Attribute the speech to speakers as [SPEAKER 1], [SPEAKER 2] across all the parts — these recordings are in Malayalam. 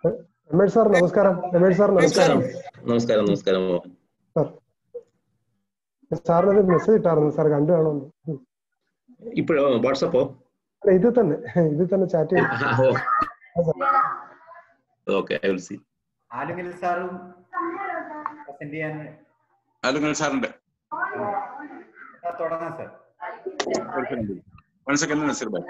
[SPEAKER 1] രമേഷ് സാർ നമസ്കാരം രമേഷ് സാർ നമസ്കാരം
[SPEAKER 2] നമസ്കാരം നമസ്കാരം മോഹൻ
[SPEAKER 1] സാർ സാറിനൊരു മെസ്സേജ് ഇട്ടായിരുന്നു സാർ കണ്ടു കാണുമെന്ന് ഉം.
[SPEAKER 2] ഇപ്പോഴോ വാട്സപ്പോ
[SPEAKER 1] അല്ല ഇത് തന്നെ ഇത് തന്നെ ചാറ്റ് ചെയ്തു
[SPEAKER 2] okay I will see
[SPEAKER 3] Alungal സാറും പ്രസന്റ് ചെയ്യാൻ
[SPEAKER 4] ആലുങ്ങൽ സാറിന്റെ
[SPEAKER 3] ആ, തുടങ്ങാം sir
[SPEAKER 4] one second Naseer bhai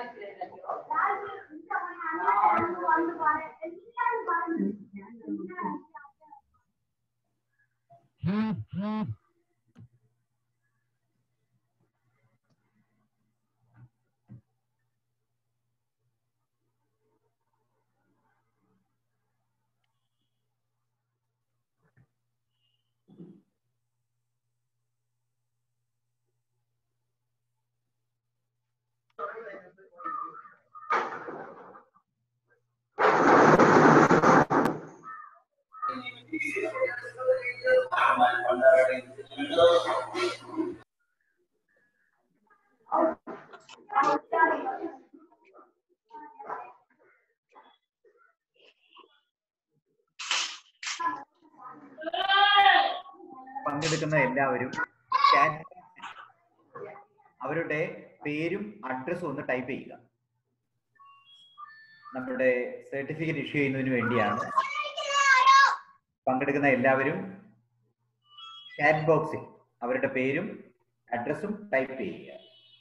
[SPEAKER 3] പങ്കെടുക്കുന്ന എല്ലാവരും chat അവരുടെ പേരും അഡ്രസ്സും ഒന്ന് ടൈപ്പ് ചെയ്യുക നമ്മുടെ സർട്ടിഫിക്കറ്റ് ഇഷ്യൂ ചെയ്യുന്നതിന് വേണ്ടിയാണ് പങ്കെടുക്കുന്ന എല്ലാവരും ചാറ്റ് ബോക്സിൽ അവരുടെ പേരും അഡ്രസ്സും ടൈപ്പ് ചെയ്യുക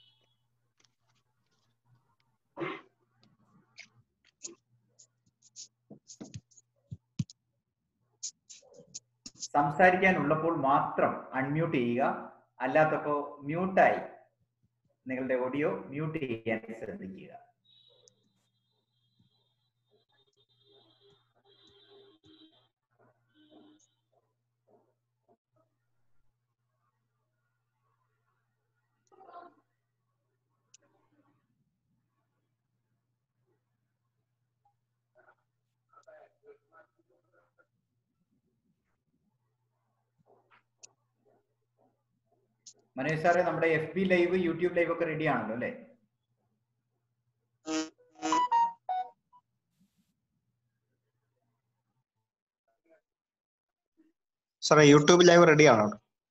[SPEAKER 3] സംസാരിക്കാനുള്ളപ്പോൾ മാത്രം അൺമ്യൂട്ട് ചെയ്യുക അല്ലാത്തപ്പോ മ്യൂട്ടായി നിങ്ങളുടെ ഓഡിയോ മ്യൂട്ട് ചെയ്യാൻ ശ്രദ്ധിക്കുക മനോജ് സാറേ നമ്മുടെ F B live YouTube live ഒക്കെ റെഡി ആണല്ലോ അല്ലേ
[SPEAKER 5] സാറേ യൂട്യൂബ് ലൈവ് റെഡി ആണോ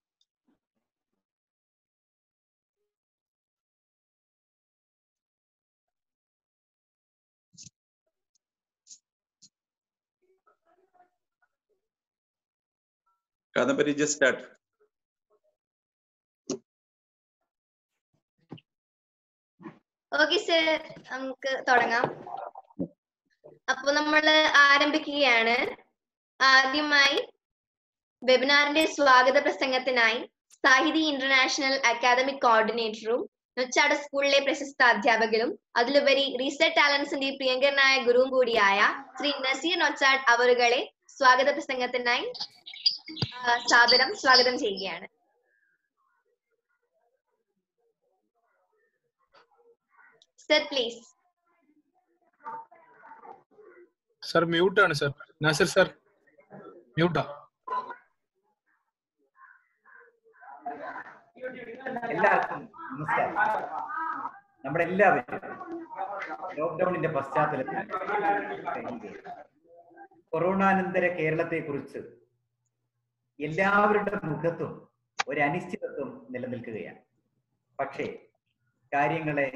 [SPEAKER 4] Kadambari just start
[SPEAKER 6] okay sir നമുക്ക് തുടങ്ങാം അപ്പൊ നമ്മൾ ആരംഭിക്കുകയാണ് ആദ്യമായി വെബിനാറിന്റെ സ്വാഗത പ്രസംഗത്തിനായി സാഹിതി ഇന്റർനാഷണൽ അക്കാദമിക് കോർഡിനേറ്ററും നൊച്ചാട് സ്കൂളിലെ പ്രശസ്ത അധ്യാപകരും അതിലുപരി റീസെർച്ച് ടാലൻസിന്റെ പ്രിയങ്കരനായ ഗുരുവും കൂടിയായ ശ്രീ നസീർ നൊച്ചാട് അവറുകളെ സ്വാഗത പ്രസംഗത്തിനായി ആ, സാദരം സ്വാഗതം ചെയ്യുകയാണ് സർ പ്ലീസ്
[SPEAKER 7] സർ മ്യൂട്ടാണ് സർ നാസർ സർ മ്യൂട്ടാ
[SPEAKER 3] എല്ലാവർക്കും നമസ്കാരം നമ്മുടെ എല്ലാവരും ലോക്ക്ഡൌണിന്റെ പശ്ചാത്തലത്തിൽ കഴിയുകയാണ്. കൊറോണാനന്തര കേരളത്തെ കുറിച്ച് എല്ലാവരുടെ മുഖത്തും ഒരു അനിശ്ചിതത്വം നിലനിൽക്കുകയാണ് പക്ഷേ കാര്യങ്ങളെ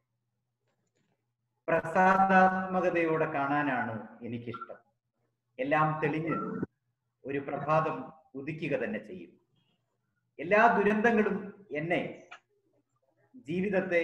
[SPEAKER 3] പ്രസാദാത്മകതയോടെ കാണാനാണ് എനിക്കിഷ്ടം എല്ലാം തെളിഞ്ഞ് ഒരു പ്രഭാതം ഉദിക്കുക തന്നെ ചെയ്യും എല്ലാ ദുരന്തങ്ങളും എന്നെ ജീവിതത്തെ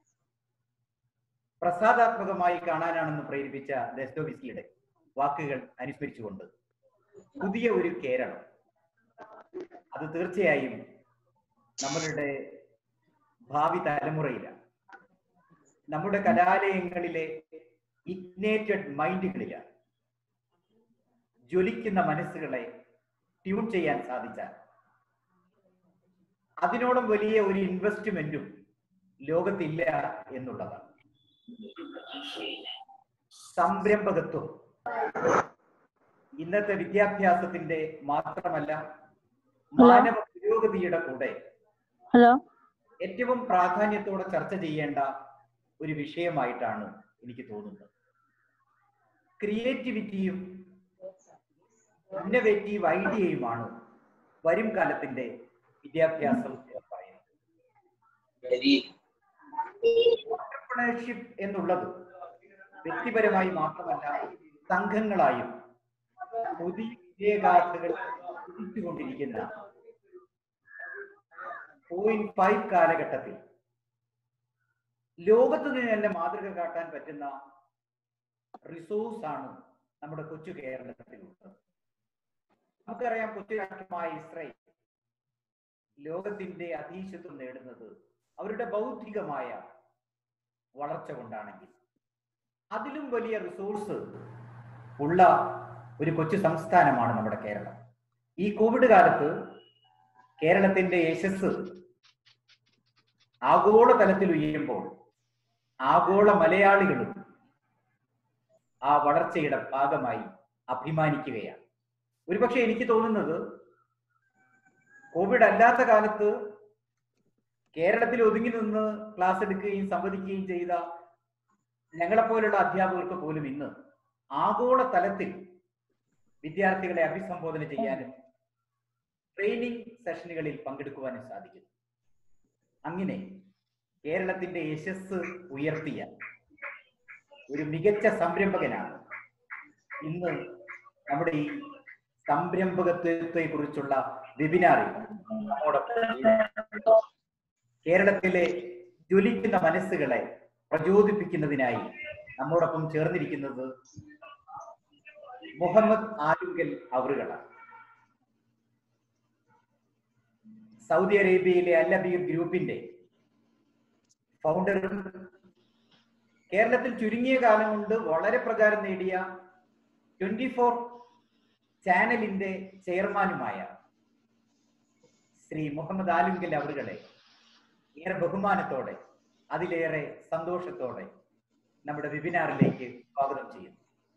[SPEAKER 3] പ്രസാദാത്മകമായി കാണാനാണെന്ന് പ്രേരിപ്പിച്ച ദസ്തോവിസ്കിയുടെ വാക്കുകൾ അനുസ്മരിച്ചുകൊണ്ട് പുതിയ ഒരു കേരളം അത് തീർച്ചയായും നമ്മളുടെ ഭാവി തലമുറയിലാണ് നമ്മുടെ കലാലയങ്ങളിലെ ഇഗ്നേറ്റഡ് മൈൻഡുകളിലാണ് ജ്വലിക്കുന്ന മനസ്സുകളെ ട്യൂൺ ചെയ്യാൻ സാധിച്ചാൽ അതിനോടും വലിയ ഒരു ഇൻവെസ്റ്റ്മെന്റും ലോകത്തില്ല എന്നുള്ളതാണ് സംരംഭകത്വം ഇന്നത്തെ വിദ്യാഭ്യാസത്തിന്റെ മാത്രമല്ല മാനവ പുരോഗതിയുടെ കൂടെ
[SPEAKER 8] ഹലോ
[SPEAKER 3] ഏറ്റവും പ്രാധാന്യത്തോടെ ചർച്ച ചെയ്യേണ്ട ഒരു വിഷയമായിട്ടാണ് എനിക്ക് തോന്നുന്നത് ക്രിയേറ്റിവിറ്റിയും ഇന്നവേറ്റീവ് ഐഡിയയുമാണ് വരും കാലത്തിന്റെ വിദ്യാഭ്യാസം എന്ന് പറയുന്നത് എന്റർപ്രണർഷിപ്പ് എന്നുള്ളത് വ്യക്തിപരമായി മാത്രമല്ല സംഘങ്ങളായും പുതിയ വിജയഗാഥകൾ കുതിച്ചുകൊണ്ടിരിക്കുന്ന പോയിന്റ് ഫൈവ് കാലഘട്ടത്തിൽ ലോകത്ത് നിന്ന് തന്നെ മാതൃക കാട്ടാൻ പറ്റുന്ന റിസോഴ്സ് ആണ് നമ്മുടെ കൊച്ചു കേരളത്തിലുള്ളത് നമുക്കറിയാം കൊച്ചു രാഷ്ട്രമായ ഇസ്രയേൽ ലോകത്തിന്റെ അധീശത്വം നേടുന്നത് അവരുടെ ബൗദ്ധികമായ വളർച്ച കൊണ്ടാണെങ്കിൽ അതിലും വലിയ റിസോഴ്സ് ഉള്ള ഒരു കൊച്ചു സംസ്ഥാനമാണ് നമ്മുടെ കേരളം ഈ കോവിഡ് കാലത്ത് കേരളത്തിന്റെ യശസ് ആഗോള തലത്തിൽ ഉയരുമ്പോൾ ആഗോള മലയാളികളും ആ വളർച്ചയുടെ ഭാഗമായി അഭിമാനിക്കുകയാണ് ഒരുപക്ഷെ എനിക്ക് തോന്നുന്നത് കോവിഡ് അല്ലാത്ത കാലത്ത് കേരളത്തിൽ ഒതുങ്ങി നിന്ന് ക്ലാസ് എടുക്കുകയും സംവദിക്കുകയും ചെയ്ത ഞങ്ങളെപ്പോലുള്ള അധ്യാപകർക്ക് പോലും ഇന്ന് ആഗോള തലത്തിൽ വിദ്യാർത്ഥികളെ അഭിസംബോധന ചെയ്യാനും ട്രെയിനിങ് സെഷനുകളിൽ പങ്കെടുക്കുവാനും സാധിക്കും അങ്ങനെ കേരളത്തിന്റെ യശസ് ഉയർത്തിയ ഒരു മികച്ച സംരംഭകനാണ് ഇന്ന് നമ്മുടെ ഈ സംരംഭകത്വത്തെ കുറിച്ചുള്ള വെബിനാറിൽ നമ്മോടൊപ്പം കേരളത്തിലെ ജ്വലിക്കുന്ന മനസ്സുകളെ പ്രചോദിപ്പിക്കുന്നതിനായി നമ്മോടൊപ്പം ചേർന്നിരിക്കുന്നത് മുഹമ്മദ് ആലുങ്കൽ അവറുകളാണ് സൗദി അറേബ്യയിലെ അൽ അബീബ് ഗ്രൂപ്പിന്റെ ഫൗണ്ടറും കേരളത്തിൽ ചുരുങ്ങിയ കാലം കൊണ്ട് വളരെ പ്രചാരം നേടിയ ട്വന്റി ഫോർ ചാനലിന്റെ ചെയർമാനുമായ ശ്രീ മുഹമ്മദ് ആലുങ്കൽ അവറുകളെ ഏറെ ബഹുമാനത്തോടെ അതിലേറെ സന്തോഷത്തോടെ നമ്മുടെ വെബിനാറിലേക്ക് സ്വാഗതം ചെയ്യുന്നു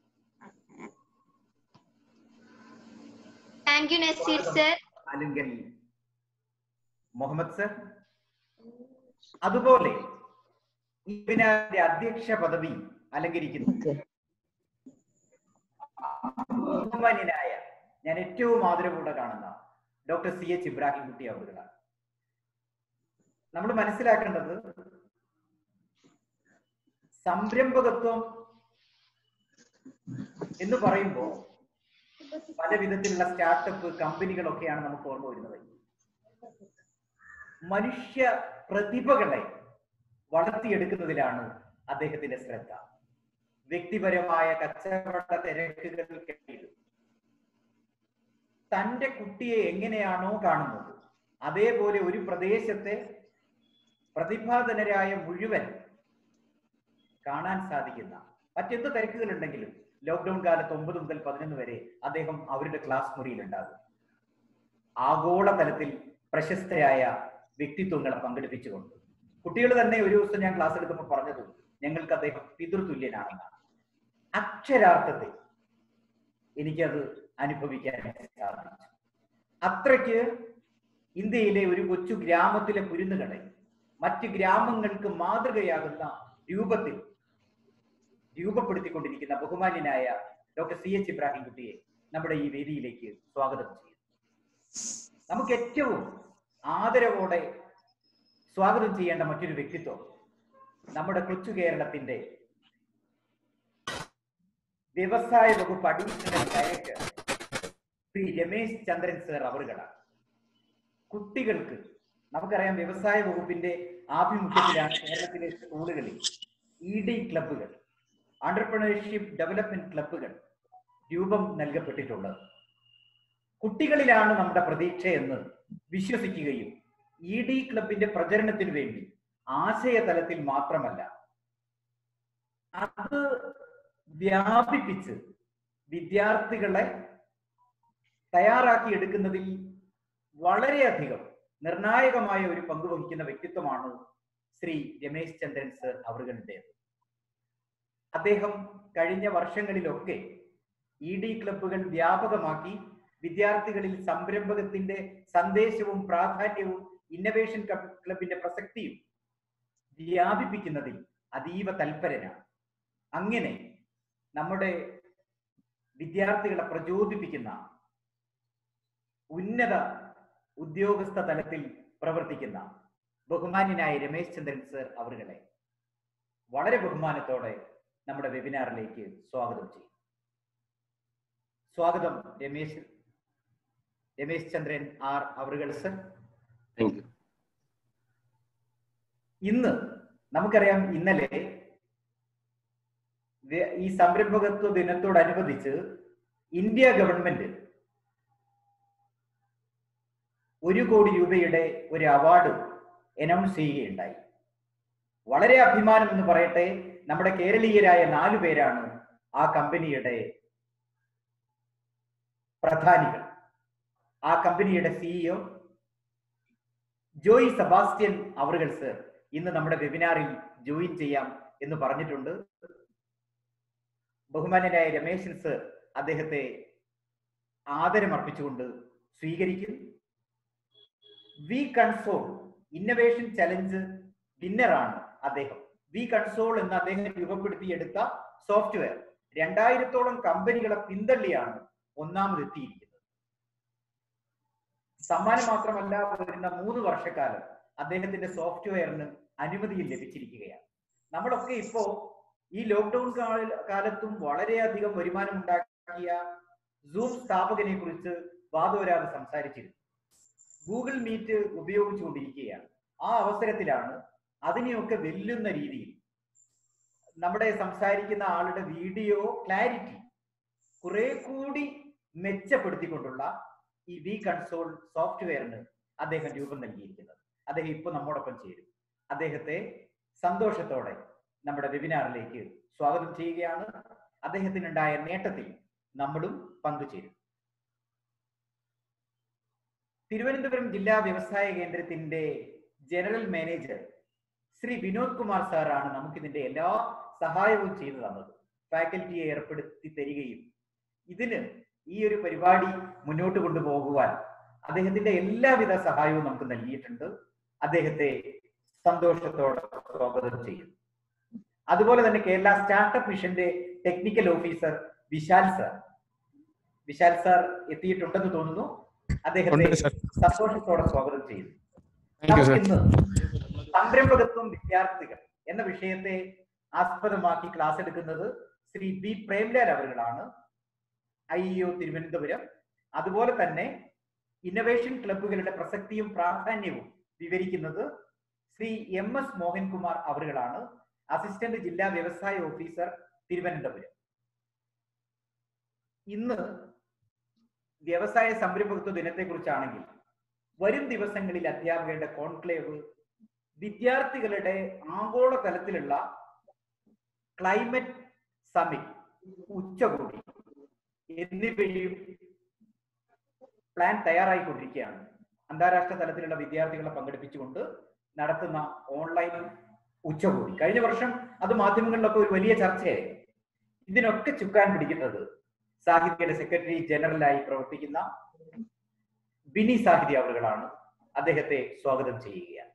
[SPEAKER 6] thank you Naseer sir
[SPEAKER 3] Alungal Muhammad sir അതുപോലെ ഈ വെബിനാറിന്റെ അധ്യക്ഷ പദവി അലങ്കരിക്കുന്നു ബഹുമാന്യനായ ഞാൻ ഏറ്റവും ആദരവോടെ കാണുന്ന ഡോക്ടർ സി എച്ച് ഇബ്രാഹിം കുട്ടി അവറുകളാണ് നമ്മൾ മനസ്സിലാക്കേണ്ടത് സംരംഭകത്വം എന്ന് പറയുമ്പോൾ പല വിധത്തിലുള്ള സ്റ്റാർട്ടപ്പ് കമ്പനികളൊക്കെയാണ് നമുക്ക് ഓർമ്മ വരുന്നത് മനുഷ്യ പ്രതിഭകളെ വളർത്തിയെടുക്കുന്നതിലാണ് അദ്ദേഹത്തിന്റെ ശ്രദ്ധ വ്യക്തിപരമായ കച്ചവട തിരക്കുകൾക്കിടയിൽ തന്റെ കുട്ടിയെ എങ്ങനെയാണോ കാണുന്നത് അതേപോലെ ഒരു പ്രദേശത്തെ പ്രതിഭാധനരായ മുഴുവൻ കാണാൻ സാധിക്കുന്ന മറ്റെന്ത് തിരക്കുകളുണ്ടെങ്കിലും ലോക്ക്ഡൌൺ കാലത്ത് ഒമ്പത് മുതൽ പതിനൊന്ന് വരെ അദ്ദേഹം അവരുടെ ക്ലാസ് മുറിയിൽ ഉണ്ടാകും ആഗോള തലത്തിൽ പ്രശസ്തരായ വ്യക്തിത്വങ്ങളെ പങ്കെടുപ്പിച്ചുകൊണ്ട് കുട്ടികൾ തന്നെ ഒരു ദിവസം ഞാൻ ക്ലാസ് എടുത്തപ്പോൾ പറഞ്ഞത് ഞങ്ങൾക്ക് അദ്ദേഹം പിതൃതുല്യനാണെന്നാണ് അക്ഷരാർത്ഥത്തിൽ എനിക്കത് അനുഭവിക്കാൻ സാധിച്ചു അത്രയ്ക്ക് ഇന്ത്യയിലെ ഒരു കൊച്ചു ഗ്രാമത്തിലെ കുരുന്നുകളെ മറ്റ് ഗ്രാമങ്ങൾക്ക് മാതൃകയാകുന്ന രൂപത്തിൽ രൂപപ്പെടുത്തിക്കൊണ്ടിരിക്കുന്ന ബഹുമാന്യനായ ഡോക്ടർ സി എച്ച് ഇബ്രാഹിം കുട്ടിയെ നമ്മുടെ ഈ വേദിയിലേക്ക് സ്വാഗതം ചെയ്യുന്നു നമുക്ക് ഏറ്റവും ആദരവോടെ സ്വാഗതം ചെയ്യേണ്ട മറ്റൊരു വ്യക്തിത്വം നമ്മുടെ കൊച്ചു കേരളത്തിന്റെ വ്യവസായ വകുപ്പ് additional director Shri Ramesh Chandran sir അവറുകളാണ് കുട്ടികൾക്ക് നമുക്കറിയാം വ്യവസായ വകുപ്പിന്റെ ആഭിമുഖ്യത്തിലാണ് കേരളത്തിലെ സ്കൂളുകളിൽ ഇ ഡി ക്ലബ്ബുകൾ ആന്റർപ്രണർഷിപ്പ് ഡെവലപ്മെന്റ് ക്ലബ്ബുകൾ രൂപം നൽകപ്പെട്ടിട്ടുള്ളത് കുട്ടികളിലാണ് നമ്മുടെ പ്രതീക്ഷയെന്ന് വിശ്വസിക്കുകയും ഇ ഡി ക്ലബിന്റെ പ്രചരണത്തിന് വേണ്ടി ആശയതലത്തിൽ മാത്രമല്ല അത് വ്യാപിപ്പിച്ച് വിദ്യാർത്ഥികളെ തയ്യാറാക്കി എടുക്കുന്നതിൽ വളരെയധികം നിർണായകമായ ഒരു പങ്ക് വഹിക്കുന്ന വ്യക്തിത്വമാണ് ശ്രീ രമേശ് ചന്ദ്രൻ സർ അവറുകളുടേത് അദ്ദേഹം കഴിഞ്ഞ വർഷങ്ങളിലൊക്കെ ഇ ഡി ക്ലബ്ബുകൾ വ്യാപകമാക്കി വിദ്യാർത്ഥികളിൽ സംരംഭകത്തിന്റെ സന്ദേശവും പ്രാധാന്യവും ഇന്നവേഷൻ ക്ലബിന്റെ പ്രസക്തിയും വ്യാപിപ്പിക്കുന്നതിൽ അതീവ തൽപരനാണ് അങ്ങനെ നമ്മുടെ വിദ്യാർത്ഥികളെ പ്രചോദിപ്പിക്കുന്ന ഉന്നത ഉദ്യോഗസ്ഥ തലത്തിൽ പ്രവർത്തിക്കുന്ന ബഹുമാന്യനായ രമേശ് ചന്ദ്രൻ സർ അവരുകളെ വളരെ ബഹുമാനത്തോടെ നമ്മുടെ വെബിനാറിലേക്ക് സ്വാഗതം ചെയ്യും സ്വാഗതം രമേശ് രമേശ് ചന്ദ്രൻ ആർ അവറുകൾ സർ
[SPEAKER 2] താങ്ക് യു
[SPEAKER 3] ഇന്ന് നമുക്കറിയാം ഇന്നലെ വെ- ഈ സംരംഭകത്വ ദിനത്തോടനുബന്ധിച്ച് ഇന്ത്യ ഗവൺമെന്റ് ഒരു കോടി രൂപയുടെ ഒരു അവാർഡ് അനൗൺസ് ചെയ്യുകയുണ്ടായി വളരെ അഭിമാനം എന്ന് പറയട്ടെ നമ്മുടെ കേരളീയരായ നാലു പേരാണ് ആ കമ്പനിയുടെ പ്രധാനികൾ ആ കമ്പനിയുടെ സിഇഒ ജോയി സെബാസ്റ്റ്യൻ അവറുകൾ സർ ഇന്ന് നമ്മുടെ വെബിനാറിൽ ജോയിൻ ചെയ്യാം എന്ന് പറഞ്ഞിട്ടുണ്ട് ബഹുമാന്യനായ രമേശൻ സർ അദ്ദേഹത്തെ ആദരമർപ്പിച്ചുകൊണ്ട് സ്വീകരിക്കും വി കൺസോൾ ഇന്നവേഷൻ ചലഞ്ച് വിന്നറാണ് അദ്ദേഹം വി കൺസോൾ എന്ന് അദ്ദേഹം രൂപപ്പെടുത്തിയെടുത്ത സോഫ്റ്റ്വെയർ രണ്ടായിരത്തോളം കമ്പനികളെ പിന്തള്ളിയാണ് ഒന്നാമതെത്തിയിരിക്കുന്നത് സമ്മാനം മാത്രമല്ല വരുന്ന മൂന്ന് വർഷക്കാലം അദ്ദേഹത്തിന്റെ സോഫ്റ്റ്വെയറിന് അനുമതിയും ലഭിച്ചിരിക്കുകയാണ് നമ്മളൊക്കെ ഇപ്പോ ഈ ലോക്ക്ഡൌൺ കാലത്തും വളരെയധികം വരുമാനം ഉണ്ടാക്കിയ സൂം സ്ഥാപകനെ കുറിച്ച് വാദോരാതെ സംസാരിച്ചിരുന്നു ഗൂഗിൾ മീറ്റ് ഉപയോഗിച്ചുകൊണ്ടിരിക്കുകയാണ് ആ അവസരത്തിലാണ് അതിനെയൊക്കെ വെല്ലുന്ന രീതിയിൽ നമ്മുടെ സംസാരിക്കുന്ന ആളുടെ വീഡിയോ ക്ലാരിറ്റി കുറെ കൂടി മെച്ചപ്പെടുത്തിക്കൊണ്ടുള്ള ഈ വി കൺസോൾ സോഫ്റ്റ്വെയറിന് അദ്ദേഹം രൂപം നൽകിയിരിക്കുന്നത് അദ്ദേഹം ഇപ്പൊ നമ്മോടൊപ്പം ചേരും അദ്ദേഹത്തെ സന്തോഷത്തോടെ നമ്മുടെ വെബിനാറിലേക്ക് സ്വാഗതം ചെയ്യുകയാണ് അദ്ദേഹത്തിനുണ്ടായ നേട്ടത്തിൽ നമ്മളും പങ്കുചേരും തിരുവനന്തപുരം ജില്ലാ വ്യവസായ കേന്ദ്രത്തിന്റെ ജനറൽ മാനേജർ ശ്രീ വിനോദ് കുമാർ സാറാണ് നമുക്കിതിന്റെ എല്ലാ സഹായവും ചെയ്തു തന്നത് ഫാക്കൽറ്റിയെ ഏർപ്പെടുത്തി തരികയും ഇതിന് ഈ ഒരു പരിപാടി മുന്നോട്ട് കൊണ്ടുപോകുവാൻ അദ്ദേഹത്തിന്റെ എല്ലാവിധ സഹായവും നമുക്ക് നൽകിയിട്ടുണ്ട് അദ്ദേഹത്തെ സന്തോഷത്തോടെ സ്വാഗതം ചെയ്യും അതുപോലെ തന്നെ കേരള സ്റ്റാർട്ടപ്പ് മിഷന്റെ technical officer Vishal sir Vishal sir എത്തിയിട്ടുണ്ടെന്ന് തോന്നുന്നു അദ്ദേഹത്തെ
[SPEAKER 7] ഉണ്ട് സർ
[SPEAKER 3] സന്തോഷത്തോടെ സ്വാഗതം ചെയ്യുന്നു
[SPEAKER 7] താങ്ക് യു സർ
[SPEAKER 3] നമുക്കിന്ന് സംരംഭകത്വം വിദ്യാർത്ഥികൾ എന്ന വിഷയത്തെ ആസ്പദമാക്കി ക്ലാസ് എടുക്കുന്നത് ശ്രീ ബി പ്രേംലാൽ അവറുകളാണ് ഐ ഒ തിരുവനന്തപുരം അതുപോലെ തന്നെ ഇന്നവേഷൻ ക്ലബ്ബുകളുടെ പ്രസക്തിയും പ്രാധാന്യവും വിവരിക്കുന്നത് ശ്രീ എം എസ് മോഹൻകുമാർ അവറുകളാണ് അസിസ്റ്റന്റ് ജില്ലാ വ്യവസായ ഓഫീസർ തിരുവനന്തപുരം ഇന്ന് വ്യവസായ സംരംഭകത്വ ദിനത്തെ കുറിച്ചാണെങ്കിൽ വരും ദിവസങ്ങളിൽ അധ്യാപകരുടെ കോൺക്ലേവ് വിദ്യാർത്ഥികളുടെ ആഗോള തലത്തിലുള്ള ക്ലൈമറ്റ് സമിറ്റ് ഉച്ചകോടി എന്നിവയും പ്ലാൻ തയ്യാറായിക്കൊണ്ടിരിക്കുകയാണ് അന്താരാഷ്ട്ര തലത്തിലുള്ള വിദ്യാർത്ഥികളെ പങ്കെടുപ്പിച്ചുകൊണ്ട് നടത്തുന്ന ഓൺലൈൻ ഉച്ചകോടി കഴിഞ്ഞ വർഷം അത് മാധ്യമങ്ങളിലൊക്കെ ഒരു വലിയ ചർച്ചയായിരുന്നു ഇതിനൊക്കെ ചുക്കാൻ പിടിക്കുന്നത് സാഹിത്യയുടെ സെക്രട്ടറി ജനറലായി പ്രവർത്തിക്കുന്ന ബിനി സാഹിതി അവറുകളാണ് അദ്ദേഹത്തെ സ്വാഗതം ചെയ്യുകയാണ്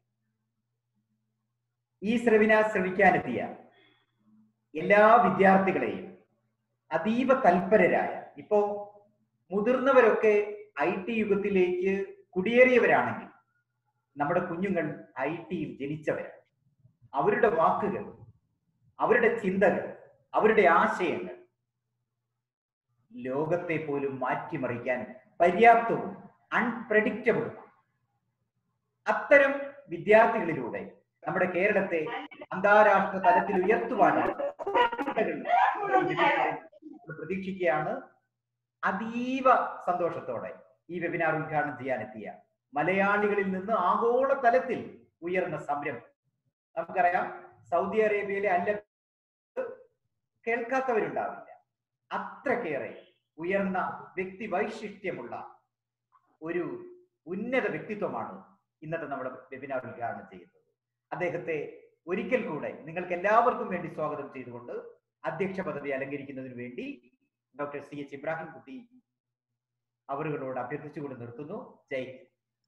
[SPEAKER 3] ഈ ശ്രവിന ശ്രവിക്കാനെത്തിയ എല്ലാ വിദ്യാർത്ഥികളെയും അതീവ തൽപരരായ ഇപ്പോ മുതിർന്നവരൊക്കെ ഐ ടി യുഗത്തിലേക്ക് കുടിയേറിയവരാണെങ്കിൽ നമ്മുടെ കുഞ്ഞുങ്ങൾ ഐ ടിയിൽ ജനിച്ചവരാണ് അവരുടെ വാക്കുകൾ അവരുടെ ചിന്തകൾ അവരുടെ ആശയങ്ങൾ ലോകത്തെ പോലും മാറ്റിമറിക്കാൻ പര്യാപ്തവും അൺപ്രഡിക്റ്റബിളുമാണ് അത്തരം വിദ്യാർത്ഥികളിലൂടെ നമ്മുടെ കേരളത്തെ അന്താരാഷ്ട്ര തലത്തിൽ ഉയർത്തുവാനാണ് പ്രതീക്ഷിക്കുകയാണ് അതീവ സന്തോഷത്തോടെ ഈ വെബിനാർ ഉദ്ഘാടനം ചെയ്യാനെത്തിയ മലയാളികളിൽ നിന്ന് ആഗോള തലത്തിൽ ഉയർന്ന സംരംഭം നമുക്കറിയാം സൗദി അറേബ്യയിലെ അല്ല കേൾക്കാത്തവരുണ്ടാവില്ല അത്രക്കേറെ ഉയർന്ന വ്യക്തി വൈശിഷ്ട്യമുള്ള ഒരു ഉന്നത വ്യക്തിത്വമാണ് ഇന്നത്തെ നമ്മുടെ വെബിനാർ ഉദ്ഘാടനം ചെയ്യുന്നത് അദ്ദേഹത്തെ ഒരിക്കൽ കൂടെ നിങ്ങൾക്ക് എല്ലാവർക്കും വേണ്ടി സ്വാഗതം ചെയ്തുകൊണ്ട് അധ്യക്ഷ പദവി അലങ്കരിക്കുന്നതിന് വേണ്ടി ഡോക്ടർ സി എച്ച് ഇബ്രാഹിം കുട്ടി അവരുകളോട് അഭ്യർത്ഥിച്ചുകൊണ്ട് നിർത്തുന്നു ജയ് ഹിന്ദ്.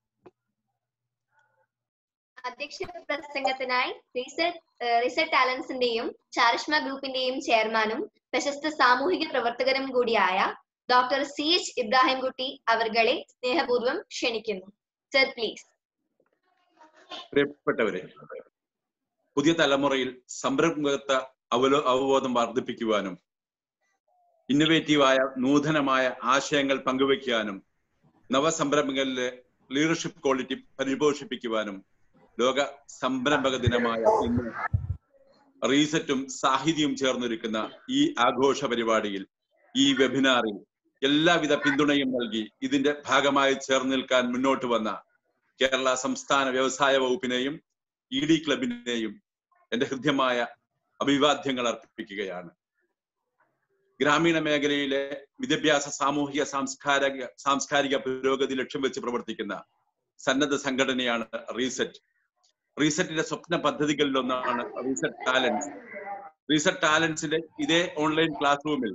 [SPEAKER 6] അധ്യക്ഷ പ്രസംഗത്തിനായി റിസർച്ച് റിസർച്ച് ടാലൻസിന്റെയും ചാരിഷ്മ ഗ്രൂപ്പിന്റെയും ചെയർമാനും പ്രശസ്ത സാമൂഹിക പ്രവർത്തകരും കൂടിയായ ഡോക്ടർ സി എച്ച് ഇബ്രാഹിംകുട്ടി അവർകളെ സ്നേഹപൂർവ്വം ക്ഷണിക്കുന്നു സർ പ്ലീസ്
[SPEAKER 4] പ്രിയപ്പെട്ടവരെ പുതിയ തലമുറയിൽ സംരംഭകത്വ അവലോ അവബോധം വർദ്ധിപ്പിക്കുവാനും ഇന്നൊവേറ്റീവായ നൂതനമായ ആശയങ്ങൾ പങ്കുവയ്ക്കാനും നവസംരംഭങ്ങളിലെ ലീഡർഷിപ്പ് ക്വാളിറ്റി പരിപോഷിപ്പിക്കുവാനും ലോക സംരംഭക ദിനമായ ഇന്ന് റീസെറ്റും സാഹിത്യവും ചേർന്നൊരുക്കുന്ന ഈ ആഘോഷ പരിപാടിയിൽ ഈ വെബിനാറിൽ എല്ലാവിധ പിന്തുണയും നൽകി ഇതിന്റെ ഭാഗമായി ചേർന്ന് നിൽക്കാൻ മുന്നോട്ട് വന്ന കേരള സംസ്ഥാന വ്യവസായ വകുപ്പിനെയും ഇ ഡി ക്ലബിനെയും എന്റെ ഹൃദ്യമായ അഭിവാദ്യങ്ങൾ അർപ്പിക്കുകയാണ് ഗ്രാമീണ മേഖലയിലെ വിദ്യാഭ്യാസ സാമൂഹിക സാംസ്കാരിക സാംസ്കാരിക പുരോഗതി ലക്ഷ്യം വെച്ച് പ്രവർത്തിക്കുന്ന സന്നദ്ധ സംഘടനയാണ് റീസെറ്റ് റീസെറ്റിന്റെ സ്വപ്ന പദ്ധതികളിൽ ഒന്നാണ് റീസെറ്റ് ടാലൻസ് റീസെറ്റ് ടാലൻസിന്റെ ഇതേ ഓൺലൈൻ ക്ലാസ് റൂമിൽ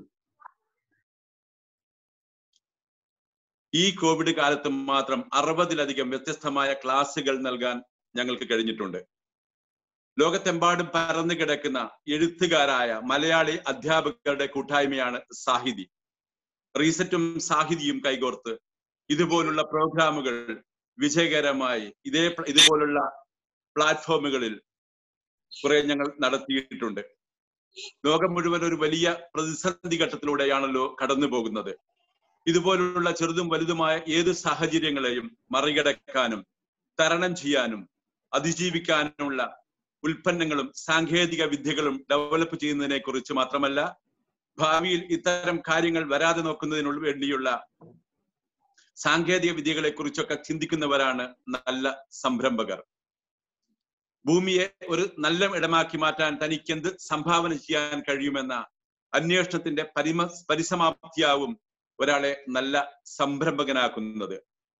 [SPEAKER 4] ഈ കോവിഡ് കാലത്ത് മാത്രം അറുപതിലധികം വ്യത്യസ്തമായ ക്ലാസുകൾ നൽകാൻ ഞങ്ങൾക്ക് കഴിഞ്ഞിട്ടുണ്ട് ലോകത്തെമ്പാടും പരന്നു കിടക്കുന്ന എഴുത്തുകാരായ മലയാളി അധ്യാപകരുടെ കൂട്ടായ്മയാണ് സാഹിതി റീസെറ്റും സാഹിതിയും കൈകോർത്ത് ഇതുപോലുള്ള പ്രോഗ്രാമുകൾ വിജയകരമായി ഇതേ പ്ല- ഇതുപോലുള്ള പ്ലാറ്റ്ഫോമുകളിൽ കുറെ ഞങ്ങൾ നടത്തിയിട്ടുണ്ട് ലോകം മുഴുവൻ ഒരു വലിയ പ്രതിസന്ധി ഘട്ടത്തിലൂടെയാണല്ലോ കടന്നു പോകുന്നത് ഇതുപോലുള്ള ചെറുതും വലുതുമായ ഏത് സാഹചര്യങ്ങളെയും മറികടക്കാനും തരണം ചെയ്യാനും അതിജീവിക്കാനുമുള്ള ഉൽപ്പന്നങ്ങളും സാങ്കേതിക വിദ്യകളും ഡെവലപ്പ് ചെയ്യുന്നതിനെ കുറിച്ച് മാത്രമല്ല ഭാവിയിൽ ഇത്തരം കാര്യങ്ങൾ വരാതെ നോക്കുന്നതിനുള്ള വേണ്ടിയുള്ള സാങ്കേതിക വിദ്യകളെ കുറിച്ചൊക്കെ ചിന്തിക്കുന്നവരാണ് നല്ല സംരംഭകർ ഭൂമിയെ ഒരു നല്ല ഇടമാക്കി മാറ്റാൻ തനിക്ക് എന്ത് സംഭാവന ചെയ്യാൻ കഴിയുമെന്ന അന്വേഷണത്തിന്റെ പരിമ പരിസമാപ്തിയാവും ഒരാളെ നല്ല സംരംഭകനാക്കുന്നത്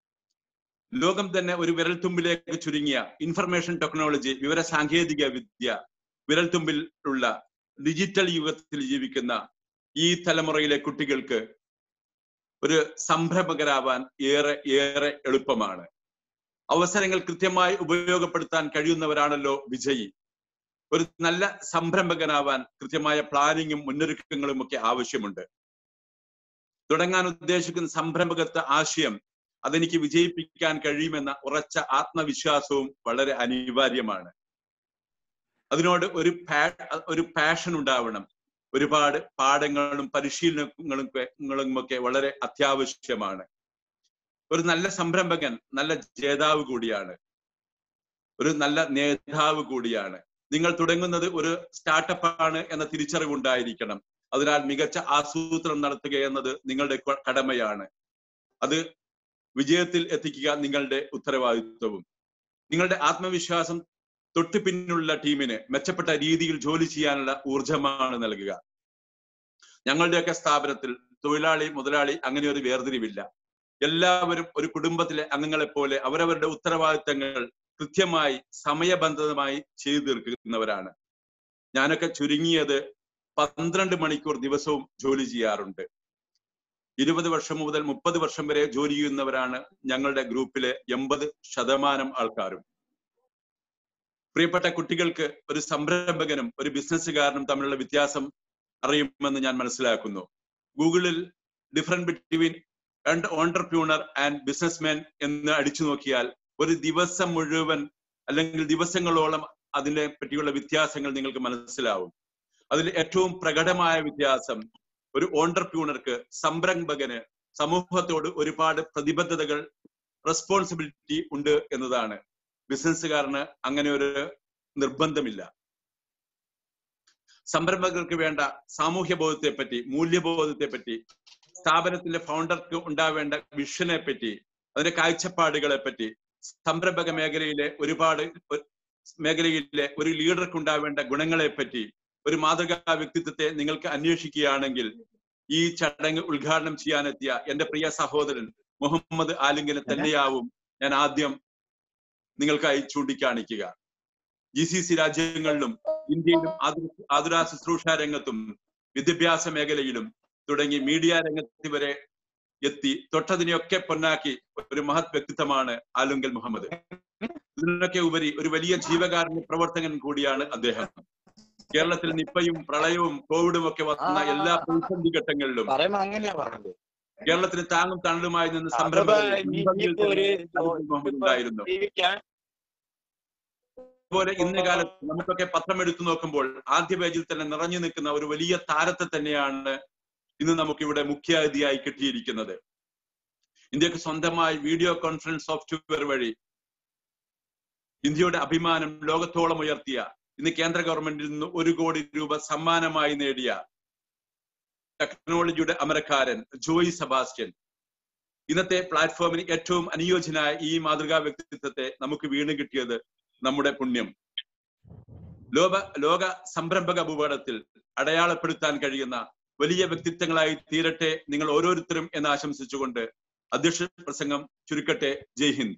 [SPEAKER 4] ലോകം തന്നെ ഒരു വിരൽത്തുമ്പിലേക്ക് ചുരുങ്ങിയ ഇൻഫർമേഷൻ ടെക്നോളജി വിവര സാങ്കേതിക വിദ്യ വിരൽത്തുമ്പിൽ ഉള്ള ഡിജിറ്റൽ യുഗത്തിൽ ജീവിക്കുന്ന ഈ തലമുറയിലെ കുട്ടികൾക്ക് ഒരു സംരംഭകരാവാൻ ഏറെ ഏറെ എളുപ്പമാണ് അവസരങ്ങൾ കൃത്യമായി ഉപയോഗപ്പെടുത്താൻ കഴിയുന്നവരാണല്ലോ വിജയി ഒരു നല്ല സംരംഭകനാവാൻ കൃത്യമായ പ്ലാനിങ്ങും മുന്നൊരുക്കങ്ങളും ഒക്കെ ആവശ്യമുണ്ട് തുടങ്ങാൻ ഉദ്ദേശിക്കുന്ന സംരംഭകത്വ ആശയം അതെനിക്ക് വിജയിപ്പിക്കാൻ കഴിയുമെന്ന ഉറച്ച ആത്മവിശ്വാസവും വളരെ അനിവാര്യമാണ് അതിനോട് ഒരു പാ- ഒരു പാഷൻ ഉണ്ടാവണം ഒരുപാട് പാഠങ്ങളും പരിശീലനങ്ങളും ഒക്കെ- ങ്ങളും ഒക്കെ വളരെ അത്യാവശ്യമാണ് ഒരു നല്ല സംരംഭകൻ നല്ല ജേതാവ് കൂടിയാണ് ഒരു നല്ല നേതാവ് കൂടിയാണ് നിങ്ങൾ തുടങ്ങുന്നത് ഒരു സ്റ്റാർട്ടപ്പ് ആണ് എന്ന തിരിച്ചറിവ് ഉണ്ടായിരിക്കണം അതിനാൽ മികച്ച ആസൂത്രണം നടത്തുക എന്നത് നിങ്ങളുടെ ക- കടമയാണ് അത് വിജയത്തിൽ എത്തിക്കുക നിങ്ങളുടെ ഉത്തരവാദിത്വവും നിങ്ങളുടെ ആത്മവിശ്വാസം തൊട്ടു പിന്നിലുള്ള ടീമിന് മെച്ചപ്പെട്ട രീതിയിൽ ജോലി ചെയ്യാനുള്ള ഊർജമാണ് നൽകുക ഞങ്ങളുടെയൊക്കെ സ്ഥാപനത്തിൽ തൊഴിലാളി മുതലാളി അങ്ങനെ ഒരു വേർതിരിവില്ല എല്ലാവരും ഒരു കുടുംബത്തിലെ അംഗങ്ങളെ പോലെ അവരവരുടെ ഉത്തരവാദിത്തങ്ങൾ കൃത്യമായി സമയബന്ധിതമായി ചെയ്തു തീർക്കുന്നവരാണ് ഞാനൊക്കെ ചുരുങ്ങിയത് പന്ത്രണ്ട് മണിക്കൂർ ദിവസവും ജോലി ചെയ്യാറുണ്ട് ഇരുപത് വർഷം മുതൽ മുപ്പത് വർഷം വരെ ജോലി ചെയ്യുന്നവരാണ് ഞങ്ങളുടെ ഗ്രൂപ്പിലെ എൺപത് ശതമാനം ആൾക്കാരും പ്രിയപ്പെട്ട കുട്ടികൾക്ക് ഒരു സംരംഭകനും ഒരു ബിസിനസ്സുകാരനും തമ്മിലുള്ള വ്യത്യാസം അറിയുമെന്ന് ഞാൻ മനസ്സിലാക്കുന്നു ഗൂഗിളിൽ different between and entrepreneur and businessman എന്ന് അടിച്ചു നോക്കിയാൽ ഒരു ദിവസം മുഴുവൻ അല്ലെങ്കിൽ ദിവസങ്ങളോളം അതിനെ പറ്റിയുള്ള വ്യത്യാസങ്ങൾ നിങ്ങൾക്ക് മനസ്സിലാവും അതിൽ ഏറ്റവും പ്രകടമായ വ്യത്യാസം ഒരു ഓണ്ടർപ്യൂണർക്ക് സംരംഭകന് സമൂഹത്തോട് ഒരുപാട് പ്രതിബദ്ധതകൾ റെസ്പോൺസിബിലിറ്റി ഉണ്ട് എന്നതാണ് ബിസിനസ്സുകാരന് അങ്ങനെ ഒരു നിർബന്ധമില്ല സംരംഭകർക്ക് വേണ്ട സാമൂഹ്യ ബോധത്തെ പറ്റി മൂല്യബോധത്തെ പറ്റി സ്ഥാപനത്തിന്റെ ഫൗണ്ടർക്ക് ഉണ്ടാവേണ്ട വിഷനെ പറ്റി അതിന്റെ കാഴ്ചപ്പാടുകളെ പറ്റി സംരംഭക മേഖലയിലെ ഒരുപാട് ഒരു- മേഖലയിലെ ഒരു ലീഡർക്ക് ഉണ്ടാവേണ്ട ഗുണങ്ങളെ പറ്റി ഒരു മാതൃകാ വ്യക്തിത്വത്തെ നിങ്ങൾക്ക് അന്വേഷിക്കുകയാണെങ്കിൽ ഈ ചടങ്ങ് ഉദ്ഘാടനം ചെയ്യാനെത്തിയ എന്റെ പ്രിയ സഹോദരൻ മുഹമ്മദ് ആലിംഗനെ തന്നെയാവും ഞാൻ ആദ്യം നിങ്ങൾക്കായി ചൂണ്ടിക്കാണിക്കുക ജി സി സി രാജ്യങ്ങളിലും ഇന്ത്യയിലും ആതുര- ആതുരാ ശുശ്രൂഷ രംഗത്തും വിദ്യാഭ്യാസ മേഖലയിലും തുടങ്ങി മീഡിയ രംഗത്ത് വരെ എത്തി തൊട്ടതിനെയൊക്കെ പൊന്നാക്കി ഒരു മഹത് വ്യക്തിത്വമാണ് ആലുങ്കൽ മുഹമ്മദ് ഇതിനൊക്കെ ഉപരി ഒരു വലിയ ജീവകാരുണ്യ പ്രവർത്തകൻ കൂടിയാണ് അദ്ദേഹം കേരളത്തിൽ നിപ്പയും പ്രളയവും കോവിഡും ഒക്കെ വന്ന എല്ലാ പ്രതിസന്ധി ഘട്ടങ്ങളിലും
[SPEAKER 8] പറയുമ്പോ അങ്ങനെയാ പറഞ്ഞത്
[SPEAKER 4] കേരളത്തിന് താങ്ങും തണലുമായി നിന്ന്
[SPEAKER 8] അഥവാ
[SPEAKER 4] സംരംഭങ്ങൾ
[SPEAKER 8] ഇനി-
[SPEAKER 4] മുൻപന്തിയിൽ
[SPEAKER 8] ഇനിയിപ്പോ ഒരു
[SPEAKER 4] തന്നെ അബ്ദുൽ മുഹമ്മദ് ഉണ്ടായിരുന്നു
[SPEAKER 8] ജീവിക്കാൻ
[SPEAKER 4] അതുപോലെ ഇന്ന് കാലത്ത് നമുക്കൊക്കെ പത്രം എടുത്തു നോക്കുമ്പോൾ ആദ്യ പേജിൽ തന്നെ നിറഞ്ഞു നിൽക്കുന്ന ഒരു വലിയ താരത്തെ തന്നെയാണ് ഇന്ന് നമുക്കിവിടെ മുഖ്യാതിഥിയായി കിട്ടിയിരിക്കുന്നത് ഇന്ത്യക്ക് സ്വന്തമായി വീഡിയോ കോൺഫറൻസ് സോഫ്റ്റ്വെയർ വഴി ഇന്ത്യയുടെ അഭിമാനം ലോകത്തോളം ഉയർത്തിയ ഇന്ന് കേന്ദ്ര ഗവൺമെന്റിൽ നിന്ന് ഒരു കോടി രൂപ സമ്മാനമായി നേടിയ ടെക്നോളജിയുടെ അമരക്കാരൻ ജോയി സെബാസ്റ്റ്യൻ ഇന്നത്തെ പ്ലാറ്റ്ഫോമിന് ഏറ്റവും അനുയോജ്യനായ ഈ മാതൃകാ വ്യക്തിത്വത്തെ നമുക്ക് വീണ് കിട്ടിയത് നമ്മുടെ പുണ്യം ലോക ലോക സംരംഭക ഭൂപടത്തിൽ അടയാളപ്പെടുത്താൻ കഴിയുന്ന വലിയ വ്യക്തിത്വങ്ങളായി തീരട്ടെ നിങ്ങൾ ഓരോരുത്തരും എന്ന് ആശംസിച്ചുകൊണ്ട് അധ്യക്ഷ പ്രസംഗം ചുരുക്കട്ടെ Jai Hind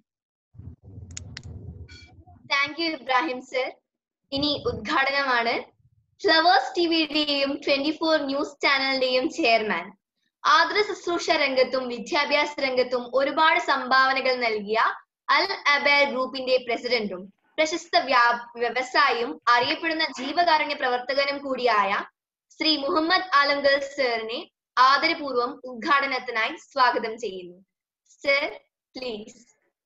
[SPEAKER 6] thank you Ibrahim sir ഇനി ഉദ്ഘാടനമാണ് ഫ്ലവേഴ്സ് ടിവിയുടെയും ട്വന്റി ഫോർ ന്യൂസ് ചാനലിന്റെയും ചെയർമാൻ ആതുര ശുശ്രൂഷ രംഗത്തും വിദ്യാഭ്യാസ രംഗത്തും ഒരുപാട് സംഭാവനകൾ നൽകിയ അൽ അബേർ ഗ്രൂപ്പിന്റെ പ്രസിഡന്റും പ്രശസ്ത വ്യാ- വ്യവസായിയും അറിയപ്പെടുന്ന ജീവകാരുണ്യ പ്രവർത്തകനും കൂടിയായ ശ്രീ മുഹമ്മദ് ആലംഗൽ സാറിനെ ആദരപൂർവ്വം ഉദ്ഘാടനത്തിനായി സ്വാഗതം ചെയ്യുന്നു സർ പ്ലീസ്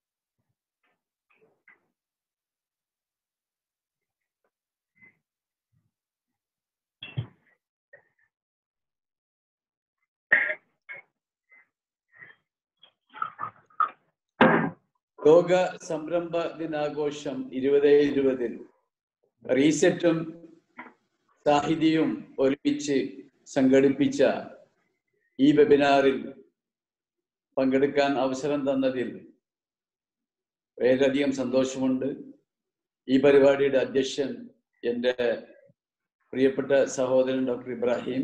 [SPEAKER 9] ലോക സംരംഭ ദിനാഘോഷം ഇരുപത് ഇരുപതിൽ റീസെറ്റും സാഹിതിയും ഒരുമിച്ച് സംഘടിപ്പിച്ച ഈ വെബിനാറിൽ പങ്കെടുക്കാൻ അവസരം തന്നതിൽ വളരെയധികം സന്തോഷമുണ്ട് ഈ പരിപാടിയുടെ അധ്യക്ഷൻ എൻ്റെ പ്രിയപ്പെട്ട സഹോദരൻ ഡോക്ടർ ഇബ്രാഹിം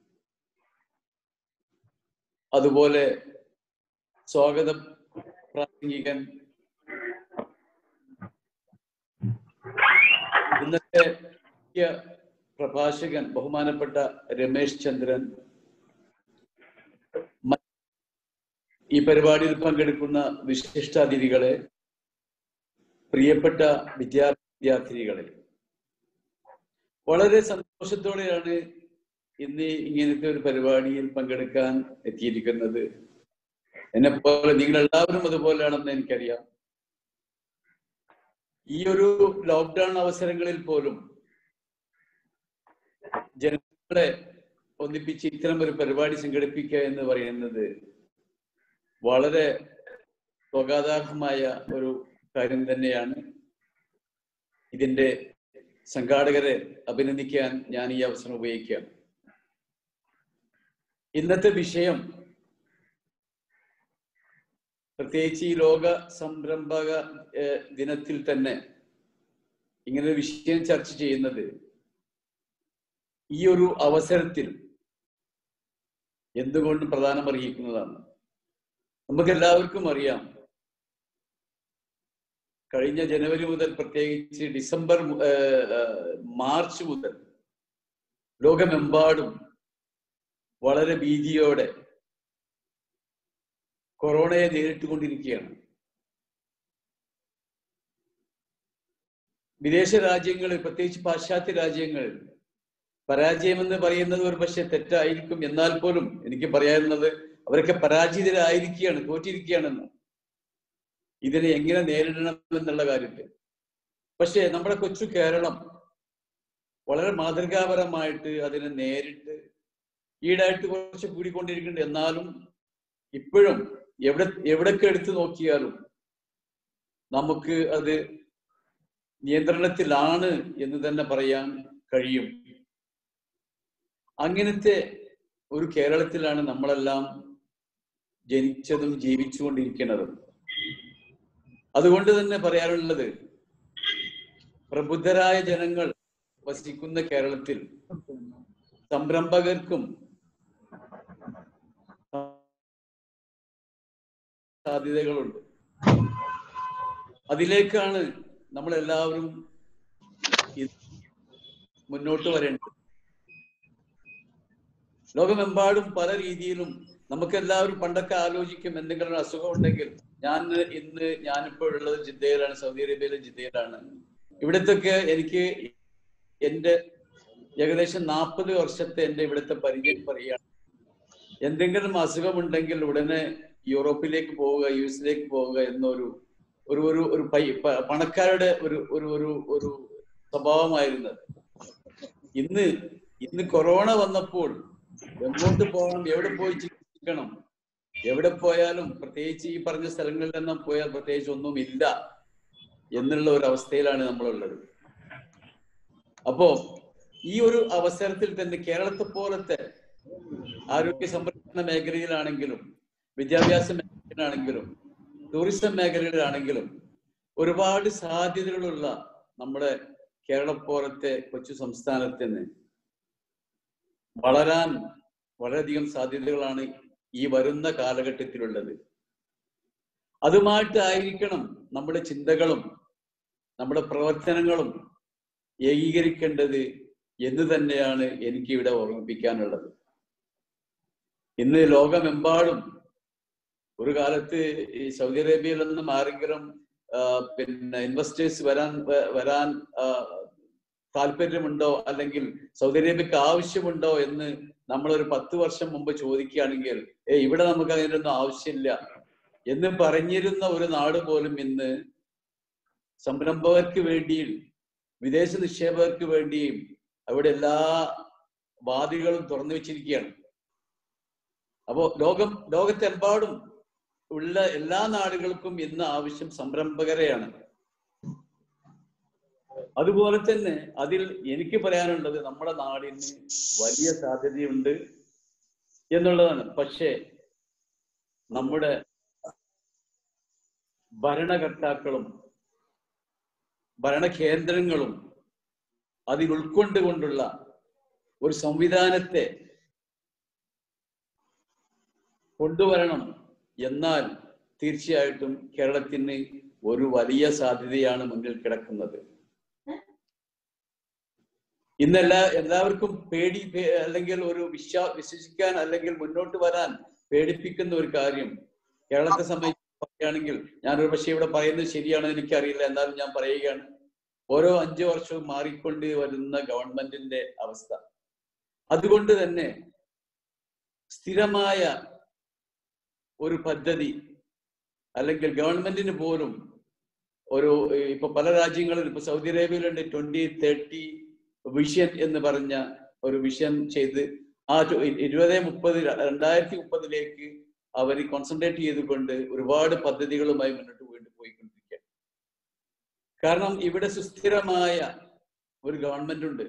[SPEAKER 9] അതുപോലെ സ്വാഗത പ്രാസംഗികൻ ഇന്നത്തെ മുഖ്യ പ്രഭാഷകൻ ബഹുമാനപ്പെട്ട രമേശ് ചന്ദ്രൻ മ- ഈ പരിപാടിയിൽ പങ്കെടുക്കുന്ന വിശിഷ്ടാതിഥികളെ പ്രിയപ്പെട്ട വിദ്യാർത്ഥി വിദ്യാർത്ഥിനികളെ വളരെ സന്തോഷത്തോടെയാണ് ഇന്ന് ഇങ്ങനത്തെ ഒരു പരിപാടിയിൽ പങ്കെടുക്കാൻ എത്തിയിരിക്കുന്നത് എന്നെ പോലെ നിങ്ങൾ എല്ലാവരും അതുപോലെയാണെന്ന് എനിക്കറിയാം ഈ ഒരു ലോക്ക്ഡൌൺ അവസരങ്ങളിൽ പോലും ജനങ്ങളെ ഒന്നിപ്പിച്ച് ഇത്തരം ഒരു പരിപാടി സംഘടിപ്പിക്കുക എന്ന് പറയുന്നത് വളരെ സ്വകാതാർഹമായ ഒരു കാര്യം തന്നെയാണ് ഇതിന്റെ സംഘാടകരെ അഭിനന്ദിക്കാൻ ഞാൻ ഈ അവസരം ഉപയോഗിക്കാം ഇന്നത്തെ വിഷയം പ്രത്യേകിച്ച് ഈ ലോക സംരംഭക ഏഹ്, ദിനത്തിൽ തന്നെ ഇങ്ങനെ ഒരു വിഷയം ചർച്ച ചെയ്യുന്നത് ഈ ഒരു അവസരത്തിൽ എന്തുകൊണ്ടും പ്രധാനം അർഹിക്കുന്നതാണ് നമുക്ക് എല്ലാവർക്കും അറിയാം കഴിഞ്ഞ ജനുവരി മുതൽ പ്രത്യേകിച്ച് ഡിസംബർ മു- ഏഹ്, ഏഹ്, മാർച്ച് മുതൽ ലോകമെമ്പാടും വളരെ ഭീതിയോടെ കൊറോണയെ നേരിട്ടുകൊണ്ടിരിക്കുകയാണ് വിദേശ രാജ്യങ്ങളിൽ പ്രത്യേകിച്ച് പാശ്ചാത്യ രാജ്യങ്ങളിൽ പരാജയമെന്ന് പറയുന്നത് ഒരു പക്ഷെ തെറ്റായിരിക്കും എന്നാൽ പോലും എനിക്ക് പറയാനുള്ളത് അവരൊക്കെ പരാജിതരായിരിക്കുകയാണ് തോറ്റിരിക്കുകയാണെന്ന് ഇതിനെ എങ്ങനെ നേരിടണം എന്നുള്ള കാര്യത്തിൽ പക്ഷേ നമ്മുടെ കൊച്ചു കേരളം വളരെ മാതൃകാപരമായിട്ട് അതിനെ നേരിട്ട് ഈടായിട്ട് കുറച്ച് കൂടിക്കൊണ്ടിരിക്കുന്നുണ്ട് എന്നാലും ഇപ്പോഴും എവിടെ എവിടൊക്കെ എടുത്തു നോക്കിയാലും നമുക്ക് അത് നിയന്ത്രണത്തിലാണ് എന്ന് തന്നെ പറയാൻ കഴിയും അങ്ങനത്തെ ഒരു കേരളത്തിലാണ് നമ്മളെല്ലാം ജനിച്ചതും ജീവിച്ചുകൊണ്ടിരിക്കുന്നതും അതുകൊണ്ട് തന്നെ പറയാനുള്ളത് പ്രബുദ്ധരായ ജനങ്ങൾ വസിക്കുന്ന കേരളത്തിൽ സംരംഭകർക്കും സാധ്യതകളുണ്ട് അതിലേക്കാണ് നമ്മൾ എല്ലാവരും മുന്നോട്ട് വരേണ്ടത് ലോകമെമ്പാടും പല രീതിയിലും നമുക്ക് എല്ലാവരും പണ്ടൊക്കെ ആലോചിക്കും എന്തെങ്കിലും ഒരു അസുഖം ഉണ്ടെങ്കിൽ ഞാൻ ഇന്ന് ഞാനിപ്പോൾ ഉള്ളത് ജിദ്ദയിലാണ് സൗദി അറേബ്യയിലെ ജിദ്ദയിലാണ് ഇവിടത്തൊക്കെ എനിക്ക് എന്റെ ഏകദേശം നാൽപ്പത് വർഷത്തെ എൻ്റെ ഇവിടുത്തെ പരിചയം പറയുകയാണ് എന്തെങ്കിലും അസുഖമുണ്ടെങ്കിൽ ഉടനെ യൂറോപ്പിലേക്ക് പോവുക യു എസിലേക്ക് പോവുക എന്നൊരു ഒരു ഒരു ഒരു പൈ പ- പണക്കാരുടെ ഒരു ഒരു ഒരു ഒരു സ്വഭാവമായിരുന്നത് ഇന്ന് ഇന്ന് കൊറോണ വന്നപ്പോൾ എങ്ങോട്ട് പോകണം എവിടെ പോയി ചികിത്സിക്കണം എവിടെ പോയാലും പ്രത്യേകിച്ച് ഈ പറഞ്ഞ സ്ഥലങ്ങളിലെല്ലാം പോയാൽ പ്രത്യേകിച്ച് ഒന്നും ഇല്ല എന്നുള്ള ഒരു അവസ്ഥയിലാണ് നമ്മളുള്ളത് അപ്പോ ഈ ഒരു അവസരത്തിൽ തന്നെ കേരളത്തെ പോലത്തെ ആരോഗ്യ സംരക്ഷണ മേഖലയിലാണെങ്കിലും വിദ്യാഭ്യാസ മേഖലയിലാണെങ്കിലും ടൂറിസം മേഖലയിലാണെങ്കിലും ഒരുപാട് സാധ്യതകളുള്ള നമ്മുടെ കേരളം പോലത്തെ കൊച്ചു സംസ്ഥാനത്തിന് വളരാൻ വളരെയധികം സാധ്യതകളാണ് ഈ വരുന്ന കാലഘട്ടത്തിലുള്ളത് അതുമായിട്ടായിരിക്കണം നമ്മുടെ ചിന്തകളും നമ്മുടെ പ്രവർത്തനങ്ങളും ഏകീകരിക്കേണ്ടത് എന്ന് തന്നെയാണ് എനിക്ക് ഇവിടെ ഓർമ്മിപ്പിക്കാനുള്ളത് ഇന്ന് ലോകമെമ്പാടും ഒരു കാലത്ത് ഈ സൗദി അറേബ്യയിൽ നിന്നും ആരെങ്കിലും ആ, പിന്നെ ഇൻവെസ്റ്റേഴ്സ് വരാൻ വ- വരാൻ ആ, താല്പര്യമുണ്ടോ അല്ലെങ്കിൽ സൗദി അറേബ്യക്ക് ആവശ്യമുണ്ടോ എന്ന് നമ്മൾ ഒരു പത്ത് വർഷം മുമ്പ് ചോദിക്കുകയാണെങ്കിൽ ഏ ഇവിടെ നമുക്ക് അതിനൊന്നും ആവശ്യമില്ല എന്ന് പറഞ്ഞിരുന്ന ഒരു നാട് പോലും ഇന്ന് സംരംഭകർക്ക് വേണ്ടിയും വിദേശ നിക്ഷേപകർക്ക് വേണ്ടിയും അവിടെ എല്ലാ വാതിലുകളും തുറന്നു വെച്ചിരിക്കുകയാണ് അപ്പോ ലോകം ലോകത്തെമ്പാടും ഉള്ള എല്ലാ നാടുകൾക്കും ഇന്ന് ആവശ്യം സംരംഭകരെയാണ് അതുപോലെ തന്നെ അതിൽ എനിക്ക് പറയാനുള്ളത് നമ്മുടെ നാടിന് വലിയ സാധ്യതയുണ്ട് എന്നുള്ളതാണ് പക്ഷേ നമ്മുടെ ഭരണകർത്താക്കളും ഭരണകേന്ദ്രങ്ങളും അതിൽ ഉൾക്കൊണ്ടുകൊണ്ടുള്ള ഒരു സംവിധാനത്തെ കൊണ്ടുവരണം എന്നാൽ തീർച്ചയായിട്ടും കേരളത്തിന് ഒരു വലിയ സാധ്യതയാണ് മുന്നിൽ കിടക്കുന്നത് ഇന്നെല്ലാ എല്ലാവർക്കും പേടി പേ- അല്ലെങ്കിൽ ഒരു വിശ്വാ വിശ്വസിക്കാൻ അല്ലെങ്കിൽ മുന്നോട്ട് വരാൻ പേടിപ്പിക്കുന്ന ഒരു കാര്യം കേരളത്തെ സംബന്ധിച്ച് പറയുകയാണെങ്കിൽ ഞാൻ ഒരു പക്ഷേ ഇവിടെ പറയുന്നത് ശരിയാണെന്ന് എനിക്കറിയില്ല എന്നാലും ഞാൻ പറയുകയാണ് ഓരോ അഞ്ചു വർഷവും മാറിക്കൊണ്ട് വരുന്ന ഗവൺമെന്റിന്റെ അവസ്ഥ അതുകൊണ്ട് തന്നെ സ്ഥിരമായ ഒരു പദ്ധതി അല്ലെങ്കിൽ ഗവൺമെന്റിന് പോലും ഒരു ഏഹ്, ഇപ്പൊ പല രാജ്യങ്ങളിൽ ഇപ്പൊ സൗദി അറേബ്യയിലുണ്ട് ട്വന്റി തേർട്ടി വിഷൻ എന്ന് പറഞ്ഞ ഒരു വിഷൻ ചെയ്ത് ആ ടു- ഇരുപത് മുപ്പത് രണ്ടായിരത്തി മുപ്പതിലേക്ക് അവർ കോൺസെൻട്രേറ്റ് ചെയ്തുകൊണ്ട് ഒരുപാട് പദ്ധതികളുമായി മുന്നോട്ട് പോയിട്ട് പോയിക്കൊണ്ടിരിക്കുകയാണ് കാരണം ഇവിടെ സുസ്ഥിരമായ ഒരു ഗവൺമെന്റ് ഉണ്ട്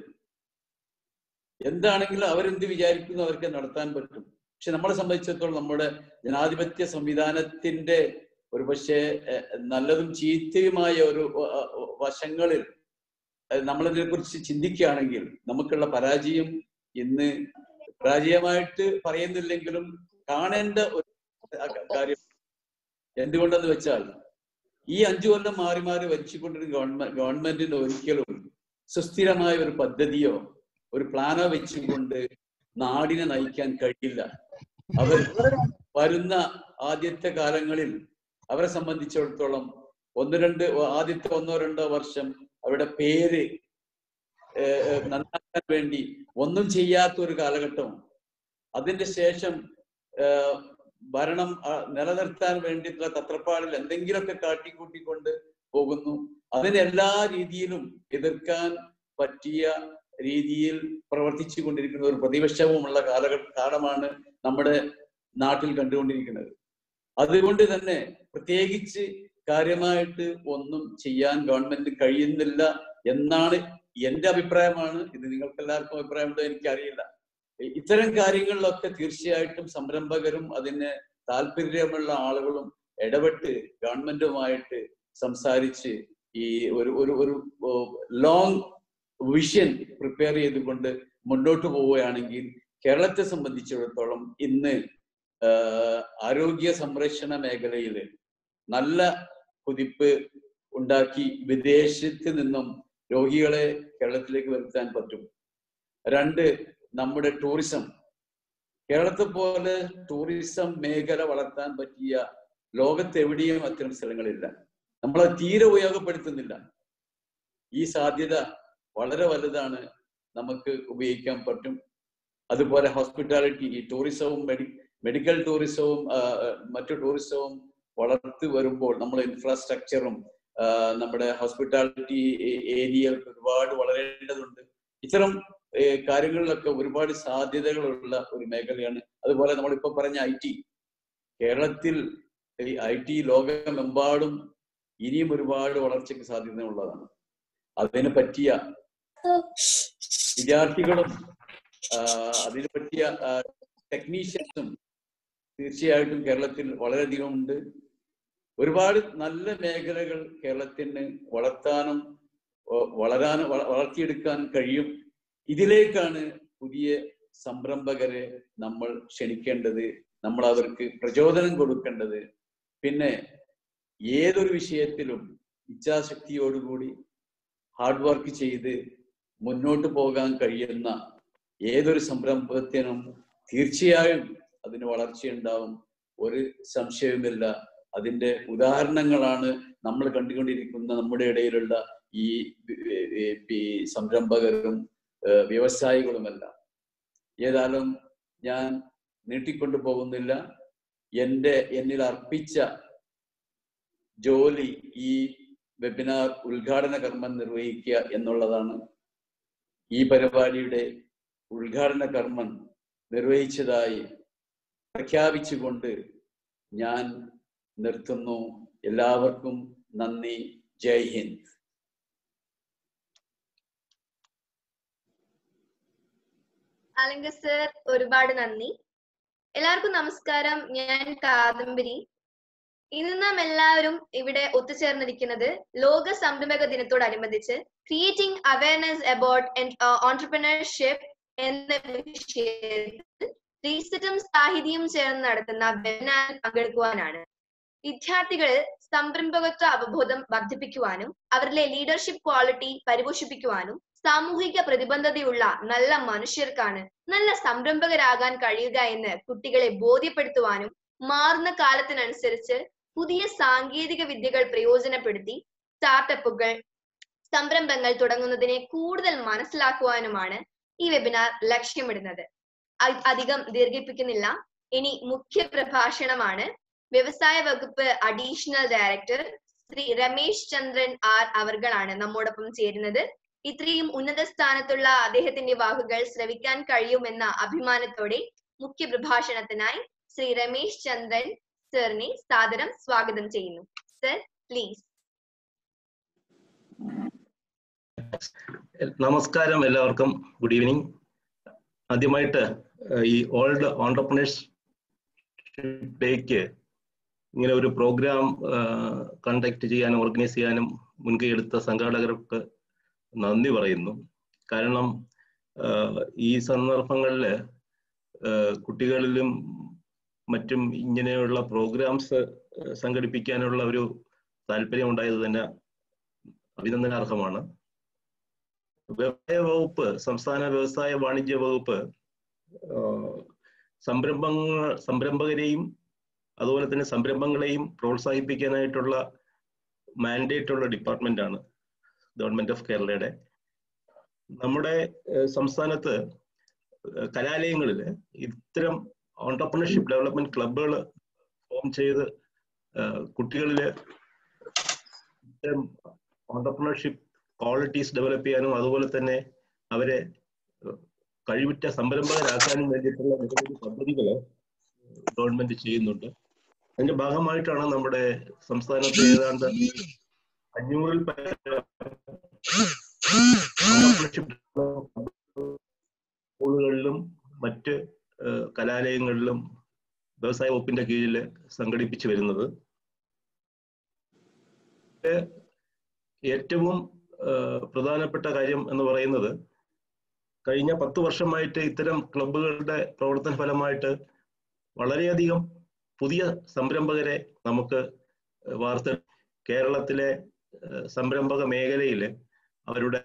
[SPEAKER 9] എന്താണെങ്കിലും അവരെന്ത് വിചാരിക്കുന്നു അവർക്ക് നടത്താൻ പറ്റും പക്ഷെ നമ്മളെ സംബന്ധിച്ചിടത്തോളം നമ്മുടെ ജനാധിപത്യ സംവിധാനത്തിന്റെ ഒരു പക്ഷേ എഹ്, നല്ലതും ചീത്തയുമായ ഒരു അഹ്, അഹ്, വശങ്ങളിൽ അഹ് നമ്മളിതിനെ കുറിച്ച് ചിന്തിക്കുകയാണെങ്കിൽ നമുക്കുള്ള പരാജയം ഇന്ന് പരാജയമായിട്ട് പറയുന്നില്ലെങ്കിലും കാണേണ്ട ഒരു കാര്യം എന്തുകൊണ്ടെന്ന് വെച്ചാൽ ഈ അഞ്ചു കൊല്ലം മാറി മാറി ഭരിച്ചുകൊണ്ടിരുന്ന ഗവൺമെന്റ് ഗവൺമെന്റിന് ഒരിക്കലും സുസ്ഥിരമായ ഒരു പദ്ധതിയോ ഒരു പ്ലാനോ വെച്ചുകൊണ്ട് നാടിനെ നയിക്കാൻ കഴിയില്ല അവർ വരുന്ന ആദ്യത്തെ കാലങ്ങളിൽ അവരെ സംബന്ധിച്ചിടത്തോളം ഒന്ന് രണ്ട് ആദ്യത്തെ ഒന്നോ രണ്ടോ വർഷം അവരുടെ പേര് ഏഹ്, ഏഹ്, നന്നാക്കാൻ വേണ്ടി ഒന്നും ചെയ്യാത്ത ഒരു കാലഘട്ടം അതിന്റെ ശേഷം ഏഹ്, ഭരണം ആ, നിലനിർത്താൻ വേണ്ടിയിട്ടുള്ള തത്രപ്പാടിൽ എന്തെങ്കിലുമൊക്കെ കാട്ടിക്കൂട്ടിക്കൊണ്ട് പോകുന്നു അതിന് എല്ലാ രീതിയിലും എതിർക്കാൻ പറ്റിയ രീതിയിൽ പ്രവർത്തിച്ചു കൊണ്ടിരിക്കുന്ന ഒരു പ്രതിപക്ഷവുമുള്ള കാലഘട്ട കാലമാണ് നമ്മുടെ നാട്ടിൽ കണ്ടുകൊണ്ടിരിക്കുന്നത് അതുകൊണ്ട് തന്നെ പ്രത്യേകിച്ച് കാര്യമായിട്ട് ഒന്നും ചെയ്യാൻ ഗവൺമെന്റ് കഴിയുന്നില്ല എന്നാണ് എന്റെ അഭിപ്രായമാണ് ഇത് നിങ്ങൾക്ക് എല്ലാവർക്കും അഭിപ്രായമുണ്ടോ എനിക്കറിയില്ല ഇ- ഇത്തരം കാര്യങ്ങളിലൊക്കെ തീർച്ചയായിട്ടും സംരംഭകരും അതിന് താല്പര്യമുള്ള ആളുകളും ഇടപെട്ട് ഗവൺമെന്റുമായിട്ട് സംസാരിച്ച് ഈ ഒരു ഒരു ഒരു ലോങ് വിഷൻ പ്രിപ്പയർ ചെയ്തുകൊണ്ട് മുന്നോട്ട് പോവുകയാണെങ്കിൽ കേരളത്തെ സംബന്ധിച്ചിടത്തോളം ഇന്ന് ആഹ് ആരോഗ്യ സംരക്ഷണ മേഖലയിൽ നല്ല കുതിപ്പ് ഉണ്ടാക്കി വിദേശത്ത് നിന്നും രോഗികളെ കേരളത്തിലേക്ക് വരുത്താൻ പറ്റും രണ്ട് നമ്മുടെ ടൂറിസം കേരളത്തെ പോലെ ടൂറിസം മേഖല വളർത്താൻ പറ്റിയ ലോകത്ത് എവിടെയും അത്തരം സ്ഥലങ്ങളില്ല നമ്മളത് തീരെ ഉപയോഗപ്പെടുത്തുന്നില്ല ഈ സാധ്യത വളരെ വലുതാണ് നമുക്ക് ഉപയോഗിക്കാൻ പറ്റും അതുപോലെ ഹോസ്പിറ്റാലിറ്റി ഈ ടൂറിസവും മെഡി മെഡിക്കൽ ടൂറിസവും ആ, ആ, മറ്റു ടൂറിസവും വളർത്തി വരുമ്പോൾ നമ്മുടെ ഇൻഫ്രാസ്ട്രക്ചറും ആ, നമ്മുടെ ഹോസ്പിറ്റാലിറ്റി ഏരിയകൾക്ക് ഒരുപാട് വളരേണ്ടതുണ്ട് ഇത്തരം ഏ, കാര്യങ്ങളിലൊക്കെ ഒരുപാട് സാധ്യതകളുള്ള ഒരു മേഖലയാണ് അതുപോലെ നമ്മളിപ്പോ പറഞ്ഞ ഐ ടി കേരളത്തിൽ ഈ ഐ ടി ലോകമെമ്പാടും ഇനിയും ഒരുപാട് വളർച്ചയ്ക്ക് സാധ്യതയുള്ളതാണ് അതിന് പറ്റിയ വിദ്യാർത്ഥികളും ആ, അതിന് പറ്റിയ ടെക്നീഷ്യൻസും തീർച്ചയായിട്ടും കേരളത്തിൽ വളരെയധികം ഉണ്ട് ഒരുപാട് നല്ല മേഖലകൾ കേരളത്തിന് വളർത്താനും വ- വളരാനും വള- വളർത്തിയെടുക്കാൻ കഴിയും ഇതിലേക്കാണ് പുതിയ സംരംഭകരെ നമ്മൾ ക്ഷണിക്കേണ്ടത് നമ്മൾ അവർക്ക് പ്രചോദനം കൊടുക്കേണ്ടത് പിന്നെ ഏതൊരു വിഷയത്തിലും ഇച്ഛാശക്തിയോടുകൂടി ഹാർഡ് വർക്ക് ചെയ്ത് മുന്നോട്ട് പോകാൻ കഴിയുന്ന ഏതൊരു സംരംഭത്തിനും തീർച്ചയായും അതിന് വളർച്ചയുണ്ടാവും ഒരു സംശയവുമില്ല അതിന്റെ ഉദാഹരണങ്ങളാണ് നമ്മൾ കണ്ടുകൊണ്ടിരിക്കുന്ന നമ്മുടെ ഇടയിലുള്ള ഈ ഏർ, ഏർ, ഈ സംരംഭകരും ഏർ, വ്യവസായികളുമെല്ലാം ഏതായാലും ഞാൻ നീട്ടിക്കൊണ്ടു പോകുന്നില്ല എൻ്റെ എന്നിൽ അർപ്പിച്ച ജോലി ഈ വെബിനാർ ഉദ്ഘാടന കർമ്മം നിർവഹിക്കുക എന്നുള്ളതാണ് ഈ പരിപാടിയുടെ ഉദ്ഘാടന കർമ്മം നിർവഹിച്ചതായി പ്രഖ്യാപിച്ചുകൊണ്ട് ഞാൻ നിർത്തുന്നു എല്ലാവർക്കും നന്ദി ജയ് ഹിന്ദ്
[SPEAKER 6] അലങ്ക സർ ഒരുപാട് നന്ദി എല്ലാവർക്കും നമസ്കാരം ഞാൻ കാദംബരി ഇന്ന് നാം എല്ലാവരും ഇവിടെ ഒത്തുചേർന്നിരിക്കുന്നത് ലോക സംരംഭക ദിനത്തോടനുബന്ധിച്ച് ക്രിയേറ്റിംഗ് അവയർനെസ് അബൌട്ട് ഓൺടർപ്രണർഷിപ്പ് എന്ന വിഷയത്തിൽ റീസെറ്റും സാഹിതിയും ചേർന്ന് നടത്തുന്ന വെബിനാറിൽ പങ്കെടുക്കുവാനാണ് വിദ്യാർത്ഥികളിൽ സംരംഭകത്വ അവബോധം വർദ്ധിപ്പിക്കുവാനും അവരിലെ ലീഡർഷിപ്പ് ക്വാളിറ്റി പരിപോഷിപ്പിക്കുവാനും സാമൂഹിക പ്രതിബദ്ധതയുള്ള നല്ല മനുഷ്യർക്കാണ് നല്ല സംരംഭകരാകാൻ കഴിയുക എന്ന് കുട്ടികളെ ബോധ്യപ്പെടുത്തുവാനും മാറുന്ന കാലത്തിനനുസരിച്ച് പുതിയ സാങ്കേതിക വിദ്യകൾ പ്രയോജനപ്പെടുത്തി സ്റ്റാർട്ടപ്പുകൾ സംരംഭങ്ങൾ തുടങ്ങുന്നതിനെ കൂടുതൽ മനസ്സിലാക്കുവാനുമാണ് ഈ വെബിനാർ ലക്ഷ്യമിടുന്നത് അ- അധികം ദീർഘിപ്പിക്കുന്നില്ല ഇനി മുഖ്യ പ്രഭാഷണമാണ് വ്യവസായ വകുപ്പ് additional director Shri Ramesh Chandran R അവർകളാണ് നമ്മോടൊപ്പം ചേരുന്നത് ഇത്രയും ഉന്നത സ്ഥാനത്തുള്ള അദ്ദേഹത്തിന്റെ വാക്കുകൾ ശ്രവിക്കാൻ കഴിയുമെന്ന അഭിമാനത്തോടെ മുഖ്യ പ്രഭാഷണത്തിനായി ശ്രീ രമേശ് ചന്ദ്രൻ സാറിനെ സാദരം സ്വാഗതം ചെയ്യുന്നു സർ പ്ലീസ്
[SPEAKER 2] നമസ്കാരം എല്ലാവർക്കും ഗുഡ് ഈവനിങ് ആദ്യമായിട്ട് ഏഹ്, ഈ ഓൾഡ് ഓണ്ടർപ്രണേഴ്സ് ഡേക്ക് ഇങ്ങനെ ഒരു പ്രോഗ്രാം കണ്ടക്ട് ചെയ്യാനും ഓർഗനൈസ് ചെയ്യാനും മുൻകൈ എടുത്ത സംഘാടകർക്ക് നന്ദി പറയുന്നു കാരണം ഏഹ്, ഈ സന്ദർഭങ്ങളിൽ കുട്ടികളിലും മറ്റും ഇങ്ങനെയുള്ള പ്രോഗ്രാംസ് സംഘടിപ്പിക്കാനുള്ള ഒരു താല്പര്യം ഉണ്ടായത് തന്നെ അഭിനന്ദനാർഹമാണ് വ്യവസായ വകുപ്പ് സംസ്ഥാന വ്യവസായ വാണിജ്യ വകുപ്പ് ആഹ് സംരംഭങ്ങൾ സംരംഭകരെയും അതുപോലെ തന്നെ സംരംഭങ്ങളെയും പ്രോത്സാഹിപ്പിക്കാനായിട്ടുള്ള മാൻഡേറ്റ് ഉള്ള ഡിപ്പാർട്ട്മെന്റ് ആണ് ഗവൺമെന്റ് ഓഫ് കേരളയുടെ നമ്മുടെ ഏഹ് സംസ്ഥാനത്ത് ഏഹ് കലാലയങ്ങളിൽ ഇത്തരം ഓണ്ടർപ്രണർഷിപ്പ് ഡെവലപ്മെന്റ് ക്ലബുകൾ ഫോം ചെയ്ത് ഏഹ് കുട്ടികളില് ഇത്തരം ഓണ്ടർപ്രണർഷിപ്പ് ക്വാളിറ്റീസ് ഡെവലപ്പ് ചെയ്യാനും അതുപോലെ തന്നെ അവരെ ഏഹ് കഴിവുറ്റ സംരംഭകരാക്കാനും വേണ്ടിയിട്ടുള്ള നിരവധി പദ്ധതികൾ ഗവൺമെന്റ് ചെയ്യുന്നുണ്ട് അതിന്റെ ഭാഗമായിട്ടാണ് നമ്മുടെ സംസ്ഥാനത്ത് ഏതാണ്ട് അഞ്ഞൂറിൽ പരം entrepreneurship സ്കൂളുകളിലും മറ്റ് ഏഹ് കലാലയങ്ങളിലും വ്യവസായ വകുപ്പിന്റെ കീഴിൽ സംഘടിപ്പിച്ചു വരുന്നത് ഏഹ് ഏറ്റവും ഏഹ് പ്രധാനപ്പെട്ട കാര്യം എന്ന് പറയുന്നത് കഴിഞ്ഞ പത്ത് വർഷമായിട്ട് ഇത്തരം ക്ലബ്ബുകളുടെ പ്രവർത്തന ഫലമായിട്ട് വളരെയധികം പുതിയ സംരംഭകരെ നമുക്ക് വാർത്ത കേരളത്തിലെ ഏഹ് സംരംഭക മേഖലയിൽ അവരുടെ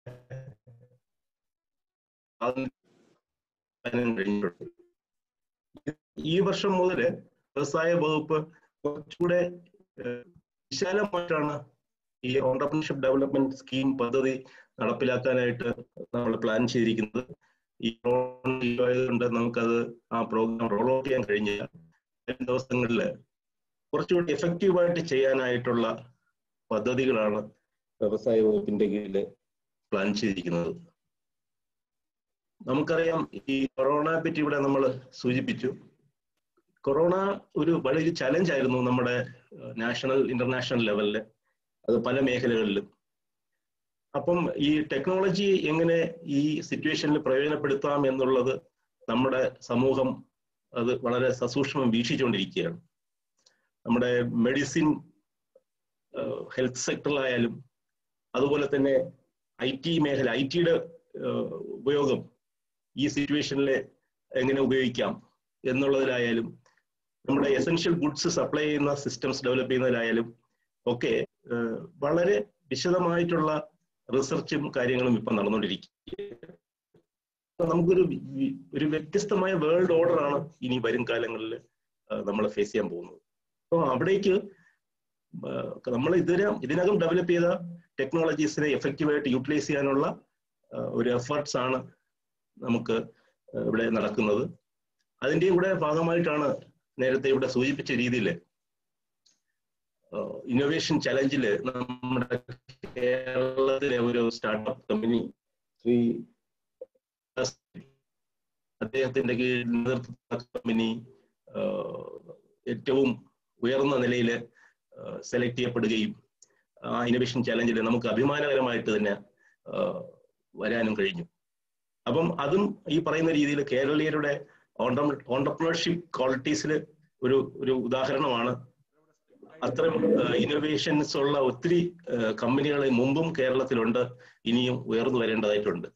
[SPEAKER 2] കഴിഞ്ഞിട്ടുണ്ട് ഈ വർഷം മുതൽ വ്യവസായ വകുപ്പ് കുറച്ചുകൂടെ ഏഹ് വിശാലമായിട്ടാണ് ഈ ഓണ്ടർപ്രണർഷിപ്പ് ഡെവലപ്മെന്റ് സ്കീം പദ്ധതി നടപ്പിലാക്കാനായിട്ട് നമ്മൾ പ്ലാൻ ചെയ്തിരിക്കുന്നത് ഈ ആയതുകൊണ്ട് നമുക്കത് ആ പ്രോഗ്രാം റോൾ ഔട്ട് ചെയ്യാൻ കഴിഞ്ഞില്ല വരും ദിവസങ്ങളിൽ കുറച്ചുകൂടി എഫക്റ്റീവായിട്ട് ചെയ്യാനായിട്ടുള്ള പദ്ധതികളാണ് വ്യവസായ വകുപ്പിന്റെ കീഴിൽ പ്ലാൻ ചെയ്തിരിക്കുന്നത് നമുക്കറിയാം ഈ കൊറോണയെ പറ്റി ഇവിടെ നമ്മൾ സൂചിപ്പിച്ചു കൊറോണ ഒരു വലിയ ചലഞ്ച് ആയിരുന്നു നമ്മുടെ നാഷണൽ ഇന്റർനാഷണൽ ലെവലില് അത് പല മേഖലകളിലും അപ്പം ഈ ടെക്നോളജി എങ്ങനെ ഈ സിറ്റുവേഷനിൽ പ്രയോജനപ്പെടുത്താം എന്നുള്ളത് നമ്മുടെ സമൂഹം അത് വളരെ സസൂക്ഷ്മം വീക്ഷിച്ചുകൊണ്ടിരിക്കുകയാണ് നമ്മുടെ മെഡിസിൻ ഹെൽത്ത് സെക്ടറിലായാലും അതുപോലെ തന്നെ ഐ ടി മേഖല ഐ ടിയുടെ ഉപയോഗം ഈ സിറ്റുവേഷനിൽ എങ്ങനെ ഉപയോഗിക്കാം എന്നുള്ളതിലായാലും നമ്മുടെ എസെൻഷ്യൽ ഗുഡ്സ് സപ്ലൈ ചെയ്യുന്ന സിസ്റ്റംസ് ഡെവലപ്പ് ചെയ്യുന്നതിലായാലും ഒക്കെ വളരെ വിശദമായിട്ടുള്ള റിസർച്ചും കാര്യങ്ങളും ഇപ്പം നടന്നുകൊണ്ടിരിക്കുക നമുക്കൊരു ഒരു വ്യത്യസ്തമായ വേൾഡ് ഓർഡർ ആണ് ഇനി വരും കാലങ്ങളിൽ നമ്മൾ ഫേസ് ചെയ്യാൻ പോകുന്നത് അപ്പോൾ അവിടേക്ക് നമ്മൾ ഇതിനകം ഇതിനകം ഡെവലപ്പ് ചെയ്ത ടെക്നോളജീസിനെ എഫക്റ്റീവായിട്ട് യൂട്ടിലൈസ് ചെയ്യാനുള്ള ഒരു എഫേർട്സ് ആണ് നമുക്ക് ഇവിടെ നടക്കുന്നത് അതിൻ്റെയും കൂടെ ഭാഗമായിട്ടാണ് നേരത്തെ ഇവിടെ സൂചിപ്പിച്ച രീതിയിൽ ഇന്നോവേഷൻ ചലഞ്ചിൽ നമ്മുടെ കേരളത്തിലെ ഒരു സ്റ്റാർട്ടപ്പ് കമ്പനി ശ്രീ അദ്ദേഹത്തിന്റെ കീഴിൽ നേതൃത്വ കമ്പനി ഏറ്റവും ഉയർന്ന നിലയിൽ സെലക്ട് ചെയ്യപ്പെടുകയും ആ ഇന്നോവേഷൻ ചലഞ്ചിൽ നമുക്ക് അഭിമാനകരമായിട്ട് തന്നെ വരാനും കഴിഞ്ഞു അപ്പം അതും ഈ പറയുന്ന രീതിയിൽ കേരളീയരുടെ ഓണ്ടർപ്രണർഷിപ്പ് ക്വാളിറ്റീസിൽ ഒരു ഒരു ഉദാഹരണമാണ് അത്തരം ഇന്നോവേഷൻസ് ഉള്ള ഒത്തിരി കമ്പനികൾ മുമ്പും കേരളത്തിലുണ്ട് ഇനിയും ഉയർന്നു വരേണ്ടതായിട്ടുണ്ട്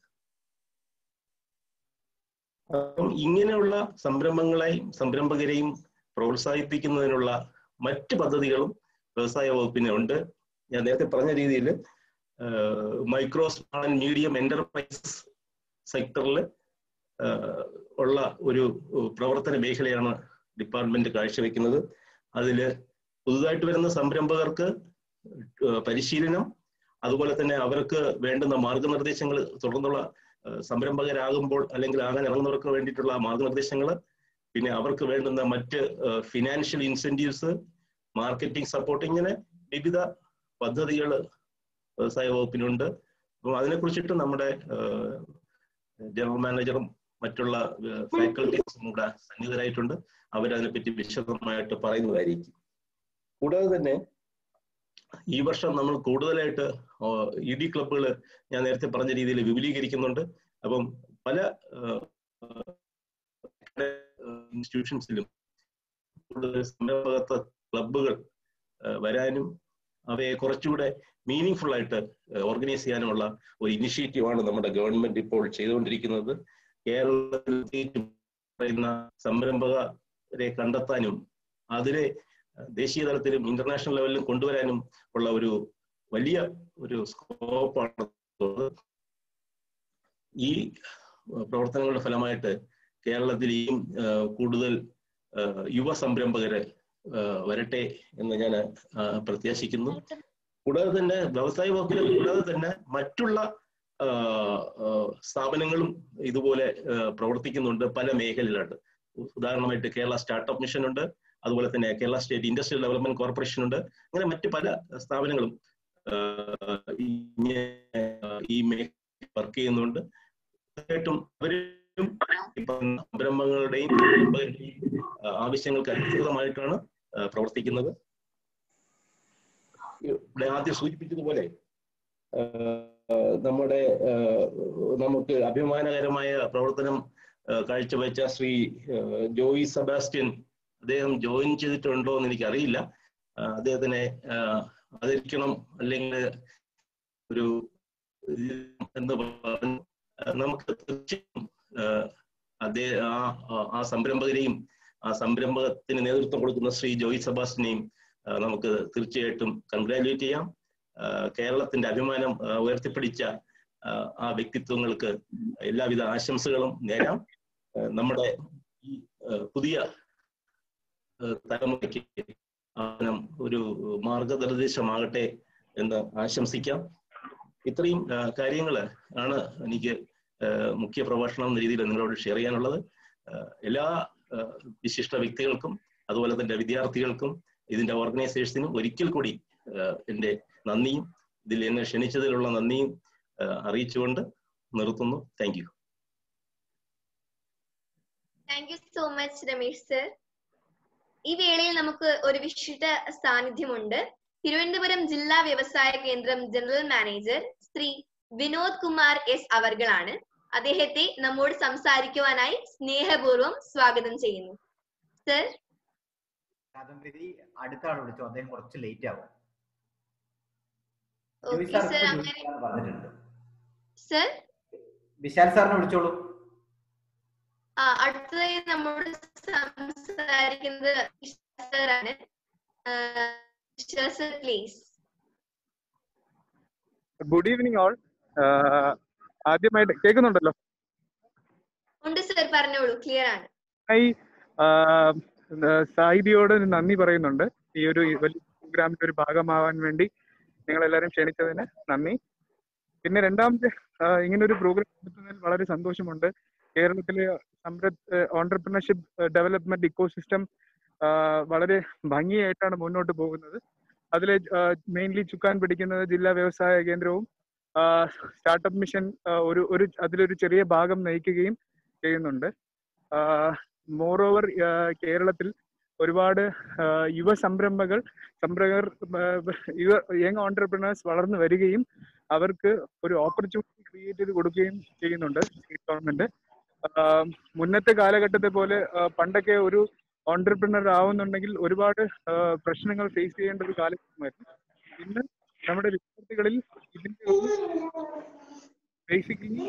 [SPEAKER 2] അപ്പം ഇങ്ങനെയുള്ള സംരംഭങ്ങളെയും സംരംഭകരെയും പ്രോത്സാഹിപ്പിക്കുന്നതിനുള്ള മറ്റ് പദ്ധതികളും വ്യവസായ വകുപ്പിന് ഉണ്ട് ഞാൻ നേരത്തെ പറഞ്ഞ രീതിയിൽ micro small and medium enterprise സെക്ടറിൽ ഉള്ള ഒരു പ്രവർത്തന മേഖലയാണ് ഡിപ്പാർട്ട്മെന്റ് കാഴ്ചവെക്കുന്നത് അതിൽ പുതുതായിട്ട് വരുന്ന സംരംഭകർക്ക് പരിശീലനം അതുപോലെ തന്നെ അവർക്ക് വേണ്ടുന്ന മാർഗനിർദ്ദേശങ്ങൾ തുടർന്നുള്ള സംരംഭകരാകുമ്പോൾ അല്ലെങ്കിൽ ആകാൻ ഇറങ്ങുന്നവർക്ക് വേണ്ടിയിട്ടുള്ള മാർഗനിർദ്ദേശങ്ങൾ പിന്നെ അവർക്ക് വേണ്ടുന്ന മറ്റ് ഫിനാൻഷ്യൽ ഇൻസെന്റീവ്സ് മാർക്കറ്റിംഗ് സപ്പോർട്ട് ഇങ്ങനെ വിവിധ പദ്ധതികൾ വ്യവസായ വകുപ്പിനുണ്ട് അപ്പം അതിനെക്കുറിച്ചിട്ട് നമ്മുടെ ജനറൽ മാനേജറും മറ്റുള്ള ഫാക്കൽറ്റീസും കൂടെ സന്നിധരായിട്ടുണ്ട് അവരതിനെപ്പറ്റി വിശദമായിട്ട് പറയുന്നതായിരിക്കും കൂടാതെ തന്നെ ഈ വർഷം നമ്മൾ കൂടുതലായിട്ട് ഇ ഡി ക്ലബുകൾ ഞാൻ നേരത്തെ പറഞ്ഞ രീതിയിൽ വിപുലീകരിക്കുന്നുണ്ട് അപ്പം പല ഇൻസ്റ്റിറ്റ്യൂഷൻസിലും കൂടുതൽ സംരംഭകത്വ ക്ലബുകൾ വരാനും അവയെ കുറച്ചുകൂടെ മീനിങ് ഫുൾ ആയിട്ട് ഓർഗനൈസ് ചെയ്യാനുമുള്ള ഒരു ഇനിഷ്യേറ്റീവാണ് നമ്മുടെ ഗവൺമെന്റ് ഇപ്പോൾ ചെയ്തുകൊണ്ടിരിക്കുന്നത് കേരളത്തിൽ പറയുന്ന സംരംഭകരെ കണ്ടെത്താനും അതിനെ ദേശീയ തലത്തിലും ഇന്റർനാഷണൽ ലെവലിലും കൊണ്ടുവരാനും ഉള്ള ഒരു വലിയ ഒരു സ്കോപ്പാണ് ഈ പ്രവർത്തനങ്ങളുടെ ഫലമായിട്ട് കേരളത്തിൽ ഈ കൂടുതൽ യുവ സംരംഭകരെ വരട്ടെ എന്ന് ഞാൻ പ്രത്യാശിക്കുന്നു കൂടാതെ തന്നെ വ്യവസായ വകുപ്പിൽ കൂടാതെ തന്നെ മറ്റുള്ള സ്ഥാപനങ്ങളും ഇതുപോലെ പ്രവർത്തിക്കുന്നുണ്ട് പല മേഖലയിലുണ്ട് ഉദാഹരണമായിട്ട് കേരള സ്റ്റാർട്ടപ്പ് മിഷൻ ഉണ്ട് അതുപോലെ തന്നെ Kerala state industrial development corporation ഉണ്ട് അങ്ങനെ മറ്റ് പല സ്ഥാപനങ്ങളും ഈ മേഖല വർക്ക് ചെയ്യുന്നുണ്ട് തീർച്ചയായിട്ടും അവരും സംരംഭങ്ങളുടെയും ആവശ്യങ്ങൾക്ക് അനുസൃതമായിട്ടാണ് പ്രവർത്തിക്കുന്നത് ഇവിടെ ആദ്യം സൂചിപ്പിച്ചതുപോലെ നമ്മുടെ നമുക്ക് അഭിമാനകരമായ പ്രവർത്തനം കാഴ്ചവെച്ച ശ്രീ ജോയി സെബാസ്റ്റ്യൻ അദ്ദേഹം ജോയിൻ ചെയ്തിട്ടുണ്ടോ എന്ന് എനിക്കറിയില്ല അദ്ദേഹത്തിനെ ആദരിക്കണം അല്ലെങ്കിൽ ഒരു എന്ന് പറഞ്ഞു നമുക്ക് തീർച്ചയായും അദ്ദേഹം ആ ആ സംരംഭകരെയും ആ സംരംഭകത്തിന് നേതൃത്വം കൊടുക്കുന്ന ശ്രീ ജോയി സെബാസ്റ്റിനെയും നമുക്ക് തീർച്ചയായിട്ടും കൺഗ്രാജുലേറ്റ് ചെയ്യാം കേരളത്തിന്റെ അഭിമാനം ഉയർത്തിപ്പിടിച്ച ആ വ്യക്തിത്വങ്ങൾക്ക് എല്ലാവിധ ആശംസകളും നേരാം നമ്മുടെ ഈ പുതിയ തലമുറയ്ക്ക് ഒരു മാർഗനിർദ്ദേശമാകട്ടെ എന്ന് ആശംസിക്കാം ഇത്രയും കാര്യങ്ങൾ ആണ് എനിക്ക് ആ, മുഖ്യ പ്രഭാഷണം എന്ന രീതിയിൽ നിങ്ങളോട് ഷെയർ ചെയ്യാനുള്ളത് ആ, എല്ലാ ആ, വിശിഷ്ട വ്യക്തികൾക്കും അതുപോലെ തന്നെ വിദ്യാർത്ഥികൾക്കും ഇതിന്റെ ഓർഗനൈസേഴ്സിനും ഒരിക്കൽ കൂടി ആ, എന്റെ നന്ദിയും ഇതിൽ എന്നെ ക്ഷണിച്ചതിലുള്ള നന്ദിയും ആ, അറിയിച്ചുകൊണ്ട് നിർത്തുന്നു thank you
[SPEAKER 6] thank you so much Ramesh sir ഈ വേളയിൽ നമുക്ക് ഒരു വിശിഷ്ട സാന്നിധ്യമുണ്ട് തിരുവനന്തപുരം ജില്ലാ വ്യവസായ കേന്ദ്രം general manager Shri Vinod Kumar S അവർകളാണ് അദ്ദേഹത്തെ നമ്മോട് സംസാരിക്കുവാനായി സ്നേഹപൂർവ്വം സ്വാഗതം ചെയ്യുന്നു സർ
[SPEAKER 3] കാദംബരി അടുത്ത ആൾ വിളിച്ചു അദ്ദേഹം കുറച്ച് ലേറ്റ് ആവും
[SPEAKER 6] ഓക്കെ
[SPEAKER 3] ജോയ് സാർ
[SPEAKER 6] സർ
[SPEAKER 3] ഇപ്പോൾ
[SPEAKER 6] അങ്ങനെ
[SPEAKER 3] വിളിക്കാമെന്ന് പറഞ്ഞിട്ടുണ്ട്
[SPEAKER 6] സർ
[SPEAKER 3] വിശാൽ സാറിനെ വിളിച്ചോളൂ
[SPEAKER 6] ആ അടുത്തതായി നമ്മോട് സംസാരിക്കുന്നത് സർ ആണ് sir please
[SPEAKER 8] good evening all ആദ്യമായിട്ട് കേൾക്കുന്നുണ്ടല്ലോ
[SPEAKER 6] ഉണ്ട് സർ പറഞ്ഞോളൂ ക്ലിയർ ആണ്
[SPEAKER 8] ഈ സാഹിതിയോട് നന്ദി പറയുന്നുണ്ട് ഈ ഒരു വലിയ പ്രോഗ്രാമിന്റെ ഒരു ഭാഗമാവാൻ വേണ്ടി നിങ്ങൾ എല്ലാവരും ക്ഷണിച്ചതിന് നന്ദി പിന്നെ രണ്ടാമത്തെ ആ, ഇങ്ങനെ ഒരു പ്രോഗ്രാം നടത്തുന്നതിൽ വളരെ സന്തോഷമുണ്ട് കേരളത്തിലെ സംരംഭ ഓണ്ടർപ്രണർഷിപ്പ് ഡെവലപ്മെന്റ് ഇക്കോസിസ്റ്റം വളരെ ഭംഗിയായിട്ടാണ് മുന്നോട്ട് പോകുന്നത് അതിൽ മെയിൻലി ചുക്കാൻ പിടിക്കുന്നത് ജില്ലാ വ്യവസായ കേന്ദ്രവും സ്റ്റാർട്ടപ്പ് മിഷൻ ആ, ഒരു ഒരു അതിലൊരു ചെറിയ ഭാഗം നയിക്കുകയും ചെയ്യുന്നുണ്ട് മോറോവർ കേരളത്തിൽ ഒരുപാട് ആ, യുവ സംരംഭകൾ സംരംഭകർ യുവ യങ് ഓണ്ടർപ്രണേഴ്സ് വളർന്നു വരികയും അവർക്ക് ഒരു ഓപ്പർച്യൂണിറ്റി ക്രിയേറ്റ് ചെയ്ത് കൊടുക്കുകയും ചെയ്യുന്നുണ്ട് സ്റ്റേറ്റ് ഗവൺമെന്റ് മുന്നത്തെ കാലഘട്ടത്തെ പോലെ ആ, പണ്ടൊക്കെ ഒരു ഓണ്ടർപ്രണർ ആവുന്നുണ്ടെങ്കിൽ ഒരുപാട് ആ, പ്രശ്നങ്ങൾ ഫേസ് ചെയ്യേണ്ട ഒരു കാലഘട്ടമായിരുന്നു ഇന്ന് നമ്മുടെ വിദ്യാർത്ഥികളിൽ ഇതിന്റെ ബേസിക്കലി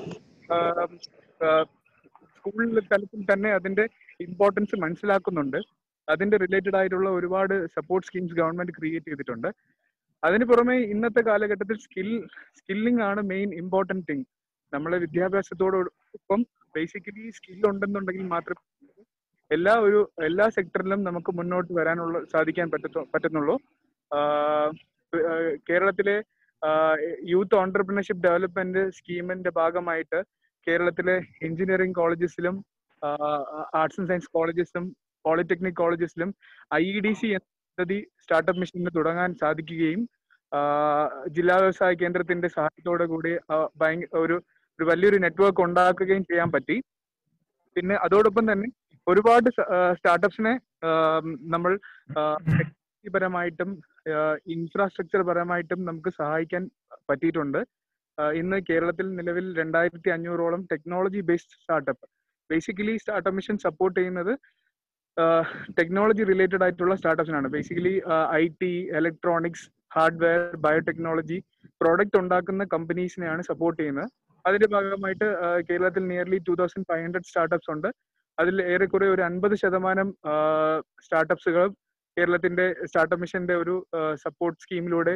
[SPEAKER 8] സ്കൂൾ തലത്തിൽ തന്നെ അതിന്റെ ഇമ്പോർട്ടൻസ് മനസ്സിലാക്കുന്നുണ്ട് അതിന്റെ റിലേറ്റഡ് ആയിട്ടുള്ള ഒരുപാട് സപ്പോർട്ട് സ്കീംസ് ഗവൺമെന്റ് ക്രിയേറ്റ് ചെയ്തിട്ടുണ്ട് അതിന് പുറമെ ഇന്നത്തെ കാലഘട്ടത്തിൽ സ്കിൽ സ്കില്ലിംഗ് ആണ് മെയിൻ ഇമ്പോർട്ടൻറ്റ് തിങ് നമ്മളെ വിദ്യാഭ്യാസത്തോടൊപ്പം ബേസിക്കലി സ്കിൽ ഉണ്ടെന്നുണ്ടെങ്കിൽ മാത്രമേ എല്ലാ ഒരു എല്ലാ സെക്ടറിലും നമുക്ക് മുന്നോട്ട് വരാനുള്ള സാധിക്കാൻ പറ്റത്തു പറ്റുന്നുള്ളൂ ആഹ് ഏഹ് കേരളത്തിലെ യൂത്ത് ഓണ്ടർപ്രണർഷിപ്പ് ഡെവലപ്മെന്റ് സ്കീമിന്റെ ഭാഗമായിട്ട് കേരളത്തിലെ എഞ്ചിനീയറിംഗ് കോളേജസിലും ആർട്സ് ആൻഡ് സയൻസ് കോളേജസിലും പോളിടെക്നിക് കോളേജസിലും ഐ ഇ ഡി സി എന്ന പദ്ധതി സ്റ്റാർട്ടപ്പ് മിഷന് തുടങ്ങാൻ സാധിക്കുകയും ആഹ് ജില്ലാ വ്യവസായ കേന്ദ്രത്തിന്റെ സഹായത്തോടു കൂടി ആഹ് ഭയങ്ക ഒരു ഒരു വലിയൊരു നെറ്റ്വർക്ക് ഉണ്ടാക്കുകയും ചെയ്യാൻ പറ്റി പിന്നെ അതോടൊപ്പം തന്നെ ഒരുപാട് സ്റ്റാർട്ടപ്സിനെ നമ്മൾ പരമായിട്ടും ഇൻഫ്രാസ്ട്രക്ചർ പരമായിട്ടും നമുക്ക് സഹായിക്കാൻ പറ്റിയിട്ടുണ്ട് ആഹ് ഇന്ന് കേരളത്തിൽ നിലവിൽ രണ്ടായിരത്തി അഞ്ഞൂറോളം technology based startup basically startup mission support ചെയ്യുന്നത് ടെക്നോളജി റിലേറ്റഡ് ആയിട്ടുള്ള സ്റ്റാർട്ടപ്സിനാണ് basically I T electronics hardware biotechnology product ഉണ്ടാക്കുന്ന കമ്പനീസിനെയാണ് സപ്പോർട്ട് ചെയ്യുന്നത് അതിന്റെ ഭാഗമായിട്ട് ആഹ് കേരളത്തിൽ nearly two thousand five hundred startups ഉണ്ട് അതിൽ ഏറെക്കുറെ ഒരു അൻപത് ശതമാനം സ്റ്റാർട്ടപ്സുകൾ കേരളത്തിന്റെ സ്റ്റാർട്ടപ്പ് മിഷന്റെ ഒരു സപ്പോർട്ട് സ്കീമിലൂടെ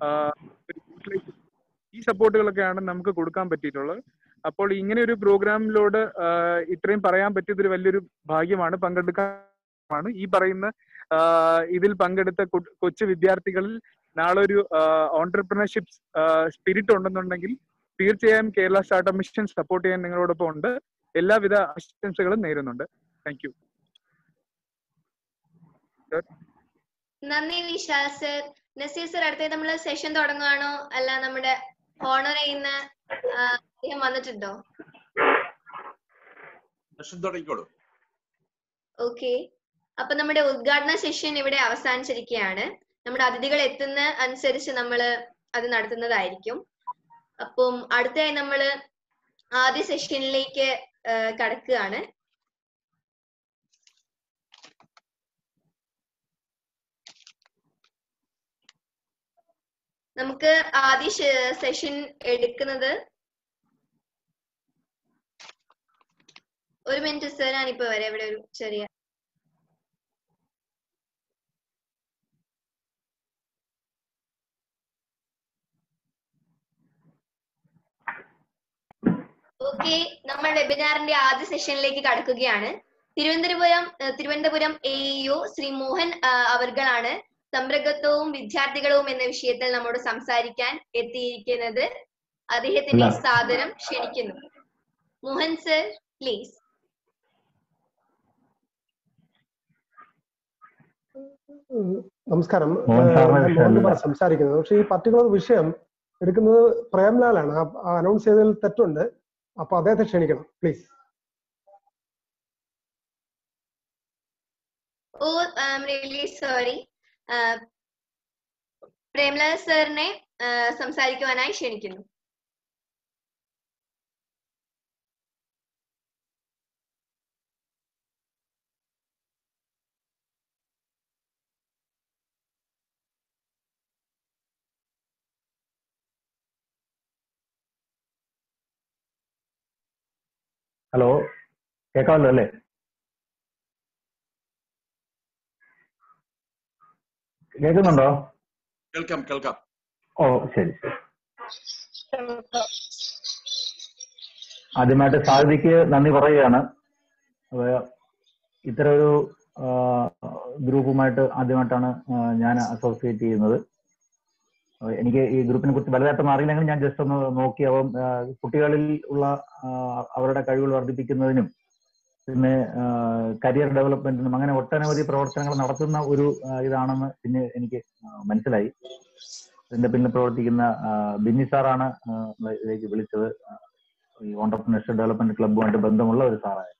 [SPEAKER 8] ഈ സപ്പോർട്ടുകളൊക്കെയാണ് നമുക്ക് കൊടുക്കാൻ പറ്റിയിട്ടുള്ളത് അപ്പോൾ ഇങ്ങനെ ഒരു പ്രോഗ്രാമിലൂടെ ഇത്രയും പറയാൻ പറ്റിയത് ഒരു വലിയൊരു ഭാഗ്യമാണ് പങ്കെടുക്കാൻ ഈ പറയുന്ന ആഹ് ഇതിൽ പങ്കെടുത്ത കു- കൊച്ചു വിദ്യാർത്ഥികളിൽ നാളെ ഒരു ഓണ്ടർപ്രണർഷിപ്പ് സ്പിരിറ്റ് ഉണ്ടെന്നുണ്ടെങ്കിൽ തീർച്ചയായും കേരള സ്റ്റാർട്ടപ്പ് മിഷൻ സപ്പോർട്ട് ചെയ്യാൻ നിങ്ങളോടൊപ്പം ഉണ്ട് എല്ലാവിധ ആശംസകളും നേരുന്നുണ്ട് താങ്ക് യു
[SPEAKER 6] നന്ദി വിശാൽ സർ നസീർ സർ അടുത്തത് നമ്മൾ സെഷൻ തുടങ്ങുകയാണോ അല്ല നമ്മുടെ ഓണർ ചെയ്യുന്ന ആ, അദ്ദേഹം വന്നിട്ടുണ്ടോ
[SPEAKER 4] സെഷൻ തുടങ്ങിക്കോളൂ
[SPEAKER 6] ഓക്കെ അപ്പൊ നമ്മുടെ ഉദ്ഘാടന സെഷൻ ഇവിടെ അവസാനിച്ചിരിക്കുകയാണ് നമ്മുടെ അതിഥികൾ എത്തുന്ന അനുസരിച്ച് നമ്മൾ അത് നടത്തുന്നതായിരിക്കും അപ്പം അടുത്തതായി നമ്മൾ ആദ്യ സെഷനിലേക്ക് കടക്കുകയാണ് നമുക്ക് ആദ്യ സെഷൻ എടുക്കുന്നത് ഒരു മിനിറ്റ് സർ ഞാനിപ്പോ വരാം ഇവിടെ ഒരു ചെറിയ ഓക്കെ നമ്മൾ വെബിനാറിന്റെ ആദ്യ സെഷനിലേക്ക് കടക്കുകയാണ് തിരുവനന്തപുരം ഏഹ് തിരുവനന്തപുരം എ ശ്രീ മോഹൻ ആഹ് അവർകളാണ് സംരംഭത്വവും വിദ്യാർത്ഥികളും എന്ന വിഷയത്തിൽ നമ്മോട് സംസാരിക്കാൻ എത്തിയിരിക്കുന്നത് അദ്ദേഹത്തിന്റെ
[SPEAKER 10] അല്ല.
[SPEAKER 6] സാദരം ക്ഷണിക്കുന്നു മോഹൻ സർ പ്ലീസ്
[SPEAKER 1] ഉം, നമസ്കാരം
[SPEAKER 10] മോഹൻ
[SPEAKER 1] ഏഹ്,
[SPEAKER 10] സാറിന്
[SPEAKER 1] ഞാൻ മോഹൻ
[SPEAKER 10] വിഷയമില്ല.
[SPEAKER 1] കുമാർ സംസാരിക്കുന്നത് പക്ഷേ ഈ പർട്ടിക്കുലർ വിഷയം എടുക്കുന്നത് പ്രേംലാലാണ് അനൗൺസ് ചെയ്തതിൽ തെറ്റുണ്ട് അപ്പൊ അദ്ദേഹത്തെ ക്ഷണിക്കണം please
[SPEAKER 6] oh I am really sorry Premlal സാറിനെ സംസാരിക്കുവാനായി ക്ഷണിക്കുന്നു
[SPEAKER 10] ഹലോ കേൾക്കാമല്ലോ അല്ലേ കേൾക്കുന്നുണ്ടോ
[SPEAKER 4] കേൾക്കാം കേൾക്കാം
[SPEAKER 10] ഓ ശരി ശരി ആദ്യമായിട്ട് സാഹിതിക്ക് നന്ദി പറയുകയാണ് അപ്പൊ ഇത്തരം ഒരു ആ, ഗ്രൂപ്പുമായിട്ട് ആദ്യമായിട്ടാണ് ആ, ഞാൻ അസോസിയേറ്റ് ചെയ്യുന്നത് അപ്പൊ എനിക്ക് ഈ ഗ്രൂപ്പിനെ കുറിച്ച് വലുതായിട്ടൊന്നും അറിയില്ലെങ്കിൽ ഞാൻ ജസ്റ്റ് ഒന്ന് നോക്കി അപ്പം ആ, കുട്ടികളിൽ ഉള്ള ആ, അവരുടെ കഴിവുകൾ വർദ്ധിപ്പിക്കുന്നതിനും പിന്നെ കരിയർ ഡെവലപ്മെന്റിനും അങ്ങനെ ഒട്ടനവധി പ്രവർത്തനങ്ങൾ നടത്തുന്ന ഒരു ആ, ഇതാണെന്ന് പിന്നെ എനിക്ക് ആ, മനസ്സിലായി ഇതിന്റെ പിന്നിൽ പ്രവർത്തിക്കുന്ന ആ, ബിന്നി സാറാണ് ആ, നമ്മളെ ഇതിലേക്ക് വിളിച്ചത് ആ, ഈ ഓണ്ടർപ്രണർഷിപ്പ് ഡെവലപ്മെന്റ് ക്ലബ്ബുമായിട്ട് ബന്ധമുള്ള ഒരു സാറാണ്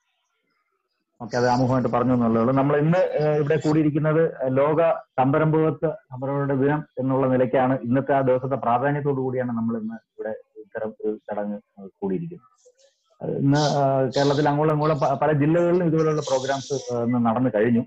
[SPEAKER 10] ഓക്കെ അത് ആമുഖമായിട്ട് പറഞ്ഞു എന്നുള്ളേ ഉള്ളൂ നമ്മൾ ഇന്ന് ആ, ഇവിടെ കൂടിയിരിക്കുന്നത് ലോക സംരംഭകത്വ സംരംഭങ്ങളുടെ ദിനം എന്നുള്ള നിലയ്ക്കാണ് ഇന്നത്തെ ആ ദിവസത്തെ പ്രാധാന്യത്തോടു കൂടിയാണ് നമ്മൾ ഇന്ന് ഇവിടെ ഇത്തരം ഒരു ചടങ്ങ് ആ, കൂടിയിരിക്കുന്നത് അത് ഇന്ന് ആ, കേരളത്തിൽ അങ്ങോളം ഇങ്ങോളം പ- പല ജില്ലകളിലും ഇതുപോലുള്ള പ്രോഗ്രാംസ് ഇന്ന് നടന്നു കഴിഞ്ഞു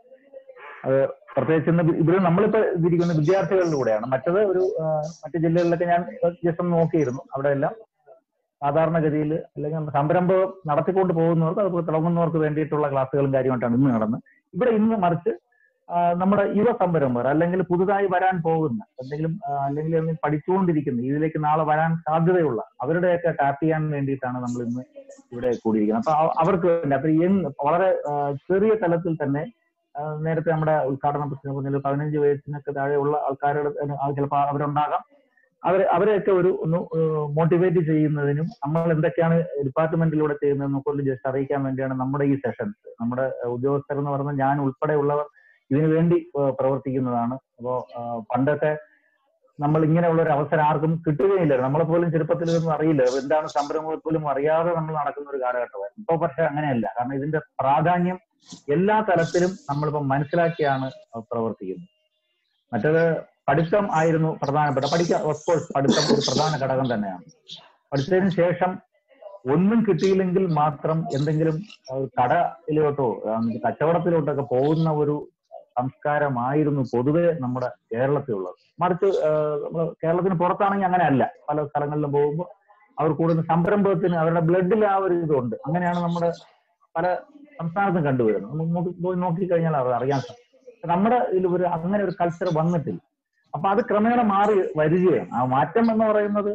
[SPEAKER 10] അത് പ്രത്യേകിച്ച് ഇന്ന് ഇവിടെ നമ്മളിപ്പോ ഇരിക്കുന്ന വിദ്യാർത്ഥികളുടെ കൂടെയാണ് മറ്റത് ഒരു ആ, മറ്റു ജില്ലകളിലൊക്കെ ഞാൻ ജസ്റ്റ് ഒന്ന് നോക്കിയിരുന്നു അവിടെ എല്ലാം സാധാരണഗതിയിൽ അല്ലെങ്കിൽ സംരംഭം നടത്തിക്കൊണ്ട് പോകുന്നവർക്ക് അതുപോലെ തുടങ്ങുന്നവർക്ക് വേണ്ടിയിട്ടുള്ള ക്ലാസ്സുകളും കാര്യമായിട്ടാണ് ഇന്ന് നടന്നത് ഇവിടെ ഇന്ന് മറിച്ച് ആ, നമ്മുടെ യുവ സംരംഭകർ അല്ലെങ്കിൽ പുതുതായി വരാൻ പോകുന്ന എന്തെങ്കിലും ആ, അല്ലെങ്കിൽ എന്തെങ്കിലും പഠിച്ചുകൊണ്ടിരിക്കുന്ന ഇതിലേക്ക് നാളെ വരാൻ സാധ്യതയുള്ള അവരുടെയൊക്കെ ടാപ്പ് ചെയ്യാൻ വേണ്ടിയിട്ടാണ് നമ്മൾ ഇന്ന് ഇവിടെ കൂടിയിരിക്കുന്നത് അപ്പൊ അവ- അവർക്ക് വേണ്ടി അപ്പൊ യങ് വളരെ ആ, ചെറിയ തലത്തിൽ തന്നെ ആ, നേരത്തെ നമ്മുടെ ഉദ്ഘാടന പ്രശ്നം പറഞ്ഞാൽ പതിനഞ്ച് വയസ്സിനൊക്കെ താഴെയുള്ള ആൾക്കാരുടെ ചിലപ്പോൾ അവരുണ്ടാകാം അവരെ അവരെയൊക്കെ ഒരു ഒന്ന് മോട്ടിവേറ്റ് ചെയ്യുന്നതിനും നമ്മൾ എന്തൊക്കെയാണ് ഡിപ്പാർട്ട്മെന്റിലൂടെ ചെയ്യുന്നത് കൊണ്ട് ജസ്റ്റ് അറിയിക്കാൻ വേണ്ടിയാണ് നമ്മുടെ ഈ സെഷൻസ് നമ്മുടെ ഉദ്യോഗസ്ഥർ എന്ന് പറഞ്ഞാൽ ഞാൻ ഉൾപ്പെടെയുള്ളവർ ഇതിനു വേണ്ടി ഏഹ് പ്രവർത്തിക്കുന്നതാണ് അപ്പോ ആഹ് പണ്ടൊക്കെ നമ്മൾ ഇങ്ങനെയുള്ള ഒരു അവസരം ആർക്കും കിട്ടുകയില്ല നമ്മളെ പോലും ചെറുപ്പത്തിൽ ഇതൊന്നും അറിയില്ല എന്താണ് സംരംഭം പോലും അറിയാതെ നമ്മൾ നടക്കുന്ന ഒരു കാലഘട്ടമായിരുന്നു ഇപ്പൊ പക്ഷെ അങ്ങനെയല്ല കാരണം ഇതിന്റെ പ്രാധാന്യം എല്ലാ തലത്തിലും നമ്മളിപ്പോ മനസ്സിലാക്കിയാണ് പ്രവർത്തിക്കുന്നത് മറ്റത് പഠിത്തം ആയിരുന്നു പ്രധാനപ്പെട്ട പഠിക്കാൻ ഓഫ്കോഴ്സ് പഠിത്തം ഒരു പ്രധാന ഘടകം തന്നെയാണ് പഠിച്ചതിന് ശേഷം ഒന്നും കിട്ടിയില്ലെങ്കിൽ മാത്രം എന്തെങ്കിലും ഒരു കടയിലോട്ടോ ആ, കച്ചവടത്തിലോട്ടൊക്കെ പോകുന്ന ഒരു സംസ്കാരമായിരുന്നു പൊതുവെ നമ്മുടെ കേരളത്തിലുള്ളത് മറിച്ച് നമ്മൾ കേരളത്തിന് പുറത്താണെങ്കിൽ അങ്ങനെയല്ല പല സ്ഥലങ്ങളിലും പോകുമ്പോൾ അവർ കൂടുതൽ സംരംഭത്തിന് അവരുടെ ബ്ലഡിൽ ആ ഒരു ഇതുണ്ട് അങ്ങനെയാണ് നമ്മുടെ പല സംസ്ഥാനത്തും കണ്ടുവരുന്നത് നമുക്ക് നോക്കി പോയി നോക്കിക്കഴിഞ്ഞാൽ അത് അറിയാൻ സാധിക്കും നമ്മുടെ ഇതിൽ ഒരു അങ്ങനെ ഒരു കൾച്ചർ വന്നിട്ടില്ല അപ്പൊ അത് ക്രമേണ മാറി വരികയാണ് ആ മാറ്റം എന്ന് പറയുന്നത്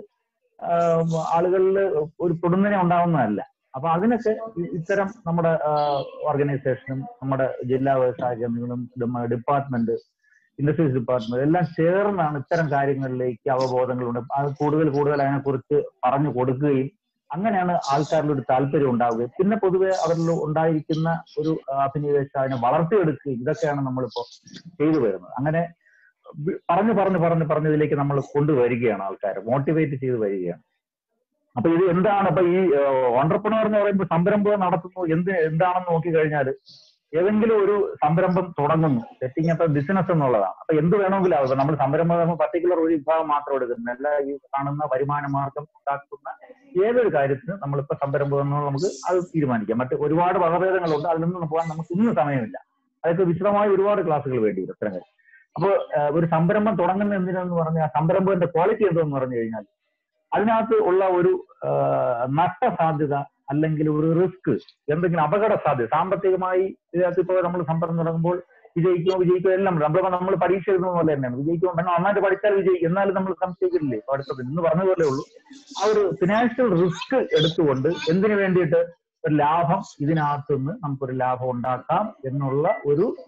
[SPEAKER 10] ആളുകളിൽ ഒരു പൊടുന്നനെ ഉണ്ടാവുന്നതല്ല അപ്പൊ അതിനൊക്കെ ഇ- ഇത്തരം നമ്മുടെ ഓർഗനൈസേഷനും നമ്മുടെ ജില്ലാ വ്യവസായ കേന്ദ്രങ്ങളും ഡി- ഡിപ്പാർട്ട്മെന്റ് ഇൻഡസ്ട്രീസ് ഡിപ്പാർട്ട്മെന്റ് എല്ലാം ചേർന്നാണ് ഇത്തരം കാര്യങ്ങളിലേക്ക് അവബോധങ്ങളുണ്ട് അത് കൂടുതൽ കൂടുതൽ അതിനെക്കുറിച്ച് പറഞ്ഞു കൊടുക്കുകയും അങ്ങനെയാണ് ആൾക്കാരിൽ ഒരു താല്പര്യം ഉണ്ടാവുകയും പിന്നെ പൊതുവെ അവരിൽ ഉണ്ടായിരിക്കുന്ന ഒരു അഭിനിവേശ അതിനെ വളർത്തിയെടുക്കുകയും ഇതൊക്കെയാണ് നമ്മളിപ്പോ ചെയ്തു വരുന്നത് അങ്ങനെ വി- പറഞ്ഞു പറഞ്ഞു പറഞ്ഞു പറഞ്ഞു ഇതിലേക്ക് നമ്മൾ കൊണ്ടുവരികയാണ് ആൾക്കാരെ മോട്ടിവേറ്റ് ചെയ്ത് വരികയാണ് അപ്പൊ ഇത് എന്താണ് ഇപ്പൊ ഈ ഓണ്ടർപ്രണർ എന്ന് പറയുമ്പോൾ സംരംഭം നടത്തുന്നു എന്ത് എന്താണെന്ന് നോക്കിക്കഴിഞ്ഞാൽ ഏതെങ്കിലും ഒരു സംരംഭം തുടങ്ങുന്നു സെറ്റിംഗ് അപ്പ് ബിസിനസ് എന്നുള്ളതാണ് അപ്പൊ എന്ത് വേണമെങ്കിലും ആവും നമ്മൾ സംരംഭം പർട്ടിക്കുലർ ഒരു വിഭാഗം മാത്രം എടുക്കുന്നില്ല എല്ലാ ഈ കാണുന്ന വരുമാന മാർഗം ഉണ്ടാക്കുന്ന ഏതൊരു കാര്യത്തിന് നമ്മളിപ്പോ സംരംഭം എന്ന് നമുക്ക് അത് തീരുമാനിക്കാം മറ്റ് ഒരുപാട് വകഭേദങ്ങളുണ്ട് അതിൽ നിന്ന് പോകാൻ നമുക്ക് ഇന്ന് സമയമില്ല അതൊക്കെ വിശദമായ ഒരുപാട് ക്ലാസ്സുകൾ വേണ്ടി വരും ഇത്തരം കാര്യം അപ്പോൾ ഒരു സംരംഭം തുടങ്ങുന്ന എന്തിനാന്ന് പറഞ്ഞാൽ ആ സംരംഭത്തിന്റെ ക്വാളിറ്റി എന്തെന്ന് പറഞ്ഞു കഴിഞ്ഞാൽ അതിനകത്ത് ഉള്ള ഒരു ആ, നഷ്ടസാധ്യത അല്ലെങ്കിൽ ഒരു റിസ്ക് എന്തെങ്കിലും അപകട സാധ്യത സാമ്പത്തികമായി ഇതിനകത്ത് ഇപ്പോൾ നമ്മൾ സംരംഭം തുടങ്ങുമ്പോൾ വിജയിക്കുമോ വിജയിക്കുമോ എല്ലാം ഉണ്ട്. നമ്മളിപ്പോ നമ്മൾ പരീക്ഷ എഴുതുന്ന പോലെ തന്നെയാണ് വിജയിക്കുമോ പിന്നെ നന്നായിട്ട് പഠിച്ചാൽ വിജയിക്കും എന്നാലും നമ്മൾ സംശയിക്കില്ലേ പഠിത്തത്തിൽ ഇന്ന് പറഞ്ഞ പോലെ ഉള്ളൂ ആ ഒരു ഫിനാൻഷ്യൽ റിസ്ക് എടുത്തുകൊണ്ട് എന്തിനു വേണ്ടിയിട്ട് ഒരു ലാഭം ഇതിനകത്തുനിന്ന് നമുക്കൊരു ലാഭം ഉണ്ടാക്കാം എന്നുള്ള ഒരു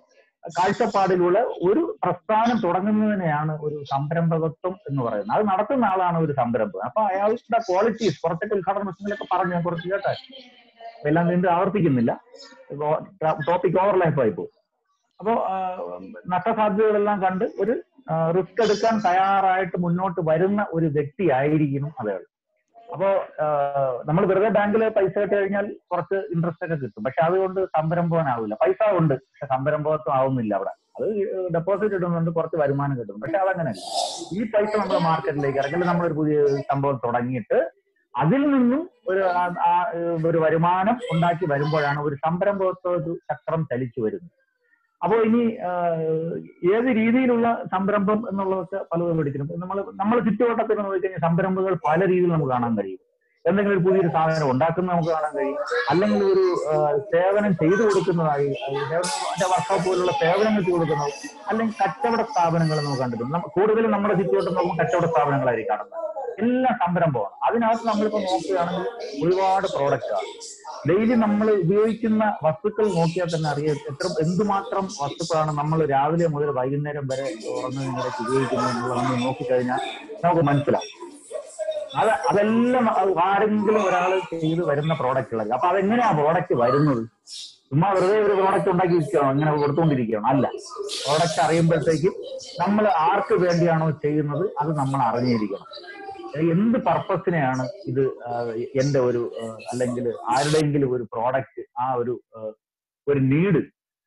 [SPEAKER 10] കാഴ്ചപ്പാടിലൂടെ ഒരു പ്രസ്ഥാനം തുടങ്ങുന്നതിനെയാണ് ഒരു സംരംഭകത്വം എന്ന് പറയുന്നത് അത് നടത്തുന്ന ആളാണ് ഒരു സംരംഭം അപ്പൊ അയാളുടെ ക്വാളിറ്റീസ് കുറച്ചൊക്കെ ഉദ്ഘാടന പ്രശ്നങ്ങളൊക്കെ പറഞ്ഞു ഞാൻ കുറച്ച് കേട്ടെ അപ്പൊ എല്ലാം വീണ്ടും ആവർത്തിക്കുന്നില്ല ടോപ്പിക് ഓവർലാപ്പ് ആയി പോകും അപ്പോ നഷ്ടസാധ്യതകളെല്ലാം കണ്ട് ഒരു റിസ്ക് എടുക്കാൻ തയ്യാറായിട്ട് മുന്നോട്ട് വരുന്ന ഒരു വ്യക്തി ആയിരിക്കണം അയാൾ അപ്പോ നമ്മൾ വെറുതെ ബാങ്കിൽ പൈസ ഇട്ട് കഴിഞ്ഞാൽ കുറച്ച് ഇൻട്രസ്റ്റ് ഒക്കെ കിട്ടും പക്ഷെ അതുകൊണ്ട് സംരംഭവനാവില്ല പൈസ ഉണ്ട് പക്ഷെ സംരംഭകത്വം ആവുന്നില്ല അവിടെ അത് ഡെപ്പോസിറ്റ് ഇടുന്നുണ്ട് കുറച്ച് വരുമാനം കിട്ടും പക്ഷെ അതങ്ങനെയല്ല ഈ പൈസ നമ്മൾ മാർക്കറ്റിലേക്ക് ഇറങ്ങി നമ്മളൊരു പുതിയ സംഭവം തുടങ്ങിയിട്ട് അതിൽ നിന്നും ഒരു ആ- ആ, ഏഹ്, ഒരു വരുമാനം ഉണ്ടാക്കി വരുമ്പോഴാണ് ഒരു സംരംഭത്വ ഒരു ചക്രം ചലിച്ചു വരുന്നത് അപ്പോൾ ഇനി ആഹ്, ഏത് രീതിയിലുള്ള സംരംഭം എന്നുള്ളതൊക്കെ പലതും പഠിക്കണം നമ്മൾ നമ്മൾ ചുറ്റുവട്ടത്തിൽ നോക്കിക്കഴിഞ്ഞാൽ സംരംഭങ്ങൾ പല രീതിയിൽ നമുക്ക് കാണാൻ കഴിയും എന്തെങ്കിലും ഒരു പുതിയൊരു സാധനം ഉണ്ടാക്കുന്നത് നമുക്ക് കാണാൻ കഴിയും അല്ലെങ്കിൽ ഒരു ആഹ്, സേവനം ചെയ്തു കൊടുക്കുന്നതായി വർക്ക്ഷോപ്പ് പോലുള്ള സേവനങ്ങൾ ചെയ്തു കൊടുക്കുന്നത് അല്ലെങ്കിൽ കച്ചവട സ്ഥാപനങ്ങൾ നമുക്ക് കണ്ടിട്ടുണ്ട് നമ്മ- കൂടുതലും നമ്മുടെ ചുറ്റുവട്ടം നോക്കുമ്പോൾ കച്ചവട സ്ഥാപനങ്ങളായിരിക്കും കാണുന്നത് എല്ലാം സംരംഭമാണ് അതിനകത്ത് നമ്മളിപ്പോ നോക്കുകയാണെങ്കിൽ ഒരുപാട് പ്രോഡക്റ്റാണ് ഡെയിലി നമ്മൾ ഉപയോഗിക്കുന്ന വസ്തുക്കൾ നോക്കിയാൽ തന്നെ അറിയാം എത്ര എന്തുമാത്രം വസ്തുക്കളാണ് നമ്മൾ രാവിലെ മുതൽ വൈകുന്നേരം വരെ തുറന്നതിനിടയ്ക്ക് ഉപയോഗിക്കുന്നത് എന്നുള്ളത് നമ്മൾ നോക്കിക്കഴിഞ്ഞാൽ നമുക്ക് മനസ്സിലാവും അത് അതെല്ലാം അത് ആരെങ്കിലും ഒരാൾ ചെയ്ത് വരുന്ന പ്രോഡക്റ്റുകളായിരിക്കും അപ്പൊ അതെങ്ങനെയാ പ്രോഡക്റ്റ് വരുന്നത് ചുമ്മാ വെറുതെ ഒരു പ്രോഡക്റ്റ് ഉണ്ടാക്കി ഇരിക്കുകയാണോ ഇങ്ങനെ കൊടുത്തുകൊണ്ടിരിക്കുകയാണോ അല്ല പ്രോഡക്റ്റ് അറിയുമ്പോഴത്തേക്കും നമ്മൾ ആർക്ക് വേണ്ടിയാണോ ചെയ്യുന്നത് അത് നമ്മൾ അറിഞ്ഞിരിക്കണം എന്ത് പർപ്പസിനെയാണ് ഇത് ആ, എന്റെ ഒരു ആ, അല്ലെങ്കിൽ ആരുടെയെങ്കിലും ഒരു പ്രോഡക്റ്റ് ആ ഒരു ആ, ഒരു നീഡ്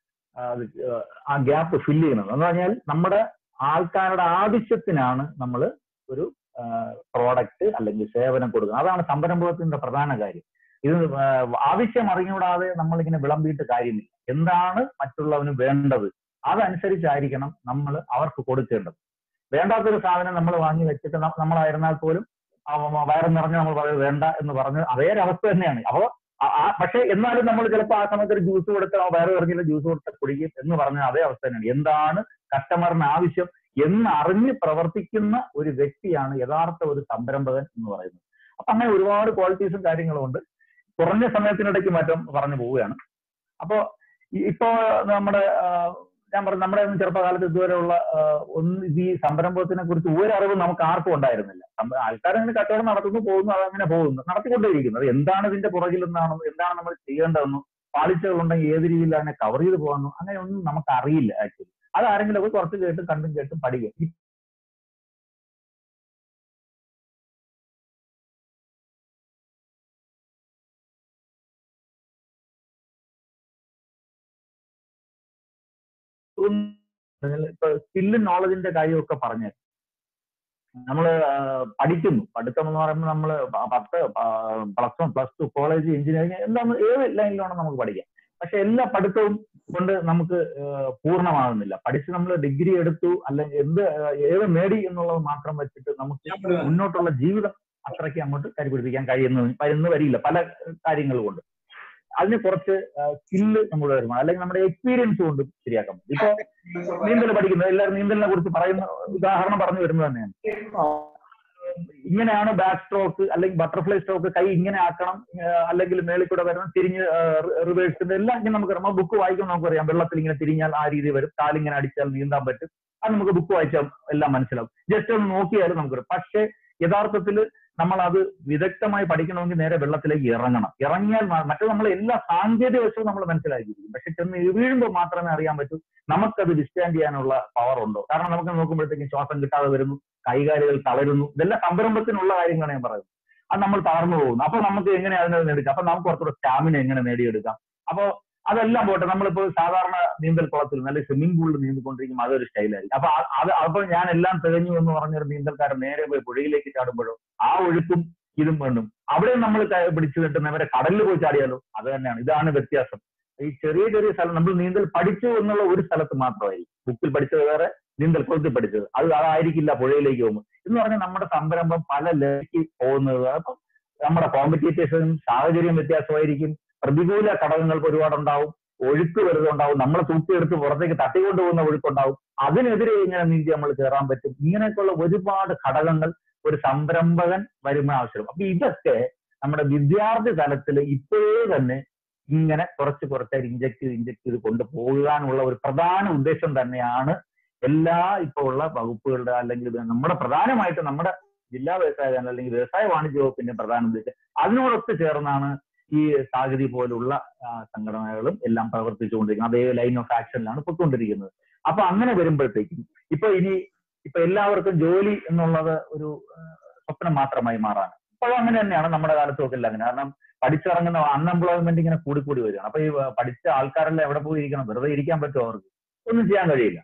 [SPEAKER 10] ആ ഗ്യാപ്പ് ഫില്ല് ചെയ്യുന്നത് എന്ന് പറഞ്ഞാൽ നമ്മുടെ ആൾക്കാരുടെ ആവശ്യത്തിനാണ് നമ്മൾ ഒരു പ്രോഡക്റ്റ് അല്ലെങ്കിൽ സേവനം കൊടുക്കുന്നത് അതാണ് സംരംഭത്തിന്റെ പ്രധാന കാര്യം ഇത് ആ, ആവശ്യം അറിഞ്ഞുകൂടാതെ നമ്മളിങ്ങനെ വിളമ്പിയിട്ട് കാര്യമില്ല എന്താണ് മറ്റുള്ളവന് വേണ്ടത് അതനുസരിച്ചായിരിക്കണം നമ്മൾ അവർക്ക് കൊടുക്കേണ്ടത് വേണ്ടാത്തൊരു സാധനം നമ്മൾ വാങ്ങി വെച്ചിട്ട് ന- നമ്മളായിരുന്നാൽ പോലും ആ വ- വയറ് നിറഞ്ഞ് നമ്മൾ പറയും വേണ്ട എന്ന് പറഞ്ഞ് അതേ ഒരു അവസ്ഥ തന്നെയാണ് അപ്പോ ആ- ആ- പക്ഷെ എന്നാലും നമ്മൾ ചിലപ്പോൾ ആ സമയത്ത് ഒരു ജ്യൂസ് കൊടുത്ത് ആ വയറ് നിറഞ്ഞില്ല ജ്യൂസ് കൊടുത്ത് കുടിക്കും എന്ന് പറഞ്ഞ അതേ അവസ്ഥ തന്നെയാണ് എന്താണ് കസ്റ്റമറിന് ആവശ്യം എന്ന് അറിഞ്ഞ് പ്രവർത്തിക്കുന്ന ഒരു വ്യക്തിയാണ് യഥാർത്ഥ ഒരു സംരംഭകൻ എന്ന് പറയുന്നത് അപ്പൊ അങ്ങനെ ഒരുപാട് ക്വാളിറ്റീസും കാര്യങ്ങളും ഉണ്ട് കുറഞ്ഞ സമയത്തിനിടയ്ക്ക് മാറ്റം പറഞ്ഞു പോവുകയാണ് അപ്പോ ഈ- ഇപ്പോ നമ്മുടെ ആ, ഞാൻ പറഞ്ഞു നമ്മുടെ ഒന്നും ചെറുപ്പകാലത്ത് ഇതുവരെയുള്ള ആ, ഒന്ന് ഇത് ഈ സംരംഭത്തിനെ കുറിച്ച് ഒരു അറിവ് നമുക്ക് ആർക്കും ഉണ്ടായിരുന്നില്ല ആൾക്കാരങ്ങനെ കച്ചവടം നടത്തുന്നു പോകുന്നു അതങ്ങനെ പോകുന്നു നടത്തിക്കൊണ്ടേയിരിക്കുന്നത് എന്താണ് ഇതിന്റെ പുറകിൽ നിന്നാണെന്നും എന്താണ് നമ്മൾ ചെയ്യേണ്ടതെന്നും പാളിച്ചകൾ ഉണ്ടെങ്കിൽ ഏത് രീതിയിൽ അതിനെ കവർ ചെയ്ത് പോകാമെന്നും അങ്ങനെ ഒന്നും നമുക്ക് അറിയില്ല ആക്ച്വലി അത് ആരെങ്കിലും ഒക്കെ കുറച്ച് കേട്ടും കണ്ടും കേട്ടും പഠിക്കും ഈ ഇപ്പൊ സ്കില്ലും നോളജിന്റെ കാര്യമൊക്കെ പറഞ്ഞു നമ്മള് ആ, പഠിക്കുന്നു പഠിത്തം എന്ന് പറയുമ്പോൾ നമ്മള് പ- പത്ത് plus one plus two college engineering എല്ലാം ഏത് ലൈനിലാണ് നമുക്ക് പഠിക്കാം പക്ഷെ എല്ലാ പഠിത്തവും കൊണ്ട് നമുക്ക് ആ, പൂർണ്ണമാകുന്നില്ല പഠിച്ച് നമ്മൾ ഡിഗ്രി എടുത്തു അല്ലെങ്കിൽ എന്ത് ആ, ഏത് നേടി എന്നുള്ളത് മാത്രം വെച്ചിട്ട് നമുക്ക് മുന്നോട്ടുള്ള ജീവിതം അത്രയ്ക്ക് അങ്ങോട്ട് കരിപിടിപ്പിക്കാൻ കഴിയുന്നു വരുന്ന വരില്ല പല കാര്യങ്ങൾ കൊണ്ട് അതിന് കുറച്ച് സ്കില്ല് നമ്മൾ വരുമ്പോൾ അല്ലെങ്കിൽ നമ്മുടെ എക്സ്പീരിയൻസ് കൊണ്ട് ശരിയാക്കാൻ പറ്റും ഇപ്പൊ നീന്തൽ പഠിക്കുന്നത് എല്ലാവരും നീന്തലിനെ കുറിച്ച് പറയുന്ന ഉദാഹരണം പറഞ്ഞു വരുന്നത് തന്നെയാണ് ഇങ്ങനെയാണ് ബാക്ക് സ്ട്രോക്ക് അല്ലെങ്കിൽ ബട്ടർഫ്ലൈ സ്ട്രോക്ക് കൈ ഇങ്ങനെ ആക്കണം ആ, അല്ലെങ്കിൽ മേളിൽ കൂടെ വരണം തിരിഞ്ഞ് റിവേഴ്സിന്റെ എല്ലാം ഇങ്ങനെ നമുക്ക് നമ്മൾ ബുക്ക് വായിക്കുമ്പോൾ നമുക്കറിയാം വെള്ളത്തിൽ ഇങ്ങനെ തിരിഞ്ഞാൽ ആ രീതി വരും കാലിങ്ങനെ അടിച്ചാൽ നീന്താൻ പറ്റും അത് നമുക്ക് ബുക്ക് വായിച്ചാൽ എല്ലാം മനസ്സിലാവും ജസ്റ്റ് ഒന്ന് നോക്കിയാലും നമുക്ക് പക്ഷേ യഥാർത്ഥത്തിൽ നമ്മൾ അത് വിദഗ്ധമായി പഠിക്കണമെങ്കിൽ നേരെ വെള്ളത്തിലേക്ക് ഇറങ്ങണം ഇറങ്ങിയാൽ മ- മറ്റേ നമ്മൾ എല്ലാ സാങ്കേതിക വശവും നമ്മൾ മനസ്സിലാക്കിയിരിക്കും പക്ഷെ ചെന്ന് വീഴുമ്പോൾ മാത്രമേ അറിയാൻ പറ്റൂ നമുക്കത് ഡിസ്റ്റാൻഡ് ചെയ്യാനുള്ള പവർ ഉണ്ടോ കാരണം നമുക്ക് നോക്കുമ്പോഴത്തേക്കും ശ്വാസം കിട്ടാതെ വരുന്നു കൈകാലുകൾ തളരുന്നു ഇതെല്ലാം സംരംഭത്തിനുള്ള കാര്യങ്ങളാണ് ഞാൻ പറയുന്നത് അത് നമ്മൾ തളർന്നു പോകുന്നു അപ്പൊ നമുക്ക് എങ്ങനെ അതിനെ നേടിക്കാം അപ്പൊ നമുക്ക് കുറച്ചുകൂടെ സ്റ്റാമിന എങ്ങനെ നേടിയെടുക്കാം അപ്പൊ അതെല്ലാം പോട്ടെ നമ്മളിപ്പോ സാധാരണ നീന്തൽ കുളത്തിൽ നല്ല സ്വിമ്മിംഗ് പൂളിൽ നീന്തിക്കൊണ്ടിരിക്കുമ്പോൾ അതൊരു സ്റ്റൈലായിരിക്കും അപ്പൊ ആ- അത് അപ്പൊ ഞാൻ എല്ലാം തികഞ്ഞു എന്ന് പറഞ്ഞൊരു നീന്തൽക്കാരൻ നേരെ പോയി പുഴയിലേക്ക് ചാടുമ്പോഴോ ആ ഒഴുക്കും ഇതും വേണ്ടും അവിടെ നമ്മൾ ക- പിടിച്ചു കിട്ടുന്നവരെ കടലിൽ പോയി ചാടിയാലോ അത് തന്നെയാണ് ഇതാണ് വ്യത്യാസം ഈ ചെറിയ ചെറിയ സ്ഥലം നമ്മൾ നീന്തൽ പഠിച്ചു എന്നുള്ള ഒരു സ്ഥലത്ത് മാത്രമായിരിക്കും ബുക്കിൽ പഠിച്ചത് വേറെ നീന്തൽ കുളത്തിൽ പഠിച്ചത് അത് അതായിരിക്കില്ല പുഴയിലേക്ക് പോകുമ്പോൾ എന്ന് പറഞ്ഞാൽ നമ്മുടെ സംരംഭം പല ലെവലിലേക്ക് പോകുന്നത് അപ്പം നമ്മുടെ കോമ്പറ്റീറ്റേഴ്സും സാഹചര്യം വ്യത്യാസമായിരിക്കും പ്രതികൂല ഘടകങ്ങൾ ഒരുപാട് ഉണ്ടാവും ഒഴുക്ക് വെറുതെ ഉണ്ടാവും നമ്മളെ തൂക്കിയെടുത്ത് പുറത്തേക്ക് തട്ടിക്കൊണ്ടു പോകുന്ന ഒഴുക്കുണ്ടാവും അതിനെതിരെ ഇങ്ങനെ നീന്തി നമ്മൾ കയറാൻ പറ്റും ഇങ്ങനെയൊക്കെയുള്ള ഒരുപാട് ഘടകങ്ങൾ ഒരു സംരംഭകൻ വരുന്ന ആവശ്യം അപ്പൊ ഇതൊക്കെ നമ്മുടെ വിദ്യാർത്ഥി തലത്തിൽ ഇപ്പോഴേ തന്നെ ഇങ്ങനെ കുറച്ച് കുറച്ചായിട്ട് ഇഞ്ചക്ട് ചെയ്ത് ഇഞ്ചക്ട് ചെയ്ത് കൊണ്ടുപോകാനുള്ള ഒരു പ്രധാന ഉദ്ദേശം തന്നെയാണ് എല്ലാ ഇപ്പോൾ ഉള്ള വകുപ്പുകളുടെ അല്ലെങ്കിൽ ഇത് നമ്മുടെ പ്രധാനമായിട്ട് നമ്മുടെ ജില്ലാ വ്യവസായ കേന്ദ്രം അല്ലെങ്കിൽ വ്യവസായ വാണിജ്യ വകുപ്പിന്റെ പ്രധാന ഉദ്ദേശം അതിനോടൊത്ത് ചേർന്നാണ് ഈ സാഗതി പോലുള്ള ആ, സംഘടനകളും എല്ലാം പ്രവർത്തിച്ചുകൊണ്ടിരിക്കുന്നത് അതേ ലൈൻ ഓഫ് ആക്ഷനിലാണ് പൊയ്ക്കൊണ്ടിരിക്കുന്നത് അപ്പൊ അങ്ങനെ വരുമ്പോഴത്തേക്കും ഇപ്പൊ ഇനി ഇപ്പൊ എല്ലാവർക്കും ജോലി എന്നുള്ളത് ഒരു ആ, സ്വപ്നം മാത്രമായി മാറാണ് ഇപ്പോഴും അങ്ങനെ തന്നെയാണ് നമ്മുടെ കാലത്തും ഒക്കെ എല്ലാം അങ്ങനെ കാരണം പഠിച്ചിറങ്ങുന്ന അൺഎംപ്ലോയ്മെന്റ് ഇങ്ങനെ കൂടി കൂടി വരികയാണ് അപ്പൊ ഈ ആ, പഠിച്ച ആൾക്കാരെല്ലാം എവിടെ പോയി ഇരിക്കണം വെറുതെ ഇരിക്കാൻ പറ്റുമോ അവർക്ക് ഒന്നും ചെയ്യാൻ കഴിയില്ല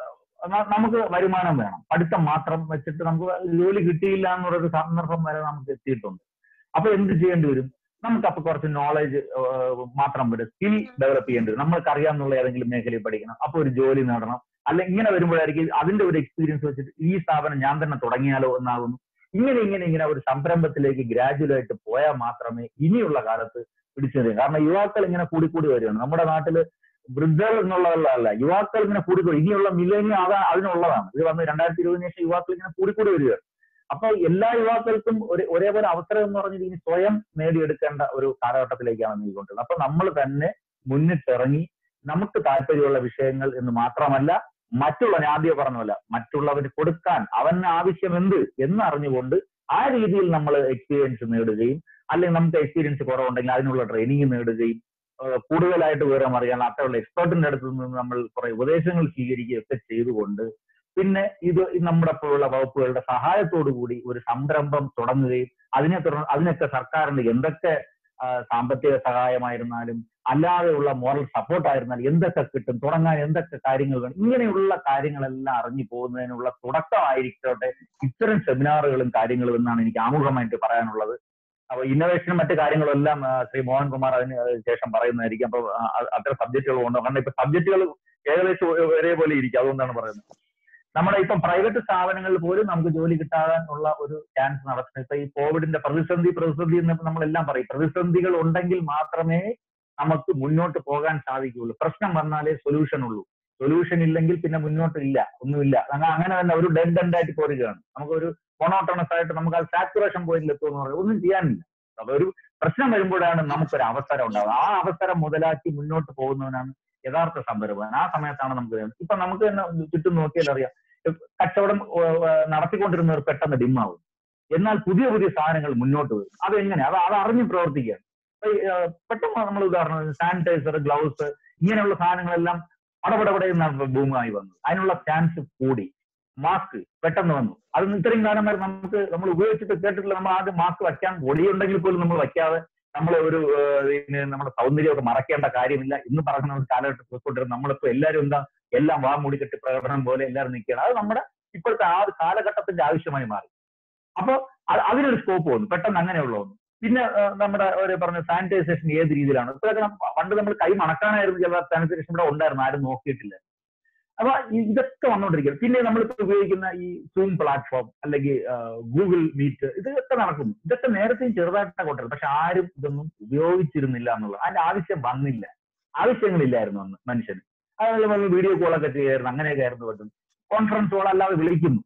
[SPEAKER 10] ന- നമുക്ക് വരുമാനം വേണം പഠിത്തം മാത്രം വെച്ചിട്ട് നമുക്ക് ജോലി കിട്ടിയില്ല എന്നുള്ളൊരു സന്ദർഭം വരെ നമുക്ക് എത്തിയിട്ടുണ്ട് അപ്പൊ എന്ത് ചെയ്യേണ്ടി വരും നമുക്ക് അപ്പൊ കുറച്ച് നോളജ് മാത്രം വരും സ്കിൽ ഡെവലപ്പ് ചെയ്യേണ്ടി വരും നമ്മൾക്ക് അറിയാമെന്നുള്ള ഏതെങ്കിലും മേഖലയിൽ പഠിക്കണം അപ്പൊ ഒരു ജോലി നേടണം അല്ല ഇങ്ങനെ വരുമ്പോഴായിരിക്കും അതിന്റെ ഒരു എക്സ്പീരിയൻസ് വെച്ചിട്ട് ഈ സ്ഥാപനം ഞാൻ തന്നെ തുടങ്ങിയാലോ എന്നാകുന്നു ഇങ്ങനെ ഇങ്ങനെ ഇങ്ങനെ ഒരു സംരംഭത്തിലേക്ക് ഗ്രാജുവലായിട്ട് പോയാൽ മാത്രമേ ഇനിയുള്ള കാലത്ത് പിടിച്ചു നിൽക്കൂ. കാരണം യുവാക്കൾ ഇങ്ങനെ കൂടിക്കൂടി വരികയാണ് നമ്മുടെ നാട്ടില് വൃദ്ധർ എന്നുള്ളതല്ല യുവാക്കൾ ഇങ്ങനെ കൂടിക്കൂടി ഇനിയുള്ള മില്ലേനിയം അതാ അതിനുള്ളതാണ് ഇത് വന്ന് രണ്ടായിരത്തി ഇരുപതിന് ശേഷം യുവാക്കൾ ഇങ്ങനെ കൂടിക്കൂടി വരികയാണ് അപ്പൊ എല്ലാ യുവാക്കൾക്കും ഒരു ഒരേപോലെ അവസരം എന്ന് പറഞ്ഞത് ഇനി സ്വയം നേടിയെടുക്കേണ്ട ഒരു കാലഘട്ടത്തിലേക്കാണ് നീങ്ങിക്കൊണ്ടിരുന്നത് അപ്പൊ നമ്മൾ തന്നെ മുന്നിട്ടിറങ്ങി നമുക്ക് താല്പര്യമുള്ള വിഷയങ്ങൾ എന്ന് മാത്രമല്ല മറ്റുള്ള ഞാൻ ആദ്യം പറഞ്ഞല്ല മറ്റുള്ളവന് കൊടുക്കാൻ അവന് ആവശ്യം എന്ത് എന്ന് അറിഞ്ഞുകൊണ്ട് ആ രീതിയിൽ നമ്മൾ എക്സ്പീരിയൻസ് നേടുകയും അല്ലെങ്കിൽ നമുക്ക് എക്സ്പീരിയൻസ് കുറവുണ്ടെങ്കിൽ അതിനുള്ള ട്രെയിനിങ് നേടുകയും ഏഹ് കൂടുതലായിട്ട് വിവരം അറിയാൻ അത്തരമുള്ള എക്സ്പേർട്ടിന്റെ അടുത്ത് നിന്ന് നമ്മൾ കുറെ ഉപദേശങ്ങൾ സ്വീകരിക്കുകയൊക്കെ ചെയ്തുകൊണ്ട് പിന്നെ ഇത് ഈ നമ്മുടെ പോലുള്ള വകുപ്പുകളുടെ സഹായത്തോടു കൂടി ഒരു സംരംഭം തുടങ്ങുകയും അതിനെ തുടർന്ന് അതിനൊക്കെ സർക്കാരിന്റെ എന്തൊക്കെ ആ, സാമ്പത്തിക സഹായമായിരുന്നാലും അല്ലാതെയുള്ള മോറൽ സപ്പോർട്ട് ആയിരുന്നാലും എന്തൊക്കെ കിട്ടും തുടങ്ങാൻ എന്തൊക്കെ കാര്യങ്ങൾ വേണം ഇങ്ങനെയുള്ള കാര്യങ്ങളെല്ലാം അറിഞ്ഞു പോകുന്നതിനുള്ള തുടക്കമായിരിക്കട്ടെ ഇത്തരം സെമിനാറുകളും കാര്യങ്ങളും എന്നാണ് എനിക്ക് ആമുഖമായിട്ട് പറയാനുള്ളത് അപ്പൊ ഇന്നോവേഷനും മറ്റു കാര്യങ്ങളും എല്ലാം ആ, ശ്രീ മോഹൻകുമാർ അതിന് ശേഷം പറയുന്നതായിരിക്കും അപ്പൊ ആ, അ- അത്തരം സബ്ജക്റ്റുകൾ കൊണ്ട് കാരണം ഇപ്പൊ സബ്ജക്റ്റുകൾ ഏകദേശം ഒ- ഒരേപോലെ ഇരിക്കും അതുകൊണ്ടാണ് പറയുന്നത് നമ്മുടെ ഇപ്പം പ്രൈവറ്റ് സ്ഥാപനങ്ങളിൽ പോലും നമുക്ക് ജോലി കിട്ടാനുള്ള ഒരു ചാൻസ് നടക്കുന്നത് ഇപ്പൊ ഈ കോവിഡിന്റെ പ്രതിസന്ധി പ്രതിസന്ധി എന്ന് നമ്മളെല്ലാം പറയും പ്രതിസന്ധികൾ ഉണ്ടെങ്കിൽ മാത്രമേ നമുക്ക് മുന്നോട്ട് പോകാൻ സാധിക്കുകയുള്ളൂ പ്രശ്നം വന്നാലേ സൊല്യൂഷൻ ഉള്ളൂ സൊല്യൂഷൻ ഇല്ലെങ്കിൽ പിന്നെ മുന്നോട്ട് ഇല്ല ഒന്നുമില്ല അങ്ങനെ അങ്ങനെ തന്നെ ഒരു ഡെഡ് എൻഡ് ആയിട്ട് പോരുകയാണ് നമുക്കൊരു മോണോട്ടണസ് ആയിട്ട് നമുക്ക് ആ സാച്ചുറേഷൻ പോയിന്റിൽ എത്തുമെന്ന് പറയും ഒന്നും ചെയ്യാനില്ല അപ്പൊ ഒരു പ്രശ്നം വരുമ്പോഴാണ് നമുക്കൊരു അവസരം ഉണ്ടാവുക ആ അവസരം മുതലാക്കി മുന്നോട്ട് പോകുന്നവനാണ് യഥാർത്ഥ സംരംഭകൻ ആ സമയത്താണ് നമുക്ക് വേണ്ടത്. ഇപ്പൊ നമുക്ക് തന്നെ ചുറ്റും നോക്കിയാൽ അറിയാം ഇപ്പൊ കച്ചവടം ഏർ, ഏർ, നടത്തിക്കൊണ്ടിരുന്നവർ പെട്ടെന്ന് ഡിമ്മാവും എന്നാൽ പുതിയ പുതിയ സാധനങ്ങൾ മുന്നോട്ട് വരും അതെങ്ങനെ അത് അത് അറിഞ്ഞ് പ്രവർത്തിക്കുകയാണ് ഇപ്പൊ ഈ, ഏർ, പെട്ടെന്ന് നമ്മൾ ഉദാഹരണം സാനിറ്റൈസർ ഗ്ലൗസ് ഇങ്ങനെയുള്ള സാധനങ്ങളെല്ലാം അടപടപടയുന്ന ഭൂമിയായി വന്നു അതിനുള്ള ചാൻസ് കൂടി മാസ്ക് പെട്ടെന്ന് വന്നു അത് ഇത്രയും കാലം വരെ നമുക്ക് നമ്മൾ ഉപയോഗിച്ചിട്ട് കേട്ടിട്ടില്ല നമ്മൾ ആദ്യം മാസ്ക് വയ്ക്കാൻ പൊടിയുണ്ടെങ്കിൽ പോലും നമ്മൾ വയ്ക്കാതെ നമ്മൾ ഒരു ഏഹ്, ഇതിന് നമ്മുടെ സൗന്ദര്യമൊക്കെ മറക്കേണ്ട കാര്യമില്ല എന്ന് പറയുന്ന ഒരു കാലഘട്ടത്തിൽ പോയിക്കൊണ്ടിരുന്ന നമ്മളിപ്പോ എല്ലാവരും എന്താ എല്ലാം വാ മൂടിക്കെട്ടി പ്രകടനം പോലെ എല്ലാവരും നിൽക്കുകയാണ് അത് നമ്മുടെ ഇപ്പോഴത്തെ ആ ഒരു കാലഘട്ടത്തിന്റെ ആവശ്യമായി മാറി അപ്പോ അത് അതിനൊരു സ്കോപ്പ് വന്നു പെട്ടെന്ന് അങ്ങനെയുള്ള ഒന്ന് പിന്നെ ഏഹ്, നമ്മുടെ ഒരു പറഞ്ഞ സാനിറ്റൈസേഷൻ ഏത് രീതിയിലാണ് ഇപ്പോഴൊക്കെ നമ്മ- പണ്ട് നമ്മൾ കൈ മണക്കാനായിരുന്നു ചില സാനിറ്റൈസേഷൻ ഇവിടെ ഉണ്ടായിരുന്നു ആരും നോക്കിയിട്ടില്ല അപ്പൊ ഇ- ഇതൊക്കെ വന്നുകൊണ്ടിരിക്കുന്നത് പിന്നെ നമ്മളിപ്പോ ഉപയോഗിക്കുന്ന ഈ സൂം പ്ലാറ്റ്ഫോം അല്ലെങ്കിൽ ഗൂഗിൾ മീറ്റ് ഇതൊക്കെ നടക്കുന്നു ഇതൊക്കെ നേരത്തെയും ചെറുതായിട്ടൊക്കെ കൊണ്ടിരുന്നു പക്ഷെ ആരും ഇതൊന്നും ഉപയോഗിച്ചിരുന്നില്ല എന്നുള്ളത് അതിന്റെ ആവശ്യം വന്നില്ല ആവശ്യങ്ങളില്ലായിരുന്നു അന്ന് മനുഷ്യന് അതുപോലെ നമ്മൾ വീഡിയോ കോളൊക്കെ ചെയ്യായിരുന്നു അങ്ങനെയൊക്കെ ആയിരുന്നു പറ്റും കോൺഫറൻസ് കോൾ അല്ലാതെ വിളിക്കുന്നു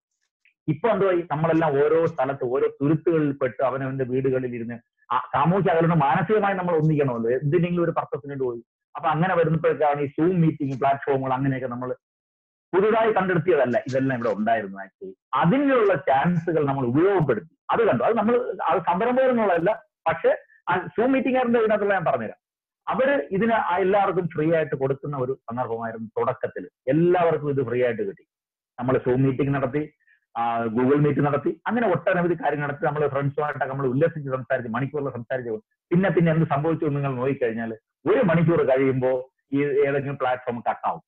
[SPEAKER 10] ഇപ്പൊ എന്തുവായി നമ്മളെല്ലാം ഓരോ സ്ഥലത്ത് ഓരോ തുരുത്തുകളിൽ പെട്ട് അവനവന്റെ വീടുകളിൽ ഇരുന്ന് ആ സാമൂഹ്യ അകലം മാനസികമായി നമ്മൾ ഒന്നിക്കണമല്ലോ എന്തിനെങ്കിലും ഒരു പർപ്പസിന് വേണ്ടി പോയി അപ്പൊ അങ്ങനെ വരുമ്പോഴേക്കാണ് ഈ സൂം മീറ്റിംഗ് പ്ലാറ്റ്ഫോമുകൾ അങ്ങനെയൊക്കെ നമ്മൾ പുതുതായി കണ്ടെടുത്തിയതല്ല ഇതെല്ലാം ഇവിടെ ഉണ്ടായിരുന്നു ആക്ച്വലി അതിനുള്ള ചാൻസുകൾ നമ്മൾ ഉപയോഗപ്പെടുത്തി അത് കണ്ടു അത് നമ്മൾ അത് സംരംഭകർ എന്നുള്ളതല്ല പക്ഷെ സൂം മീറ്റിംഗുകാരന്റെ ഇതിനകത്തുള്ള ഞാൻ പറഞ്ഞുതരാം അവര് ഇതിന് ആ എല്ലാവർക്കും ഫ്രീ ആയിട്ട് കൊടുക്കുന്ന ഒരു സന്ദർഭമായിരുന്നു തുടക്കത്തിൽ എല്ലാവർക്കും ഇത് ഫ്രീ ആയിട്ട് കിട്ടി നമ്മൾ സൂം മീറ്റിംഗ് നടത്തി ഗൂഗിൾ മീറ്റ് നടത്തി അങ്ങനെ ഒട്ടനവധി കാര്യങ്ങൾ നടത്തി നമ്മൾ ഫ്രണ്ട്സുമായിട്ടൊക്കെ നമ്മൾ ഉല്ലസിച്ച് സംസാരിച്ച് മണിക്കൂറിൽ സംസാരിച്ച് പോകും. പിന്നെ പിന്നെ എന്ത് സംഭവിച്ചു എന്ന് നിങ്ങൾ നോക്കിക്കഴിഞ്ഞാൽ ഒരു മണിക്കൂർ കഴിയുമ്പോൾ ഈ ഏതെങ്കിലും പ്ലാറ്റ്ഫോം കട്ടാവും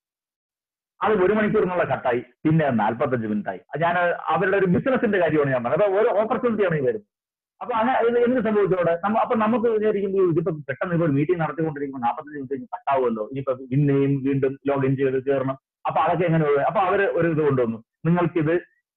[SPEAKER 10] അത് ഒരു മണിക്കൂറിനുള്ള കട്ടായി പിന്നെ നാൽപ്പത്തഞ്ച് മിനിറ്റ് ആയി ഞാൻ അവരുടെ ഒരു ബിസിനസിന്റെ കാര്യമാണ് ഞാൻ പറഞ്ഞത് അപ്പൊ ഓരോ ഓപ്പർച്യൂണിറ്റിയാണ് ഈ വരുന്നത് അപ്പൊ അങ്ങനെ ഇത് എന്ത് സംഭവിച്ചോടെ നമ്മ അപ്പൊ നമുക്ക് വിചാരിക്കുമ്പോൾ ഇതിപ്പോ പെട്ടെന്ന് ഇപ്പോൾ ഒരു മീറ്റിംഗ് നടത്തിക്കൊണ്ടിരിക്കുമ്പോൾ നാൽപ്പത്തഞ്ച് മിനിറ്റ് കഴിഞ്ഞ് കട്ടാവുമല്ലോ ഇനിയിപ്പോ പിന്നെയും വീണ്ടും ലോഗിൻ ചെയ്ത് കയറണം അപ്പൊ അതൊക്കെ എങ്ങനെ ഒഴിവാ- അപ്പൊ അവര് ഒരു ഇത് കൊണ്ടുവന്നു നിങ്ങൾക്കിത്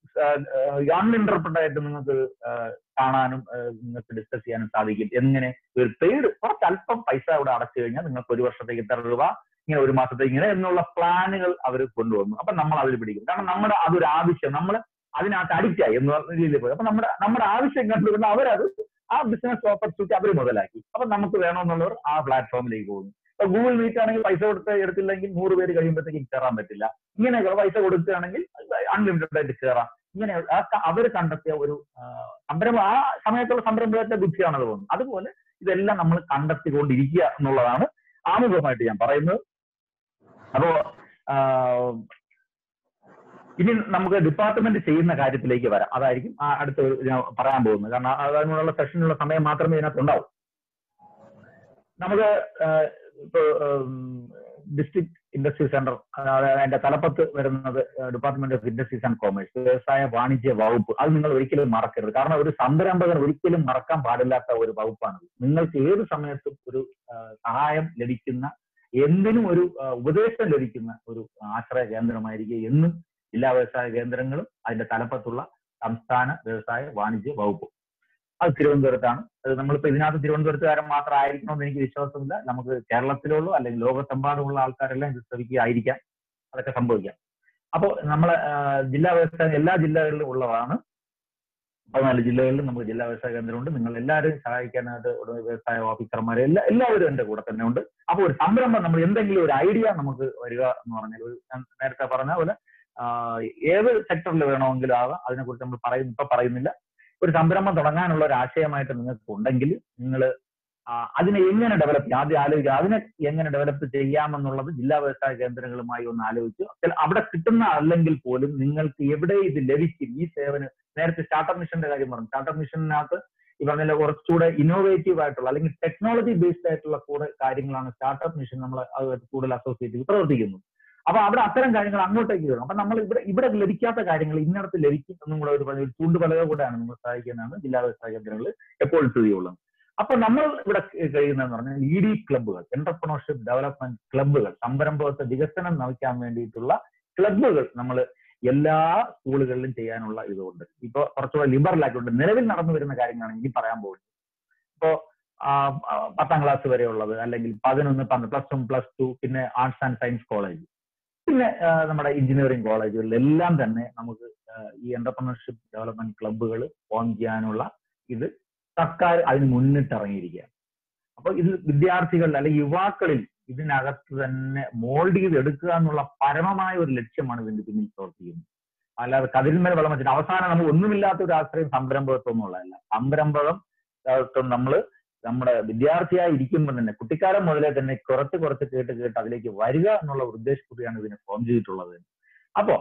[SPEAKER 10] അൺഇന്റർപ്രറ്റ് ആയിട്ട് നിങ്ങൾക്ക് ആഹ് കാണാനും ആഹ് നിങ്ങൾക്ക് ഡിസ്കസ് ചെയ്യാനും സാധിക്കും എങ്ങനെ ഒരു പെയ്ഡ് കുറച്ച് അല്പം പൈസ ഇവിടെ അടച്ചു കഴിഞ്ഞാൽ നിങ്ങൾക്ക് ഒരു വർഷത്തേക്ക് ഇത്ര രൂപ ഇങ്ങനെ ഒരു മാസത്തേക്ക് ഇങ്ങനെ എന്നുള്ള പ്ലാനുകൾ അവർ കൊണ്ടുവന്നു അപ്പൊ നമ്മൾ അതിൽ പിടിക്കും കാരണം നമ്മുടെ അതൊരു ആവശ്യം നമ്മൾ അതിനകത്ത് അഡിക്റ്റ് ആയി എന്ന് പറഞ്ഞ രീതിയിൽ പോയി അപ്പൊ നമ്മുടെ നമ്മുടെ ആവശ്യം കണ്ടുകൊണ്ട് അവരത് ആ ബിസിനസ് ഓപ്പർച്യൂണിറ്റി അവർ മുതലാക്കി അപ്പൊ നമുക്ക് വേണമെന്നുള്ളവർ ആ പ്ലാറ്റ്ഫോമിലേക്ക് പോകുന്നു ഇപ്പൊ ഗൂഗിൾ മീറ്റ് ആണെങ്കിൽ പൈസ കൊടുത്ത് എടുത്തില്ലെങ്കിൽ നൂറ് പേര് കഴിയുമ്പോഴത്തേക്കും കയറാൻ പറ്റില്ല ഇങ്ങനെയൊക്കെ പൈസ കൊടുക്കുകയാണെങ്കിൽ അൺലിമിറ്റഡ് ആയിട്ട് കയറാം ഇങ്ങനെ അവർ കണ്ടെത്തിയ ഒരു ആ, സംരംഭം ആ സമയത്തുള്ള സംരംഭത്തെ ബുദ്ധിയാണത് തോന്നുന്നത് അതുപോലെ ഇതെല്ലാം നമ്മൾ കണ്ടെത്തിക്കൊണ്ടിരിക്കുക എന്നുള്ളതാണ് ആമുഖമായിട്ട് ഞാൻ പറയുന്നത് അപ്പോ ആ, ഇനി നമുക്ക് ഡിപ്പാർട്ട്മെന്റ് ചെയ്യുന്ന കാര്യത്തിലേക്ക് വരാം അതായിരിക്കും ആ അടുത്ത ഒരു ഞാൻ പറയാൻ പോകുന്നത് കാരണം അതിനുള്ള സെഷനുള്ള സമയം മാത്രമേ ഇതിനകത്ത് ഉണ്ടാവൂ നമുക്ക് ആഹ് ഇപ്പൊ ഡിസ്ട്രിക്ട് ഇൻഡസ്ട്രി സെന്റർ അതായത് അതിന്റെ തലപ്പത്ത് വരുന്നത് department of industries and commerce വ്യവസായ വാണിജ്യ വകുപ്പ് അത് നിങ്ങൾ ഒരിക്കലും മറക്കരുത് കാരണം ഒരു സംരംഭകൻ ഒരിക്കലും മറക്കാൻ പാടില്ലാത്ത ഒരു വകുപ്പാണ് നിങ്ങൾക്ക് ഏത് സമയത്തും ഒരു ആഹ് സഹായം ലഭിക്കുന്ന എന്തിനും ഒരു ആഹ് ഉപദേശം ലഭിക്കുന്ന ഒരു ആശ്രയ കേന്ദ്രമായിരിക്കും എന്നും ജില്ലാ വ്യവസായ കേന്ദ്രങ്ങളും അതിന്റെ തലപ്പത്തുള്ള സംസ്ഥാന വ്യവസായ വാണിജ്യ വകുപ്പും അത് തിരുവനന്തപുരത്താണ് അത് നമ്മളിപ്പോ ഇതിനകത്ത് തിരുവനന്തപുരത്തുകാരൻ മാത്രം ആയിരിക്കണമെന്ന് എനിക്ക് വിശ്വാസമില്ല നമുക്ക് കേരളത്തിലുള്ള അല്ലെങ്കിൽ ലോകത്തെമ്പാടുമുള്ള ആൾക്കാരെല്ലാം ഇത് ശ്രമിക്കുകയായിരിക്കാം അതൊക്കെ സംഭവിക്കാം അപ്പോൾ നമ്മളെ ആ, ജില്ലാ വ്യവസായ എല്ലാ ജില്ലകളിലും ഉള്ളതാണ് പതിനാല് ജില്ലകളിലും നമുക്ക് ജില്ലാ വ്യവസായ കേന്ദ്രമുണ്ട് നിങ്ങൾ എല്ലാവരും സഹായിക്കാനായിട്ട് ഒരു വ്യവസായ ഓഫീസർമാർ എല്ലാ എല്ലാവരും എന്റെ കൂടെ തന്നെ ഉണ്ട് അപ്പോൾ ഒരു സംരംഭം നമ്മൾ എന്തെങ്കിലും ഒരു ഐഡിയ നമുക്ക് വരിക എന്ന് പറഞ്ഞാൽ ഒരു ഞാൻ നേരത്തെ പറഞ്ഞ പോലെ ആ, ഏത് സെക്ടറിൽ വേണമെങ്കിലും ആകാം അതിനെക്കുറിച്ച് നമ്മൾ പറയും ഇപ്പൊ പറയുന്നില്ല ഒരു സംരംഭം തുടങ്ങാനുള്ള ഒരു ആശയമായിട്ട് നിങ്ങൾക്ക് ഉണ്ടെങ്കിൽ നിങ്ങൾ അതിനെ എങ്ങനെ ഡെവലപ്പ് ചെയ്യാം ആദ്യം ആലോചിക്കുക അതിനെ എങ്ങനെ ഡെവലപ്പ് ചെയ്യാമെന്നുള്ളത് ജില്ലാ വ്യവസായ കേന്ദ്രങ്ങളുമായി ഒന്ന് ആലോചിച്ചു ചില- അവിടെ കിട്ടുന്ന അല്ലെങ്കിൽ പോലും നിങ്ങൾക്ക് എവിടെ ഇത് ലഭിക്കും ഈ സേവനം നേരത്തെ സ്റ്റാർട്ടപ്പ് മിഷന്റെ കാര്യം പറഞ്ഞു സ്റ്റാർട്ടപ്പ് മിഷനകത്ത് ഈ പറഞ്ഞ കുറച്ചുകൂടെ ഇന്നോവേറ്റീവ് ആയിട്ടുള്ള അല്ലെങ്കിൽ ടെക്നോളജി ബേസ്ഡ് ആയിട്ടുള്ള കൂടെ കാര്യങ്ങളാണ് സ്റ്റാർട്ടപ്പ് മിഷൻ നമ്മൾ അതുമായിട്ട് കൂടുതൽ അസോസിയേറ്റ് ചെയ്ത് പ്രവർത്തിക്കുന്നത് അപ്പൊ അവിടെ അത്തരം കാര്യങ്ങൾ അങ്ങോട്ടേക്ക് വരും അപ്പൊ നമ്മൾ ഇവിടെ ഇവിടെ ലഭിക്കാത്ത കാര്യങ്ങൾ ഇന്നടത്ത് ലഭിക്കും എന്നും കൂടെ ഒരു പറഞ്ഞ ഒരു ചൂണ്ടുപലക കൂടെയാണ് നമ്മൾ സഹായിക്കുന്നതാണ് ജില്ലാ വ്യവസായ കേന്ദ്രങ്ങൾ എപ്പോഴും സ്ഥിതിയുള്ളത് അപ്പൊ നമ്മൾ ഇവിടെ കഴിയുന്നതെന്ന് പറഞ്ഞാൽ ഇ ഡി ക്ലബ്ബുകൾ എന്റർപ്രണർഷിപ്പ് ഡെവലപ്മെന്റ് ക്ലബ്ബുകൾ സംരംഭത്തെ വികസനം നയിക്കാൻ വേണ്ടിയിട്ടുള്ള ക്ലബ്ബുകൾ നമ്മൾ എല്ലാ സ്കൂളുകളിലും ചെയ്യാനുള്ള ഇതുണ്ട് ഇപ്പൊ കുറച്ചുകൂടെ ലിബറൽ ആക്കിയിട്ടുണ്ട് നിലവിൽ നടന്നു വരുന്ന കാര്യങ്ങളാണ് ഇനി പറയാൻ പോകുന്നത് ഇപ്പോ ആ, ആ, പത്താം ക്ലാസ് വരെയുള്ളത് അല്ലെങ്കിൽ പതിനൊന്ന് പന്ത്രണ്ട് പ്ലസ് വൺ പ്ലസ് ടു പിന്നെ ആർട്സ് ആൻഡ് സയൻസ് കോളേജ് പിന്നെ ആ, നമ്മുടെ എഞ്ചിനീയറിംഗ് കോളേജുകളിലെല്ലാം തന്നെ നമുക്ക് ആ, ഈ എന്റർപ്രണർഷിപ്പ് ഡെവലപ്മെന്റ് ക്ലബ്ബുകൾ ഫോം ചെയ്യാനുള്ള ഇത് സർക്കാർ അതിന് മുന്നിട്ടിറങ്ങിയിരിക്കുകയാണ് അപ്പൊ ഇത് വിദ്യാർത്ഥികളിൽ അല്ലെങ്കിൽ യുവാക്കളിൽ ഇതിനകത്ത് തന്നെ മോൾഡ് ചെയ്ത് എടുക്കുക എന്നുള്ള പരമമായ ഒരു ലക്ഷ്യമാണ് ഇതിന്റെ പിന്നിൽ പ്രവർത്തിക്കുന്നത് അല്ലാതെ കതിരിന്മേൽ വെള്ളം വെച്ചിട്ട് അവസാനം നമുക്ക് ഒന്നുമില്ലാത്ത ഒരു ആശ്രയം സംരംഭകത്വം എന്നുള്ളതല്ല സംരംഭകം നമ്മൾ നമ്മുടെ വിദ്യാർത്ഥിയായി ഇരിക്കുമ്പോൾ തന്നെ കുട്ടിക്കാലം മുതലേ തന്നെ കുറച്ച് കുറച്ച് കേട്ട് കേട്ട് അതിലേക്ക് വരിക എന്നുള്ള ഒരു ഉദ്ദേശത്തോടെയാണ് ഇതിനെ ഫോം ചെയ്തിട്ടുള്ളത് അപ്പോ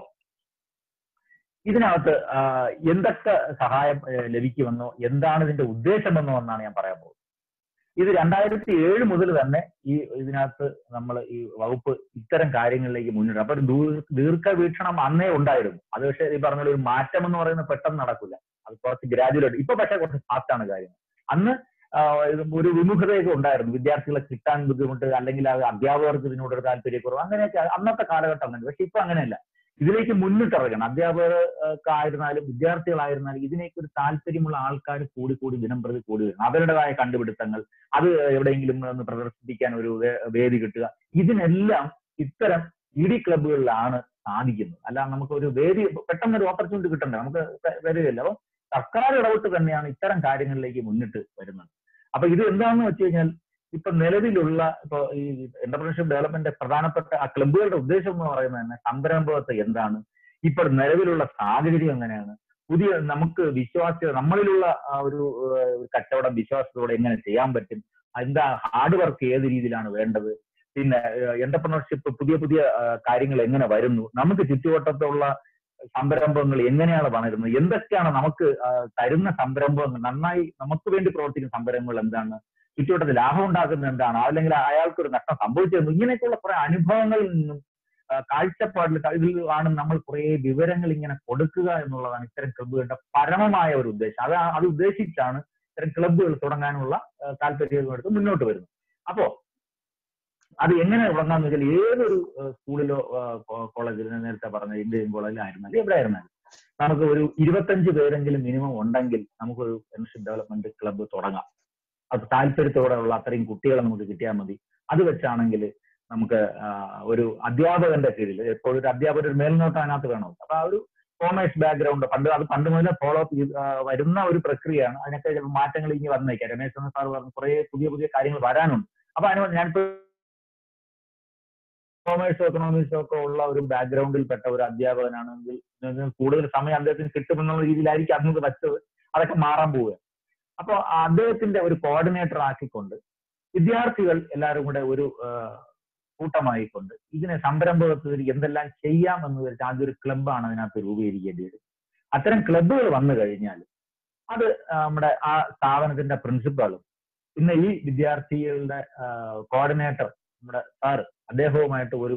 [SPEAKER 10] ഇതിനകത്ത് ആ, എന്തൊക്കെ സഹായം ഏ, ലഭിക്കുമെന്നോ എന്താണ് ഇതിന്റെ ഉദ്ദേശമെന്നോ എന്നാണ് ഞാൻ പറയാൻ പോകുന്നത് ഇത് രണ്ടായിരത്തി ഏഴ് മുതൽ തന്നെ ഈ ഇതിനകത്ത് നമ്മൾ ഈ വകുപ്പ് ഇത്തരം കാര്യങ്ങളിലേക്ക് മുന്നിട്ട് അപ്പൊ ഒരു ദൂ- ദീർഘവീക്ഷണം അന്നേ ഉണ്ടായിരുന്നു അത് പക്ഷേ ഈ പറഞ്ഞ പോലെ ഒരു മാറ്റം എന്ന് പറയുന്നത് പെട്ടെന്ന് നടക്കില്ല അത് കുറച്ച് ഗ്രാജുവലായിട്ട് ഇപ്പൊ പക്ഷേ കുറച്ച് ഫാസ്റ്റ് ആണ് കാര്യം അന്ന് ആ, ഇത് ഒരു വിമുഖതയൊക്കെ ഉണ്ടായിരുന്നു വിദ്യാർത്ഥികളെ കിട്ടാൻ ബുദ്ധിമുട്ട് അല്ലെങ്കിൽ അത് അധ്യാപകർക്ക് ഇതിനോടൊരു താല്പര്യക്കുറവ് അങ്ങനെയൊക്കെ അന്നത്തെ കാലഘട്ടം അങ്ങനെ പക്ഷെ ഇപ്പൊ അങ്ങനെയല്ല ഇതിലേക്ക് മുന്നിട്ടിറങ്ങണം അധ്യാപകർക്കായിരുന്നാലും വിദ്യാർത്ഥികളായിരുന്നാലും ഇതിനേക്ക് ഒരു താല്പര്യമുള്ള ആൾക്കാർ കൂടി കൂടി ദിനം പ്രതി കൂടി വരണം അവരുടേതായ കണ്ടുപിടുത്തങ്ങൾ അത് എവിടെയെങ്കിലും ഒന്ന് പ്രദർശിപ്പിക്കാൻ ഒരു വേ- വേദി കിട്ടുക ഇതിനെല്ലാം ഇത്തരം ഇ ഡി ക്ലബ്ബുകളിലാണ് സാധിക്കുന്നത് അല്ല നമുക്ക് ഒരു വേദി പെട്ടെന്ന് ഒരു ഓപ്പർച്യൂണിറ്റി കിട്ടണ്ടേ നമുക്ക് വ- വരികയില്ല അപ്പൊ സർക്കാർ ഇടപെട്ട് തന്നെയാണ് ഇത്തരം കാര്യങ്ങളിലേക്ക് മുന്നിട്ട് വരുന്നത് അപ്പൊ ഇത് എന്താണെന്ന് വെച്ച് കഴിഞ്ഞാൽ ഇപ്പൊ നിലവിലുള്ള ഇപ്പൊ ഈ എന്റർപ്രണർഷിപ്പ് ഡെവലപ്മെന്റ് പ്രധാനപ്പെട്ട ആ ക്ലബ്ബുകളുടെ ഉദ്ദേശം എന്ന് പറയുന്നത് തന്നെ സംരംഭകത്വം എന്താണ് ഇപ്പൊ നിലവിലുള്ള സാഹചര്യം എങ്ങനെയാണ് പുതിയ നമുക്ക് വിശ്വാസ്യത നമ്മളിലുള്ള ആ ഒരു ഏഹ്, ഒരു കച്ചവടം വിശ്വാസത്തോടെ എങ്ങനെ ചെയ്യാൻ പറ്റും എന്താ ഹാർഡ് വർക്ക് ഏത് രീതിയിലാണ് വേണ്ടത് പിന്നെ എന്റർപ്രണർഷിപ്പ് പുതിയ പുതിയ ആ, കാര്യങ്ങൾ എങ്ങനെ വരുന്നു നമുക്ക് ചുറ്റുവട്ടത്തുള്ള സംരംഭങ്ങൾ എങ്ങനെയാണ് വളരുന്നത് എന്തൊക്കെയാണ് നമുക്ക് ആ, തരുന്ന സംരംഭങ്ങൾ നന്നായി നമുക്ക് വേണ്ടി പ്രവർത്തിക്കുന്ന സംരംഭങ്ങൾ എന്താണ് ചുറ്റുവട്ടത്തിൽ ലാഭം ഉണ്ടാക്കുന്നത് എന്താണ് അല്ലെങ്കിൽ അയാൾക്ക് ഒരു നഷ്ടം സംഭവിച്ചതെന്ന് ഇങ്ങനെയൊക്കെയുള്ള കുറെ അനുഭവങ്ങളിൽ നിന്നും ആ, കാഴ്ചപ്പാടിൽ ഇതിൽ ആണ് നമ്മൾ കുറെ വിവരങ്ങൾ ഇങ്ങനെ കൊടുക്കുക എന്നുള്ളതാണ് ഇത്തരം ക്ലബ്ബുകളുടെ പരമമായ ഒരു ഉദ്ദേശം അത് അത് ഉദ്ദേശിച്ചാണ് ഇത്തരം ക്ലബ്ബുകൾ തുടങ്ങാനുള്ള ആ, താല്പര്യം എടുത്ത് മുന്നോട്ട് വരുന്നത് അപ്പോ അത് എങ്ങനെ തുടങ്ങാന്ന് വെച്ചാൽ ഏതൊരു ആ, സ്കൂളിലോ ആ, കോ- കോളേജിലോ ഞാൻ നേരത്തെ പറഞ്ഞ ഇന്ത്യൻ കോളേജിലായിരുന്നാലും എവിടെ ആയിരുന്നാലും നമുക്ക് ഒരു ഇരുപത്തഞ്ച് പേരെങ്കിലും മിനിമം ഉണ്ടെങ്കിൽ നമുക്കൊരു ഫ്രണ്ട്ഷിപ്പ് ഡെവലപ്മെന്റ് ക്ലബ്ബ് തുടങ്ങാം അത് താല്പര്യത്തോടെയുള്ള അത്രയും കുട്ടികളെ നമുക്ക് കിട്ടിയാൽ മതി അത് വെച്ചാണെങ്കിൽ നമുക്ക് ആ, ഒരു അധ്യാപകന്റെ കീഴിൽ എപ്പോഴും ഒരു അധ്യാപകർ ഒരു മേൽനോട്ടം അതിനകത്ത് വേണം അപ്പൊ ആ ഒരു കോമേഴ്സ് ബാക്ക്ഗ്രൗണ്ട് പണ്ട് അത് പണ്ട് മുതലേ ഫോളോ അപ്പ് ചെയ്ത് ആ, വരുന്ന ഒരു പ്രക്രിയയാണ് അതിനൊക്കെ ചിലപ്പോൾ മാറ്റങ്ങൾ ഇനി വന്നേക്കാം രമേശ് ചന്ദ്ര സാർ പറഞ്ഞു കുറെ പുതിയ പുതിയ കാര്യങ്ങൾ വരാനുണ്ട് അപ്പൊ അതിന് ഞാനിപ്പോ കോമേഴ്സോ എക്കണോമിക്സോ ഒക്കെ ഉള്ള ഒരു ബാക്ക്ഗ്രൗണ്ടിൽ പെട്ട ഒരു അധ്യാപകനാണെങ്കിൽ ഇതിന് കൂടുതൽ സമയം അദ്ദേഹത്തിന് കിട്ടുമെന്നുള്ള രീതിയിലായിരിക്കും അന്ന് വെച്ചത് അതൊക്കെ മാറാൻ പോവുക അപ്പൊ അദ്ദേഹത്തിന്റെ ഒരു കോർഡിനേറ്റർ ആക്കിക്കൊണ്ട് വിദ്യാർത്ഥികൾ എല്ലാവരും കൂടെ ഒരു ആ, കൂട്ടമായിക്കൊണ്ട് ഇതിനെ സംരംഭകത്വത്തിൽ എന്തെല്ലാം ചെയ്യാം എന്ന് വെച്ചാൽ ആദ്യം ഒരു ക്ലബ്ബാണ് അതിനകത്ത് രൂപീകരിക്കേണ്ടത് അത്തരം ക്ലബ്ബുകൾ വന്നു കഴിഞ്ഞാൽ അത് ആ, നമ്മുടെ ആ സ്ഥാപനത്തിന്റെ പ്രിൻസിപ്പാളും പിന്നെ ഈ വിദ്യാർത്ഥികളുടെ കോർഡിനേറ്റർ നമ്മുടെ സാറ് അദ്ദേഹവുമായിട്ട് ഒരു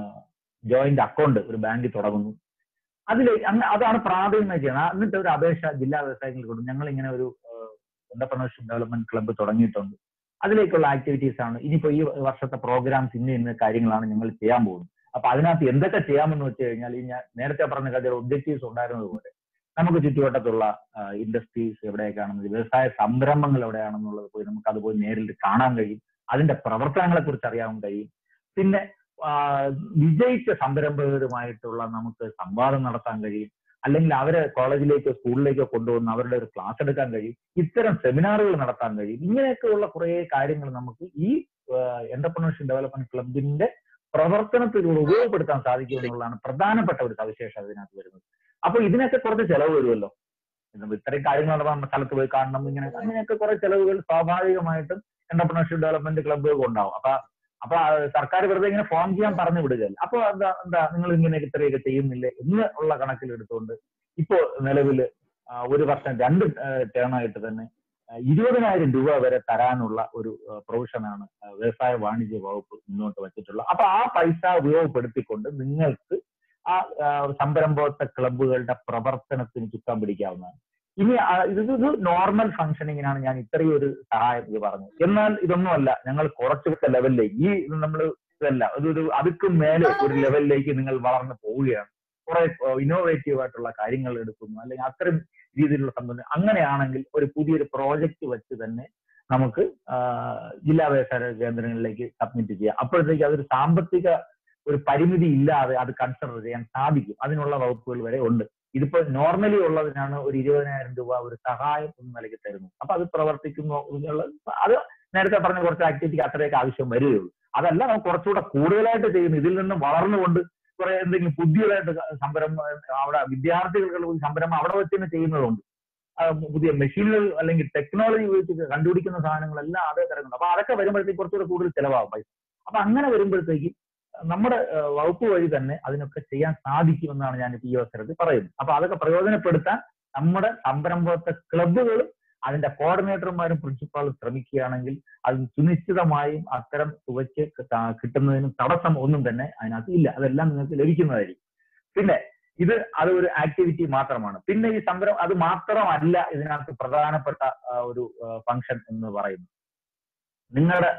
[SPEAKER 10] ജോയിന്റ് അക്കൗണ്ട് ഒരു ബാങ്കിൽ തുടങ്ങുന്നു അതിൽ അതാണ് പ്രാഥമികമായി ചെയ്യുന്നത് എന്നിട്ട് ഒരു അപേക്ഷ ജില്ലാ വ്യവസായങ്ങളിൽ കൊടുക്കും ഞങ്ങൾ ഇങ്ങനെ ഒരു എന്റർപ്രണർഷിപ്പ് ഡെവലപ്മെന്റ് ക്ലബ്ബ് തുടങ്ങിയിട്ടുണ്ട് അതിലേക്കുള്ള ആക്ടിവിറ്റീസ് ആണ് ഇനിയിപ്പോ ഈ വർഷത്തെ പ്രോഗ്രാംസ് ഇന്ന ഇന്ന കാര്യങ്ങളാണ് ഞങ്ങൾ ചെയ്യാൻ പോകുന്നത് അപ്പൊ അതിനകത്ത് എന്തൊക്കെ ചെയ്യാമെന്ന് വെച്ച് കഴിഞ്ഞാൽ ഈ ഞാൻ നേരത്തെ പറഞ്ഞ കാര്യം ഒബ്ജക്റ്റീവ്സ് ഉണ്ടായിരുന്നത് പോലെ നമുക്ക് ചുറ്റുവട്ടത്തുള്ള ഇൻഡസ്ട്രീസ് എവിടെയൊക്കെയാണെന്ന് വ്യവസായ സംരംഭങ്ങൾ എവിടെയാണെന്നുള്ളത് പോയി നമുക്ക് അത് പോയി നേരിൽ കാണാൻ കഴിയും അതിന്റെ പ്രവർത്തനങ്ങളെ കുറിച്ച് അറിയാൻ കഴിയും പിന്നെ ആ, വിജയിച്ച സംരംഭകരുമായിട്ടുള്ള നമുക്ക് സംവാദം നടത്താൻ കഴിയും അല്ലെങ്കിൽ അവരെ കോളേജിലേക്കോ സ്കൂളിലേക്കോ കൊണ്ടുവന്ന് അവരുടെ ഒരു ക്ലാസ് എടുക്കാൻ കഴിയും ഇത്തരം സെമിനാറുകൾ നടത്താൻ കഴിയും ഇങ്ങനെയൊക്കെയുള്ള കുറെ കാര്യങ്ങൾ നമുക്ക് ഈ എന്റർപ്രണർഷിപ്പ് ഡെവലപ്മെന്റ് ക്ലബിന്റെ പ്രവർത്തനത്തിലൂടെ ഉപയോഗപ്പെടുത്താൻ സാധിക്കും എന്നുള്ളതാണ് പ്രധാനപ്പെട്ട ഒരു സവിശേഷത ഇതിനകത്ത് വരുന്നത് അപ്പൊ ഇതിനൊക്കെ കുറച്ച് ചെലവ് വരുമല്ലോ നമ്മൾ ഇത്രയും കാര്യങ്ങൾ നടത്താൻ നമ്മുടെ സ്ഥലത്ത് പോയി കാണണം ഇങ്ങനെ അങ്ങനെയൊക്കെ കുറെ ചെലവുകൾ സ്വാഭാവികമായിട്ടും എന്റർപ്രണർഷിപ്പ് ഡെവലപ്മെന്റ് ക്ലബ്ബുകൾക്ക് ഉണ്ടാവും അപ്പൊ അപ്പൊ ആ സർക്കാർ വെറുതെ ഇങ്ങനെ ഫോം ചെയ്യാൻ പറഞ്ഞു വിടുകയല്ല അപ്പൊ എന്താ എന്താ നിങ്ങൾ ഇങ്ങനെ ഇത്രയൊക്കെ ചെയ്യുന്നില്ലേ എന്ന് ഉള്ള കണക്കിൽ എടുത്തുകൊണ്ട് ഇപ്പോ നിലവിൽ ഒരു വർഷം രണ്ട് ടേൺ ആയിട്ട് തന്നെ ആ, ഇരുപതിനായിരം രൂപ വരെ തരാനുള്ള ഒരു പ്രൊവിഷനാണ് വ്യവസായ വാണിജ്യ വകുപ്പ് മുന്നോട്ട് വെച്ചിട്ടുള്ളത് അപ്പൊ ആ പൈസ ഉപയോഗപ്പെടുത്തിക്കൊണ്ട് നിങ്ങൾക്ക് ആ ആ, സംരംഭത്തെ ക്ലബ്ബുകളുടെ പ്രവർത്തനത്തിന് ചുക്കാൻ പിടിക്കാവുന്നതാണ് ഇനി ആ, ഇത് ഇത് നോർമൽ ഫംഗ്ഷനിങ്ങിനാണ് ഞാൻ ഇത്രയും ഒരു സഹായം ഇത് പറഞ്ഞത് എന്നാൽ ഇതൊന്നുമല്ല ഞങ്ങൾ കുറച്ചൊക്കെ ലെവലിലേക്ക് ഈ നമ്മൾ ഇതല്ല ഇതൊരു അതുക്കും മേലെ ഒരു ലെവലിലേക്ക് നിങ്ങൾ വളർന്നു പോവുകയാണ് കുറെ ഇന്നോവേറ്റീവ് ആയിട്ടുള്ള കാര്യങ്ങൾ എടുക്കുന്നു അല്ലെങ്കിൽ അത്തരം രീതിയിലുള്ള സംബന്ധം അങ്ങനെയാണെങ്കിൽ ഒരു പുതിയൊരു പ്രോജക്റ്റ് വെച്ച് തന്നെ നമുക്ക് ആ, ജില്ലാ വ്യവസായ കേന്ദ്രങ്ങളിലേക്ക് സബ്മിറ്റ് ചെയ്യാം അപ്പോഴത്തേക്ക് അതൊരു സാമ്പത്തിക ഒരു പരിമിതി ഇല്ലാതെ അത് കൺസിഡർ ചെയ്യാൻ സാധിക്കും അതിനുള്ള വകുപ്പുകൾ വരെ ഉണ്ട് ഇതിപ്പോ നോർമലി ഉള്ളതിനാണ് ഒരു ഇരുപതിനായിരം രൂപ ഒരു സഹായം എന്ന നിലയ്ക്ക് തരുന്നത് അപ്പൊ അത് പ്രവർത്തിക്കുന്നു എന്നുള്ളത് അത് നേരത്തെ പറഞ്ഞ കുറച്ച് ആക്ടിവിറ്റിക്ക് അത്രയൊക്കെ ആവശ്യം വരികയുള്ളൂ അതല്ല നമുക്ക് കുറച്ചുകൂടെ കൂടുതലായിട്ട് ചെയ്യുന്നു ഇതിൽ നിന്ന് വളർന്നുകൊണ്ട് കുറെ എന്തെങ്കിലും പുതിയതായിട്ട് സംരംഭം അവിടെ വിദ്യാർത്ഥികൾക്ക് ഒരു സംരംഭം അവിടെ വെച്ച് തന്നെ ചെയ്യുന്നതുണ്ട് ആ, പുതിയ മെഷീനുകൾ അല്ലെങ്കിൽ ടെക്നോളജി ഉപയോഗിച്ച് കണ്ടുപിടിക്കുന്ന സാധനങ്ങളെല്ലാം അതേ തരുന്നുണ്ട് അപ്പൊ അതൊക്കെ വരുമ്പോഴത്തേക്ക് കുറച്ചുകൂടെ കൂടുതൽ ചിലവാകും പൈസ അപ്പൊ അങ്ങനെ വരുമ്പോഴത്തേക്ക് നമ്മുടെ ആ, വകുപ്പ് വഴി തന്നെ അതിനൊക്കെ ചെയ്യാൻ സാധിക്കുമെന്നാണ് ഞാൻ ഈ അവസരത്തിൽ പറയുന്നത് അപ്പൊ അതൊക്കെ പ്രയോജനപ്പെടുത്താൻ നമ്മുടെ സംരംഭത്തെ ക്ലബ്ബുകളും അതിന്റെ കോർഡിനേറ്റർമാരും പ്രിൻസിപ്പാളും ശ്രമിക്കുകയാണെങ്കിൽ അത് സുനിശ്ചിതമായും അത്തരം തുകയ്ക്ക് കിട്ടാ- കിട്ടുന്നതിന് തടസ്സം ഒന്നും തന്നെ അതിനകത്ത് ഇല്ല അതെല്ലാം നിങ്ങൾക്ക് ലഭിക്കുന്നതായിരിക്കും പിന്നെ ഇത് അത് ഒരു ആക്ടിവിറ്റി മാത്രമാണ് പിന്നെ ഈ സംരംഭം അത് മാത്രമല്ല ഇതിനകത്ത് പ്രധാനപ്പെട്ട ആ, ഒരു ഫംഗ്ഷൻ എന്ന് പറയുന്നത് നിങ്ങളുടെ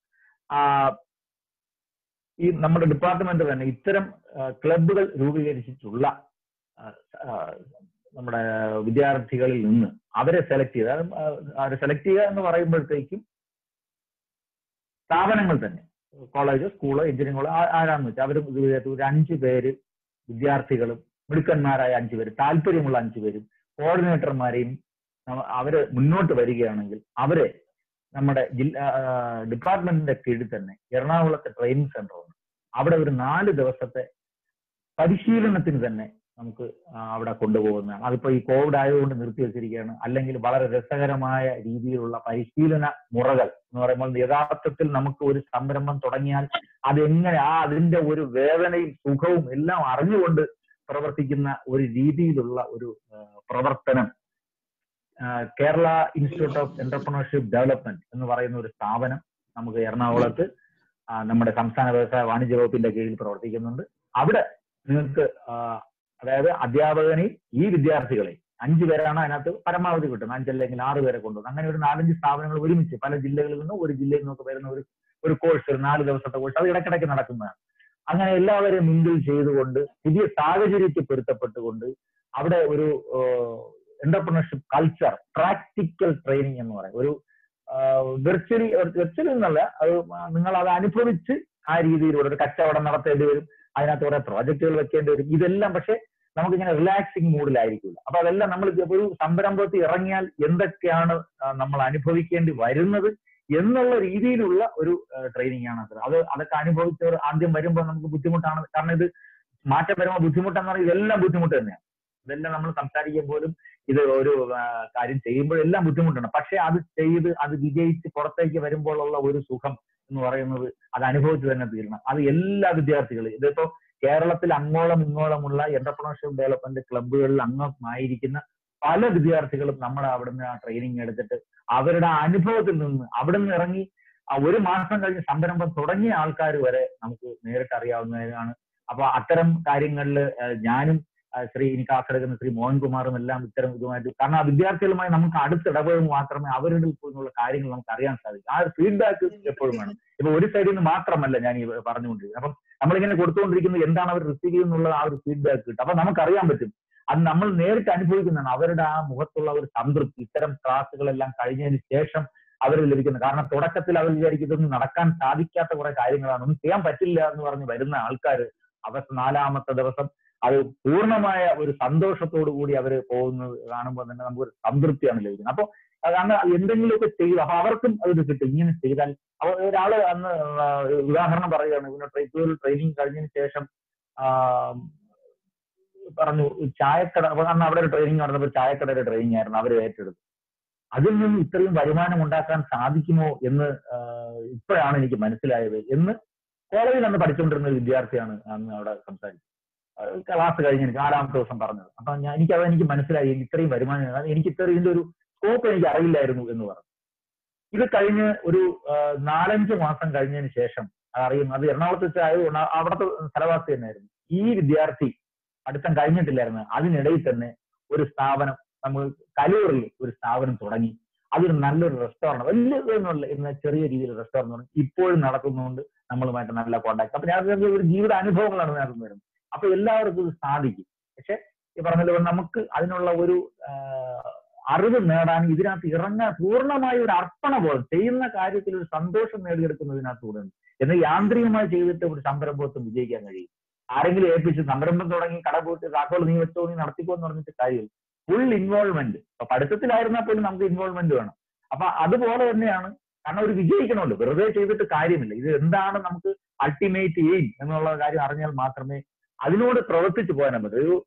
[SPEAKER 10] ആ, ഈ നമ്മുടെ ഡിപ്പാർട്ട്മെന്റ് തന്നെ ഇത്തരം ക്ലബുകൾ രൂപീകരിച്ചിട്ടുള്ള ആ, ആ, നമ്മുടെ വിദ്യാർത്ഥികളിൽ നിന്ന് അവരെ സെലക്ട് ചെയ്ത് അത് അവരെ സെലക്ട് ചെയ്യുക എന്ന് പറയുമ്പോഴത്തേക്കും സ്ഥാപനങ്ങൾ തന്നെ കോളേജ് സ്കൂള് എഞ്ചിനീയറിംഗ് കോളേജ് ആരാന്ന് വെച്ചാൽ അവർ ഒരു അഞ്ച് പേര് വിദ്യാർത്ഥികളും മിടുക്കന്മാരായ അഞ്ചു പേര് താല്പര്യമുള്ള അഞ്ചു പേരും കോർഡിനേറ്റർമാരെയും നമ്മ- അവര് മുന്നോട്ട് വരികയാണെങ്കിൽ അവരെ നമ്മുടെ ജില്ലാ ഡിപ്പാർട്ട്മെന്റിന്റെ കീഴിൽ തന്നെ എറണാകുളത്തെ ട്രെയിനിങ് സെന്റർ ഉണ്ട് അവിടെ ഒരു നാല് ദിവസത്തെ പരിശീലനത്തിന് തന്നെ നമുക്ക് ആ, അവിടെ കൊണ്ടുപോകുന്നതാണ് അതിപ്പോ ഈ കോവിഡ് ആയതുകൊണ്ട് നിർത്തി വെച്ചിരിക്കുകയാണ് അല്ലെങ്കിൽ വളരെ രസകരമായ രീതിയിലുള്ള പരിശീലന മുറകൾ എന്ന് പറയുമ്പോൾ യഥാർത്ഥത്തിൽ നമുക്ക് ഒരു സംരംഭം തുടങ്ങിയാൽ അതെങ്ങനെ ആ അതിന്റെ ഒരു വേദനയും സുഖവും എല്ലാം അറിഞ്ഞുകൊണ്ട് പ്രവർത്തിക്കുന്ന ഒരു രീതിയിലുള്ള ഒരു ആ, പ്രവർത്തനം ആ, Kerala institute of entrepreneurship development എന്ന് പറയുന്ന ഒരു സ്ഥാപനം നമുക്ക് എറണാകുളത്ത് ആ, നമ്മുടെ സംസ്ഥാന വ്യവസായ വാണിജ്യ വകുപ്പിന്റെ കീഴിൽ പ്രവർത്തിക്കുന്നുണ്ട് അവിടെ നിങ്ങൾക്ക് ആ, അതായത് അധ്യാപകനെയും ഈ വിദ്യാർത്ഥികളെ അഞ്ചു പേരാണ് അതിനകത്ത് പരമാവധി കിട്ടുന്നത് അഞ്ചല്ലെങ്കിൽ ആറ് പേരെ കൊണ്ടുവന്നു അങ്ങനെ ഒരു നാലഞ്ച് സ്ഥാപനങ്ങൾ ഒരുമിച്ച് പല ജില്ലകളിൽ നിന്നും ഒരു ജില്ലയിൽ നിന്നൊക്കെ വരുന്ന ഒരു ഒരു കോഴ്സ് ഒരു നാല് ദിവസത്തെ കോഴ്സ് അത് ഇടയ്ക്കിടയ്ക്ക് നടക്കുന്നതാണ് അങ്ങനെ എല്ലാവരെയും മിങ്കിൾ ചെയ്തുകൊണ്ട് പുതിയ സാഹചര്യത്തിൽ പൊരുത്തപ്പെട്ടുകൊണ്ട് അവിടെ ഒരു എന്റർപ്രണർഷിപ്പ് കൾച്ചർ പ്രാക്ടിക്കൽ ട്രെയിനിങ് എന്ന് പറയും ഒരു വെർച്വലി വെർച്വലി എന്നല്ല അത് നിങ്ങൾ അത് അനുഭവിച്ച് ആ രീതിയിലൂടെ ഒരു കച്ചവടം നടത്തേണ്ടി വരും അതിനകത്ത് കുറെ പ്രോജക്റ്റുകൾ വെക്കേണ്ടി വരും ഇതെല്ലാം പക്ഷെ നമുക്കിങ്ങനെ റിലാക്സിങ് മൂഡിലായിരിക്കില്ല അപ്പൊ അതെല്ലാം നമ്മൾ ഒരു സംരംഭത്തിൽ ഇറങ്ങിയാൽ എന്തൊക്കെയാണ് ആ, നമ്മൾ അനുഭവിക്കേണ്ടി വരുന്നത് എന്നുള്ള രീതിയിലുള്ള ഒരു ട്രെയിനിങ് ആണ് അത് അത് അതൊക്കെ അനുഭവിച്ചവർ ആദ്യം വരുമ്പോൾ നമുക്ക് ബുദ്ധിമുട്ടാണ് കാരണം ഇത് മാറ്റം വരുമ്പോൾ ബുദ്ധിമുട്ടെന്ന് പറഞ്ഞാൽ ഇതെല്ലാം ബുദ്ധിമുട്ട് തന്നെയാണ് ഇതെല്ലാം നമ്മൾ സംസാരിക്കാൻ പോലും ഇത് ഒരു ആ, കാര്യം ചെയ്യുമ്പോഴെല്ലാം ബുദ്ധിമുട്ടുണ്ട് പക്ഷെ അത് ചെയ്ത് അത് വിജയിച്ച് പുറത്തേക്ക് വരുമ്പോഴുള്ള ഒരു സുഖം എന്ന് പറയുന്നത് അത് അനുഭവിച്ച് തന്നെ തീരണം അത് എല്ലാ വിദ്യാർത്ഥികളും ഇതിപ്പോ കേരളത്തിൽ അങ്ങോളം ഇങ്ങോളമുള്ള എന്റർപ്രണർഷിപ്പ് ഡെവലപ്മെന്റ് ക്ലബ്ബുകളിൽ അംഗമായിരിക്കുന്ന പല വിദ്യാർത്ഥികളും നമ്മുടെ അവിടുന്ന് ആ ട്രെയിനിങ് എടുത്തിട്ട് അവരുടെ ആ അനുഭവത്തിൽ നിന്ന് അവിടുന്ന് ഇറങ്ങി ആ ഒരു മാസം കഴിഞ്ഞ് സംരംഭം തുടങ്ങിയ ആൾക്കാർ വരെ നമുക്ക് നേരിട്ട് അറിയാവുന്നതാണ് അപ്പൊ അത്തരം കാര്യങ്ങളിൽ ഞാനും ആ, ശ്രീ എനിക്ക് ആശ്രയിക്കുന്ന ശ്രീ മോഹൻകുമാറും എല്ലാം ഇത്തരം ഇതുമായിട്ട് കാരണം ആ വിദ്യാർത്ഥികളുമായി നമുക്ക് അടുത്തിടപഴകുമ്പോൾ മാത്രമേ അവരുടെ നിന്നുള്ള കാര്യങ്ങൾ നമുക്ക് അറിയാൻ സാധിക്കൂ ആ ഒരു ഫീഡ്ബാക്ക് എപ്പോഴും വേണം ഇപ്പൊ ഒരു സൈഡിൽ നിന്ന് മാത്രമല്ല ഞാൻ ഈ പറഞ്ഞുകൊണ്ടിരിക്കുന്നത് അപ്പം നമ്മളിങ്ങനെ കൊടുത്തുകൊണ്ടിരിക്കുന്നത് എന്താണ് അവർ റിസീവ് ചെയ്യുന്നുള്ള ആ ഒരു ഫീഡ്ബാക്ക് കിട്ടും അപ്പൊ നമുക്കറിയാൻ പറ്റും അത് നമ്മൾ നേരിട്ട് അനുഭവിക്കുന്നതാണ് അവരുടെ ആ മുഖത്തുള്ള ഒരു സംതൃപ്തി ഇത്തരം ക്ലാസ്സുകളെല്ലാം കഴിഞ്ഞതിന് ശേഷം അവർ ലഭിക്കുന്നത് കാരണം തുടക്കത്തിൽ അവർ വിചാരിക്കുന്നത് നടക്കാൻ സാധിക്കാത്ത കുറെ കാര്യങ്ങളാണ് ഒന്നും ചെയ്യാൻ പറ്റില്ല എന്ന് പറഞ്ഞ് വരുന്ന ആൾക്കാർ അവസ്ഥ നാലാമത്തെ ദിവസം അത് പൂർണ്ണമായ ഒരു സന്തോഷത്തോടു കൂടി അവർ പോകുന്നത് കാണുമ്പോൾ തന്നെ നമുക്ക് ഒരു സംതൃപ്തിയാണ് ലഭിക്കുന്നത് അപ്പൊ അതാണ് എന്തെങ്കിലുമൊക്കെ ചെയ്തു അപ്പൊ അവർക്കും അത് കിട്ടും ഇങ്ങനെ ചെയ്താൽ അപ്പൊ ഒരാള് അന്ന് ആ, ഒരു ഉദാഹരണം പറയുകയാണ് ഇങ്ങനെ ട്രൈ ട്രെയിനിങ് കഴിഞ്ഞതിന് ശേഷം ആ, പറഞ്ഞു ചായക്കട അപ്പൊ അന്ന് അവിടെ ഒരു ട്രെയിനിങ് നടന്നപ്പോൾ ചായക്കടയുടെ ട്രെയിനിങ് ആയിരുന്നു അവർ ഏറ്റെടുത്തു അതിൽ നിന്ന് ഇത്രയും വരുമാനം ഉണ്ടാക്കാൻ സാധിക്കുമോ എന്ന് ആ, ഇപ്പോഴാണ് എനിക്ക് മനസ്സിലായത് എന്ന് കോളേജിൽ അന്ന് പഠിച്ചുകൊണ്ടിരുന്ന ഒരു വിദ്യാർത്ഥിയാണ് അന്ന് അവിടെ സംസാരിച്ചത് അത് ക്ലാസ് കഴിഞ്ഞ് എനിക്ക് നാലാമത്തെ ദിവസം പറഞ്ഞത് അപ്പൊ ഞാൻ എനിക്ക് അത് എനിക്ക് മനസ്സിലായി എനിക്ക് ഇത്രയും വരുമാനം അത് എനിക്ക് ഇത്ര ഇതിന്റെ ഒരു സ്കോപ്പ് എനിക്ക് അറിയില്ലായിരുന്നു എന്ന് പറഞ്ഞു ഇത് കഴിഞ്ഞ് ഒരു ആ, നാലഞ്ച് മാസം കഴിഞ്ഞതിന് ശേഷം അറിയും അത് എറണാകുളത്ത് വെച്ച് ആയതുകൊണ്ട് ആ- അവിടുത്തെ സ്ഥലവാസി തന്നെയായിരുന്നു ഈ വിദ്യാർത്ഥി പഠിത്തം കഴിഞ്ഞിട്ടില്ലായിരുന്നു അതിനിടയിൽ തന്നെ ഒരു സ്ഥാപനം നമ്മൾ കലൂറിൽ ഒരു സ്ഥാപനം തുടങ്ങി അതൊരു നല്ലൊരു റെസ്റ്റോറൻറ്റ് വലിയ ഇതൊന്നുമല്ല ഇന്ന് ചെറിയ രീതിയിൽ റെസ്റ്റോറൻറ്റ് തുടങ്ങി ഇപ്പോഴും നടക്കുന്നുണ്ട് നമ്മളുമായിട്ട് നല്ല കോണ്ടാക്ട് അപ്പൊ ഞാൻ വിചാരിച്ചു ഒരു ജീവിത അനുഭവങ്ങളാണ് നടന്നു വരുന്നത് അപ്പൊ എല്ലാവർക്കും ഇത് സാധിക്കും പക്ഷെ ഈ പറഞ്ഞ നമുക്ക് അതിനുള്ള ഒരു ആ, അറിവ് നേടാൻ ഇതിനകത്ത് ഇറങ്ങാൻ പൂർണ്ണമായ ഒരു അർപ്പണബോധം ചെയ്യുന്ന കാര്യത്തിൽ ഒരു സന്തോഷം നേടിയെടുക്കുന്നതിനകത്തൂടെ ഉണ്ട് എന്നാൽ യാന്ത്രികമായി ചെയ്തിട്ട് ഒരു സംരംഭത്വം വിജയിക്കാൻ കഴിയും ആരെങ്കിലും ഏൽപ്പിച്ച് സംരംഭം തുടങ്ങി കട പോയിട്ട് താക്കോൽ നീ വെച്ചോ നീ നടത്തിക്കോ എന്ന് പറഞ്ഞിട്ട് കാര്യമില്ല ഫുൾ ഇൻവോൾവ്മെന്റ് ഇപ്പൊ പഠിത്തത്തിലായിരുന്നാൽ പോലും നമുക്ക് ഇൻവോൾവ്മെന്റ് വേണം അപ്പൊ അതുപോലെ തന്നെയാണ് കാരണം ഒരു വിജയിക്കണമല്ലോ വെറുതെ ചെയ്തിട്ട് കാര്യമില്ല ഇത് എന്താണ് നമുക്ക് അൾട്ടിമേറ്റ് എയിം എന്നുള്ള കാര്യം അറിഞ്ഞാൽ മാത്രമേ അതിനോട് പ്രവർത്തിച്ചു പോകാൻ പറ്റൂ ഒരു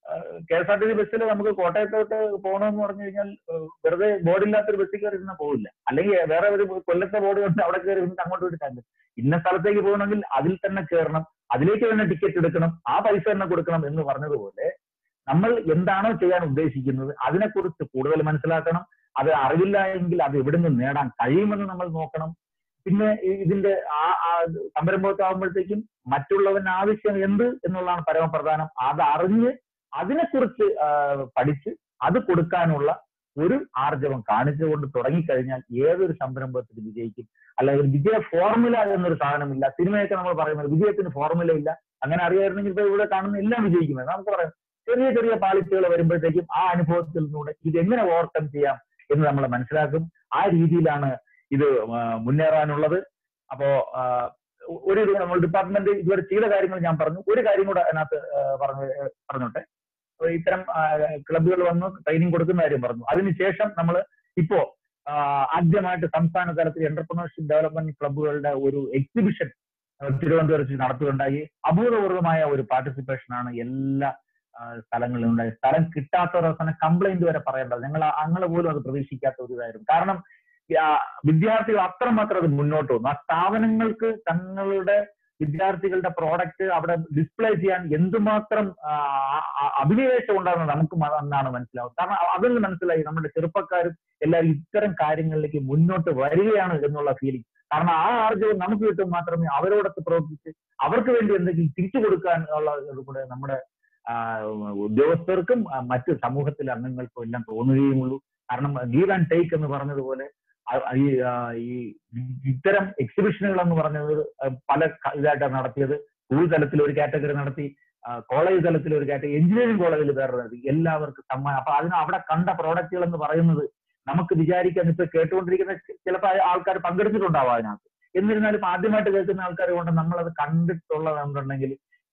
[SPEAKER 10] K S R T C ബസ്സിൽ നമുക്ക് കോട്ടയത്തോട്ട് പോകണമെന്ന് പറഞ്ഞു കഴിഞ്ഞാൽ ഏഹ്, വെറുതെ ബോർഡില്ലാത്തൊരു ബസ്സിൽ കയറി ഇരുന്നാൽ പോകില്ല അല്ലെങ്കിൽ വേറെ ഒരു കൊല്ലത്തെ ബോർഡ് കൊണ്ട് അവിടെ കയറി ഇരുന്നിട്ട് അങ്ങോട്ട് പോയിട്ട് കാര്യം ഇന്ന സ്ഥലത്തേക്ക് പോകണമെങ്കിൽ അതിൽ തന്നെ കയറണം അതിലേക്ക് തന്നെ ടിക്കറ്റ് എടുക്കണം ആ പൈസ തന്നെ കൊടുക്കണം എന്ന് പറഞ്ഞതുപോലെ നമ്മൾ എന്താണോ ചെയ്യാൻ ഉദ്ദേശിക്കുന്നത് അതിനെക്കുറിച്ച് കൂടുതൽ മനസ്സിലാക്കണം അത് അറിവില്ല എങ്കിൽ അത് എവിടുന്ന് നേടാൻ കഴിയുമെന്ന് നമ്മൾ നോക്കണം പിന്നെ ഈ- ഇതിന്റെ ആ ആ സംരംഭത്താവുമ്പോഴത്തേക്കും മറ്റുള്ളവന് ആവശ്യം എന്ത് എന്നുള്ളതാണ് പരമപ്രധാനം അത് അറിഞ്ഞ് അതിനെക്കുറിച്ച് ആ, പഠിച്ച് അത് കൊടുക്കാനുള്ള ഒരു ആർജവം കാണിച്ചുകൊണ്ട് തുടങ്ങിക്കഴിഞ്ഞാൽ ഏതൊരു സംരംഭത്തിൽ വിജയിക്കും അല്ല ഒരു വിജയ ഫോർമുല എന്നൊരു സാധനമില്ല സിനിമയൊക്കെ നമ്മൾ പറയുന്നത് വിജയത്തിന് ഫോർമുല ഇല്ല അങ്ങനെ അറിയായിരുന്നെങ്കിൽ ഇപ്പൊ ഇവിടെ കാണുന്ന എല്ലാം വിജയിക്കുന്നത് നമുക്ക് പറയാം ചെറിയ ചെറിയ പാളിച്ചകൾ വരുമ്പോഴത്തേക്കും ആ അനുഭവത്തിൽ നിന്നൂടെ ഇത് എങ്ങനെ ഓവർകം ചെയ്യാം എന്ന് നമ്മൾ മനസ്സിലാക്കും ആ രീതിയിലാണ് ഇത് ആ, മുന്നേറാനുള്ളത് അപ്പോ ആ, ഒരു ഇത് നമ്മൾ ഡിപ്പാർട്ട്മെന്റ് ഇതുവരെ ചെയ്ത കാര്യങ്ങൾ ഞാൻ പറഞ്ഞു ഒരു കാര്യം കൂടെ അതിനകത്ത് ആ, പറഞ്ഞു പറഞ്ഞോട്ടെ അപ്പൊ ഇത്തരം ക്ലബുകൾ വന്ന് ട്രെയിനിങ് കൊടുക്കുന്ന കാര്യം പറഞ്ഞു അതിനുശേഷം നമ്മൾ ഇപ്പോ ആ, ആദ്യമായിട്ട് സംസ്ഥാന തലത്തിൽ എന്റർപ്രണർഷിപ്പ് ഡെവലപ്മെന്റ് ക്ലബുകളുടെ ഒരു എക്സിബിഷൻ തിരുവനന്തപുരത്ത് വെച്ച് നടത്തുകയുണ്ടായി അഭൂതപൂർവമായ ഒരു പാർട്ടിസിപ്പേഷൻ ആണ് എല്ലാ ആ, സ്ഥലങ്ങളിലും ഉണ്ടായി സ്ഥലം കിട്ടാത്തവർ അവസാനം കംപ്ലൈന്റ് വരെ പറയേണ്ടത് ഞങ്ങൾ അങ്ങൾ പോലും അത് പ്രതീക്ഷിക്കാത്ത ഒരു ഇതായിരുന്നു കാരണം ആ, വിദ്യാർത്ഥികൾ അത്രമാത്രം അത് മുന്നോട്ട് വന്നു ആ സ്ഥാപനങ്ങൾക്ക് തങ്ങളുടെ വിദ്യാർത്ഥികളുടെ പ്രോഡക്റ്റ് അവിടെ ഡിസ്പ്ലേ ചെയ്യാൻ എന്തുമാത്രം ആ, ആ, അഭിനിവേശം ഉണ്ടാകുന്നത് നമുക്ക് മ- അന്നാണ് മനസ്സിലാവുന്നത് കാരണം അതിൽ നിന്ന് മനസ്സിലായി നമ്മുടെ ചെറുപ്പക്കാരും എല്ലാവരും ഇത്തരം കാര്യങ്ങളിലേക്ക് മുന്നോട്ട് വരികയാണ് എന്നുള്ള ഫീലിംഗ് കാരണം ആ ആർജവം നമുക്ക് കിട്ടും മാത്രമേ അവരോടൊത്ത് പ്രവർത്തിച്ച് അവർക്ക് വേണ്ടി എന്തെങ്കിലും തിരിച്ചു കൊടുക്കാൻ ഉള്ള ഇത് കൂടെ നമ്മുടെ ആ, ഉദ്യോഗസ്ഥർക്കും ആ, മറ്റ് സമൂഹത്തിലെ അംഗങ്ങൾക്കും എല്ലാം തോന്നുകയുമുള്ളൂ കാരണം ഗീവ് ആൻഡ് ടേക്ക് എന്ന് പറഞ്ഞതുപോലെ ആ- ഈ ആ, ഈ ഇത്തരം എക്സിബിഷനുകൾ എന്ന് പറഞ്ഞത് ആ, പല ക- ഇതായിട്ടാണ് നടത്തിയത് സ്കൂൾ തലത്തിൽ ഒരു കാറ്റഗറി നടത്തി കോളേജ് തലത്തിൽ ഒരു കാറ്റഗറി എഞ്ചിനീയറിംഗ് കോളേജിൽ വേറെ നടത്തി എല്ലാവർക്കും സമ്മാനം അപ്പൊ അതിന് അവിടെ കണ്ട പ്രോഡക്റ്റുകൾ എന്ന് പറയുന്നത് നമുക്ക് വിചാരിക്കാൻ ഇപ്പൊ കേട്ടുകൊണ്ടിരിക്കുന്ന ചിലപ്പോൾ ആൾക്കാർ പങ്കെടുത്തിട്ടുണ്ടാവും അതിനകത്ത് എന്നിരുന്നാലും ഇപ്പൊ ആദ്യമായിട്ട് കേൾക്കുന്ന ആൾക്കാർ കൊണ്ട് നമ്മളത് കണ്ടിട്ടുള്ളതെന്നുണ്ടെങ്കിൽ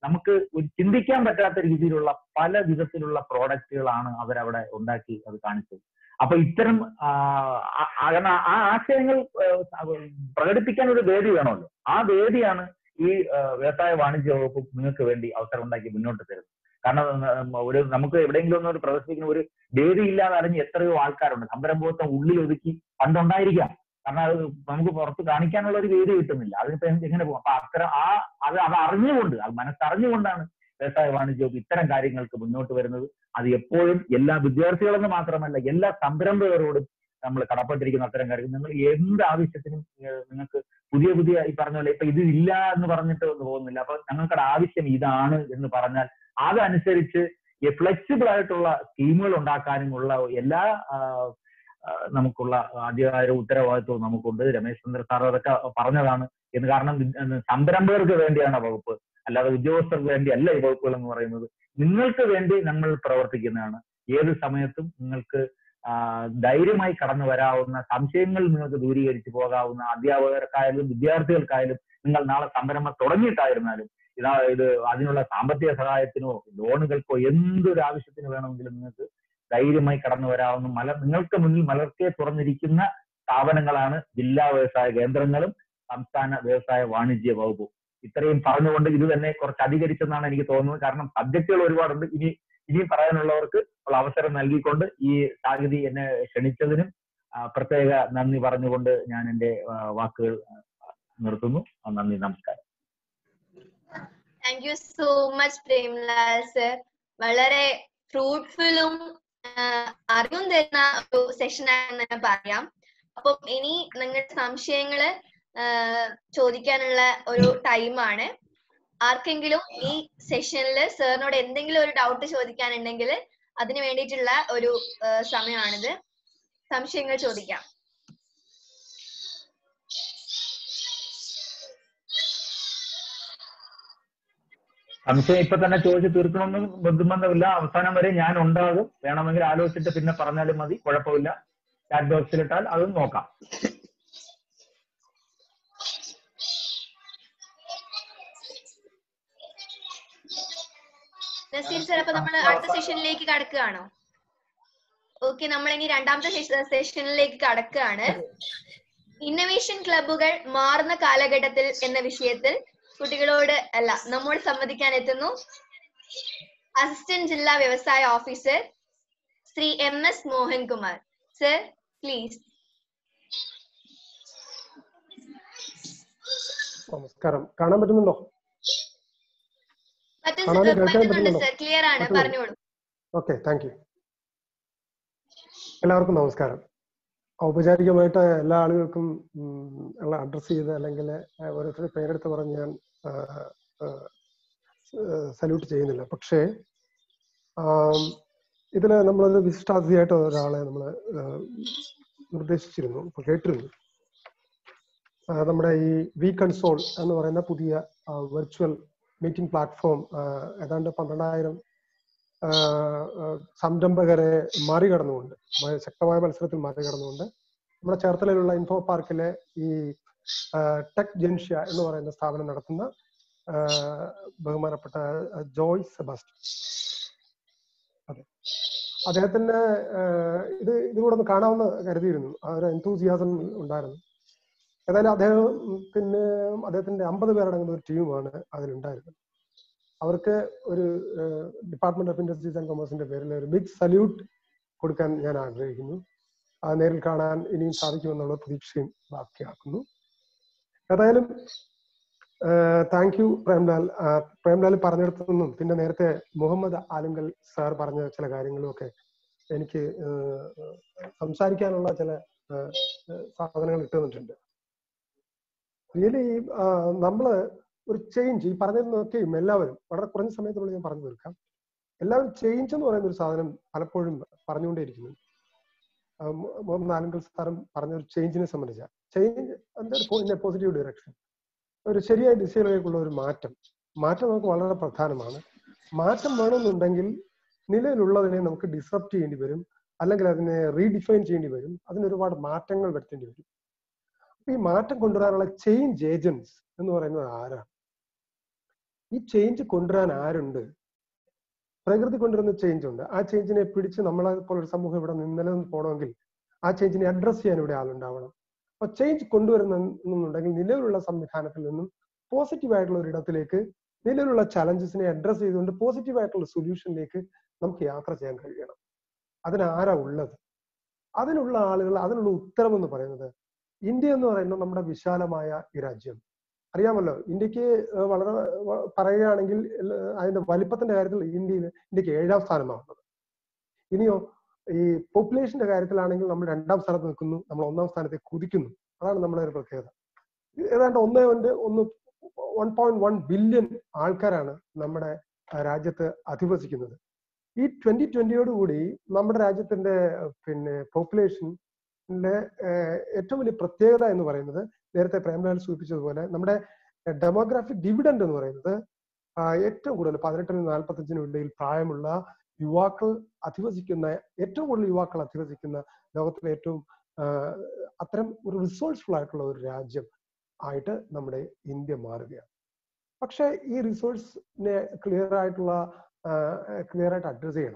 [SPEAKER 10] നമുക്ക് ഒരു ചിന്തിക്കാൻ പറ്റാത്ത രീതിയിലുള്ള പല വിധത്തിലുള്ള പ്രോഡക്റ്റുകളാണ് അവരവിടെ ഉണ്ടാക്കി അത് കാണിച്ചത് അപ്പൊ ഇത്തരം ആ, ആ- ആ ആ ആശയങ്ങൾ ആ, പ്രകടിപ്പിക്കാൻ ഒരു വേദി വേണമല്ലോ ആ വേദിയാണ് ഈ ആ, വ്യവസായ വാണിജ്യ വകുപ്പ് നിങ്ങൾക്ക് വേണ്ടി അവസരം ഉണ്ടാക്കി മുന്നോട്ട് തരുന്നത് കാരണം ഉം, ഒരു നമുക്ക് എവിടെയെങ്കിലും ഒന്ന് ഒരു പ്രദർശിപ്പിക്കുന്ന ഒരു വേദി ഇല്ലാതെ അറിഞ്ഞ് എത്രയോ ആൾക്കാരുണ്ട് സംരംഭത്വം ഉള്ളിൽ ഒതുക്കി പണ്ടുണ്ടായിരിക്കാം കാരണം അത് നമുക്ക് പുറത്ത് കാണിക്കാനുള്ള ഒരു വേദി കിട്ടുന്നില്ല അതിനിപ്പോ എന്ത് എങ്ങനെ പോകും അപ്പൊ അത്തരം ആ അത് അത് അറിഞ്ഞുകൊണ്ട് അത് മനസ്സറിഞ്ഞുകൊണ്ടാണ് വ്യവസായ വാണിജ്യ വകുപ്പ് ഇത്തരം കാര്യങ്ങൾക്ക് മുന്നോട്ട് വരുന്നത് അത് എപ്പോഴും എല്ലാ വിദ്യാർത്ഥികളെന്ന് മാത്രമല്ല എല്ലാ സംരംഭകരോടും നമ്മൾ കടപ്പെട്ടിരിക്കുന്ന അത്തരം കാര്യങ്ങൾ നിങ്ങൾ എന്ത് ആവശ്യത്തിനും ഏഹ്, നിങ്ങൾക്ക് പുതിയ പുതിയ ഈ പറഞ്ഞ പോലെ ഇപ്പൊ ഇത് ഇല്ല എന്ന് പറഞ്ഞിട്ട് ഒന്നും പോകുന്നില്ല അപ്പൊ ഞങ്ങളുടെ ആവശ്യം ഇതാണ് എന്ന് പറഞ്ഞാൽ അതനുസരിച്ച് ഫ്ലെക്സിബിൾ ആയിട്ടുള്ള സ്കീമുകൾ ഉണ്ടാക്കാനുമുള്ള എല്ലാ ആ, ആ, നമുക്കുള്ള അധികാരവും ഉത്തരവാദിത്വവും നമുക്കുണ്ട് രമേശ് ചന്ദ്ര സാർ അതൊക്കെ പറഞ്ഞതാണ് എന്ന് കാരണം വി- എന്ന് സംരംഭകർക്ക് വേണ്ടിയാണ് ആ വകുപ്പ് അല്ലാതെ ഉദ്യോഗസ്ഥർക്ക് വേണ്ടി അല്ല ഈ വകുപ്പുകൾ എന്ന് പറയുന്നത് നിങ്ങൾക്ക് വേണ്ടി നമ്മൾ പ്രവർത്തിക്കുന്നതാണ് ഏത് സമയത്തും നിങ്ങൾക്ക് ആ, ധൈര്യമായി കടന്നു വരാവുന്ന സംശയങ്ങൾ നിങ്ങൾക്ക് ദൂരീകരിച്ച് പോകാവുന്ന അധ്യാപകർക്കായാലും വിദ്യാർത്ഥികൾക്കായാലും നിങ്ങൾ നാളെ സംരംഭം തുടങ്ങിയിട്ടായിരുന്നാലും ഇതാ ഇത് അതിനുള്ള സാമ്പത്തിക സഹായത്തിനോ ലോണുകൾക്കോ എന്തൊരു ആവശ്യത്തിന് വേണമെങ്കിലും നിങ്ങൾക്ക് ധൈര്യമായി കടന്നു വരാവുന്ന മല നിങ്ങൾക്ക് മുന്നിൽ മലർക്കെ തുറന്നിരിക്കുന്ന സ്ഥാപനങ്ങളാണ് ജില്ലാ വ്യവസായ കേന്ദ്രങ്ങളും സംസ്ഥാന വ്യവസായ വാണിജ്യ വകുപ്പും ഇത്രയും പറഞ്ഞുകൊണ്ട് ഇത് തന്നെ കുറച്ച് അധികരിച്ചെന്നാണ് എനിക്ക് തോന്നുന്നത് കാരണം സബ്ജക്റ്റുകൾ ഒരുപാടുണ്ട് ഇനി ഇനി പറയാനുള്ളവർക്ക് ഉള്ള അവസരം നൽകിക്കൊണ്ട് ഈ സാഹിതി എന്നെ ക്ഷണിച്ചതിനും ആ, പ്രത്യേക നന്ദി പറഞ്ഞുകൊണ്ട് ഞാൻ എന്റെ ആ, വാക്കുകൾ ആ, നിർത്തുന്നു ആ, നന്ദി നമസ്കാരം
[SPEAKER 6] thank you so much Premlal sir വളരെ ഫ്രൂട്ട്ഫുള്ളും അറിവും തരുന്ന ഒരു സെഷൻ ആണെന്ന് തന്നെ പറയാം അപ്പം ഇനി നിങ്ങളുടെ സംശയങ്ങള് ആഹ് ചോദിക്കാനുള്ള ഒരു ടൈമാണ് ആർക്കെങ്കിലും ഈ സെഷനിൽ സാറിനോട് എന്തെങ്കിലും ഒരു ഡൗട്ട് ചോദിക്കാനുണ്ടെങ്കിൽ അതിന് വേണ്ടിയിട്ടുള്ള ഒരു ആഹ് സമയമാണിത് സംശയങ്ങൾ ചോദിക്കാം
[SPEAKER 10] സംശയം ഇപ്പൊ തന്നെ ചോദിച്ച് തീർക്കണമെന്ന് ബന്ധുബന്ധമില്ല അവസാനം വരെ ഞാൻ ഉണ്ടാകും വേണമെങ്കിൽ ആലോചിച്ചിട്ട് പിന്നെ പറഞ്ഞാലും മതി കുഴപ്പമില്ല ചാറ്റ് ബോക്സിലിട്ടാൽ അതും നോക്കാം
[SPEAKER 6] നസീർ സർ അപ്പൊ നമ്മൾ അടുത്ത സെഷനിലേക്ക് കടക്കുകയാണോ ഓക്കെ നമ്മൾ ഇനി രണ്ടാമത്തെ സെഷനിലേക്ക് കടക്കുകയാണ് ഇന്നവേഷൻ ക്ലബ്ബുകൾ മാറുന്ന കാലഘട്ടത്തിൽ എന്ന വിഷയത്തിൽ കുട്ടികളോട് അല്ല നമ്മോട് സംവദിക്കാൻ എത്തുന്നു അസിസ്റ്റന്റ് ജില്ലാ വ്യവസായ officer Shri M S Mohankumar sir please
[SPEAKER 1] നമസ്കാരം കാണാൻ പറ്റുന്നുണ്ടോ
[SPEAKER 6] പറ്റും
[SPEAKER 1] കാണാനും
[SPEAKER 6] സർ
[SPEAKER 1] കേൾക്കാനും
[SPEAKER 6] പറ്റുന്നുണ്ട്
[SPEAKER 1] പറ്റുന്നുണ്ടോ?
[SPEAKER 6] സർ ക്ലിയർ ആണ്
[SPEAKER 1] പറ്റുന്നുണ്ട്.
[SPEAKER 6] പറഞ്ഞോളൂ
[SPEAKER 1] ഓക്കെ താങ്ക് യു എല്ലാവർക്കും നമസ്കാരം ഔപചാരികമായിട്ട് എല്ലാ ആളുകൾക്കും ഉം, ഉള്ള അഡ്രസ് ചെയ്ത് അല്ലെങ്കിൽ ഓരോരുത്തരുടെ പേരെടുത്ത് പറഞ്ഞ് ഞാൻ സല്യൂട്ട് ചെയ്യുന്നില്ല പക്ഷേ ആം, ഇതില് നമ്മളൊരു വിശിഷ്ടാതിഥിയായിട്ട് ഒരാളെ നമ്മൾ നിർദ്ദേശിച്ചിരുന്നു ഇപ്പൊ കേട്ടിരുന്നു ആ, നമ്മുടെ ഈ വി കൺസോൾ എന്ന് പറയുന്ന പുതിയ വെർച്വൽ മീറ്റിംഗ് പ്ലാറ്റ്ഫോം ഏതാണ്ട് പന്ത്രണ്ടായിരം ആ, ആ, സംരംഭകരെ മറികടന്നുകൊണ്ട് മ- ശക്തമായ മത്സരത്തിൽ മറികടന്നുകൊണ്ട് നമ്മുടെ ചേർത്തലയിലുള്ള ഇൻഫോ പാർക്കിലെ ഈ ടെക് ജെൻഷ്യ എന്ന് പറയുന്ന സ്ഥാപനം നടത്തുന്ന ആ, ബഹുമാനപ്പെട്ട ജോയ് സെബാസ്റ്റ്യൻ അതെ അദ്ദേഹത്തിന് ആ, ഇത് ഇതുകൂടെ ഒന്ന് കാണാമെന്ന് കരുതിയിരുന്നു ആ ഒരു എന്തൂസിയാസം ഉണ്ടായിരുന്നു ഏതായാലും അദ്ദേഹത്തിന് അദ്ദേഹത്തിന്റെ അമ്പത് പേരടങ്ങുന്ന ഒരു ടീമാണ് അതിലുണ്ടായിരുന്നത് അവർക്ക് ഒരു ഡിപ്പാർട്ട്മെന്റ് ഓഫ് ഇൻഡസ്ട്രീസ് ആൻഡ് കൊമേഴ്സിന്റെ പേരിൽ ഒരു ബിഗ് സല്യൂട്ട് കൊടുക്കാൻ ഞാൻ ആഗ്രഹിക്കുന്നു അത് നേരിൽ കാണാൻ ഇനിയും സാധിക്കുമെന്നുള്ള പ്രതീക്ഷയും ബാക്കിയാക്കുന്നു ഏതായാലും താങ്ക് യു പ്രേംലാൽ ആ, പ്രേംലാൽ പറഞ്ഞെടുത്തൊന്നും പിന്നെ നേരത്തെ മുഹമ്മദ് ആലുങ്കൽ സാർ പറഞ്ഞ ചില കാര്യങ്ങളും ഒക്കെ എനിക്ക് ഏഹ്, സംസാരിക്കാനുള്ള ചില ഏഹ്, ഏഹ്, സാധനങ്ങൾ ഇട്ടുതന്നിട്ടുണ്ട് റിയലി നമ്മള് ഒരു ചേഞ്ച് ഈ പറഞ്ഞതൊക്കെയും എല്ലാവരും വളരെ കുറഞ്ഞ സമയത്തിനുള്ളിൽ ഞാൻ പറഞ്ഞു തീർക്കാം എല്ലാവരും ചേഞ്ച് എന്ന് പറയുന്ന ഒരു സാധനം പലപ്പോഴും പറഞ്ഞുകൊണ്ടേയിരിക്കുന്നു ആ, മു- മുഹമ്മദ് ആലങ്കൽ സാറും പറഞ്ഞ ഒരു ചേഞ്ചിനെ സംബന്ധിച്ച ചേഞ്ച് ഇൻ പോസിറ്റീവ് ഡയറക്ഷൻ ഒരു ശരിയായ ദിശയിലേക്കുള്ള ഒരു മാറ്റം മാറ്റം നമുക്ക് വളരെ പ്രധാനമാണ് മാറ്റം വേണമെന്നുണ്ടെങ്കിൽ നിലവിലുള്ളതിനെ നമുക്ക് ഡിസ്റപ്റ്റ് ചെയ്യേണ്ടി വരും അല്ലെങ്കിൽ അതിനെ റീഡിഫൈൻ ചെയ്യേണ്ടി വരും അതിന് ഒരുപാട് മാറ്റങ്ങൾ വരുത്തേണ്ടി വരും അപ്പൊ ഈ മാറ്റം കൊണ്ടുവരാനുള്ള ചേഞ്ച് ഏജൻസ് എന്ന് പറയുന്നത് ആരാണ് ഈ ചേഞ്ച് കൊണ്ടുവരാൻ ആരുണ്ട് പ്രകൃതി കൊണ്ടുവരുന്ന ചേഞ്ച് ഉണ്ട് ആ ചേഞ്ചിനെ പിടിച്ച് നമ്മളെ പോലൊരു സമൂഹം ഇവിടെ നിലനിന്ന് പോകണമെങ്കിൽ ആ ചേഞ്ചിനെ അഡ്രസ് ചെയ്യാൻ ഇവിടെ ആളുണ്ടാവണം അപ്പൊ ചേഞ്ച് കൊണ്ടുവരുന്നുണ്ടെങ്കിൽ നിലവിലുള്ള സംവിധാനത്തിൽ നിന്നും പോസിറ്റീവ് ആയിട്ടുള്ള ഒരു ഇടത്തിലേക്ക് നിലവിലുള്ള ചലഞ്ചസിനെ അഡ്രസ് ചെയ്തുകൊണ്ട് പോസിറ്റീവ് ആയിട്ടുള്ള സൊല്യൂഷനിലേക്ക് നമുക്ക് യാത്ര ചെയ്യാൻ കഴിയണം അതിനാരാ ഉള്ളത് അതിനുള്ള ആളുകൾ അതിനുള്ള ഉത്തരം എന്ന് പറയുന്നത് ഇന്ത്യ എന്ന് പറയുന്നത് നമ്മുടെ വിശാലമായ ഈ രാജ്യം അറിയാമല്ലോ ഇന്ത്യക്ക് ഏർ വളരെ വ- പറയുകയാണെങ്കിൽ ഏർ അതിന്റെ വലിപ്പത്തിന്റെ കാര്യത്തിൽ ഇന്ത്യയിൽ ഇന്ത്യക്ക് ഏഴാം സ്ഥാനമാണ് ഇനിയോ ഈ പോപ്പുലേഷന്റെ കാര്യത്തിലാണെങ്കിൽ നമ്മൾ രണ്ടാം സ്ഥാനത്ത് നിൽക്കുന്നു നമ്മൾ ഒന്നാം സ്ഥാനത്തേക്ക് കുതിക്കുന്നു അതാണ് നമ്മുടെ ഒരു പ്രത്യേകത ഏതാണ്ട് ഒന്നേ ഒന്ന് ഒന്ന് വൺ പോയിന്റ് വൺ ബില്യൺ ആൾക്കാരാണ് നമ്മുടെ ആ, രാജ്യത്ത് അധിവസിക്കുന്നത് ഈ ട്വന്റി ട്വന്റിയോട് കൂടി നമ്മുടെ രാജ്യത്തിന്റെ ഏർ, പിന്നെ പോപ്പുലേഷനിലെ ഏറ്റവും വലിയ പ്രത്യേകത എന്ന് പറയുന്നത് നേരത്തെ പ്രേംലാൽ സൂചിപ്പിച്ചതുപോലെ നമ്മുടെ ഡെമോഗ്രാഫിക് ഡിവിഡൻഡ് എന്ന് പറയുന്നത് ആ, ഏറ്റവും കൂടുതൽ പതിനെട്ടിനും നാൽപ്പത്തഞ്ചിനും ഇടയിൽ പ്രായമുള്ള യുവാക്കൾ അധിവസിക്കുന്ന ഏറ്റവും കൂടുതൽ യുവാക്കൾ അധിവസിക്കുന്ന ലോകത്തിലെ ഏറ്റവും ആ, അത്തരം ഒരു റിസോഴ്സ്ഫുൾ ആയിട്ടുള്ള ഒരു രാജ്യം ആയിട്ട് നമ്മുടെ ഇന്ത്യ മാറുകയാണ് പക്ഷെ ഈ റിസോഴ്സിനെ ക്ലിയർ ആയിട്ടുള്ള ക്ലിയർ ആയിട്ട് അഡ്രസ് ചെയ്യണം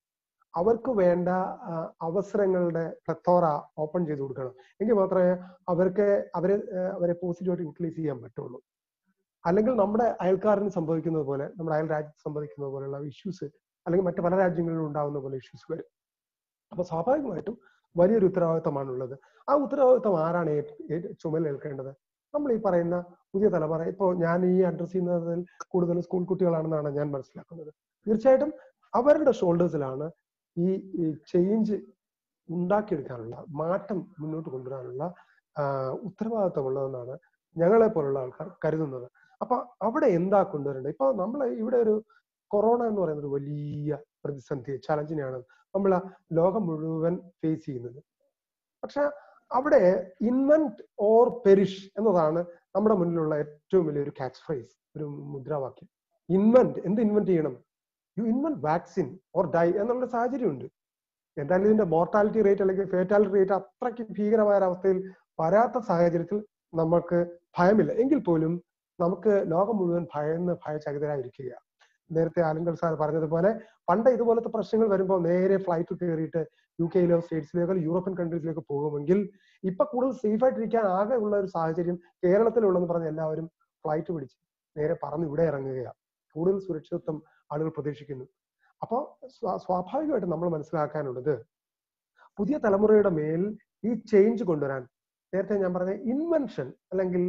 [SPEAKER 1] അവർക്ക് വേണ്ട ആ, അവസരങ്ങളുടെ പ്ലത്തോറ ഓപ്പൺ ചെയ്ത് കൊടുക്കണം എങ്കിൽ മാത്രമേ അവർക്ക് അവരെ ആ, അവരെ പോസിറ്റീവായിട്ട് യൂട്ടിലൈസ് ചെയ്യാൻ പറ്റുള്ളൂ അല്ലെങ്കിൽ നമ്മുടെ അയൽക്കാരന് സംഭവിക്കുന്നത് പോലെ നമ്മുടെ അയൽ രാജ്യത്ത് സംഭവിക്കുന്നത് പോലെയുള്ള ഇഷ്യൂസ് അല്ലെങ്കിൽ മറ്റു പല രാജ്യങ്ങളിലും ഉണ്ടാകുന്ന പോലെ ഇഷ്യൂസ് വരും അപ്പൊ സ്വാഭാവികമായിട്ടും വലിയൊരു ഉത്തരവാദിത്തമാണുള്ളത് ആ ഉത്തരവാദിത്തം ആരാണ് ഏറ്റ് ഏറ്റ് ചുമലേൽക്കേണ്ടത് നമ്മൾ ഈ പറയുന്ന പുതിയ തലമുറ ഇപ്പോ ഞാൻ ഈ അഡ്രസ് ചെയ്യുന്നതിൽ കൂടുതൽ സ്കൂൾ കുട്ടികളാണെന്നാണ് ഞാൻ മനസ്സിലാക്കുന്നത് തീർച്ചയായിട്ടും അവരുടെ ഷോൾഡേഴ്സിലാണ് ഈ ചേഞ്ച് ഉണ്ടാക്കിയെടുക്കാനുള്ള മാറ്റം മുന്നോട്ട് കൊണ്ടുവരാനുള്ള ആ, ഉത്തരവാദിത്തമുള്ളതെന്നാണ് ഞങ്ങളെ പോലുള്ള ആൾക്കാർ കരുതുന്നത് അപ്പൊ അവിടെ എന്താ കൊണ്ടുവരേണ്ടത് ഇപ്പൊ നമ്മൾ ഇവിടെ ഒരു കൊറോണ എന്ന് പറയുന്ന ഒരു വലിയ പ്രതിസന്ധി ചലഞ്ചിനെയാണ് നമ്മൾ ലോകം മുഴുവൻ ഫേസ് ചെയ്യുന്നത് പക്ഷെ അവിടെ ഇൻവെന്റ് ഓർ പെരിഷ് എന്നതാണ് നമ്മുടെ മുന്നിലുള്ള ഏറ്റവും വലിയൊരു കാച്ച് ഫ്രൈസ് ഒരു മുദ്രാവാക്യം ഇൻവെന്റ് എന്ത് ഇൻവെന്റ് ചെയ്യണം U invent vaccine or die എന്നുള്ള സാഹചര്യമുണ്ട് എന്തായാലും ഇതിന്റെ മോർട്ടാലിറ്റി റേറ്റ് അല്ലെങ്കിൽ ഫേറ്റാലിറ്റി റേറ്റ് അത്രയ്ക്ക് ഭീകരമായ ഒരു അവസ്ഥയിൽ വരാത്ത സാഹചര്യത്തിൽ നമുക്ക് ഭയമില്ല എങ്കിൽ പോലും നമുക്ക് ലോകം മുഴുവൻ ഭയന്ന് ഭയചകിതരായിരിക്കുക നേരത്തെ ആലുങ്കൽ സാർ പറഞ്ഞതുപോലെ പണ്ട് ഇതുപോലത്തെ പ്രശ്നങ്ങൾ വരുമ്പോൾ നേരെ ഫ്ലൈറ്റ് കയറിയിട്ട് യു കെയിലോ സ്റ്റേറ്റ്സിലേക്കോ യൂറോപ്യൻ കൺട്രീസിലേക്കോ പോകുമെങ്കിൽ ഇപ്പൊ കൂടുതൽ സേഫ് ആയിട്ടിരിക്കാൻ ആകെ ഉള്ള ഒരു സാഹചര്യം കേരളത്തിലുള്ളെന്ന് പറഞ്ഞ് എല്ലാവരും ഫ്ലൈറ്റ് പിടിച്ച് നേരെ പറന്ന് ഇവിടെ ഇറങ്ങുകയാണ് കൂടുതൽ സുരക്ഷിതത്വം ആളുകൾ പ്രതീക്ഷിക്കുന്നു അപ്പോൾ സ്വാഭാവികമായിട്ടും നമ്മൾ മനസ്സിലാക്കാനുള്ളത് പുതിയ തലമുറയുടെ മേൽ ഈ ചേഞ്ച് കൊണ്ടുവരാൻ നേരത്തെ ഞാൻ പറഞ്ഞ ഇൻവെൻഷൻ അല്ലെങ്കിൽ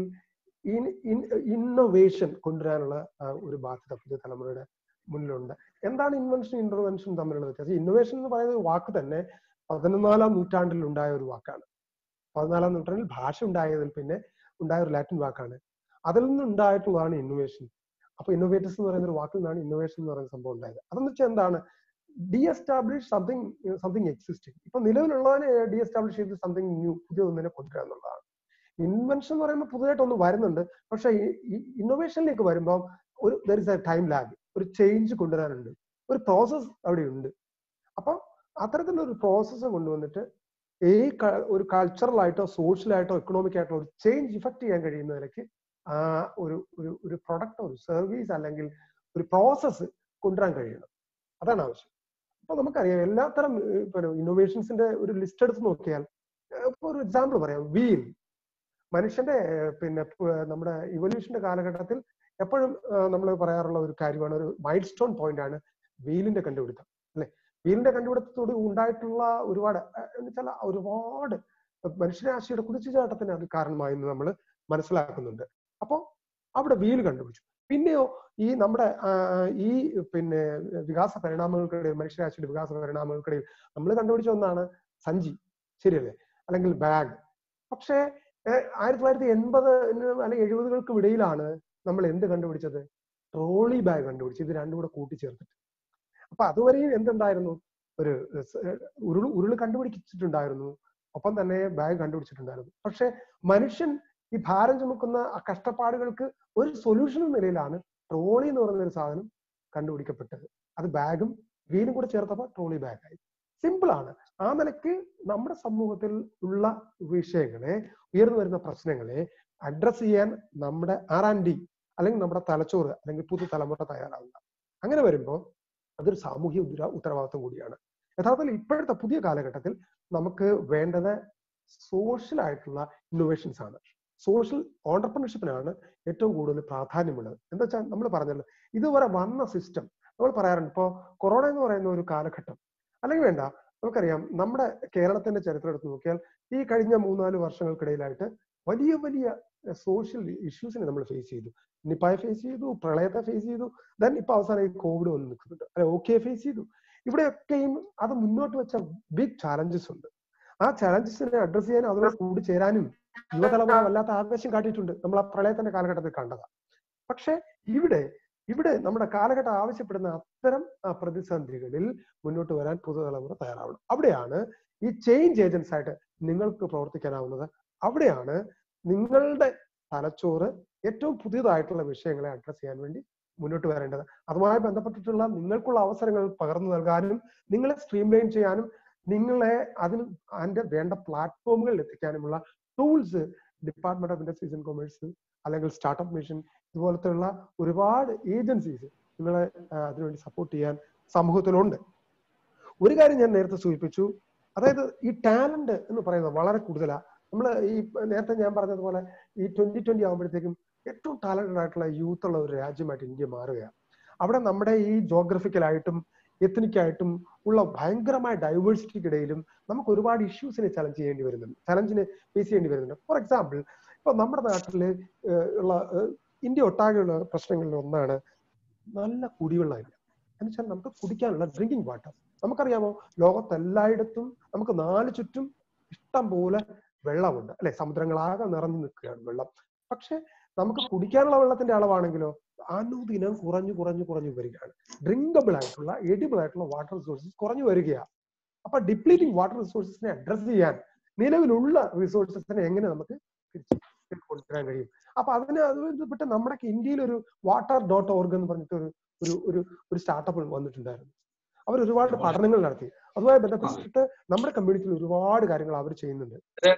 [SPEAKER 1] ഇന്നോവേഷൻ കൊണ്ടുവരാനുള്ള ആ, ഒരു ബാധ്യത പുതിയ തലമുറയുടെ മുന്നിലുണ്ട് എന്താണ് ഇൻവെൻഷൻ ഇന്റർവെൻഷൻ തമ്മിലുള്ള വ്യത്യാസം ഇന്നോവേഷൻ എന്ന് പറയുന്ന ഒരു വാക്ക് തന്നെ പതിനൊന്നാലാം നൂറ്റാണ്ടിൽ ഉണ്ടായ ഒരു വാക്കാണ് പതിനാലാം നൂറ്റാണ്ടിൽ ഭാഷ ഉണ്ടായതിൽ പിന്നെ ഉണ്ടായ ഒരു ലാറ്റിൻ വാക്കാണ് അതിൽ നിന്നുണ്ടായിട്ടുള്ളതാണ് ഇന്നോവേഷൻ അപ്പൊ ഇന്നോവേറ്റേഴ്സ് എന്ന് പറയുന്ന ഒരു വാക്കിൽ നിന്നാണ് ഇന്നോവേഷൻ എന്ന് പറയുന്ന സംഭവം ഉണ്ടായത് അതെന്ന് വെച്ചാൽ എന്താണ് de establish something something existing ഇപ്പൊ നിലവിലുള്ളതിനെ ഡി എസ്റ്റാബ്ലിഷ് ചെയ്ത് സംതിങ് ന്യൂ പുതിയതൊന്നിനെ കൊണ്ടുവരിക എന്നുള്ളതാണ് ഇൻവെൻഷൻ എന്ന് പറയുമ്പോൾ പുതുതായിട്ട് ഒന്ന് വരുന്നുണ്ട് പക്ഷെ ഇന്നോവേഷനിലേക്ക് വരുമ്പോൾ ഒരു there is a time lag ഒരു ചേഞ്ച് കൊണ്ടുവരാനുണ്ട് ഒരു പ്രോസസ് അവിടെ ഉണ്ട് അപ്പൊ അത്തരത്തിലുള്ള ഒരു പ്രോസസ്സ് കൊണ്ടുവന്നിട്ട് ഈ ക- ഒരു കൾച്ചറൽ ആയിട്ടോ സോഷ്യൽ ആയിട്ടോ എക്കണോമിക് ആയിട്ടോ ഒരു ചേഞ്ച് ഇഫക്ട് ചെയ്യാൻ കഴിയുന്ന നിലയ്ക്ക് ആ ഒരു ഒരു ഒരു പ്രൊഡക്റ്റ് ഒരു സർവീസ് അല്ലെങ്കിൽ ഒരു പ്രോസസ്സ് കൊണ്ടുവരാൻ കഴിയണം അതാണ് ആവശ്യം അപ്പൊ നമുക്കറിയാം എല്ലാത്തരം ഏർ, പിന്നെ ഇന്നോവേഷൻസിന്റെ ഒരു ലിസ്റ്റ് എടുത്ത് നോക്കിയാൽ ഏർ, ഇപ്പൊ ഒരു എക്സാമ്പിൾ പറയാം വീൽ മനുഷ്യന്റെ ഏർ, പിന്നെ പ്- നമ്മുടെ ഇവല്യൂഷന്റെ കാലഘട്ടത്തിൽ എപ്പോഴും നമ്മൾ പറയാറുള്ള ഒരു കാര്യമാണ് ഒരു മൈൽ സ്റ്റോൺ പോയിന്റ് ആണ് വീലിന്റെ കണ്ടുപിടുത്തം അല്ലെ വീലിന്റെ കണ്ടുപിടുത്തത്തോട് ഉണ്ടായിട്ടുള്ള ഒരുപാട് ഏർ, എന്ന് വെച്ചാൽ ഒരുപാട് മനുഷ്യരാശിയുടെ കുതിച്ചുചാട്ടത്തിന് അത് കാരണമായി എന്ന് നമ്മൾ മനസ്സിലാക്കുന്നുണ്ട് അപ്പൊ അവിടെ വീല് കണ്ടുപിടിച്ചു പിന്നെയോ ഈ നമ്മുടെ ആ, ഈ പിന്നെ വികാസ പരിണാമങ്ങൾക്കിടയിൽ മനുഷ്യരാശിയുടെ വികാസ പരിണാമങ്ങൾക്കിടയിൽ നമ്മൾ കണ്ടുപിടിച്ച ഒന്നാണ് സഞ്ചി ശരിയല്ലേ അല്ലെങ്കിൽ ബാഗ് പക്ഷേ ഏഹ്, ആയിരത്തി തൊള്ളായിരത്തി എൺപത് അല്ലെങ്കിൽ എഴുപതുകൾക്കും ഇടയിലാണ് നമ്മൾ എന്ത് കണ്ടുപിടിച്ചത് ട്രോളി ബാഗ് കണ്ടുപിടിച്ചു ഇത് രണ്ടും കൂടെ കൂട്ടിച്ചേർത്തിട്ട് അപ്പൊ അതുവരെയും എന്തുണ്ടായിരുന്നു ഒരു സ്- ഉരുൾ ഉരുള് കണ്ടുപിടിച്ചിട്ടുണ്ടായിരുന്നു ഒപ്പം തന്നെ ബാഗ് കണ്ടുപിടിച്ചിട്ടുണ്ടായിരുന്നു പക്ഷെ മനുഷ്യൻ ഈ ഭാരം ചുമക്കുന്ന ആ കഷ്ടപ്പാടുകൾക്ക് ഒരു സൊല്യൂഷൻ എന്ന നിലയിലാണ് ട്രോളി എന്ന് പറയുന്ന ഒരു സാധനം കണ്ടുപിടിക്കപ്പെട്ടത് അത് ബാഗും വീലും കൂടെ ചേർത്തപ്പോൾ ട്രോളി ബാഗായി സിമ്പിൾ ആണ് ആ നിലയ്ക്ക് നമ്മുടെ സമൂഹത്തിൽ ഉള്ള വിഷയങ്ങളെ ഉയർന്നു വരുന്ന പ്രശ്നങ്ങളെ അഡ്രസ് ചെയ്യാൻ നമ്മുടെ ആർ ആൻഡ് ഡി അല്ലെങ്കിൽ നമ്മുടെ തലച്ചോറ് അല്ലെങ്കിൽ പുതുതലമുറ തയ്യാറാവുക അങ്ങനെ വരുമ്പോൾ അതൊരു സാമൂഹ്യ ഉത്തര- ഉത്തരവാദിത്വം കൂടിയാണ് യഥാർത്ഥത്തിൽ ഇപ്പോഴത്തെ പുതിയ കാലഘട്ടത്തിൽ നമുക്ക് വേണ്ടത് സോഷ്യൽ ആയിട്ടുള്ള ഇന്നോവേഷൻസ് ആണ് സോഷ്യൽ ഓണ്ടർപ്രണർഷിപ്പിനാണ് ഏറ്റവും കൂടുതൽ പ്രാധാന്യമുള്ളത് എന്താ വെച്ചാൽ നമ്മൾ പറഞ്ഞല്ലോ ഇതുവരെ വന്ന സിസ്റ്റം നമ്മൾ പറയാറുണ്ട് ഇപ്പോൾ കൊറോണ എന്ന് പറയുന്ന ഒരു കാലഘട്ടം അല്ലെങ്കിൽ വേണ്ട നമുക്കറിയാം നമ്മുടെ കേരളത്തിന്റെ ചരിത്രം എടുത്ത് നോക്കിയാൽ ഈ കഴിഞ്ഞ മൂന്നാല് വർഷങ്ങൾക്കിടയിലായിട്ട് വലിയ വലിയ സോഷ്യൽ ഇഷ്യൂസിനെ നമ്മൾ ഫേസ് ചെയ്തു നിപ്പായ ഫേസ് ചെയ്തു പ്രളയത്തെ ഫേസ് ചെയ്തു ദെൻ ഇപ്പൊ അവസാനം ഈ കോവിഡ് വന്ന് നിൽക്കുന്നുണ്ട് അല്ലെ ഓക്കെ ഫേസ് ചെയ്തു ഇവിടെയൊക്കെയും അത് മുന്നോട്ട് വെച്ച ബിഗ് ചാലഞ്ചസ് ഉണ്ട് ആ ചാലഞ്ചസിനെ അഡ്രസ് ചെയ്യാനും അതിനോട് കൂടി ചേരാനും യുവതലമുറ വല്ലാത്ത ആവേശം കാട്ടിയിട്ടുണ്ട് നമ്മൾ ആ പ്രളയത്തിന്റെ കാലഘട്ടത്തിൽ കണ്ടതാ പക്ഷെ ഇവിടെ ഇവിടെ നമ്മുടെ കാലഘട്ടം ആവശ്യപ്പെടുന്ന അത്തരം ആ, പ്രതിസന്ധികളിൽ മുന്നോട്ട് വരാൻ പുതുതലമുറ തയ്യാറാവണം അവിടെയാണ് ഈ ചേഞ്ച് ഏജൻസ് ആയിട്ട് നിങ്ങൾക്ക് പ്രവർത്തിക്കാനാവുന്നത് അവിടെയാണ് നിങ്ങളുടെ തലച്ചോറ് ഏറ്റവും പുതിയതായിട്ടുള്ള വിഷയങ്ങളെ അഡ്രസ് ചെയ്യാൻ വേണ്ടി മുന്നോട്ട് വരേണ്ടത് അതുമായി ബന്ധപ്പെട്ടിട്ടുള്ള നിങ്ങൾക്കുള്ള അവസരങ്ങൾ പകർന്നു നൽകാനും നിങ്ങളെ സ്ട്രീംലൈൻ ചെയ്യാനും നിങ്ങളെ അതിന് അതിന്റെ വേണ്ട പ്ലാറ്റ്ഫോമുകളിൽ എത്തിക്കാനുമുള്ള tools department of industries and commerce അല്ലെങ്കിൽ സ്റ്റാർട്ടപ്പ് മിഷൻ ഇതുപോലത്തെയുള്ള ഒരുപാട് ഏജൻസീസ് നിങ്ങളെ ആ, അതിനുവേണ്ടി സപ്പോർട്ട് ചെയ്യാൻ സമൂഹത്തിലുണ്ട് ഒരു കാര്യം ഞാൻ നേരത്തെ സൂചിപ്പിച്ചു അതായത് ഈ ടാലന്റ് എന്ന് പറയുന്നത് വളരെ കൂടുതലാണ് നമ്മൾ ഈ നേരത്തെ ഞാൻ പറഞ്ഞതുപോലെ ഈ ട്വന്റി ട്വന്റി ആകുമ്പോഴത്തേക്കും ഏറ്റവും ടാലന്റഡ് ആയിട്ടുള്ള യൂത്ത് ഉള്ള ഒരു രാജ്യമായിട്ട് ഇന്ത്യ മാറുകയാണ് അവിടെ നമ്മുടെ ഈ ജോഗ്രഫിക്കലായിട്ടും എത്തനിക്കായിട്ടും ഉള്ള ഭയങ്കരമായ ഡൈവേഴ്സിറ്റിക്കിടയിലും നമുക്ക് ഒരുപാട് ഇഷ്യൂസിനെ ചലഞ്ച് ചെയ്യേണ്ടി വരുന്നുണ്ട് ചലഞ്ചിനെ ഫേസ് ചെയ്യേണ്ടി വരുന്നുണ്ട് ഫോർ എക്സാമ്പിൾ ഇപ്പൊ നമ്മുടെ നാട്ടില് ഏഹ് ഉള്ള ഏഹ് ഇന്ത്യ ഒട്ടാകെയുള്ള പ്രശ്നങ്ങളിൽ ഒന്നാണ് നല്ല കുടിവെള്ളമില്ല എന്നുവെച്ചാൽ നമുക്ക് കുടിക്കാനുള്ള ഡ്രിങ്കിങ് വാട്ടർ നമുക്കറിയാമോ ലോകത്തെല്ലായിടത്തും നമുക്ക് നാല് ചുറ്റും ഇഷ്ടം പോലെ വെള്ളമുണ്ട് അല്ലെ സമുദ്രങ്ങളാകെ നിറഞ്ഞു നിൽക്കുകയാണ് വെള്ളം പക്ഷെ നമുക്ക് കുടിക്കാനുള്ള വെള്ളത്തിന്റെ അളവാണെങ്കിലോ അനുദിനം കുറഞ്ഞു കുറഞ്ഞു കുറഞ്ഞു വരികയാണ് ഡ്രിങ്കബിൾ ആയിട്ടുള്ള എഡിബിൾ ആയിട്ടുള്ള വാട്ടർ റിസോഴ്സസ് കുറഞ്ഞു വരികയാണ് അപ്പൊ ഡിപ്ലീറ്റിംഗ് വാട്ടർ റിസോഴ്സസിനെ അഡ്രസ് ചെയ്യാൻ നിലവിലുള്ള റിസോഴ്സസിനെ എങ്ങനെ നമുക്ക് തിരിച്ച് കൊണ്ടുവരാൻ കഴിയും അപ്പൊ അതിന് അത് ബന്ധപ്പെട്ട് നമ്മുടെ ഇന്ത്യയിൽ ഒരു വാട്ടർ ഡോട്ട് ഓർഗ് എന്ന് പറഞ്ഞിട്ട് ഒരു ഒരു ഒരു ഒരു സ്റ്റാർട്ടപ്പ് വന്നിട്ടുണ്ടായിരുന്നു അവർ ഒരുപാട് പഠനങ്ങൾ നടത്തി അതുമായി ബന്ധപ്പെട്ടിട്ട് നമ്മുടെ കമ്മ്യൂണിറ്റിയിൽ ഒരുപാട് കാര്യങ്ങൾ അവർ ചെയ്യുന്നുണ്ട്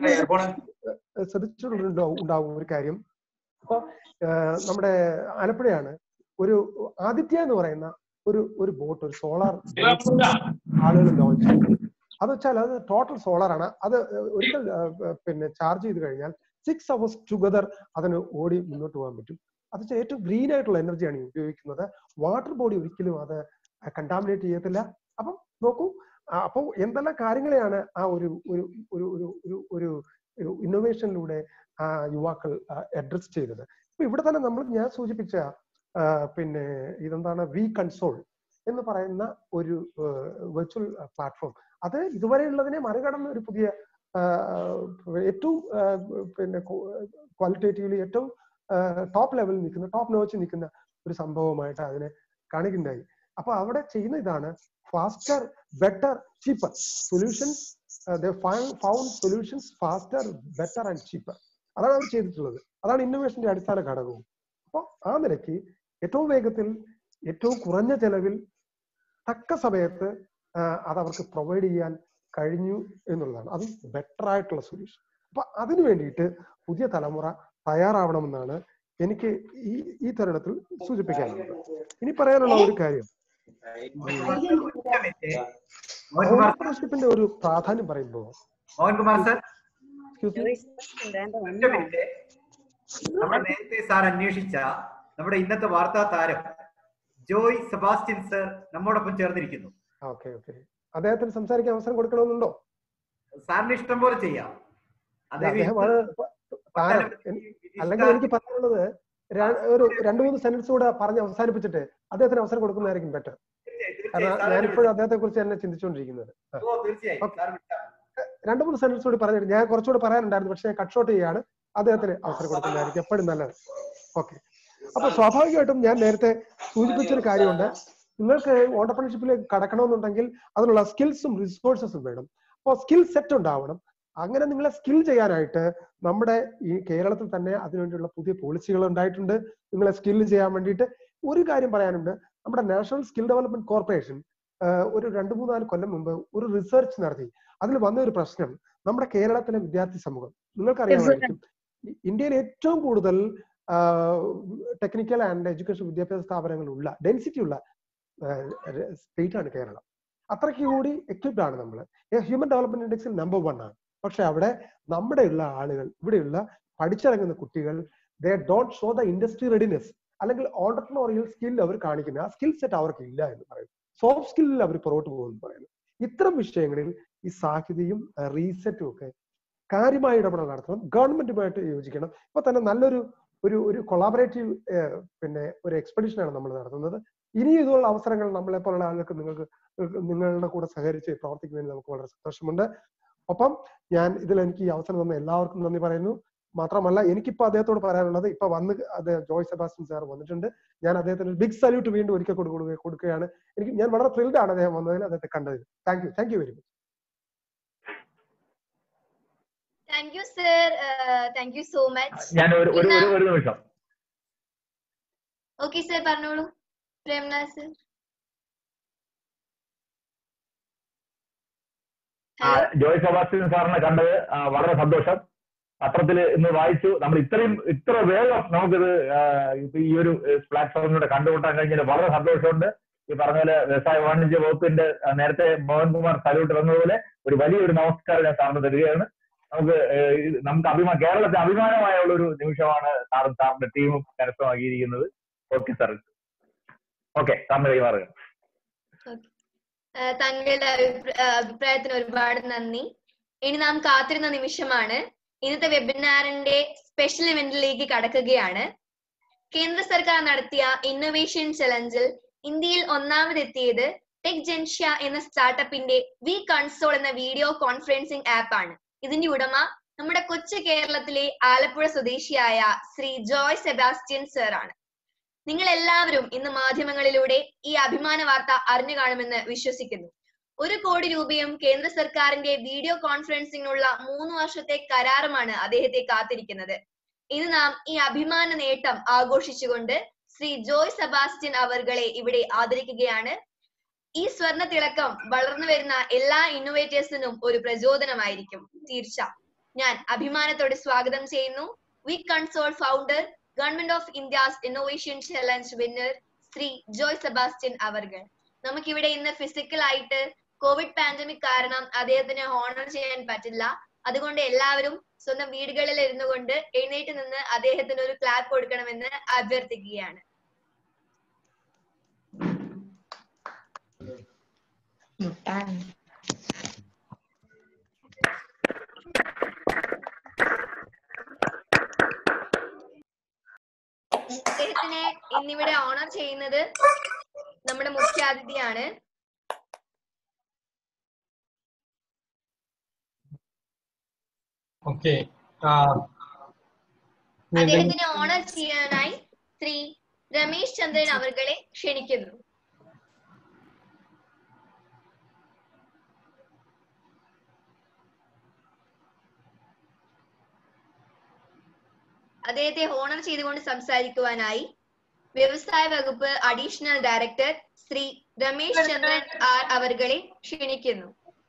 [SPEAKER 1] ഏഹ് ശ്രദ്ധിച്ചിട്ടുണ്ടോ ഉണ്ടാവും ഒരു കാര്യം അപ്പൊ ഏഹ് നമ്മുടെ ആലപ്പുഴയാണ് ഒരു ആദിത്യ എന്ന് പറയുന്ന ഒരു ഒരു ബോട്ട് ഒരു സോളാർ ആളുകൾ ലോഞ്ച് ചെയ്തു അത് വെച്ചാൽ അത് ടോട്ടൽ സോളാർ ആണ് അത് ഒരിക്കൽ ഏഹ് പിന്നെ ചാർജ് ചെയ്ത് കഴിഞ്ഞാൽ സിക്സ് അവേഴ്സ് ടുഗദർ അതിന് ഓടി മുന്നോട്ട് പോകാൻ പറ്റും അത് വെച്ചാൽ ഏറ്റവും ഗ്രീൻ ആയിട്ടുള്ള എനർജിയാണ് ഈ ഉപയോഗിക്കുന്നത് വാട്ടർ ബോഡി ഒരിക്കലും അത് കണ്ടാമിനേറ്റ് ചെയ്യത്തില്ല അപ്പം നോക്കൂ ആ, അപ്പോൾ എന്തെല്ലാം കാര്യങ്ങളെയാണ് ആ ഒരു ഒരു ഒരു ഒരു ഒരു ഒരു ഒരു ഇന്നോവേഷനിലൂടെ ആ യുവാക്കൾ അഡ്രസ് ചെയ്തത് ഇപ്പൊ ഇവിടെ തന്നെ നമ്മൾ ഞാൻ സൂചിപ്പിച്ച ആ, പിന്നെ ഇതെന്താണ് വി കൺസോൾ എന്ന് പറയുന്ന ഒരു വെർച്വൽ പ്ലാറ്റ്ഫോം അത് ഇതുവരെയുള്ളതിനെ മറികടന്ന ഒരു പുതിയ ആ, ഏറ്റവും ആ, പിന്നെ ക്വാളിറ്റേറ്റീവ്ലി ഏറ്റവും ടോപ്പ് ലെവലിൽ നിൽക്കുന്ന ടോപ്പ് നോച്ച് നിൽക്കുന്ന ഒരു സംഭവമായിട്ട് അതിനെ കാണിക്കുന്നുണ്ടായി അപ്പൊ അവിടെ ചെയ്യുന്ന ഇതാണ് faster better cheaper solutions found solutions faster better and cheaper അതാണ് അവർ ചെയ്തിട്ടുള്ളത് അതാണ് ഇന്നോവേഷന്റെ അടിസ്ഥാന ഘടകവും അപ്പോൾ ആ നിലയ്ക്ക് ഏറ്റവും വേഗത്തിൽ ഏറ്റവും കുറഞ്ഞ ചെലവിൽ തക്ക സമയത്ത് ആ, അത് അവർക്ക് പ്രൊവൈഡ് ചെയ്യാൻ കഴിഞ്ഞു എന്നുള്ളതാണ് അത് ബെറ്റർ ആയിട്ടുള്ള സൊല്യൂഷൻ അപ്പൊ അതിനു വേണ്ടിയിട്ട് പുതിയ തലമുറ തയ്യാറാവണമെന്നാണ് എനിക്ക് ഈ ഈ തരുണത്തിൽ സൂചിപ്പിക്കാനുള്ളത് ഇനി പറയാനുള്ള ഒരു കാര്യം ഓണ്ടർപ്രണർഷിപ്പിന്റെ ഒരു പ്രാധാന്യം പറയുമ്പോൾ
[SPEAKER 3] മോഹൻകുമാർ സർ
[SPEAKER 1] excuse me,
[SPEAKER 3] ഒറ്റ മിനിറ്റ് നമ്മൾ നേരത്തെ സാർ അന്വേഷിച്ച നമ്മുടെ ഇന്നത്തെ വാർത്താ താരം ജോയ് സെബാസ്റ്റ്യൻ സർ നമ്മോടൊപ്പം ചേർന്നിരിക്കുന്നു
[SPEAKER 1] ഓക്കെ ഓക്കെ അദ്ദേഹത്തിന് സംസാരിക്കാൻ അവസരം കൊടുക്കണമെന്നുണ്ടോ
[SPEAKER 3] സാറിന് ഇഷ്ടം പോലെ ചെയ്യാം
[SPEAKER 1] അല്ല, അദ്ദേഹമാണ് താരം എനി- അല്ലെങ്കിൽ എനിക്ക് പറയാനുള്ളത് ര- ഒരു രണ്ടു മൂന്ന് സെന്റൻസ് കൂടെ പറഞ്ഞ് അവസാനിപ്പിച്ചിട്ട് അദ്ദേഹത്തിന് അവസരം കൊടുക്കുന്നതായിരിക്കും ബെറ്റർ കാരണം ഞാനിപ്പോഴും അദ്ദേഹത്തെ കുറിച്ച് തന്നെ ചിന്തിച്ചുകൊണ്ടിരിക്കുന്നത് ആ.
[SPEAKER 3] ഓ തീർച്ചയായും സാർ വിട്ടാൽ
[SPEAKER 1] രണ്ടു മൂന്ന് സെന്റൻസ് കൂടി പറഞ്ഞിട്ട് ഞാൻ കുറച്ചുകൂടി പറയാനുണ്ടായിരുന്നു പക്ഷേ കട്ട് ഷോട്ട് ചെയ്യാണ് അദ്ദേഹത്തിന് അവസരം കൊടുക്കുന്നതായിരിക്കും എപ്പോഴും നല്ലത് ഓക്കെ അപ്പൊ സ്വാഭാവികമായിട്ടും ഞാൻ നേരത്തെ സൂചിപ്പിച്ചൊരു കാര്യമുണ്ട് നിങ്ങൾക്ക് ഓണ്ടർപ്രണർഷിപ്പിലേക്ക് കടക്കണമെന്നുണ്ടെങ്കിൽ അതിനുള്ള സ്കിൽസും റിസോഴ്സസും വേണം അപ്പോൾ സ്കിൽ സെറ്റ് ഉണ്ടാവണം അങ്ങനെ നിങ്ങളെ സ്കിൽ ചെയ്യാനായിട്ട് നമ്മുടെ ഈ കേരളത്തിൽ തന്നെ അതിനുവേണ്ടിയുള്ള പുതിയ പോളിസികൾ ഉണ്ടായിട്ടുണ്ട് നിങ്ങളെ സ്കിൽ ചെയ്യാൻ വേണ്ടിയിട്ട് ഒരു കാര്യം പറയാനുണ്ട് നമ്മുടെ നാഷണൽ സ്കിൽ ഡെവലപ്മെന്റ് കോർപ്പറേഷൻ ഒരു രണ്ട് മൂന്നാല് കൊല്ലം മുമ്പ് ഒരു റിസർച്ച് നടത്തി അതിൽ വന്ന ഒരു പ്രശ്നം നമ്മുടെ കേരളത്തിലെ വിദ്യാർത്ഥി സമൂഹം നിങ്ങൾക്കറിയാമായിരിക്കും ഇ- ഇന്ത്യയിൽ ഏറ്റവും കൂടുതൽ ടെക്നിക്കൽ ആൻഡ് എഡ്യൂക്കേഷൻ വിദ്യാഭ്യാസ സ്ഥാപനങ്ങളുള്ള ഡെൻസിറ്റി ഉള്ള സ്റ്റേറ്റ് ആണ് കേരളം അത്രയ്ക്ക് കൂടി എക്വിപ്ഡ് ആണ് നമ്മൾ ഹ്യൂമൻ ഡെവലപ്മെന്റ് ഇൻഡെക്സിൽ നമ്പർ വൺ ആണ് പക്ഷെ അവിടെ നമ്മുടെ ഉള്ള ആളുകൾ ഇവിടെയുള്ള പഠിച്ചിറങ്ങുന്ന കുട്ടികൾ they don't show the industry readiness അല്ലെങ്കിൽ ഓണ്ടർപ്രണോറിയൽ സ്കിൽ അവർ കാണിക്കുന്നത് ആ സ്കിൽ സെറ്റ് അവർക്ക് ഇല്ല എന്ന് പറയുന്നു സോഫ്റ്റ് സ്കില്ലിൽ അവർ പുറകോട്ട് പോകുമെന്ന് പറയുന്നു ഇത്തരം വിഷയങ്ങളിൽ ഈ സാധ്യതയും റീസെറ്റും ഒക്കെ കാര്യമായ ഇടപെടൽ നടത്തണം ഗവൺമെന്റുമായിട്ട് യോജിക്കണം ഇപ്പൊ തന്നെ നല്ലൊരു ഒരു ഒരു കൊളാബറേറ്റീവ് പിന്നെ ഒരു എക്സ്പെഡിഷനാണ് നമ്മൾ നടത്തുന്നത് ഇനി ഇതുപോലുള്ള അവസരങ്ങൾ നമ്മളെ പോലുള്ള ആളുകൾക്ക് നിങ്ങൾക്ക് നിങ്ങളുടെ കൂടെ സഹകരിച്ച് പ്രവർത്തിക്കുന്നതിന് നമുക്ക് വളരെ സന്തോഷമുണ്ട് ഒപ്പം ഞാൻ ഇതിൽ എനിക്ക് ഈ അവസരം തന്ന എല്ലാവർക്കും നന്ദി പറയുന്നു മാത്രമല്ല എനിക്കിപ്പോ അദ്ദേഹത്തോട് പറയാനുള്ളത് ഇപ്പൊ വന്ന് അത് ജോയ് സെബാസ്റ്റ്യൻ സാർ വന്നിട്ടുണ്ട് ഞാൻ അദ്ദേഹത്തിന് ഒരു ബിഗ് സല്യൂട്ട് വീണ്ടും ഒരിക്കൽ കൊടുക്കുക കൊടുക്കുകയാണ് എനിക്ക് ഞാൻ വളരെ ത്രിൽഡ് ആണ് അദ്ദേഹം വന്നതിൽ അദ്ദേഹത്തെ കണ്ടതിൽ thank you thank you very much
[SPEAKER 6] thank you sir thank you so much
[SPEAKER 10] ഞാൻ ഒരു ഒരു ഒരു ഒരു നിമിഷം
[SPEAKER 6] ഓക്കെ സർ പറഞ്ഞോളൂ പ്രേംനാഥ് സർ
[SPEAKER 10] ആ, ജോയ് സെബാസ്റ്റ്യൻ സാറിനെ കണ്ടത് ആ, വളരെ സന്തോഷം പത്രത്തിൽ ഇന്ന് വായിച്ചു നമ്മൾ ഇത്രയും ഇത്ര വേഗം നമുക്കിത് ആ, ഇപ്പൊ ഈ ഒരു പ്ലാറ്റ്ഫോമിലൂടെ കണ്ടുമുട്ടാൻ കഴിഞ്ഞാൽ വളരെ സന്തോഷമുണ്ട് ഈ പറഞ്ഞ പോലെ വ്യവസായ വാണിജ്യ വകുപ്പിന്റെ ആ, നേരത്തെ മോഹൻകുമാർ സല്യൂട്ട് തന്നതുപോലെ ഒരു വലിയൊരു നമസ്കാരം ഞാൻ സാറിന് തരികയാണ് നമുക്ക് ഏഹ്, ഇത് നമുക്ക് അഭിമാനം കേരളത്തെ അഭിമാനമായുള്ള ഒരു നിമിഷമാണ് സാറും സാറിന്റെ ടീമും കരസ്ഥമാക്കിയിരിക്കുന്നത് ഓക്കെ സാർ ഓക്കെ സാറിന് കൈമാറുക
[SPEAKER 6] ഏഹ് താങ്കളുടെ അഭിപ്ര- ഏഹ് അഭിപ്രായത്തിന് ഒരുപാട് നന്ദി ഇനി നാം കാത്തിരുന്ന നിമിഷമാണ് ഇന്നത്തെ വെബിനാറിന്റെ സ്പെഷ്യൽ ഇവന്റിലേക്ക് കടക്കുകയാണ് കേന്ദ്ര സർക്കാർ നടത്തിയ ഇന്നൊവേഷൻ ചലഞ്ചിൽ ഇന്ത്യയിൽ ഒന്നാമതെത്തിയത് ടെക് ജെൻഷ്യ എന്ന സ്റ്റാർട്ടപ്പിന്റെ വി കൺസോൾ എന്ന വീഡിയോ കോൺഫറൻസിംഗ് ആപ്പ് ആണ് ഇതിന്റെ ഉടമ നമ്മുടെ കൊച്ചു കേരളത്തിലെ ആലപ്പുഴ സ്വദേശിയായ ശ്രീ ജോയ് സെബാസ്റ്റ്യൻ സർ ആണ് നിങ്ങൾ എല്ലാവരും ഇന്ന് മാധ്യമങ്ങളിലൂടെ ഈ അഭിമാന വാർത്ത അറിഞ്ഞു കാണുമെന്ന് വിശ്വസിക്കുന്നു ഒരു കോടി രൂപയും കേന്ദ്ര സർക്കാരിന്റെ വീഡിയോ കോൺഫറൻസിംഗിനുള്ള മൂന്ന് വർഷത്തെ കരാറുമാണ് അദ്ദേഹത്തെ കാത്തിരിക്കുന്നത് ഇന്ന് നാം ഈ അഭിമാന നേട്ടം ആഘോഷിച്ചുകൊണ്ട് ശ്രീ ജോയ് സെബാസ്റ്റ്യൻ അവർകളെ ഇവിടെ ആദരിക്കുകയാണ് ഈ സ്വർണ്ണ തിളക്കം വളർന്നു വരുന്ന എല്ലാ ഇന്നോവേറ്റേഴ്സിനും ഒരു പ്രചോദനമായിരിക്കും തീർച്ച ഞാൻ അഭിമാനത്തോടെ സ്വാഗതം ചെയ്യുന്നു V Console founder government of India's innovation challenge winner Shri Joy Sebastian അവർകൾ നമുക്കിവിടെ ഇന്ന് ഫിസിക്കൽ ആയിട്ട് കോവിഡ് പാൻഡമിക് കാരണം അദ്ദേഹത്തിന് ഹോണർ ചെയ്യാൻ പറ്റില്ല അതുകൊണ്ട് എല്ലാവരും സ്വന്തം വീടുകളിൽ ഇരുന്നു കൊണ്ട് എഴുന്നേറ്റ് നിന്ന് അദ്ദേഹത്തിന് ഒരു ക്ലാപ്പ് കൊടുക്കണമെന്ന് അഭ്യർത്ഥിക്കുകയാണ് അദ്ദേഹത്തിനെ ഇന്നിവിടെ ഓണർ ചെയ്യുന്നത് നമ്മുടെ മുഖ്യാതിഥിയാണ്
[SPEAKER 11] ഓക്കെ
[SPEAKER 6] അദ്ദേഹത്തിനെ ഓണർ ചെയ്യാനായി ശ്രീ രമേശ് ചന്ദ്രൻ അവർകളെ ക്ഷണിക്കുന്നു അദ്ദേഹത്തെ ഓണർ ചെയ്തുകൊണ്ട് സംസാരിക്കുവാനായി വ്യവസായ വകുപ്പ് additional director Shri Ramesh Chandran R അവർകളെ ക്ഷണിക്കുന്നു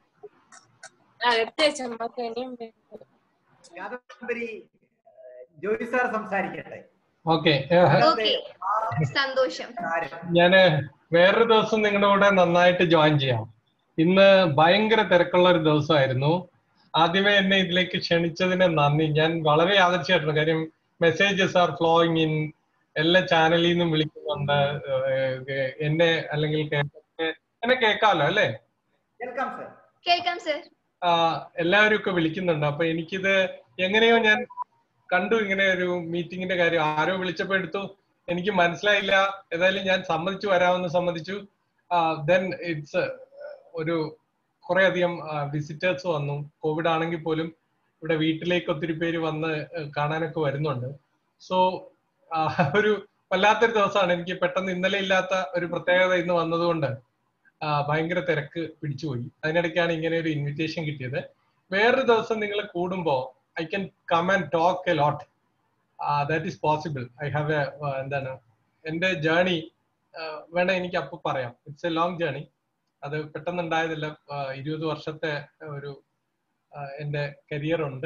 [SPEAKER 3] കാദംബരി ജോയി സാർ സംസാരിക്കട്ടെ
[SPEAKER 11] ഓക്കെ
[SPEAKER 6] ഓക്കെ സന്തോഷം
[SPEAKER 11] ഞാന് വേറൊരു ദിവസം നിങ്ങളുടെ കൂടെ നന്നായിട്ട് ജോയിൻ ചെയ്യാം ഇന്ന് ഭയങ്കര തിരക്കുള്ള ഒരു ദിവസമായിരുന്നു ആദ്യമേ എന്നെ ഇതിലേക്ക് ക്ഷണിച്ചതിന് നന്ദി ഞാൻ വളരെ ആദർശമായിട്ടുണ്ട് കാര്യം മെസ്സേജസ് ആർ ഫ്ലോയിങ് ഇൻ എല്ലാ ചാനലിൽ നിന്നും വിളിക്കുന്നുണ്ട് ഏഹ് എന്നെ അല്ലെങ്കിൽ കേ- എന്നെ കേൾക്കാമല്ലോ അല്ലേ
[SPEAKER 3] കേൾക്കാം സർ
[SPEAKER 6] കേൾക്കാം സർ
[SPEAKER 11] ആഹ് എല്ലാവരും ഒക്കെ വിളിക്കുന്നുണ്ട് അപ്പൊ എനിക്കിത് എങ്ങനെയോ ഞാൻ കണ്ടു ഇങ്ങനെ ഒരു മീറ്റിംഗിന്റെ കാര്യം ആരോ വിളിച്ചപ്പോ എടുത്തു എനിക്ക് മനസ്സിലായില്ല ഏതായാലും ഞാൻ സമ്മതിച്ചു വരാമെന്ന് സമ്മതിച്ചു ദെൻ ഇറ്റ്സ് ഒരു കുറെ അധികം വിസിറ്റേഴ്സ് വന്നു കോവിഡ് ആണെങ്കിൽ പോലും ഇവിടെ വീട്ടിലേക്ക് ഒത്തിരി പേര് വന്ന് ഏഹ് കാണാനൊക്കെ വരുന്നുണ്ട് സോ ഒരു വല്ലാത്തൊരു ദിവസമാണ് എനിക്ക് പെട്ടെന്ന് ഇന്നലെ ഇല്ലാത്ത ഒരു പ്രത്യേകത ഇന്ന് വന്നതുകൊണ്ട് ആ, ഭയങ്കര തിരക്ക് പിടിച്ചുപോയി അതിനിടയ്ക്കാണ് ഇങ്ങനെ ഒരു ഇൻവിറ്റേഷൻ കിട്ടിയത് വേറൊരു ദിവസം നിങ്ങൾ കൂടുമ്പോ I can come and talk a lot that is possible I have a എന്താണ് എന്റെ ജേണി വേണേ എനിക്ക് അപ്പൊ പറയാം ഇറ്റ്സ് എ ലോങ് ജേണി അത് പെട്ടെന്ന് ഉണ്ടായതില്ല ഇരുപത് വർഷത്തെ ഒരു ആ, എന്റെ കരിയർ ഉണ്ട്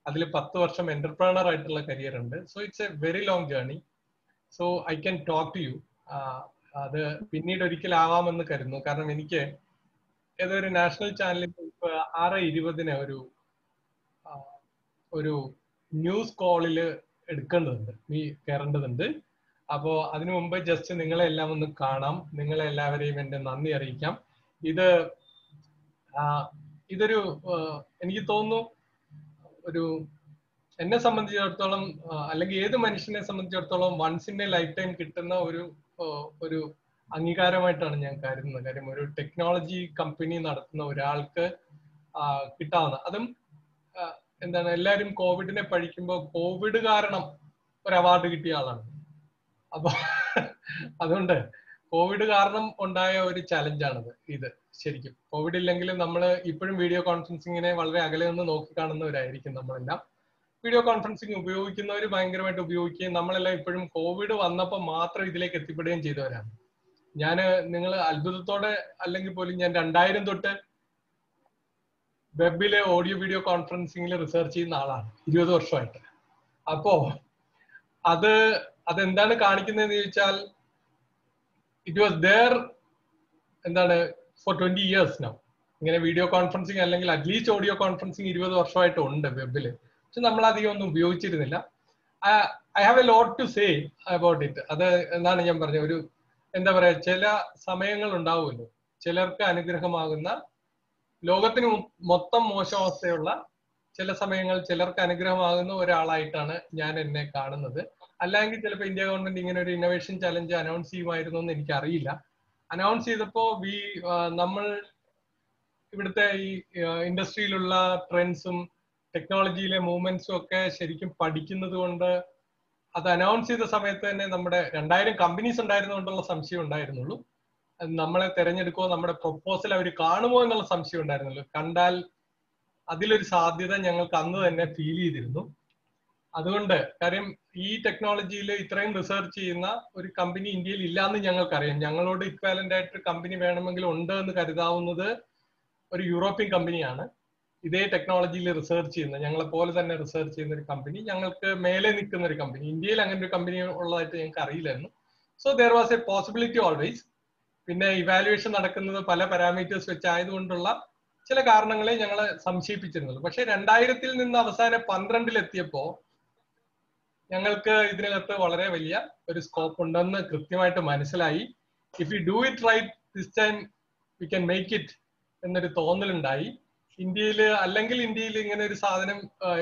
[SPEAKER 11] അതിൽ പത്ത് വർഷം എന്റർപ്രണർ ആയിട്ടുള്ള കരിയർ ഉണ്ട് so it's a very long journey so I can talk to you അത് പിന്നീട് ഒരിക്കൽ ആവാമെന്ന് കരുതുന്നു കാരണം എനിക്ക് ഏതൊരു നാഷണൽ ചാനലിൽ ഇപ്പൊ ആറ് ഇരുപതിന് ഒരു ആ, ഒരു ന്യൂസ് കോളില് എടുക്കേണ്ടതുണ്ട് നീ കയറേണ്ടതുണ്ട് അപ്പോ അതിനു മുമ്പ് ജസ്റ്റ് നിങ്ങളെ എല്ലാം ഒന്ന് കാണാം നിങ്ങളെ എല്ലാവരെയും എന്റെ നന്ദി അറിയിക്കാം ഇത് ആ, ഇതൊരു ആ, എനിക്ക് തോന്നുന്നു ഒരു എന്നെ സംബന്ധിച്ചിടത്തോളം ആ, അല്ലെങ്കിൽ ഏത് മനുഷ്യനെ സംബന്ധിച്ചിടത്തോളം once in a lifetime കിട്ടുന്ന ഒരു ആ, ഒരു അംഗീകാരമായിട്ടാണ് ഞാൻ കരുതുന്നത് കാര്യം ഒരു ടെക്നോളജി കമ്പനി നടത്തുന്ന ഒരാൾക്ക് ആ, കിട്ടാവുന്ന അതും ആ, എന്താണ് എല്ലാവരും കോവിഡിനെ പഠിക്കുമ്പോൾ കോവിഡ് കാരണം ഒരു അവാർഡ് കിട്ടിയ ആളാണ് അപ്പൊ അതുകൊണ്ട് കോവിഡ് കാരണം ഉണ്ടായ ഒരു ചലഞ്ചാണിത് ഇത് ശരിക്കും കോവിഡ് ഇല്ലെങ്കിലും നമ്മൾ ഇപ്പോഴും വീഡിയോ കോൺഫറൻസിങ്ങിനെ വളരെ അകലെ നിന്ന് നോക്കിക്കാണുന്നവരായിരിക്കും നമ്മളെല്ലാം വീഡിയോ കോൺഫറൻസിങ് ഉപയോഗിക്കുന്നവർ ഭയങ്കരമായിട്ട് ഉപയോഗിക്കുകയും നമ്മളെല്ലാം ഇപ്പോഴും കോവിഡ് വന്നപ്പോൾ മാത്രം ഇതിലേക്ക് എത്തിപ്പെടുകയും ചെയ്തവരാണ് ഞാൻ നിങ്ങൾ അത്ഭുതത്തോടെ അല്ലെങ്കിൽ പോലും ഞാൻ രണ്ടായിരം തൊട്ട് വെബിലെ ഓഡിയോ വീഡിയോ കോൺഫറൻസിങ്ങിൽ റിസർച്ച് ചെയ്യുന്ന ആളാണ് ഇരുപത് വർഷമായിട്ട് അപ്പോ അത് അതെന്താണ് കാണിക്കുന്നതെന്ന് ചോദിച്ചാൽ ഇറ്റ് വാസ് ദർ എന്താണ് ഫോർ ട്വന്റി ഇയേഴ്സ് നൗ ഇങ്ങനെ വീഡിയോ കോൺഫറൻസിങ് അല്ലെങ്കിൽ അറ്റ്ലീസ്റ്റ് ഓഡിയോ കോൺഫറൻസിങ് ഇരുപത് വർഷമായിട്ട് ഉണ്ട് വെബില് പക്ഷെ നമ്മൾ അധികം ഒന്നും ഉപയോഗിച്ചിരുന്നില്ല I have a lot to say about it അത് എന്താണ് ഞാൻ പറഞ്ഞത് ഒരു എന്താ പറയാ ചില സമയങ്ങൾ ഉണ്ടാവുമല്ലോ ചിലർക്ക് അനുഗ്രഹമാകുന്ന ലോകത്തിന് മൊ- മൊത്തം മോശാവസ്ഥയുള്ള ചില സമയങ്ങൾ ചിലർക്ക് അനുഗ്രഹമാകുന്ന ഒരാളായിട്ടാണ് ഞാൻ എന്നെ കാണുന്നത് അല്ലെങ്കിൽ ചിലപ്പോൾ ഇന്ത്യ ഗവൺമെന്റ് ഇങ്ങനെ ഒരു ഇന്നോവേഷൻ ചലഞ്ച് അനൗൺസ് ചെയ്യുമായിരുന്നു എന്ന് എനിക്ക് അറിയില്ല അനൗൺസ് ചെയ്തപ്പോ വി നമ്മൾ ഇവിടുത്തെ ഈ ഇൻഡസ്ട്രിയിലുള്ള ട്രെൻഡ്സും ടെക്നോളജിയിലെ മൂവ്മെന്റ്സും ഒക്കെ ശരിക്കും പഠിക്കുന്നത് കൊണ്ട് അത് അനൗൺസ് ചെയ്ത സമയത്ത് തന്നെ നമ്മുടെ രണ്ടായിരം കമ്പനീസ് ഉണ്ടായിരുന്നുകൊണ്ടുള്ള സംശയം ഉണ്ടായിരുന്നുള്ളൂ അത് നമ്മളെ തെരഞ്ഞെടുക്കുമോ നമ്മുടെ പ്രൊപ്പോസൽ അവർ കാണുമോ എന്നുള്ള സംശയം ഉണ്ടായിരുന്നുള്ളൂ കണ്ടാൽ അതിലൊരു സാധ്യത ഞങ്ങൾക്ക് അന്ന് തന്നെ ഫീൽ ചെയ്തിരുന്നു അതുകൊണ്ട് കാര്യം ഈ ടെക്നോളജിയിൽ ഇത്രയും റിസർച്ച് ചെയ്യുന്ന ഒരു കമ്പനി ഇന്ത്യയിൽ ഇല്ലാന്ന് ഞങ്ങൾക്കറിയാം ഞങ്ങളോട് ഇക്വാലന്റ് ആയിട്ട് കമ്പനി വേണമെങ്കിൽ ഉണ്ട് എന്ന് കരുതാവുന്നത് ഒരു യൂറോപ്യൻ കമ്പനിയാണ് ഇതേ ടെക്നോളജിയിൽ റിസർച്ച് ചെയ്യുന്ന ഞങ്ങളെ പോലെ തന്നെ റിസർച്ച് ചെയ്യുന്ന ഒരു കമ്പനി ഞങ്ങൾക്ക് മേലെ നിൽക്കുന്ന ഒരു കമ്പനി ഇന്ത്യയിൽ അങ്ങനെ ഒരു കമ്പനി ഉള്ളതായിട്ട് ഞങ്ങൾക്ക് അറിയില്ലായിരുന്നു so there was a possibility always പിന്നെ ഇവാലുവേഷൻ നടക്കുന്നത് പല പാരാമീറ്റേഴ്സ് വെച്ചായതുകൊണ്ടുള്ള ചില കാരണങ്ങളെ ഞങ്ങളെ സംശയിപ്പിച്ചിരുന്നുള്ളൂ പക്ഷെ രണ്ടായിരത്തിൽ നിന്ന് അവസാനം പന്ത്രണ്ടിലെത്തിയപ്പോ ഞങ്ങൾക്ക് ഇതിനകത്ത് വളരെ വലിയ ഒരു സ്കോപ്പ് ഉണ്ടെന്ന് കൃത്യമായിട്ട് മനസ്സിലായി if you do it right this time we can make it എന്നൊരു തോന്നലുണ്ടായി ഇന്ത്യയിൽ അല്ലെങ്കിൽ ഇന്ത്യയിൽ ഇങ്ങനെ ഒരു സാധനം ആ,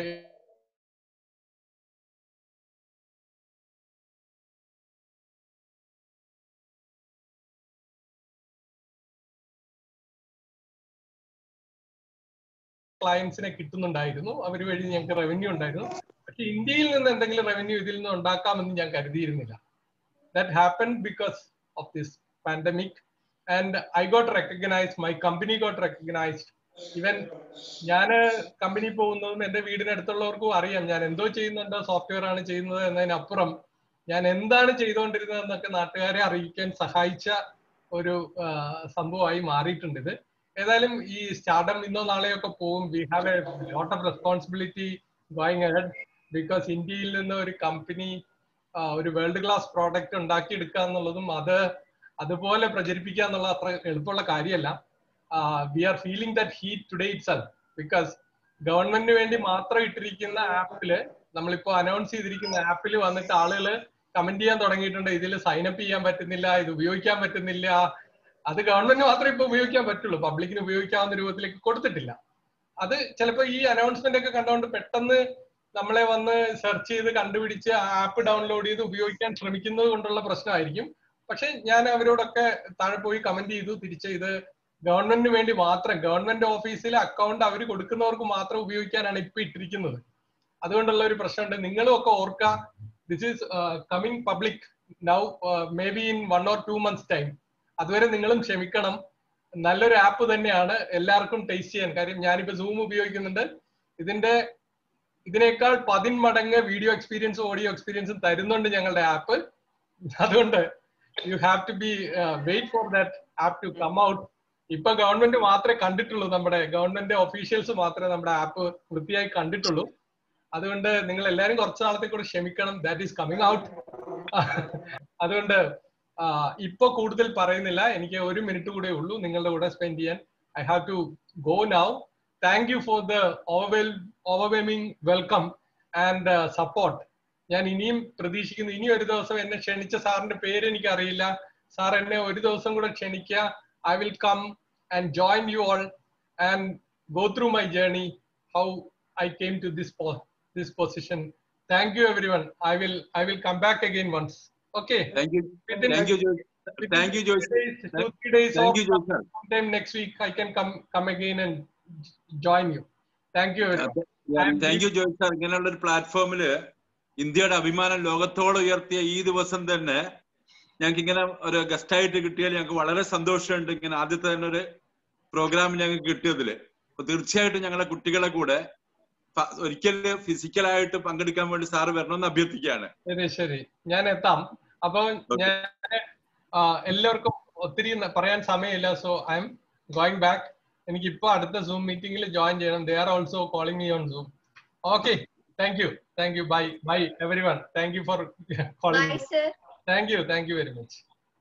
[SPEAKER 11] ക്ലയൻസിനെ കിട്ടുന്നുണ്ടായിരുന്നു അവർ വഴി ഞങ്ങൾക്ക് റവന്യൂ ഉണ്ടായിരുന്നു പക്ഷെ ഇന്ത്യയിൽ നിന്ന് എന്തെങ്കിലും റവന്യൂ ഇതിൽ നിന്ന് ഉണ്ടാക്കാമെന്ന് ഞാൻ കരുതിയിരുന്നില്ല that happen because of this pandemic and I got recognised my company got recognised even ഞാൻ കമ്പനി പോകുന്നതും എന്റെ വീടിനടുത്തുള്ളവർക്കും അറിയാം ഞാൻ എന്തോ ചെയ്യുന്നുണ്ട് സോഫ്റ്റ്വെയർ ആണ് ചെയ്യുന്നത് എന്നതിനപ്പുറം ഞാൻ എന്താണ് ചെയ്തുകൊണ്ടിരുന്നത് എന്നൊക്കെ നാട്ടുകാരെ അറിയിക്കാൻ സഹായിച്ച ഒരു ആ, സംഭവമായി മാറിയിട്ടുണ്ട് ഇത് ഏതായാലും ഈ സ്റ്റാർഡം ഇന്നോ നാളെയോ ഒക്കെ പോകും we have a lot of responsibility going ahead because ഇന്ത്യയിൽ നിന്ന് ഒരു കമ്പനി ഒരു വേൾഡ് ക്ലാസ് പ്രോഡക്റ്റ് ഉണ്ടാക്കിയെടുക്കുക എന്നുള്ളതും അത് അതുപോലെ പ്രചരിപ്പിക്കുക എന്നുള്ള അത്ര എളുപ്പമുള്ള കാര്യമല്ല we are feeling that heat today itself because ഗവൺമെന്റിന് വേണ്ടി മാത്രം ഇട്ടിരിക്കുന്ന ആപ്പില് നമ്മളിപ്പോ അനൗൺസ് ചെയ്തിരിക്കുന്ന ആപ്പിൽ വന്നിട്ട് ആളുകൾ കമന്റ് ചെയ്യാൻ തുടങ്ങിയിട്ടുണ്ട് ഇതിൽ സൈൻ അപ്പ് ചെയ്യാൻ പറ്റുന്നില്ല ഇത് ഉപയോഗിക്കാൻ പറ്റുന്നില്ല അത് ഗവൺമെന്റിന് മാത്രമേ ഇപ്പൊ ഉപയോഗിക്കാൻ പറ്റുള്ളൂ പബ്ലിക്കിന് ഉപയോഗിക്കാവുന്ന രൂപത്തിലേക്ക് കൊടുത്തിട്ടില്ല അത് ചിലപ്പോൾ ഈ അനൗൺസ്മെന്റ് ഒക്കെ കണ്ടുകൊണ്ട് പെട്ടെന്ന് നമ്മളെ വന്ന് സെർച്ച് ചെയ്ത് കണ്ടുപിടിച്ച് ആപ്പ് ഡൗൺലോഡ് ചെയ്ത് ഉപയോഗിക്കാൻ ശ്രമിക്കുന്നത് കൊണ്ടുള്ള പ്രശ്നമായിരിക്കും പക്ഷെ ഞാൻ അവരോടൊക്കെ താഴെ പോയി കമന്റ് ചെയ്തു തിരിച്ച് ഇത് ഗവൺമെന്റിന് വേണ്ടി മാത്രം ഗവൺമെന്റ് ഓഫീസിലെ അക്കൗണ്ട് അവർ കൊടുക്കുന്നവർക്ക് മാത്രം ഉപയോഗിക്കാനാണ് ഇപ്പൊ ഇട്ടിരിക്കുന്നത് അതുകൊണ്ടുള്ള ഒരു പ്രശ്നമുണ്ട് നിങ്ങളും ഒക്കെ ഓർക്കുക this is coming public now maybe in one or two months time അതുവരെ നിങ്ങളും ക്ഷമിക്കണം നല്ലൊരു ആപ്പ് തന്നെയാണ് എല്ലാവർക്കും ടേസ്റ്റ് ചെയ്യാൻ കാര്യം ഞാനിപ്പോ സൂം ഉപയോഗിക്കുന്നുണ്ട് ഇതിന്റെ ഇതിനേക്കാൾ പതിന്മടങ്ങ് വീഡിയോ എക്സ്പീരിയൻസും ഓഡിയോ എക്സ്പീരിയൻസും തരുന്നുണ്ട് ഞങ്ങളുടെ ആപ്പ് അതുകൊണ്ട് you have to be wait for that app to come out ഇപ്പൊ ഗവൺമെന്റ് മാത്രമേ കണ്ടിട്ടുള്ളൂ നമ്മുടെ ഗവൺമെന്റ് ഒഫീഷ്യൽസ് മാത്രമേ നമ്മുടെ ആപ്പ് വൃത്തിയായി കണ്ടിട്ടുള്ളൂ അതുകൊണ്ട് നിങ്ങൾ എല്ലാവരും കുറച്ച് നാളത്തെ കൂടെ ക്ഷമിക്കണം ദാറ്റ് ഈസ് കമ്മിങ് ഔട്ട് അതുകൊണ്ട് ആ, ഇപ്പൊ കൂടുതൽ പറയുന്നില്ല എനിക്ക് ഒരു മിനിറ്റ് കൂടെ ഉള്ളൂ നിങ്ങളുടെ കൂടെ സ്പെൻഡ് ചെയ്യാൻ I have to go now thank you for the overwhelming welcome and support ഞാൻ ഇനിയും പ്രതീക്ഷിക്കുന്നു ഇനി ഒരു ദിവസം എന്നെ ക്ഷണിച്ച സാറിന്റെ പേര് എനിക്ക് അറിയില്ല സാർ എന്നെ ഒരു ദിവസം കൂടെ ക്ഷണിക്കുക I will come and join you all and go through my journey, how I came to this po- this position. Thank you, everyone. I will I will come back again once. Okay.
[SPEAKER 4] Thank you.
[SPEAKER 11] Within,
[SPEAKER 4] Thank you, Joyce.
[SPEAKER 11] within
[SPEAKER 4] Thank you,
[SPEAKER 11] two
[SPEAKER 4] Joyce.
[SPEAKER 11] days, two three days
[SPEAKER 4] Thank
[SPEAKER 11] off,
[SPEAKER 4] you, Joyce, sir.
[SPEAKER 11] sometime next week I can come come again and join you. Thank you, everyone.
[SPEAKER 4] Thank you Joy sir ഇങ്ങനെയുള്ള ഒരു പ്ലാറ്റ്ഫോമില് ഇന്ത്യയുടെ അഭിമാനം ലോകത്തോട് ഉയർത്തിയ ഈ ദിവസം തന്നെ ഞങ്ങൾക്ക് ഇങ്ങനെ ഒരു ഗസ്റ്റ് ആയിട്ട് കിട്ടിയാൽ ഞങ്ങൾക്ക് വളരെ സന്തോഷമുണ്ട് ഇങ്ങനെ ആദ്യത്തെ തന്നെ ഒരു പ്രോഗ്രാം ഞങ്ങൾക്ക് കിട്ടിയതില് അപ്പൊ തീർച്ചയായിട്ടും ഞങ്ങളുടെ കുട്ടികളെ കൂടെ ഫ- ഒരിക്കൽ ഫിസിക്കലായിട്ട് പങ്കെടുക്കാൻ വേണ്ടി സാറ് വരണമെന്ന് അഭ്യർത്ഥിക്കുകയാണ്
[SPEAKER 11] ശരി ശരി ഞാൻ എത്താം അപ്പൊ ഞാൻ ആ, എല്ലാവർക്കും ഒത്തിരി ന- പറയാൻ സമയമില്ല so I'm going back എനിക്ക് ഇപ്പൊ അടുത്ത സൂം മീറ്റിംഗിൽ ജോയിൻ ചെയ്യണം they are also calling me on Zoom okay thank you thank you bye bye everyone thank you for calling
[SPEAKER 6] Bye, sir.
[SPEAKER 11] Thank you thank you very much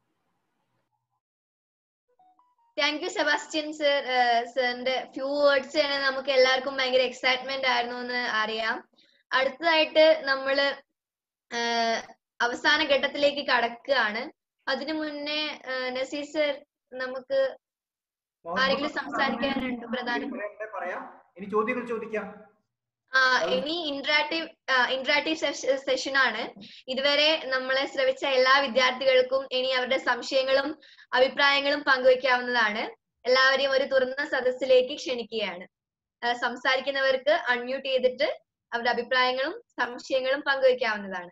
[SPEAKER 6] thank you Sebastian sir സാറിന്റെ ഫ്യൂ വേർഡ്സ് തന്നെ നമുക്ക് എല്ലാവർക്കും ഭയങ്കര എക്സൈറ്റ്മെന്റ് ആയിരുന്നു എന്ന് അറിയാം അടുത്തതായിട്ട് നമ്മള് ആഹ് അവസാന ഘട്ടത്തിലേക്ക് കടക്കുകയാണ് അതിനു മുന്നേ ആഹ് നസീർ സർ നമുക്ക് ആരെങ്കിലും സംസാരിക്കാനുണ്ട് പ്രധാനം
[SPEAKER 3] പറയാം ഇനി ചോദ്യങ്ങൾ ചോദിക്കാം
[SPEAKER 6] ആ ഇനി ഇന്ററാക്റ്റീവ് ഇന്ററാക്റ്റീവ് സെഷൻ ആണ് ഇതുവരെ നമ്മളെ ശ്രവിച്ച എല്ലാ വിദ്യാർത്ഥികൾക്കും ഇനി അവരുടെ സംശയങ്ങളും അഭിപ്രായങ്ങളും പങ്കുവയ്ക്കാവുന്നതാണ് എല്ലാവരെയും ഒരു തുറന്ന സദസ്സിലേക്ക് ക്ഷണിക്കുകയാണ് ആ, സംസാരിക്കുന്നവർക്ക് അൺമ്യൂട്ട് ചെയ്തിട്ട് അവരുടെ അഭിപ്രായങ്ങളും സംശയങ്ങളും പങ്കുവയ്ക്കാവുന്നതാണ്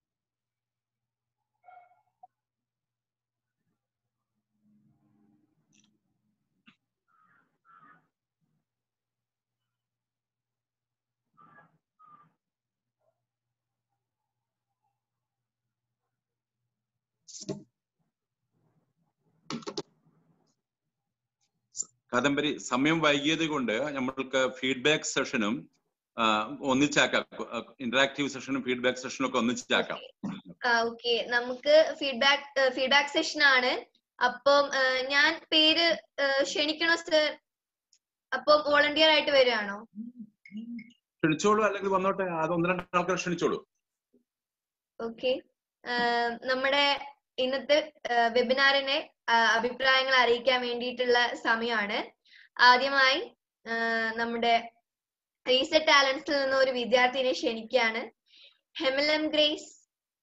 [SPEAKER 4] കാദംബരി സമയം വൈകിയത് കൊണ്ട് നമ്മൾക്ക് ഫീഡ്ബാക്ക് സെഷനും ഒന്നിച്ചാക്കാം ഇന്ററാക്റ്റീവ് സെഷനും ഫീഡ്ബാക്ക് സെഷനും ഒക്കെ ഒന്നിച്ചാക്കാം
[SPEAKER 6] ഓക്കെ നമുക്ക് ഫീഡ്ബാക്ക് ഫീഡ്ബാക്ക് സെഷൻ ആണ് അപ്പം ആ, ഞാൻ പേര് ആ, ക്ഷണിക്കണോ സർ അപ്പം വോളണ്ടിയർ ആയിട്ട് വരികയാണോ
[SPEAKER 4] ക്ഷണിച്ചോളൂ അല്ലെങ്കിൽ വന്നോട്ടെ അത് ഒന്ന് രണ്ട് ആൾക്കാർ ക്ഷണിച്ചോളൂ
[SPEAKER 6] ഓക്കെ നമ്മുടെ ഇന്നത്തെ വെബിനാറിനെ അഭിപ്രായങ്ങൾ അറിയിക്കാൻ വേണ്ടിയിട്ടുള്ള സമയമാണ് ആദ്യമായി ആ, നമ്മുടെ റീസെറ്റ് ടാലൻസിൽ നിന്ന് ഒരു വിദ്യാർത്ഥിനെ ക്ഷണിക്കുകയാണ് ഹെമലം ഗ്രേസ്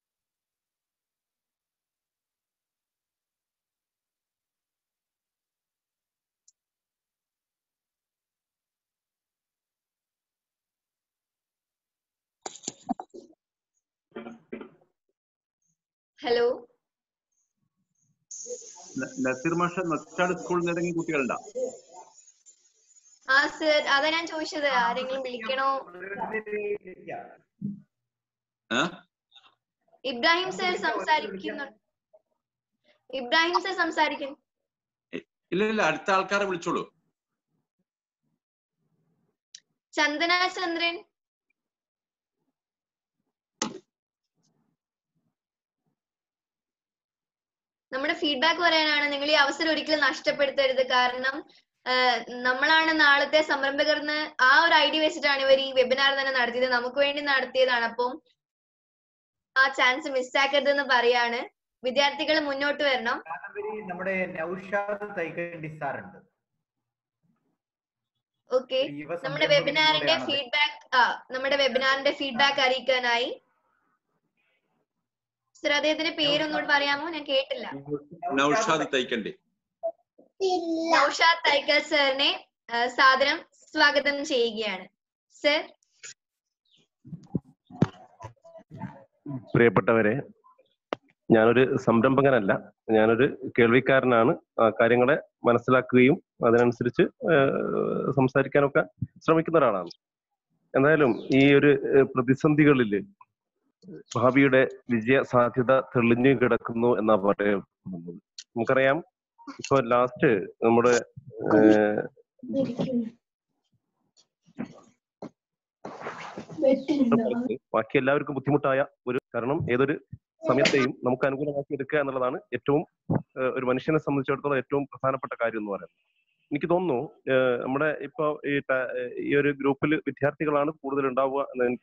[SPEAKER 6] ഹലോ
[SPEAKER 4] ന- നസീർ മാഷ നച്ചാട് സ്കൂളിൽ നിന്ന് ഇറങ്ങിയ കുട്ടികളുണ്ടോ
[SPEAKER 6] ആ സർ അതാ ഞാൻ ചോദിച്ചത് ആരെങ്കിലും വിളിക്കണോ
[SPEAKER 4] ഏ?
[SPEAKER 6] ഇബ്രാഹിം സർ സംസാരിക്കുന്നു ഇബ്രാഹിം സർ സംസാരിക്കുന്നു
[SPEAKER 4] ഇല്ല ഇല്ല അടുത്ത ആൾക്കാരെ വിളിച്ചോളൂ
[SPEAKER 6] ചന്ദന ചന്ദ്രൻ നമ്മുടെ ഫീഡ്ബാക്ക് പറയാനാണ് നിങ്ങൾ ഈ അവസരം ഒരിക്കലും നഷ്ടപ്പെടുത്തരുത് കാരണം ആഹ് നമ്മളാണ് നാളത്തെ സംരംഭകർ എന്ന് ആ ഒരു ഐഡിയ വെച്ചിട്ടാണ് ഇവർ ഈ വെബിനാർ തന്നെ നടത്തിയത് നമുക്ക് വേണ്ടി നടത്തിയതാണ് അപ്പം ആ ചാൻസ് മിസ്സാക്കരുത് എന്ന് പറയാണ് വിദ്യാർത്ഥികൾ മുന്നോട്ട് വരണം
[SPEAKER 3] കാദംബരി നമ്മുടെ നൗഷാദ് തൈക്കണ്ടി സാർ ഉണ്ട്
[SPEAKER 6] ഓക്കെ നമ്മുടെ വെബിനാറിന്റെ ഫീഡ്ബാക്ക് ആ നമ്മുടെ വെബിനാറിന്റെ ഫീഡ്ബാക്ക് അറിയിക്കാനായി സർ അദ്ദേഹത്തിന്റെ പേരൊന്നുകൂടി പറയാമോ ഞാൻ കേട്ടില്ല
[SPEAKER 4] നൌഷാദ് തൈക്കണ്ടി
[SPEAKER 6] നൗഷാദ് തൈക്കൽ സാറിനെ ആ, സാദരം സ്വാഗതം ചെയ്യുകയാണ് സർ
[SPEAKER 12] പ്രിയപ്പെട്ടവരെ ഞാനൊരു സംരംഭകനല്ല ഞാനൊരു കേൾവിക്കാരനാണ് ആ കാര്യങ്ങളെ മനസ്സിലാക്കുകയും അതിനനുസരിച്ച് ഏഹ്, സംസാരിക്കാനൊക്കെ ശ്രമിക്കുന്ന ഒരാളാണ് എന്തായാലും ഈ ഒരു ഏഹ്, പ്രതിസന്ധികളില് ഭാവിയുടെ വിജയ സാധ്യത തെളിഞ്ഞു കിടക്കുന്നു എന്നാ പറയുന്നത് നമുക്കറിയാം ഇപ്പൊ ലാസ്റ്റ് നമ്മുടെ ഏഹ്, കാലത്ത് ബാക്കി എല്ലാവർക്കും ബുദ്ധിമുട്ടായ ഒരു കാരണം ഏതൊരു സമയത്തെയും നമുക്ക് അനുകൂലമാക്കി എടുക്കുക എന്നുള്ളതാണ് ഏറ്റവും ഏഹ്, ഒരു മനുഷ്യനെ സംബന്ധിച്ചിടത്തോളം ഏറ്റവും പ്രധാനപ്പെട്ട കാര്യം എന്ന് പറയുന്നത് എനിക്ക് തോന്നുന്നു ഏഹ്, നമ്മുടെ ഇപ്പൊ ഈ ട- ഈ ഒരു ഗ്രൂപ്പിൽ വിദ്യാർത്ഥികളാണ് കൂടുതൽ ഉണ്ടാവുക എന്ന് എനിക്ക്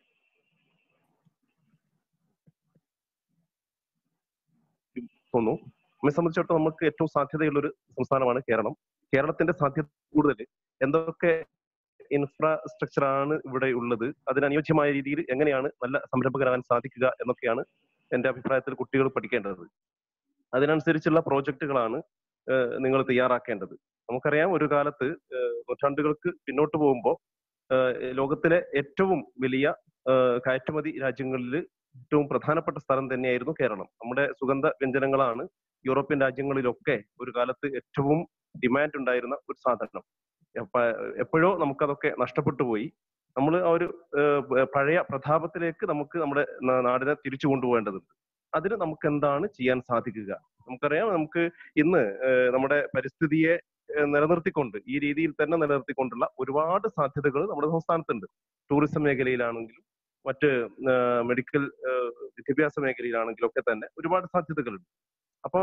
[SPEAKER 12] തോന്നുന്നു നമ്മെ സംബന്ധിച്ചിടത്തോളം നമുക്ക് ഏറ്റവും സാധ്യതയുള്ള ഒരു സംസ്ഥാനമാണ് കേരളം കേരളത്തിന്റെ സാധ്യത കൂടുതൽ എന്തൊക്കെ ഇൻഫ്രാസ്ട്രക്ചർ ആണ് ഇവിടെ ഉള്ളത് അതിന് അനുയോജ്യമായ രീതിയിൽ എങ്ങനെയാണ് നല്ല സംരംഭകരാകാൻ സാധിക്കുക എന്നൊക്കെയാണ് എന്റെ അഭിപ്രായത്തിൽ കുട്ടികൾ പഠിക്കേണ്ടത് അതിനനുസരിച്ചുള്ള പ്രോജക്റ്റുകളാണ് നിങ്ങൾ തയ്യാറാക്കേണ്ടത് നമുക്കറിയാം ഒരു കാലത്ത് ഏഹ്, നൂറ്റാണ്ടുകൾക്ക് പിന്നോട്ട് പോകുമ്പോൾ ലോകത്തിലെ ഏറ്റവും വലിയ ഏഹ്, കയറ്റുമതി രാജ്യങ്ങളിൽ ഏറ്റവും പ്രധാനപ്പെട്ട സ്ഥലം തന്നെയായിരുന്നു കേരളം നമ്മുടെ സുഗന്ധ വ്യഞ്ജനങ്ങളാണ് യൂറോപ്യൻ രാജ്യങ്ങളിലൊക്കെ ഒരു കാലത്ത് ഏറ്റവും ഡിമാൻഡ് ഉണ്ടായിരുന്ന ഒരു സാധനം എപ്പ- എപ്പോഴോ നമുക്കതൊക്കെ നഷ്ടപ്പെട്ടു പോയി നമ്മൾ ആ ഒരു ഏഹ്, പ- പഴയ പ്രതാപത്തിലേക്ക് നമുക്ക് നമ്മുടെ ന- നാടിനെ തിരിച്ചു കൊണ്ടുപോകേണ്ടതുണ്ട് അതിന് നമുക്ക് എന്താണ് ചെയ്യാൻ സാധിക്കുക നമുക്കറിയാം നമുക്ക് ഇന്ന് ഏഹ്, നമ്മുടെ പരിസ്ഥിതിയെ ഏഹ്, നിലനിർത്തിക്കൊണ്ട് ഈ രീതിയിൽ തന്നെ നിലനിർത്തിക്കൊണ്ടുള്ള ഒരുപാട് സാധ്യതകൾ നമ്മുടെ സംസ്ഥാനത്തുണ്ട് ടൂറിസം മേഖലയിലാണെങ്കിലും മറ്റ് ഏഹ്, മെഡിക്കൽ ഏഹ്, വിദ്യാഭ്യാസ മേഖലയിലാണെങ്കിലും ഒക്കെ തന്നെ ഒരുപാട് സാധ്യതകളുണ്ട് അപ്പൊ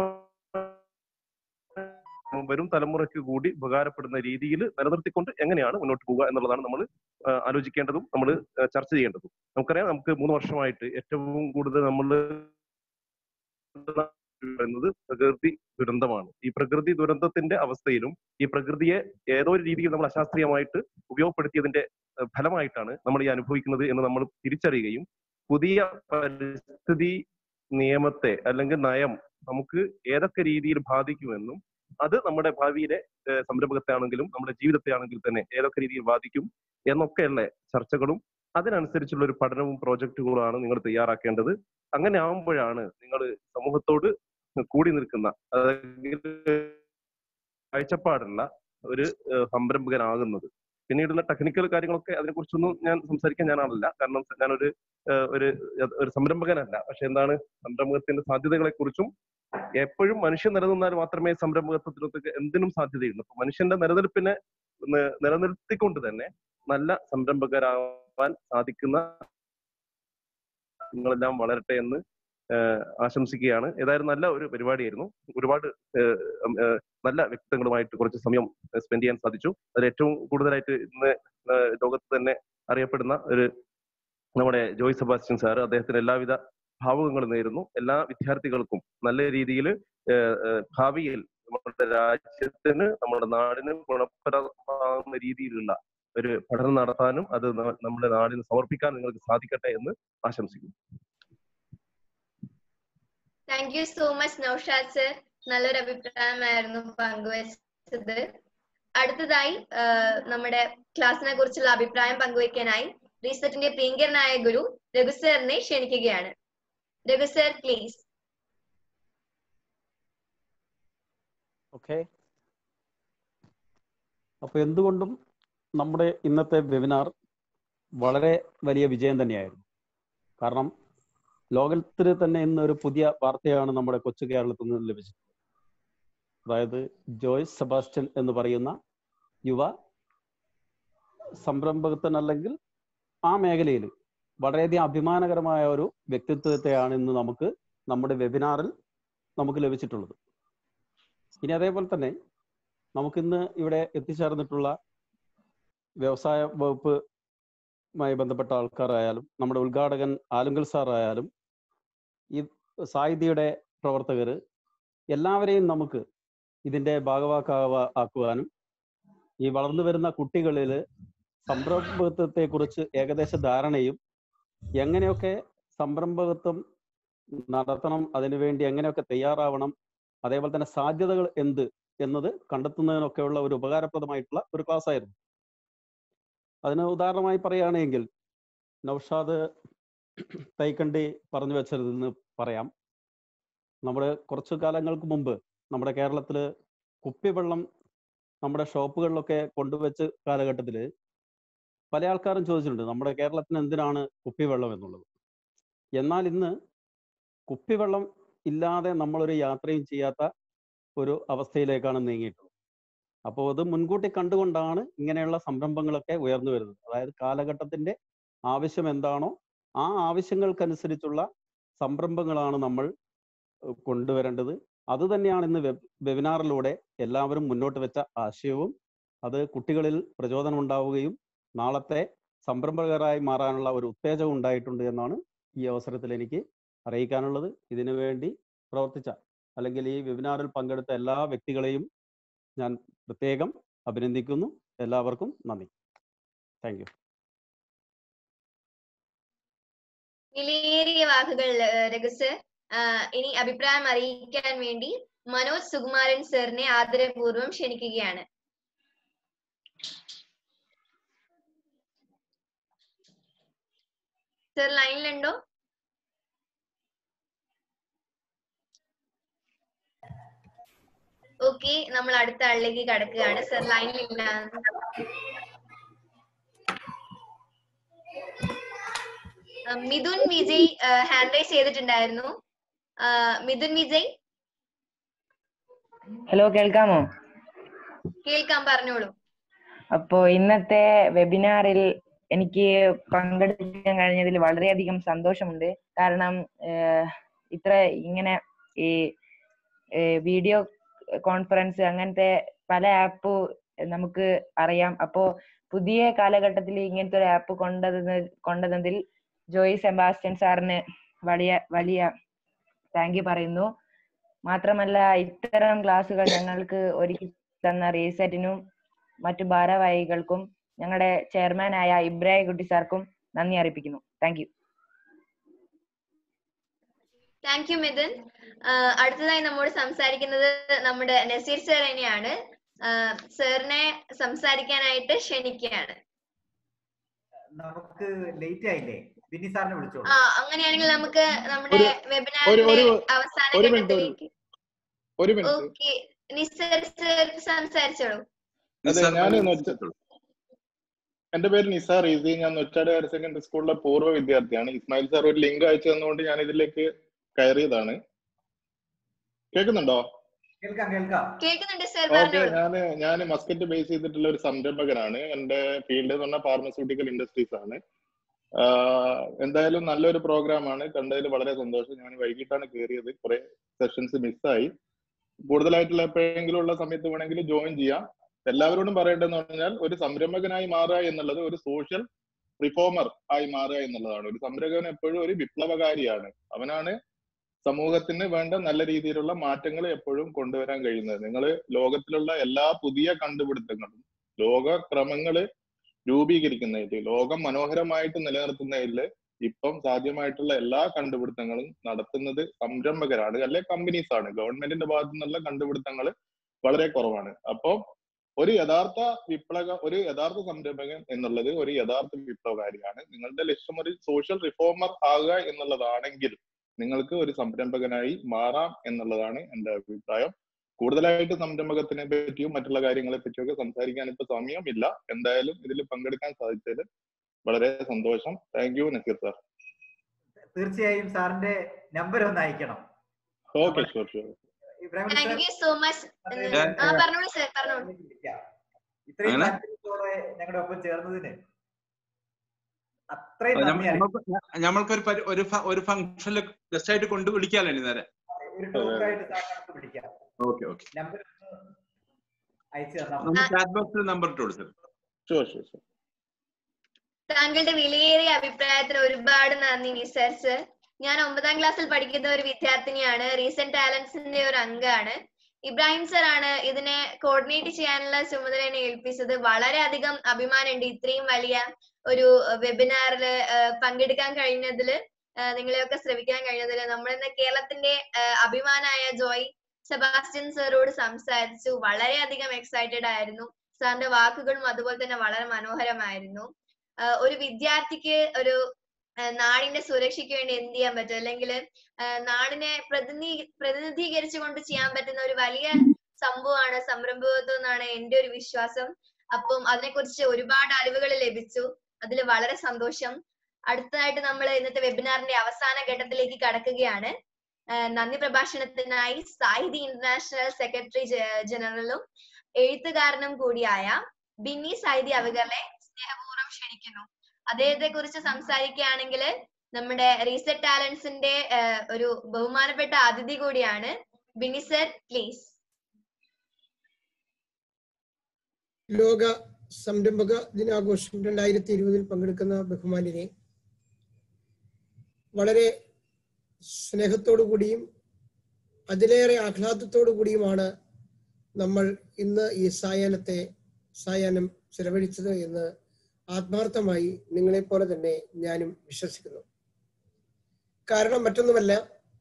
[SPEAKER 12] വരും തലമുറയ്ക്ക് കൂടി ഉപകാരപ്പെടുന്ന രീതിയിൽ നിലനിർത്തിക്കൊണ്ട് എങ്ങനെയാണ് മുന്നോട്ട് പോവുക എന്നുള്ളതാണ് നമ്മൾ ആലോചിക്കേണ്ടതും നമ്മൾ ചർച്ച ചെയ്യേണ്ടതും നമുക്കറിയാം നമുക്ക് മൂന്ന് വർഷമായിട്ട് ഏറ്റവും കൂടുതൽ നമ്മൾ പറയുന്നത് പ്രകൃതി ദുരന്തമാണ് ഈ പ്രകൃതി ദുരന്തത്തിന്റെ അവസ്ഥയിലും ഈ പ്രകൃതിയെ ഏതോ ഒരു രീതിയിൽ നമ്മൾ അശാസ്ത്രീയമായിട്ട് ഉപയോഗപ്പെടുത്തിയതിന്റെ ഏഹ്, ഫലമായിട്ടാണ് നമ്മൾ ഈ അനുഭവിക്കുന്നത് എന്ന് നമ്മൾ തിരിച്ചറിയുകയും പുതിയ പരിസ്ഥിതി നിയമത്തെ അല്ലെങ്കിൽ നയം നമുക്ക് ഏതൊക്കെ രീതിയിൽ ബാധിക്കുമെന്നും അത് നമ്മുടെ ഭാവിയിലെ ഏഹ്, സംരംഭകത്തെ ആണെങ്കിലും നമ്മുടെ ജീവിതത്തെ ആണെങ്കിലും തന്നെ ഏതൊക്കെ രീതിയിൽ ബാധിക്കും എന്നൊക്കെയുള്ള ചർച്ചകളും അതിനനുസരിച്ചുള്ള ഒരു പഠനവും പ്രോജക്റ്റുകളുമാണ് നിങ്ങൾ തയ്യാറാക്കേണ്ടത് അങ്ങനെ ആവുമ്പോഴാണ് നിങ്ങൾ സമൂഹത്തോട് കൂടി നിൽക്കുന്ന അല്ലെങ്കിൽ കാഴ്ചപ്പാടുള്ള ഒരു ഏഹ്, സംരംഭകനാകുന്നത് പിന്നീടുള്ള ടെക്നിക്കൽ കാര്യങ്ങളൊക്കെ അതിനെക്കുറിച്ചൊന്നും ഞാൻ സംസാരിക്കാൻ ഞാനാണല്ല കാരണം ഞാനൊരു ഏഹ്, ഒരു ഒരു സംരംഭകനല്ല പക്ഷെ എന്താണ് സംരംഭകത്തിന്റെ സാധ്യതകളെ കുറിച്ചും എപ്പോഴും മനുഷ്യൻ നിലനിന്നാൽ മാത്രമേ സംരംഭകത്വത്തിനൊക്കെ എന്തിനും സാധ്യതയുള്ളൂ അപ്പൊ മനുഷ്യന്റെ നിലനിൽപ്പിനെ ന- നിലനിർത്തിക്കൊണ്ട് തന്നെ നല്ല സംരംഭകരാവാൻ സാധിക്കുന്ന നിങ്ങളെല്ലാം വളരട്ടെ എന്ന് ഏഹ്, ആശംസിക്കുകയാണ് ഏതായാലും നല്ല ഒരു പരിപാടിയായിരുന്നു ഒരുപാട് ഏഹ്, ഉം, ഏഹ്, നല്ല വ്യക്തിത്വങ്ങളുമായിട്ട് കുറച്ച് സമയം സ്പെൻഡ് ചെയ്യാൻ സാധിച്ചു അതിൽ ഏറ്റവും കൂടുതലായിട്ട് ഇന്ന് ഏഹ്, ലോകത്ത് തന്നെ അറിയപ്പെടുന്ന ഒരു നമ്മുടെ ജോയ് സെബാസ്റ്റ്യൻ സാർ അദ്ദേഹത്തിന് എല്ലാവിധ ഭാവുകങ്ങൾ നേരുന്നു എല്ലാ വിദ്യാർത്ഥികൾക്കും നല്ല രീതിയിൽ ഭാവിയിൽ നമ്മുടെ രാജ്യത്തിന് നമ്മുടെ നാടിന് ഗുണപ്രദമാകുന്ന രീതിയിലുള്ള ഒരു പഠനം നടത്താനും അത് ന- നമ്മുടെ നാടിന് സമർപ്പിക്കാൻ നിങ്ങൾക്ക് സാധിക്കട്ടെ എന്ന് ആശംസിക്കുന്നു
[SPEAKER 6] thank you so much Naushad sir നല്ലൊരു അഭിപ്രായമായിരുന്നു പങ്കുവച്ചത് അടുത്തതായി ആ, നമ്മുടെ ക്ലാസ്സിനെ കുറിച്ചുള്ള അഭിപ്രായം പങ്കുവയ്ക്കാനായി റീസെറ്റിന്റെ പ്രിയങ്കരനായ ഗുരു രഘു സാറിനെ ക്ഷണിക്കുകയാണ് രഘു സർ പ്ലീസ്
[SPEAKER 13] ഓക്കെ അപ്പോൾ എന്തുകൊണ്ടും നമ്മുടെ ഇന്നത്തെ വെബിനാർ വളരെ വലിയ വിജയം തന്നെയായിരുന്നു കാരണം ലോകത്തിൽ തന്നെ ഇന്ന് ഒരു പുതിയ വാർത്തയാണ് നമ്മുടെ കൊച്ചു കേരളത്തിൽ നിന്ന് ലഭിച്ചത് അതായത് ജോയ്സ് സെബാസ്റ്റ്യൻ എന്ന് പറയുന്ന യുവ സംരംഭകത്വൻ അല്ലെങ്കിൽ ആ മേഖലയിൽ വളരെയധികം അഭിമാനകരമായ ഒരു വ്യക്തിത്വത്തെയാണ് ഇന്ന് നമുക്ക് നമ്മുടെ വെബിനാറിൽ നമുക്ക് ലഭിച്ചിട്ടുള്ളത് ഇനി അതേപോലെ തന്നെ നമുക്കിന്ന് ഇവിടെ എത്തിച്ചേർന്നിട്ടുള്ള വ്യവസായ വകുപ്പുമായി ബന്ധപ്പെട്ട ആൾക്കാരായാലും നമ്മുടെ ഉദ്ഘാടകൻ ആലുങ്കൽ സാർ ആയാലും ഈ സാഹിതിയുടെ പ്രവർത്തകർ എല്ലാവരെയും നമുക്ക് ഇതിന്റെ ഭാഗവാക്കാവ ആക്കുവാനും ഈ വളർന്നു വരുന്ന കുട്ടികളിൽ സംരംഭകത്വത്തെ കുറിച്ച് ഏകദേശ ധാരണയും എങ്ങനെയൊക്കെ സംരംഭകത്വം നടത്തണം അതിനുവേണ്ടി എങ്ങനെയൊക്കെ തയ്യാറാവണം അതേപോലെ തന്നെ സാധ്യതകൾ എന്ത് എന്നത് കണ്ടെത്തുന്നതിനൊക്കെയുള്ള ഒരു ഉപകാരപ്രദമായിട്ടുള്ള ഒരു ക്ലാസ് ആയിരുന്നു അതിന് ഉദാഹരണമായി പറയുകയാണെങ്കിൽ നൗഷാദ് തൈക്കണ്ടി പറഞ്ഞു വെച്ചതിൽ നിന്ന് പറയാം നമ്മുടെ കുറച്ചു കാലങ്ങൾക്ക് മുമ്പ് നമ്മുടെ കേരളത്തിൽ കുപ്പിവെള്ളം നമ്മുടെ ഷോപ്പുകളിലൊക്കെ കൊണ്ടുവച്ച് കാലഘട്ടത്തിൽ പല ആൾക്കാരും ചോദിച്ചിട്ടുണ്ട് നമ്മുടെ കേരളത്തിന് എന്തിനാണ് കുപ്പിവെള്ളം എന്നുള്ളത് എന്നാൽ ഇന്ന് കുപ്പിവെള്ളം ഇല്ലാതെ നമ്മളൊരു യാത്രയും ചെയ്യാത്ത ഒരു അവസ്ഥയിലേക്കാണ് നീങ്ങിയിട്ടുള്ളത് അപ്പോൾ അത് മുൻകൂട്ടി കണ്ടുകൊണ്ടാണ് ഇങ്ങനെയുള്ള സംരംഭങ്ങളൊക്കെ ഉയർന്നു വരുന്നത് അതായത് കാലഘട്ടത്തിന്റെ ആവശ്യം എന്താണോ ആ ആവശ്യങ്ങൾക്കനുസരിച്ചുള്ള സംരംഭങ്ങളാണ് നമ്മൾ ഏഹ് കൊണ്ടുവരേണ്ടത് അത് തന്നെയാണ് ഇന്ന് വെബ് വെബിനാറിലൂടെ എല്ലാവരും മുന്നോട്ട് വെച്ച ആശയവും അത് കുട്ടികളിൽ പ്രചോദനം ഉണ്ടാവുകയും നാളത്തെ സംരംഭകരായി മാറാനുള്ള ഒരു ഉത്തേജകം ഉണ്ടായിട്ടുണ്ട് എന്നാണ് ഈ അവസരത്തിൽ എനിക്ക് അറിയിക്കാനുള്ളത് ഇതിനു വേണ്ടി പ്രവർത്തിച്ച അല്ലെങ്കിൽ ഈ വെബിനാറിൽ പങ്കെടുത്ത എല്ലാ വ്യക്തികളെയും ഞാൻ പ്രത്യേകം അഭിനന്ദിക്കുന്നു എല്ലാവർക്കും നന്ദി താങ്ക് യു
[SPEAKER 6] വിലയേറിയ വാക്കുകൾ ഏഹ്, രഘു സർ ആഹ് ഇനി അഭിപ്രായം അറിയിക്കാൻ വേണ്ടി മനോജ് സുകുമാരൻ സാറിനെ ആദരപൂർവ്വം ക്ഷണിക്കുകയാണ് സർ ലൈനിലുണ്ടോ ഓക്കെ നമ്മൾ അടുത്ത ആളിലേക്ക് കടക്കുകയാണ് സർ ലൈനിലില്ല ആ, മിഥുൻ വിജയ് ഹാൻഡ് റൈസ് ചെയ്തിട്ടുണ്ടായിരുന്നു ആ, മിഥുൻ വിജയ്
[SPEAKER 14] ഹലോ കേൾക്കാമോ
[SPEAKER 6] കേൾക്കാൻ പറഞ്ഞോളൂ
[SPEAKER 14] അപ്പോ ഇന്നത്തെ വെബിനാറിൽ എനിക്ക് പങ്കെടുക്കാൻ കഴിഞ്ഞതിൽ വളരെയധികം സന്തോഷമുണ്ട് കാരണം ഏഹ്, ഇത്ര ഇങ്ങനെ ഈ വീഡിയോ കോൺഫറൻസ് അങ്ങനത്തെ പല ആപ്പ് നമുക്ക് അറിയാം അപ്പോ പുതിയ കാലഘട്ടത്തിൽ ഇങ്ങനത്തെ ഒരു ആപ്പ് കൊണ്ടത് കൊണ്ടുവന്നതിൽ ജോയി സെബാസ്റ്റ്യൻ സാറിന് വലിയ വലിയ താങ്ക് യു പറയുന്നു മാത്രമല്ല ഇത്തരം ക്ലാസ്സുകൾ ഞങ്ങൾക്ക് ഒരുക്കി തന്ന റീസെറ്റിനും മറ്റു ഭാരവാഹികൾക്കും ഞങ്ങളുടെ ചെയർമാനായ ഇബ്രാഹിം കുട്ടി സാർക്കും നന്ദി അറിയിപ്പിക്കുന്നു thank you
[SPEAKER 6] thank you Mithun ആ, അടുത്തതായി നമ്മോട് സംസാരിക്കുന്നത് നമ്മുടെ നസീർ സർ തന്നെയാണ് സാറിനെ സംസാരിക്കാനായിട്ട് ക്ഷണിക്കുകയാണ്
[SPEAKER 3] നമുക്ക് ലേറ്റ് ആയില്ലേ ബിന്നി സാറിനെ വിളിച്ചോളൂ
[SPEAKER 6] ആ അങ്ങനെയാണെങ്കിൽ നമുക്ക് നമ്മുടെ
[SPEAKER 15] ഒരു- ഒരു
[SPEAKER 6] വെബിനാറിന്റെ
[SPEAKER 15] ഒരു
[SPEAKER 6] അവസാന
[SPEAKER 15] ഒരു മിനിറ്റ് ഒരു
[SPEAKER 6] ഘട്ടത്തിലേക്ക്
[SPEAKER 15] ഒരു മിനിറ്റ്
[SPEAKER 6] ഓക്കെ നിസർ സർ സംസാരിച്ചോളൂ
[SPEAKER 15] അതെ ഞാൻ എന്റെ പേര് നിസാർ ഈസി ഞാൻ നൊച്ചാട് ഹയർ സെക്കൻഡറി സ്കൂളിലെ പൂർവ്വ വിദ്യാർത്ഥിയാണ് ഇസ്മായിൽ സാർ ഒരു ലിങ്ക് അയച്ചു തന്നുകൊണ്ട് ഞാൻ ഇതിലേക്ക് കയറിയതാണ് കേൾക്കുന്നുണ്ടോ
[SPEAKER 3] കേൾക്കാം കേൾക്കാം
[SPEAKER 6] കേൾക്കുന്നുണ്ട് സർ
[SPEAKER 15] ഓക്കെ
[SPEAKER 6] പറഞ്ഞോളൂ
[SPEAKER 15] ഞാൻ ഞാൻ മസ്കറ്റ് ബേസ് ചെയ്തിട്ടുള്ള ഒരു സംരംഭകനാണ് എന്റെ ഫീൽഡ് എന്ന് പറഞ്ഞാൽ ഫാർമസ്യൂട്ടിക്കൽ ഇൻഡസ്ട്രീസ് ആണ് ആഹ് എന്തായാലും നല്ലൊരു പ്രോഗ്രാം ആണ് കണ്ടതിൽ വളരെ സന്തോഷം ഞാൻ വൈകിട്ടാണ് കയറിയത് കുറെ സെഷൻസ് മിസ്സായി കൂടുതലായിട്ടുള്ള എപ്പോഴെങ്കിലും ഉള്ള സമയത്ത് വേണമെങ്കിൽ ജോയിൻ ചെയ്യാം എല്ലാവരോടും പറയേണ്ടതെന്ന് പറഞ്ഞാൽ ഒരു സംരംഭകനായി മാറുക എന്നുള്ളത് ഒരു സോഷ്യൽ റിഫോമർ ആയി മാറുക എന്നുള്ളതാണ് ഒരു സംരംഭകൻ എപ്പോഴും ഒരു വിപ്ലവകാരിയാണ് അവനാണ് സമൂഹത്തിന് വേണ്ട നല്ല രീതിയിലുള്ള മാറ്റങ്ങൾ എപ്പോഴും കൊണ്ടുവരാൻ കഴിയുന്നത് നിങ്ങൾ ലോകത്തിലുള്ള എല്ലാ പുതിയ കണ്ടുപിടുത്തങ്ങളും ലോക ക്രമങ്ങള് രൂപീകരിക്കുന്നതിൽ ലോകം മനോഹരമായിട്ട് നിലനിർത്തുന്നതിൽ ഇപ്പം സാധ്യമായിട്ടുള്ള എല്ലാ കണ്ടുപിടുത്തങ്ങളും നടത്തുന്നത് സംരംഭകരാണ് അല്ലെ കമ്പനീസ് ആണ് ഗവൺമെന്റിന്റെ ഭാഗത്തു നിന്നുള്ള കണ്ടുപിടുത്തങ്ങൾ വളരെ കുറവാണ് അപ്പോ ഒരു യഥാർത്ഥ വിപ്ലവ ഒരു യഥാർത്ഥ സംരംഭകൻ എന്നുള്ളത് ഒരു യഥാർത്ഥ വിപ്ലവകാരിയാണ് നിങ്ങളുടെ ലക്ഷ്യം ഒരു സോഷ്യൽ റിഫോമർ ആകുക എന്നുള്ളതാണെങ്കിൽ നിങ്ങൾക്ക് ഒരു സംരംഭകനായി മാറാം എന്നുള്ളതാണ് എന്റെ അഭിപ്രായം കൂടുതലായിട്ട് സംരംഭകത്തിനെ പറ്റിയും മറ്റുള്ള കാര്യങ്ങളെ പറ്റിയൊക്കെ സംസാരിക്കാൻ ഇപ്പൊ സമയമില്ല എന്തായാലും ഇതിൽ പങ്കെടുക്കാൻ സാധിച്ചതിൽ വളരെ സന്തോഷം താങ്ക് യു നസീർ സാർ
[SPEAKER 3] തീർച്ചയായും സാറിന്റെ നമ്പർ ഒന്ന് അയക്കണം
[SPEAKER 15] okay sure sure
[SPEAKER 3] Ibrahim
[SPEAKER 6] thank you so much ആ പറഞ്ഞോളൂ സർ പറഞ്ഞോളൂ
[SPEAKER 3] ഇത്രയും
[SPEAKER 4] അങ്ങനെ?
[SPEAKER 3] താല്പര്യത്തോടെ ഞങ്ങളുടെ ഒപ്പം ചേർന്നതിന് അത്രയും
[SPEAKER 4] അത്
[SPEAKER 3] നന്ദി
[SPEAKER 4] നമ്മ-
[SPEAKER 3] അറിയിക്കുന്നു.
[SPEAKER 4] നമ്മൾക്ക് ഞമ്മൾക്ക് ഒരു പരി- ഒരു ഫ- ഒരു ഫംഗ്ഷനിൽ ജസ്റ്റ് ആയിട്ട് കൊണ്ട് വിളിക്കാമല്ലോ ഇനി നേരെ
[SPEAKER 3] ഒരു ടോക്കറായിട്ട് സാറിനെ നമുക്ക് വിളിക്കാം
[SPEAKER 4] ഓക്കെ ഓക്കെ
[SPEAKER 3] നമ്പർ അയച്ചു തന്നാൽ
[SPEAKER 4] നമ്മൾ
[SPEAKER 3] മതി.
[SPEAKER 4] ചാറ്റ് ബോക്സിൽ നമ്പർ ഇട്ട് കൊടുത്തു
[SPEAKER 15] ഷുവർ ഷുവർ ഷുവർ
[SPEAKER 6] താങ്കളുടെ വിലയേറിയ അഭിപ്രായത്തിന് ഒരുപാട് നന്ദി നിസാർ സർ ഞാൻ ഒമ്പതാം ക്ലാസ്സിൽ പഠിക്കുന്ന ഒരു വിദ്യാർത്ഥിനിയാണ് റീസെന്റ് ടാലൻസിന്റെ ഒരു അംഗമാണ് ഇബ്രാഹിം സർ ആണ് ഇതിനെ കോർഡിനേറ്റ് ചെയ്യാനുള്ള ചുമതല എന്നെ ഏൽപ്പിച്ചത് വളരെയധികം അഭിമാനമുണ്ട് ഇത്രയും വലിയ ഒരു വെബിനാറിൽ പങ്കെടുക്കാൻ കഴിഞ്ഞതില് ആഹ് നിങ്ങളെയൊക്കെ ശ്രമിക്കാൻ കഴിഞ്ഞതിൽ നമ്മളിന്ന് കേരളത്തിന്റെ ആഹ് അഭിമാനായ ജോയ് സെബാസ്റ്റ്യൻ സാറോട് സംസാരിച്ചു വളരെയധികം എക്സൈറ്റഡ് ആയിരുന്നു സാറിന്റെ വാക്കുകളും അതുപോലെ തന്നെ വളരെ മനോഹരമായിരുന്നു ആഹ് ഒരു വിദ്യാർത്ഥിക്ക് ഒരു ആഹ് നാടിന്റെ സുരക്ഷയ്ക്ക് വേണ്ടി എന്ത് ചെയ്യാൻ പറ്റും അല്ലെങ്കിൽ നാടിനെ പ്രതിനിധീ പ്രതിനിധീകരിച്ചുകൊണ്ട് ചെയ്യാൻ പറ്റുന്ന ഒരു വലിയ സംഭവമാണ് സംരംഭകത്വം എന്നാണ് എന്റെ ഒരു വിശ്വാസം അപ്പം അതിനെക്കുറിച്ച് ഒരുപാട് അറിവുകൾ ലഭിച്ചു അതിൽ വളരെ സന്തോഷം അടുത്തതായിട്ട് നമ്മൾ ഇന്നത്തെ വെബിനാറിന്റെ അവസാന ഘട്ടത്തിലേക്ക് കടക്കുകയാണ് ആഹ് നന്ദി പ്രഭാഷണത്തിനായി സാഹിതി ഇന്റർനാഷണൽ സെക്രട്ടറി ജനറലും എഴുത്തുകാരനും കൂടിയായ ബിന്നി സാഹിതി അവകളെ സ്നേഹപൂർവ്വം ക്ഷണിക്കുന്നു അദ്ദേഹത്തെ കുറിച്ച് സംസാരിക്കുകയാണെങ്കിൽ നമ്മുടെ റീസെറ്റ് ടാലൻസിന്റെ ഒരു ബഹുമാനപ്പെട്ട അതിഥി കൂടിയാണ് ബിനി സർ പ്ലീസ്
[SPEAKER 16] ലോക സംരംഭക ദിനാഘോഷം രണ്ടായിരത്തി ഇരുപതിൽ പങ്കെടുക്കുന്ന ബഹുമാന്യനെ വളരെ സ്നേഹത്തോടു കൂടിയും അതിലേറെ ആഹ്ലാദത്തോടു കൂടിയുമാണ് നമ്മൾ ഇന്ന് ഈ സായാഹ്നത്തെ സായാഹ്നം ചെലവഴിച്ചത് എന്ന് ആത്മാർത്ഥമായി നിങ്ങളെപ്പോലെ തന്നെ ഞാനും വിശ്വസിക്കുന്നു കാരണം മറ്റൊന്നുമല്ല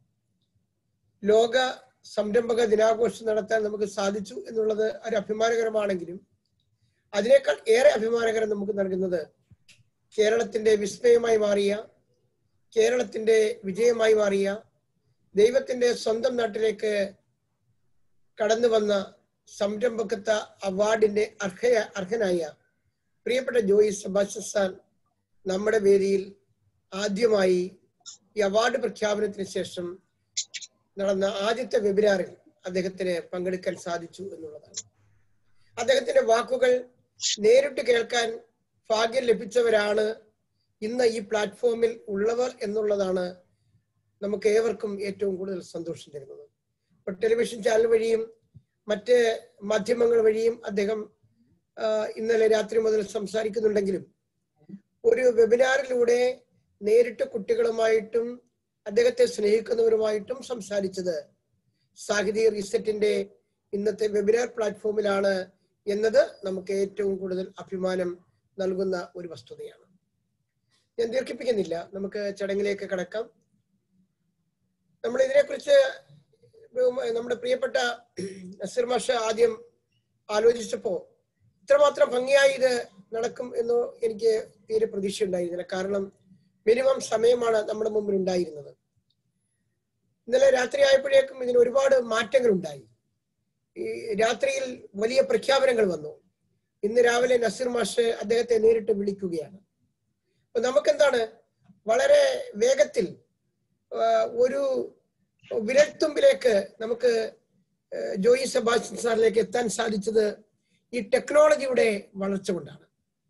[SPEAKER 16] ലോക സംരംഭക ദിനാഘോഷം നടത്താൻ നമുക്ക് സാധിച്ചു എന്നുള്ളത് ഒരു അഭിമാനകരമാണെങ്കിലും അതിനേക്കാൾ ഏറെ അഭിമാനകരം നമുക്ക് നൽകുന്നത് കേരളത്തിന്റെ വിസ്മയമായി മാറിയ കേരളത്തിന്റെ വിജയമായി മാറിയ ദൈവത്തിന്റെ സ്വന്തം നാട്ടിലേക്ക് കടന്നു വന്ന സംരംഭകത്വ അവാർഡിന്റെ അർഹയ അർഹനായ പ്രിയപ്പെട്ട ജോയി സെബാസ്റ്റ്യൻ നമ്മുടെ വേദിയിൽ ആദ്യമായി ഈ അവാർഡ് പ്രഖ്യാപനത്തിന് ശേഷം നടന്ന ആദ്യത്തെ വെബിനാറിൽ അദ്ദേഹത്തിന് പങ്കെടുക്കാൻ സാധിച്ചു എന്നുള്ളതാണ് അദ്ദേഹത്തിന്റെ വാക്കുകൾ നേരിട്ട് കേൾക്കാൻ ഭാഗ്യം ലഭിച്ചവരാണ് ഇന്ന് ഈ പ്ലാറ്റ്ഫോമിൽ ഉള്ളവർ എന്നുള്ളതാണ് നമുക്ക് ഏവർക്കും ഏറ്റവും കൂടുതൽ സന്തോഷം തരുന്നത് ഇപ്പൊ ടെലിവിഷൻ ചാനൽ വഴിയും മറ്റ് മാധ്യമങ്ങൾ വഴിയും അദ്ദേഹം ആ, ഇന്നലെ രാത്രി മുതൽ സംസാരിക്കുന്നുണ്ടെങ്കിലും ഒരു വെബിനാറിലൂടെ നേരിട്ട് കുട്ടികളുമായിട്ടും അദ്ദേഹത്തെ സ്നേഹിക്കുന്നവരുമായിട്ടും സംസാരിച്ചത് സാഹിതി റീസെറ്റിന്റെ ഇന്നത്തെ വെബിനാർ പ്ലാറ്റ്ഫോമിലാണ് എന്നത് നമുക്ക് ഏറ്റവും കൂടുതൽ അഭിമാനം നൽകുന്ന ഒരു വസ്തുതയാണ് ഞാൻ ദീർഘിപ്പിക്കുന്നില്ല നമുക്ക് ചടങ്ങിലേക്ക് കടക്കാം നമ്മൾ ഇതിനെക്കുറിച്ച് ബഹുമ- നമ്മുടെ പ്രിയപ്പെട്ട നസീർ മാഷ ആദ്യം ആലോചിച്ചപ്പോ ഇത്രമാത്രം ഭംഗിയായി ഇത് നടക്കും എന്ന് എനിക്ക് തീരെ പ്രതീക്ഷ ഉണ്ടായിരുന്നില്ല കാരണം മിനിമം സമയമാണ് നമ്മുടെ മുമ്പിൽ ഉണ്ടായിരുന്നത് ഇന്നലെ രാത്രി ആയപ്പോഴേക്കും ഇതിന് ഒരുപാട് മാറ്റങ്ങൾ ഉണ്ടായി ഈ രാത്രിയിൽ വലിയ പ്രഖ്യാപനങ്ങൾ വന്നു ഇന്ന് രാവിലെ നസീർ മാഷ് അദ്ദേഹത്തെ നേരിട്ട് വിളിക്കുകയാണ് അപ്പൊ നമുക്കെന്താണ് വളരെ വേഗത്തിൽ ആ, ഒരു വിരൽത്തുമ്പിലേക്ക് നമുക്ക് ആ, ജോയി സെബാസ്റ്റ്യൻ സാറിലേക്ക് എത്താൻ സാധിച്ചത് ഈ ടെക്നോളജിയുടെ വളർച്ച കൊണ്ടാണ്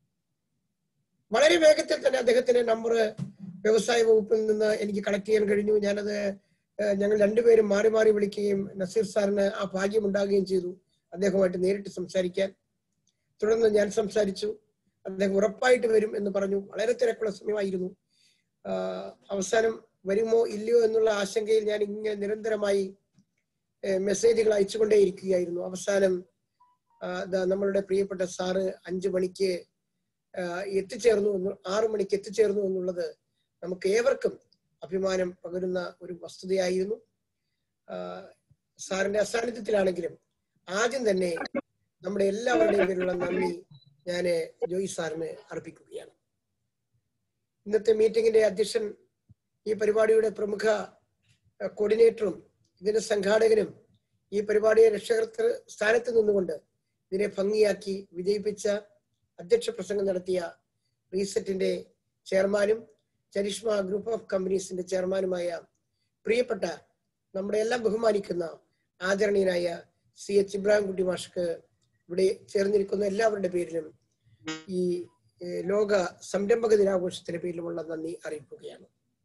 [SPEAKER 16] വളരെ വേഗത്തിൽ തന്നെ അദ്ദേഹത്തിന്റെ നമ്പർ വ്യവസായ വകുപ്പിൽ നിന്ന് എനിക്ക് കളക്ട് ചെയ്യാൻ കഴിഞ്ഞു ഞാനത് ആ, ഞങ്ങൾ രണ്ടുപേരും മാറി മാറി വിളിക്കുകയും നസീർ സാറിന് ആ ഭാഗ്യം ഉണ്ടാകുകയും ചെയ്തു അദ്ദേഹവുമായിട്ട് നേരിട്ട് സംസാരിക്കാൻ തുടർന്ന് ഞാൻ സംസാരിച്ചു അദ്ദേഹം ഉറപ്പായിട്ട് വരും എന്ന് പറഞ്ഞു വളരെ തിരക്കുള്ള സമയമായിരുന്നു ആ, അവസാനം വരുമോ ഇല്ലയോ എന്നുള്ള ആശങ്കയിൽ ഞാൻ ഇങ്ങനെ നിരന്തരമായി ഏ, മെസ്സേജുകൾ അയച്ചുകൊണ്ടേയിരിക്കുകയായിരുന്നു അവസാനം ആ, ദാ നമ്മളുടെ പ്രിയപ്പെട്ട സാറ് അഞ്ചു മണിക്ക് ആ, എത്തിച്ചേർന്നു എന്ന് ആറു മണിക്ക് എത്തിച്ചേർന്നു എന്നുള്ളത് നമുക്ക് ഏവർക്കും അഭിമാനം പകരുന്ന ഒരു വസ്തുതയായിരുന്നു ആ, സാറിന്റെ അസാന്നിധ്യത്തിലാണെങ്കിലും ആദ്യം തന്നെ നമ്മുടെ എല്ലാവരുടെയും പേരിലുള്ള നന്ദി ഞാൻ ജോയി സാറിന് അർപ്പിക്കുകയാണ് ഇന്നത്തെ മീറ്റിംഗിന്റെ അധ്യക്ഷൻ ഈ പരിപാടിയുടെ പ്രമുഖ അഹ്, കോർഡിനേറ്ററും ഇതിന്റെ സംഘാടകനും ഈ പരിപാടിയെ രക്ഷകർത്തൃ സ്ഥാനത്ത് നിന്നുകൊണ്ട് ഇതിനെ ഭംഗിയാക്കി വിജയിപ്പിച്ച അധ്യക്ഷ പ്രസംഗം നടത്തിയ റീസെറ്റിന്റെ ചെയർമാനും ചരിഷ്മ ഗ്രൂപ്പ് ഓഫ് കമ്പനീസിന്റെ ചെയർമാനുമായ പ്രിയപ്പെട്ട നമ്മുടെ എല്ലാം ബഹുമാനിക്കുന്ന ആദരണീയനായ സി എച്ച് ഇബ്രാഹിം കുട്ടി മാഷ്ക്ക് ഇവിടെ ചേർന്നിരിക്കുന്ന എല്ലാവരുടെ പേരിലും ഈ ഏഹ്, ലോക സംരംഭക ദിനാഘോഷത്തിന്റെ പേരിലുമുള്ള നന്ദി അറിയിക്കുകയാണ്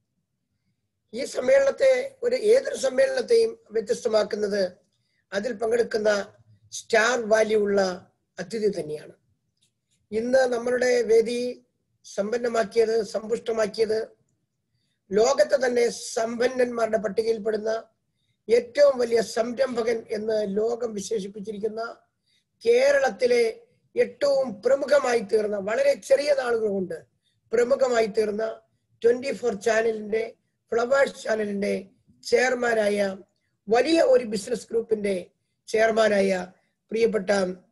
[SPEAKER 16] ഈ സമ്മേളനത്തെ ഒരു ഏതൊരു സമ്മേളനത്തെയും വ്യത്യസ്തമാക്കുന്നത് അതിൽ പങ്കെടുക്കുന്ന സ്റ്റാർ വാല്യൂ ഉള്ള അതിഥി തന്നെയാണ് ഇന്ന് നമ്മളുടെ വേദി സമ്പന്നമാക്കിയത് സമ്പുഷ്ടമാക്കിയത് ലോകത്തെ തന്നെ സമ്പന്നന്മാരുടെ പട്ടികയിൽപ്പെടുന്ന ഏറ്റവും വലിയ സംരംഭകൻ എന്ന് ലോകം വിശേഷിപ്പിച്ചിരിക്കുന്ന കേരളത്തിലെ ഏറ്റവും പ്രമുഖമായി തീർന്ന വളരെ ചെറിയ നാളുകൾ കൊണ്ട് പ്രമുഖമായി തീർന്ന ട്വന്റി ഫോർ ചാനലിന്റെ ഫ്ലവേഴ്സ് ചാനലിന്റെ ചെയർമാനായ വലിയ ഒരു ബിസിനസ് ഗ്രൂപ്പിന്റെ ചെയർമാനായ പ്രിയപ്പെട്ട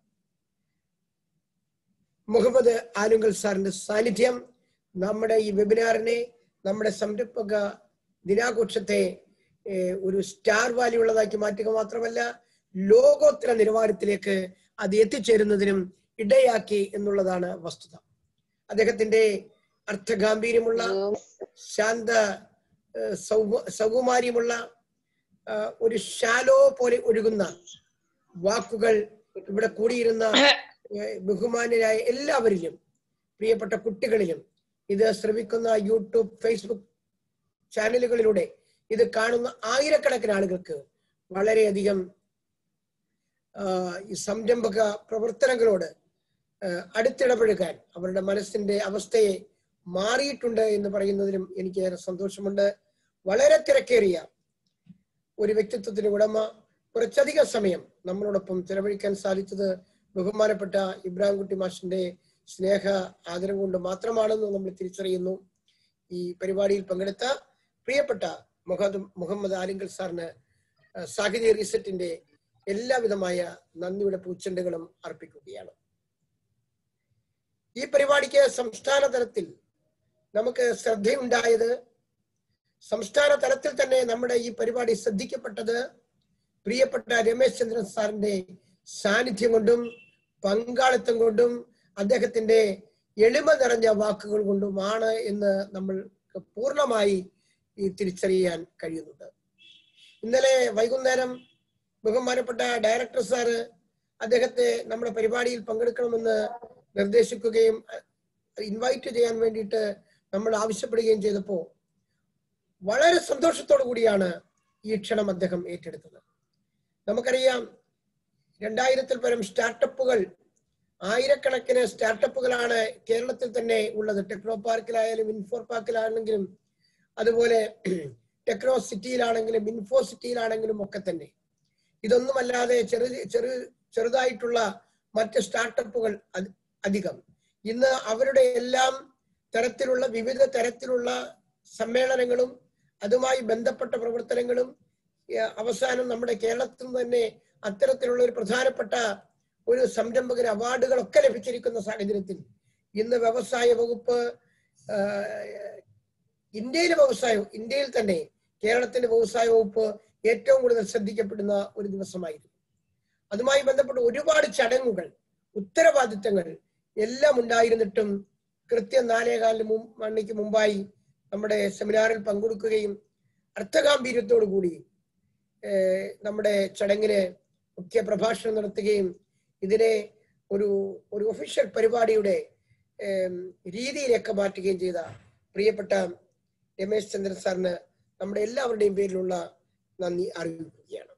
[SPEAKER 16] മുഹമ്മദ് ആലുങ്കൽ സാറിന്റെ സാന്നിധ്യം നമ്മുടെ ഈ വെബിനാറിനെ നമ്മുടെ സംരംഭക ദിനാഘോഷത്തെ ഏഹ്, ഒരു സ്റ്റാർ വാല്യൂ ഉള്ളതാക്കി മാറ്റുക മാത്രമല്ല ലോകോത്തര നിലവാരത്തിലേക്ക് അത് എത്തിച്ചേരുന്നതിനും ഇടയാക്കി എന്നുള്ളതാണ് വസ്തുത അദ്ദേഹത്തിന്റെ അർത്ഥഗാംഭീര്യമുള്ള ശാന്ത ഏഹ്, സൗ- സൗകുമാര്യമുള്ള ആ, ഒരു ശാലോ പോലെ ഒഴുകുന്ന വാക്കുകൾ ഇവിടെ കൂടിയിരുന്ന ഏഹ്, ബഹുമാന്യരായ എല്ലാവരിലും പ്രിയപ്പെട്ട കുട്ടികളിലും ഇത് ശ്രമിക്കുന്ന യൂട്യൂബ് ഫേസ്ബുക്ക് ചാനലുകളിലൂടെ ഇത് കാണുന്ന ആയിരക്കണക്കിന് ആളുകൾക്ക് വളരെയധികം ആ, ഈ സംരംഭക പ്രവർത്തനങ്ങളോട് ആ, അടുത്തിടപഴകാൻ അവരുടെ മനസ്സിന്റെ അവസ്ഥയെ മാറിയിട്ടുണ്ട് എന്ന് പറയുന്നതിലും എനിക്ക് ഏറെ സന്തോഷമുണ്ട് വളരെ തിരക്കേറിയ ഒരു വ്യക്തിത്വത്തിന്റെ ഉടമ കുറച്ചധികം സമയം നമ്മളോടൊപ്പം ചെലവഴിക്കാൻ സാധിച്ചത് ബഹുമാനപ്പെട്ട ഇബ്രാഹിം കുട്ടി മാഷിന്റെ സ്നേഹ ആദരവ് കൊണ്ട് മാത്രമാണെന്ന് നമ്മൾ തിരിച്ചറിയുന്നു ഈ പരിപാടിയിൽ പങ്കെടുത്ത പ്രിയപ്പെട്ട മുഹമ്മദ് മുഹമ്മദ് ആലിങ്കൽ സാറിന് ആ, സാഹിത്യ റിസെറ്റിന്റെ എല്ലാവിധമായ നന്ദിയുടെ പൂച്ചെണ്ടുകളും അർപ്പിക്കുകയാണ് ഈ പരിപാടിക്ക് സംസ്ഥാന തലത്തിൽ നമുക്ക് ശ്രദ്ധയുണ്ടായത് സംസ്ഥാന തലത്തിൽ തന്നെ നമ്മുടെ ഈ പരിപാടി ശ്രദ്ധിക്കപ്പെട്ടത് പ്രിയപ്പെട്ട രമേശ് ചന്ദ്രൻ സാറിന്റെ സാന്നിധ്യം കൊണ്ടും പങ്കാളിത്തം കൊണ്ടും അദ്ദേഹത്തിന്റെ എളിമ നിറഞ്ഞ വാക്കുകൾ കൊണ്ടുമാണ് എന്ന് നമ്മൾ പൂർണ്ണമായി ഈ തിരിച്ചറിയാൻ കഴിയുന്നുണ്ട് ഇന്നലെ വൈകുന്നേരം ബഹുമാനപ്പെട്ട ഡയറക്ടർ സാറ് അദ്ദേഹത്തെ നമ്മുടെ പരിപാടിയിൽ പങ്കെടുക്കണമെന്ന് നിർദ്ദേശിക്കുകയും ഇൻവൈറ്റ് ചെയ്യാൻ വേണ്ടിയിട്ട് നമ്മൾ ആവശ്യപ്പെടുകയും ചെയ്തപ്പോ വളരെ സന്തോഷത്തോടു കൂടിയാണ് ഈ ക്ഷണം അദ്ദേഹം ഏറ്റെടുത്തത് നമുക്കറിയാം രണ്ടായിരത്തിൽ പരം സ്റ്റാർട്ടപ്പുകൾ ആയിരക്കണക്കിന് സ്റ്റാർട്ടപ്പുകളാണ് കേരളത്തിൽ തന്നെ ഉള്ളത് ടെക്നോ പാർക്കിലായാലും ഇൻഫോർ പാർക്കിലാണെങ്കിലും അതുപോലെ ടെക്നോ സിറ്റിയിലാണെങ്കിലും ഇൻഫോ സിറ്റിയിലാണെങ്കിലും ഒക്കെ തന്നെ ഇതൊന്നുമല്ലാതെ ചെറു ചെറു ചെറുതായിട്ടുള്ള മറ്റ് സ്റ്റാർട്ടപ്പുകൾ അധി- അധികം ഇന്ന് അവരുടെ എല്ലാം തരത്തിലുള്ള വിവിധ തരത്തിലുള്ള സമ്മേളനങ്ങളും അതുമായി ബന്ധപ്പെട്ട പ്രവർത്തനങ്ങളും ഏഹ്, അവസാനം നമ്മുടെ കേരളത്തിൽ നിന്ന് തന്നെ അത്തരത്തിലുള്ള ഒരു പ്രധാനപ്പെട്ട ഒരു സംരംഭകന് അവാർഡുകളൊക്കെ ലഭിച്ചിരിക്കുന്ന സാഹചര്യത്തിൽ ഇന്ന് വ്യവസായ വകുപ്പ് ആഹ്, ഇന്ത്യയിലെ വ്യവസായം ഇന്ത്യയിൽ തന്നെ കേരളത്തിന്റെ വ്യവസായ വകുപ്പ് ഏറ്റവും കൂടുതൽ ശ്രദ്ധിക്കപ്പെടുന്ന ഒരു ദിവസമായിരുന്നു അതുമായി ബന്ധപ്പെട്ട ഒരുപാട് ചടങ്ങുകൾ ഉത്തരവാദിത്തങ്ങൾ എല്ലാം ഉണ്ടായിരുന്നിട്ടും കൃത്യം നാലേകാലിന് മും മണിക്ക് മുമ്പായി നമ്മുടെ സെമിനാറിൽ പങ്കെടുക്കുകയും അർത്ഥഗാംഭീര്യത്തോടു കൂടി ഏഹ്, നമ്മുടെ ചടങ്ങിന് മുഖ്യ പ്രഭാഷണം നടത്തുകയും ഇതിനെ ഒരു ഒരു ഒഫീഷ്യൽ പരിപാടിയുടെ ഏം, രീതിയിലേക്ക് മാറ്റുകയും ചെയ്ത പ്രിയപ്പെട്ട രമേശ് ചന്ദ്രൻ സാറിന് നമ്മുടെ എല്ലാവരുടെയും പേരിലുള്ള നന്ദി അറിയിക്കുകയാണ്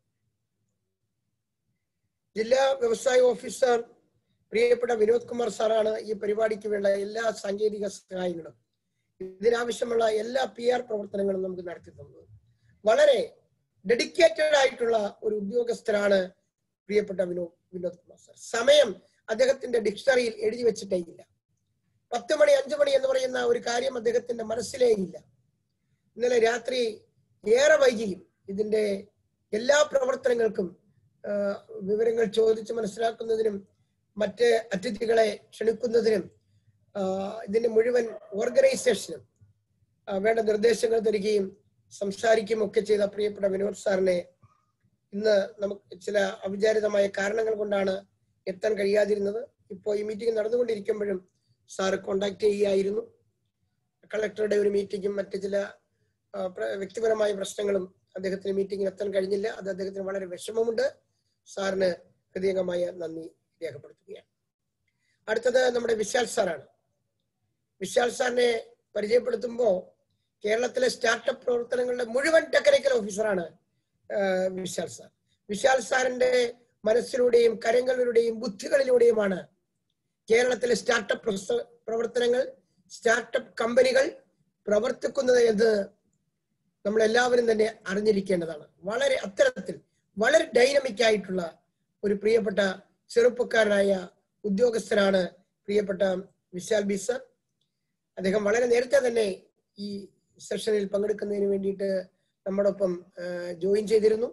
[SPEAKER 16] ജില്ലാ വ്യവസായ ഓഫീസർ പ്രിയപ്പെട്ട വിനോദ് കുമാർ സാറാണ് ഈ പരിപാടിക്ക് വേണ്ട എല്ലാ സാങ്കേതിക സഹായങ്ങളും ഇതിനാവശ്യമുള്ള എല്ലാ പി ആർ പ്രവർത്തനങ്ങളും നമുക്ക് നടത്തി തന്നത് വളരെ ഡെഡിക്കേറ്റഡ് ആയിട്ടുള്ള ഒരു ഉദ്യോഗസ്ഥരാണ് പ്രിയപ്പെട്ട വിനോദ് വിനോദ് കുമാർ സാർ സമയം അദ്ദേഹത്തിന്റെ ഡിക്ഷണറിയിൽ എഴുതി വെച്ചിട്ടേ ഇല്ല പത്ത് മണി അഞ്ചു മണി എന്ന് പറയുന്ന ഒരു കാര്യം അദ്ദേഹത്തിന്റെ മനസ്സിലേ ഇല്ല ഇന്നലെ രാത്രി ഏറെ വൈകിയും ഇതിന്റെ എല്ലാ പ്രവർത്തനങ്ങൾക്കും ആ, വിവരങ്ങൾ ചോദിച്ച് മനസ്സിലാക്കുന്നതിനും മറ്റ് അതിഥികളെ ക്ഷണിക്കുന്നതിനും ആ, ഇതിന്റെ മുഴുവൻ ഓർഗനൈസേഷനും ആ, വേണ്ട നിർദ്ദേശങ്ങൾ തരികയും സംസാരിക്കുകയും ഒക്കെ ചെയ്ത പ്രിയപ്പെട്ട വിനോദ് സാറിനെ ഇന്ന് നമുക്ക് ചില അവിചാരിതമായ കാരണങ്ങൾ കൊണ്ടാണ് എത്താൻ കഴിയാതിരുന്നത് ഇപ്പോൾ ഈ മീറ്റിംഗ് നടന്നുകൊണ്ടിരിക്കുമ്പോഴും സാറ് കോണ്ടാക്ട് ചെയ്യുകയായിരുന്നു കളക്ടറുടെ ഒരു മീറ്റിംഗും മറ്റ് ചില ആ, പ്ര- വ്യക്തിപരമായ പ്രശ്നങ്ങളും അദ്ദേഹത്തിന് മീറ്റിംഗിൽ എത്താൻ കഴിഞ്ഞില്ല അത് അദ്ദേഹത്തിന് വളരെ വിഷമമുണ്ട് സാറിന് ഹൃദയംഗമായ നന്ദി രേഖപ്പെടുത്തുകയാണ് അടുത്തത് നമ്മുടെ വിശാൽ സാറാണ് വിശാൽ സാറിനെ പരിചയപ്പെടുത്തുമ്പോൾ കേരളത്തിലെ സ്റ്റാർട്ടപ്പ് പ്രവർത്തനങ്ങളുടെ മുഴുവൻ ടെക്നിക്കൽ ഓഫീസറാണ് ആ, വിശാൽ സാർ വിശാൽ സാറിന്റെ മനസ്സിലൂടെയും കരങ്ങളിലൂടെയും ബുദ്ധികളിലൂടെയുമാണ് കേരളത്തിലെ സ്റ്റാർട്ടപ്പ് പ്രസ- പ്രവർത്തനങ്ങൾ സ്റ്റാർട്ടപ്പ് കമ്പനികൾ പ്രവർത്തിക്കുന്നത് എന്ന് നമ്മൾ എല്ലാവരും തന്നെ അറിഞ്ഞിരിക്കേണ്ടതാണ് വളരെ അത്തരത്തിൽ വളരെ ഡൈനമിക് ആയിട്ടുള്ള ഒരു പ്രിയപ്പെട്ട ചെറുപ്പക്കാരനായ ഉദ്യോഗസ്ഥനാണ് പ്രിയപ്പെട്ട വിശാൽ ബി സർ അദ്ദേഹം വളരെ നേരത്തെ തന്നെ ഈ സെഷനിൽ പങ്കെടുക്കുന്നതിന് വേണ്ടിയിട്ട് നമ്മോടൊപ്പം ജോയിൻ ചെയ്തിരുന്നു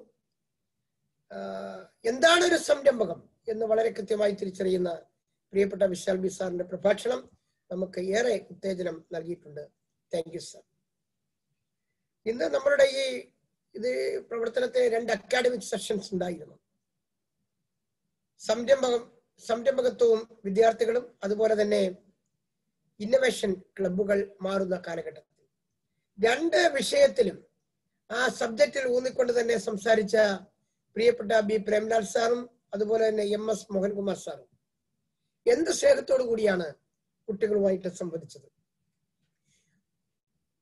[SPEAKER 16] ആഹ് എന്താണ് ഒരു സംരംഭകം എന്ന് വളരെ കൃത്യമായി തിരിച്ചറിയുന്ന പ്രിയപ്പെട്ട വിശാൽ ബി സാറിന്റെ പ്രഭാഷണം നമുക്ക് ഏറെ ഉത്തേജനം നൽകിയിട്ടുണ്ട് താങ്ക് യു സർ ഇന്ന് നമ്മളുടെ ഈ ഇത് പ്രവർത്തനത്തെ രണ്ട് അക്കാഡമിക് സെഷൻസ് ഉണ്ടായിരുന്നു സംരംഭകം സംരംഭകത്വവും വിദ്യാർത്ഥികളും അതുപോലെ തന്നെ ഇന്നവേഷൻ ക്ലബ്ബുകൾ മാറുന്ന കാലഘട്ടത്തിൽ രണ്ട് വിഷയത്തിലും ആ സബ്ജക്റ്റിൽ ഊന്നിക്കൊണ്ട് തന്നെ സംസാരിച്ച പ്രിയപ്പെട്ട ബി പ്രേംലാൽ സാറും അതുപോലെ തന്നെ എം എസ് മോഹൻകുമാർ സാറും എന്ത് സ്നേഹത്തോടു കൂടിയാണ് കുട്ടികളുമായിട്ട് സംവദിച്ചത്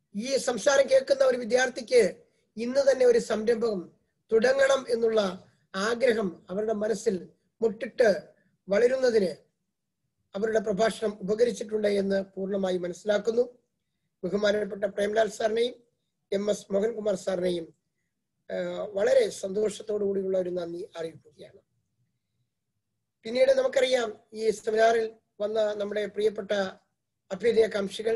[SPEAKER 16] ഈ സംസാരം കേൾക്കുന്ന ഒരു വിദ്യാർത്ഥിക്ക് ഇന്ന് തന്നെ ഒരു സംരംഭം തുടങ്ങണം എന്നുള്ള ആഗ്രഹം അവരുടെ മനസ്സിൽ മുട്ടിട്ട് വളരുന്നതിന് അവരുടെ പ്രഭാഷണം ഉപകരിച്ചിട്ടുണ്ട് എന്ന് പൂർണ്ണമായി മനസ്സിലാക്കുന്നു ബഹുമാനപ്പെട്ട പ്രേംലാൽ സാറിനെയും എം എസ് മോഹൻകുമാർ സാറിനെയും ആ, വളരെ സന്തോഷത്തോടു കൂടിയുള്ള ഒരു നന്ദി അറിയിക്കുകയാണ് പിന്നീട് നമുക്കറിയാം ഈ സെമിനാറിൽ വന്ന നമ്മുടെ പ്രിയപ്പെട്ട അഭ്യുദയകാംക്ഷികൾ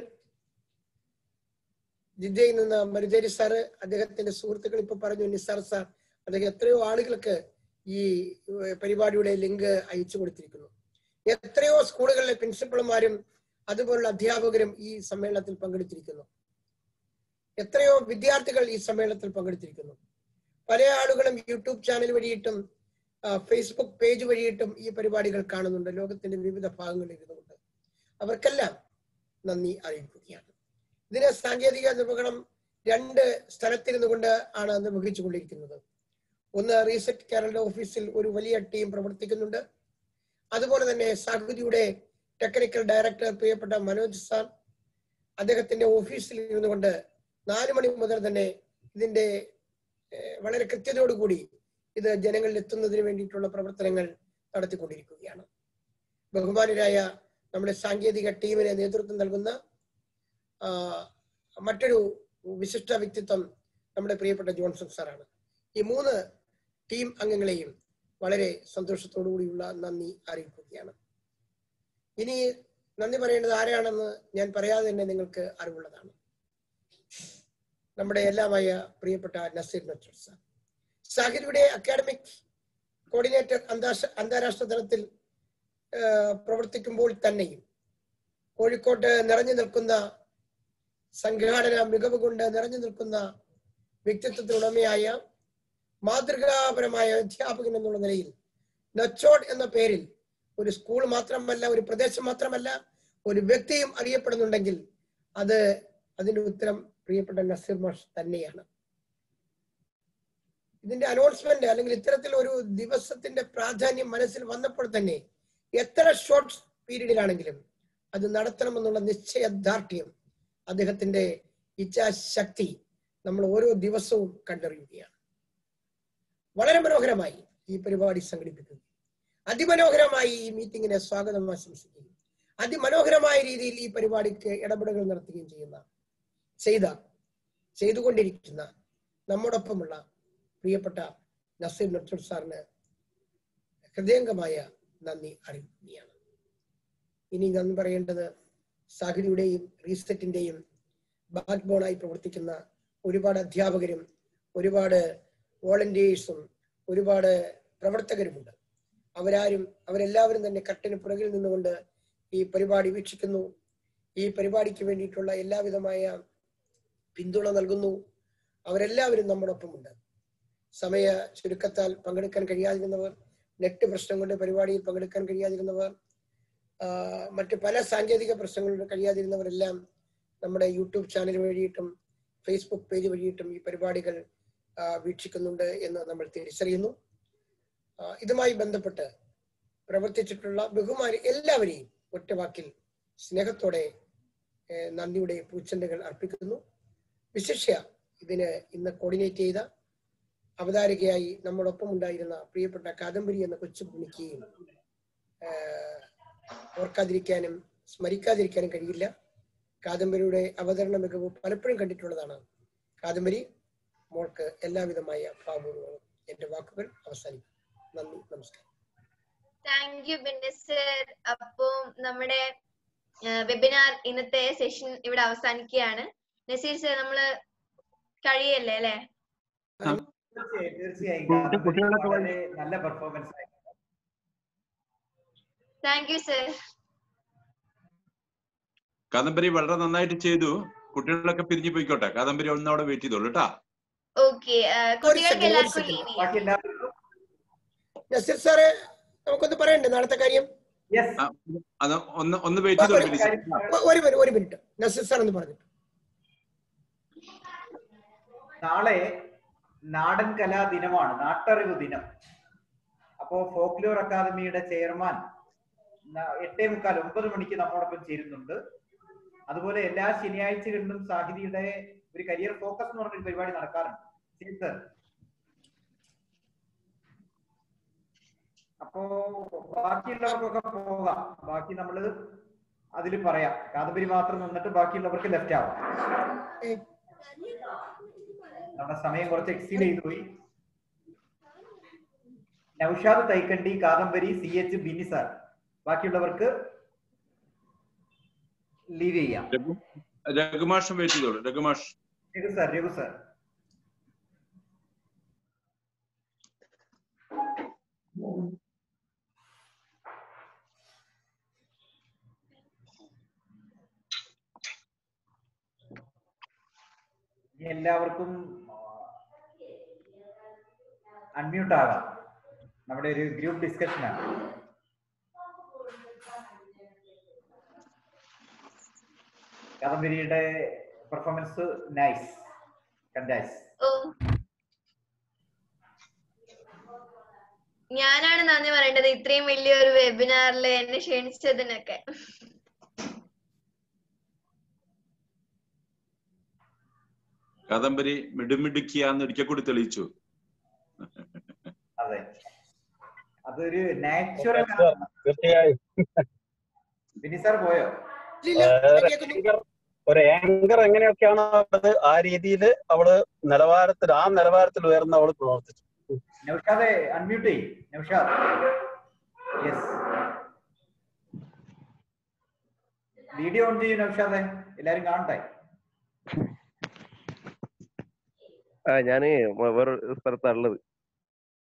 [SPEAKER 16] ജിദ്ദയിൽ നിന്ന് മരുതേരി സാറ് അദ്ദേഹത്തിന്റെ സുഹൃത്തുക്കൾ ഇപ്പൊ പറഞ്ഞു നിസാർ സാർ അദ്ദേഹം എത്രയോ ആളുകൾക്ക് ഈ ഏഹ്, പരിപാടിയുടെ ലിങ്ക് അയച്ചു കൊടുത്തിരിക്കുന്നു എത്രയോ സ്കൂളുകളിലെ പ്രിൻസിപ്പൽമാരും അതുപോലുള്ള അധ്യാപകരും ഈ സമ്മേളനത്തിൽ പങ്കെടുത്തിരിക്കുന്നു എത്രയോ വിദ്യാർത്ഥികൾ ഈ സമ്മേളനത്തിൽ പങ്കെടുത്തിരിക്കുന്നു പല ആളുകളും യൂട്യൂബ് ചാനൽ വഴിയിട്ടും ആ, ഫേസ്ബുക്ക് പേജ് വഴിയിട്ടും ഈ പരിപാടികൾ കാണുന്നുണ്ട് ലോകത്തിന്റെ വിവിധ ഭാഗങ്ങളിൽ ഇരുന്നുകൊണ്ട് അവർക്കെല്ലാം നന്ദി അറിയിക്കുകയാണ് ഇതിന് സാങ്കേതിക നിർവഹണം രണ്ട് സ്ഥലത്തിരുന്നു കൊണ്ട് ആണ് നിർവഹിച്ചുകൊണ്ടിരിക്കുന്നത് ഒന്ന് റീസെറ്റ് കേരള ഓഫീസിൽ ഒരു വലിയ ടീം പ്രവർത്തിക്കുന്നുണ്ട് അതുപോലെ തന്നെ സാഹുദിയുടെ ടെക്നിക്കൽ ഡയറക്ടർ പ്രിയപ്പെട്ട മനോജ് സാർ അദ്ദേഹത്തിന്റെ ഓഫീസിൽ ഇരുന്നു കൊണ്ട് നാല് മണി മുതൽ തന്നെ ഇതിന്റെ ഏഹ്, വളരെ കൃത്യതയോടുകൂടി ഇത് ജനങ്ങളിൽ എത്തുന്നതിന് വേണ്ടിയിട്ടുള്ള പ്രവർത്തനങ്ങൾ നടത്തിക്കൊണ്ടിരിക്കുകയാണ് ബഹുമാനരായ നമ്മുടെ സാങ്കേതിക ടീമിന് നേതൃത്വം നൽകുന്ന ആ, മറ്റൊരു വിശിഷ്ട വ്യക്തിത്വം നമ്മുടെ പ്രിയപ്പെട്ട ജോൺസൺ സാറാണ് ഈ മൂന്ന് ടീം അംഗങ്ങളെയും വളരെ സന്തോഷത്തോടു കൂടിയുള്ള നന്ദി അറിയിക്കുകയാണ് ഇനി നന്ദി പറയേണ്ടത് ആരാണെന്ന് ഞാൻ പറയാതെ തന്നെ നിങ്ങൾക്ക് അറിവുള്ളതാണ് നമ്മുടെ എല്ലാമായ പ്രിയപ്പെട്ട നസീർ നച്ചർ സാർ സാഹിരിയുടെ അക്കാഡമിക് കോർഡിനേറ്റർ അന്താരാഷ്ട്ര അന്താരാഷ്ട്ര തലത്തിൽ ആ, പ്രവർത്തിക്കുമ്പോൾ തന്നെയും കോഴിക്കോട്ട് നിറഞ്ഞു നിൽക്കുന്ന സംഘാടന മികവ് കൊണ്ട് നിറഞ്ഞു നിൽക്കുന്ന വ്യക്തിത്വത്തിനുടമയായ മാതൃകാപരമായ അധ്യാപകൻ എന്നുള്ള നിലയിൽ നച്ചോഡ് എന്ന പേരിൽ ഒരു സ്കൂൾ മാത്രമല്ല ഒരു പ്രദേശം മാത്രമല്ല ഒരു വ്യക്തിയും അറിയപ്പെടുന്നുണ്ടെങ്കിൽ അത് അതിന്റെ ഉത്തരം പ്രിയപ്പെട്ട നസീർ മാഷ് തന്നെയാണ് ഇതിന്റെ അനൗൺസ്മെന്റ് അല്ലെങ്കിൽ ഇത്തരത്തിൽ ഒരു ദിവസത്തിന്റെ പ്രാധാന്യം മനസ്സിൽ വന്നപ്പോൾ തന്നെ എത്ര ഷോർട്ട് പീരീഡിലാണെങ്കിലും അത് നടത്തണമെന്നുള്ള നിശ്ചയദാർഢ്യം അദ്ദേഹത്തിന്റെ ഇച്ഛാശക്തി നമ്മൾ ഓരോ ദിവസവും കണ്ടറിയുകയാണ് വളരെ മനോഹരമായി ഈ പരിപാടി സംഘടിപ്പിക്കുന്നു അതിമനോഹരമായി ഈ മീറ്റിംഗിനെ സ്വാഗതം ആശംസിക്കുകയും അതിമനോഹരമായ രീതിയിൽ ഈ പരിപാടിക്ക് ഇടപെടലുകൾ നടത്തുകയും ചെയ്യുന്ന ചെയ്ത ചെയ്തുകൊണ്ടിരിക്കുന്ന നമ്മോടൊപ്പമുള്ള പ്രിയപ്പെട്ട നസീർ നട്ടൂർ സാറിന് ഹൃദയംഗമായ നന്ദി അറിയിക്കുകയാണ് ഇനി നന്ദി പറയേണ്ടത് സാഹിതിയുടെയും റീസെറ്റിന്റെയും ബാക്ക് ബോണായി പ്രവർത്തിക്കുന്ന ഒരുപാട് അധ്യാപകരും ഒരുപാട് വോളണ്ടിയേഴ്സും ഒരുപാട് പ്രവർത്തകരുമുണ്ട് അവരാരും അവരെല്ലാവരും തന്നെ കട്ടിന് പുറകിൽ നിന്നുകൊണ്ട് ഈ പരിപാടി വീക്ഷിക്കുന്നു ഈ പരിപാടിക്ക് വേണ്ടിയിട്ടുള്ള എല്ലാവിധമായ പിന്തുണ നൽകുന്നു അവരെല്ലാവരും നമ്മോടൊപ്പമുണ്ട് സമയ ചുരുക്കത്താൽ പങ്കെടുക്കാൻ കഴിയാതിരുന്നവർ നെറ്റ് പ്രശ്നം കൊണ്ട് പരിപാടിയിൽ പങ്കെടുക്കാൻ കഴിയാതിരുന്നവർ ആ, മറ്റ് പല സാങ്കേതിക പ്രശ്നങ്ങൾ കൊണ്ട് കഴിയാതിരുന്നവരെല്ലാം നമ്മുടെ യൂട്യൂബ് ചാനൽ വഴിയിട്ടും ഫേസ്ബുക്ക് പേജ് വഴിയിട്ടും ഈ പരിപാടികൾ ആ, വീക്ഷിക്കുന്നുണ്ട് എന്ന് നമ്മൾ തിരിച്ചറിയുന്നു ആ, ഇതുമായി ബന്ധപ്പെട്ട് പ്രവർത്തിച്ചിട്ടുള്ള ബഹുമാനി എല്ലാവരെയും ഒറ്റവാക്കിൽ സ്നേഹത്തോടെ ഏ, നന്ദിയുടെ പൂച്ചെണ്ടുകൾ അർപ്പിക്കുന്നു വിശിഷ്യ ഇതിന് ഇന്ന് കോർഡിനേറ്റ് ചെയ്ത അവതാരികയായി നമ്മോടൊപ്പം ഉണ്ടായിരുന്ന പ്രിയപ്പെട്ട കാദംബരി എന്ന കൊച്ചു പുണിക്കുകയും ഓർക്കാതിരിക്കാനും സ്മരിക്കാതിരിക്കാനും കഴിയില്ല കാദംബരിയുടെ അവതരണ മികവ് പലപ്പോഴും കണ്ടിട്ടുള്ളതാണ് കാദംബരി മോൾക്ക് എല്ലാവിധമായ ഭാവപൂർവ്വം എന്റെ വാക്കുകൾ അവസാനിക്കും നന്ദി നമസ്കാരം
[SPEAKER 6] താങ്ക് യു ബിന്നി സർ അപ്പം നമ്മുടെ വെബിനാർ ഇന്നത്തെ സെഷൻ ഇവിടെ അവസാനിക്കുകയാണ് നസീർ സർ നമ്മള് കഴിയല്ലേ അല്ലെ
[SPEAKER 3] തീർച്ചയായും തീർച്ചയായും
[SPEAKER 10] കുട്ടി-
[SPEAKER 3] കാദംബരി
[SPEAKER 10] കുട്ടികളൊക്കെ
[SPEAKER 3] വളരെ നല്ല പെർഫോമൻസ് ആയിരുന്നു
[SPEAKER 6] താങ്ക് യു സർ
[SPEAKER 4] കാദംബരി വളരെ നന്നായിട്ട് ചെയ്തു കുട്ടികളൊക്കെ പിരിഞ്ഞു പോയിക്കോട്ടെ കാദംബരി ഒന്ന് അവിടെ വെയിറ്റ് ചെയ്തോളൂ കേട്ടാ
[SPEAKER 6] ഓക്കെ കുട്ടികൾക്ക് എല്ലാവർക്കും ലീവ് ചെയ്യാം
[SPEAKER 3] ബാക്കി എല്ലാവർക്കും
[SPEAKER 16] നസീർ സാറ് നമുക്കൊന്ന് പറയണ്ടേ നാളത്തെ കാര്യം
[SPEAKER 4] ആ, അത് ഒന്ന് ഒന്ന് വെയിറ്റ് ചെയ്തോളൂ ബിനി സർ.
[SPEAKER 16] ഒ- ഒരു മിനിറ്റ് ഒരു മിനിറ്റ് നസീർ സാർ ഒന്ന് പറഞ്ഞു
[SPEAKER 3] നാളെ നാടൻ കലാ ദിനമാണ് നാട്ടറിവ് ദിനം അപ്പോ ഫോക്ലോർ അക്കാദമിയുടെ ചെയർമാൻ ന- എട്ടേ മുക്കാൽ ഒമ്പത് മണിക്ക് നമ്മോടൊപ്പം ചേരുന്നുണ്ട് അതുപോലെ എല്ലാ ശനിയാഴ്ചകളിലും സാഹിതിയുടെ ഒരു കരിയർ ഫോക്കസ് എന്ന് പറഞ്ഞൊരു പരിപാടി നടക്കാറുണ്ട് ശരി സർ അപ്പോ ബാക്കിയുള്ളവർക്കൊക്കെ പോകാം ബാക്കി നമ്മള് അതിൽ പറയാം കാദംബരി മാത്രം നിന്നിട്ട് ബാക്കിയുള്ളവർക്ക് ലെഫ്റ്റ് ആവാം നമ്മുടെ സമയം കുറച്ച് എക്സീഡ് ചെയ്തു പോയി Naushad Thaikandi Kadambari C H Bini sir ബാക്കിയുള്ളവർക്ക് ലീവ് ചെയ്യാം
[SPEAKER 4] രഘു രഘുമാഷം വെയിറ്റ് ചെയ്തോളൂ രഘുമാഷ്
[SPEAKER 3] രഘു സാർ രഘു സാർ ഇനി എല്ലാവർക്കും അൺമ്യൂട്ട് ആകാം നമ്മുടെ ഒരു ഗ്രൂപ്പ് ഡിസ്കഷനാണ് കാദംബരിയുടെ പെർഫോമൻസ് നൈസ് കണ്ടാസ്
[SPEAKER 6] ഓ ഞാനാണ് നന്ദി പറയേണ്ടത് ഇത്രയും വലിയൊരു വെബിനാറിൽ എന്നെ ക്ഷണിച്ചതിനൊക്കെ
[SPEAKER 4] കാദംബരി മിടുമിടുക്കിയാന്ന് ഒരിക്കൽ കൂടി തെളിയിച്ചു
[SPEAKER 3] അതെ അതൊരു നാച്ചുറൽ
[SPEAKER 13] തീർച്ചയായും
[SPEAKER 3] ബിനി സാർ പോയോ
[SPEAKER 13] ഒരു ആങ്കർ എങ്ങനെയൊക്കെയാണ് അവളത് ആ രീതിയിൽ അവള് നിലവാരത്തിൽ ആ നിലവാരത്തിൽ ഉയർന്ന് അവള് പ്രവർത്തിച്ചു
[SPEAKER 3] നൗഷാദെ അൺമ്യൂട്ട് ചെയ്യും നൗഷാദ് യെസ് വീഡിയോ ഓൺ ചെയ്യും നൗഷാദെ എല്ലാരും കാണട്ടെ
[SPEAKER 12] ആ ഞാന് വേറെ സ്ഥലത്താണ് ഉള്ളത്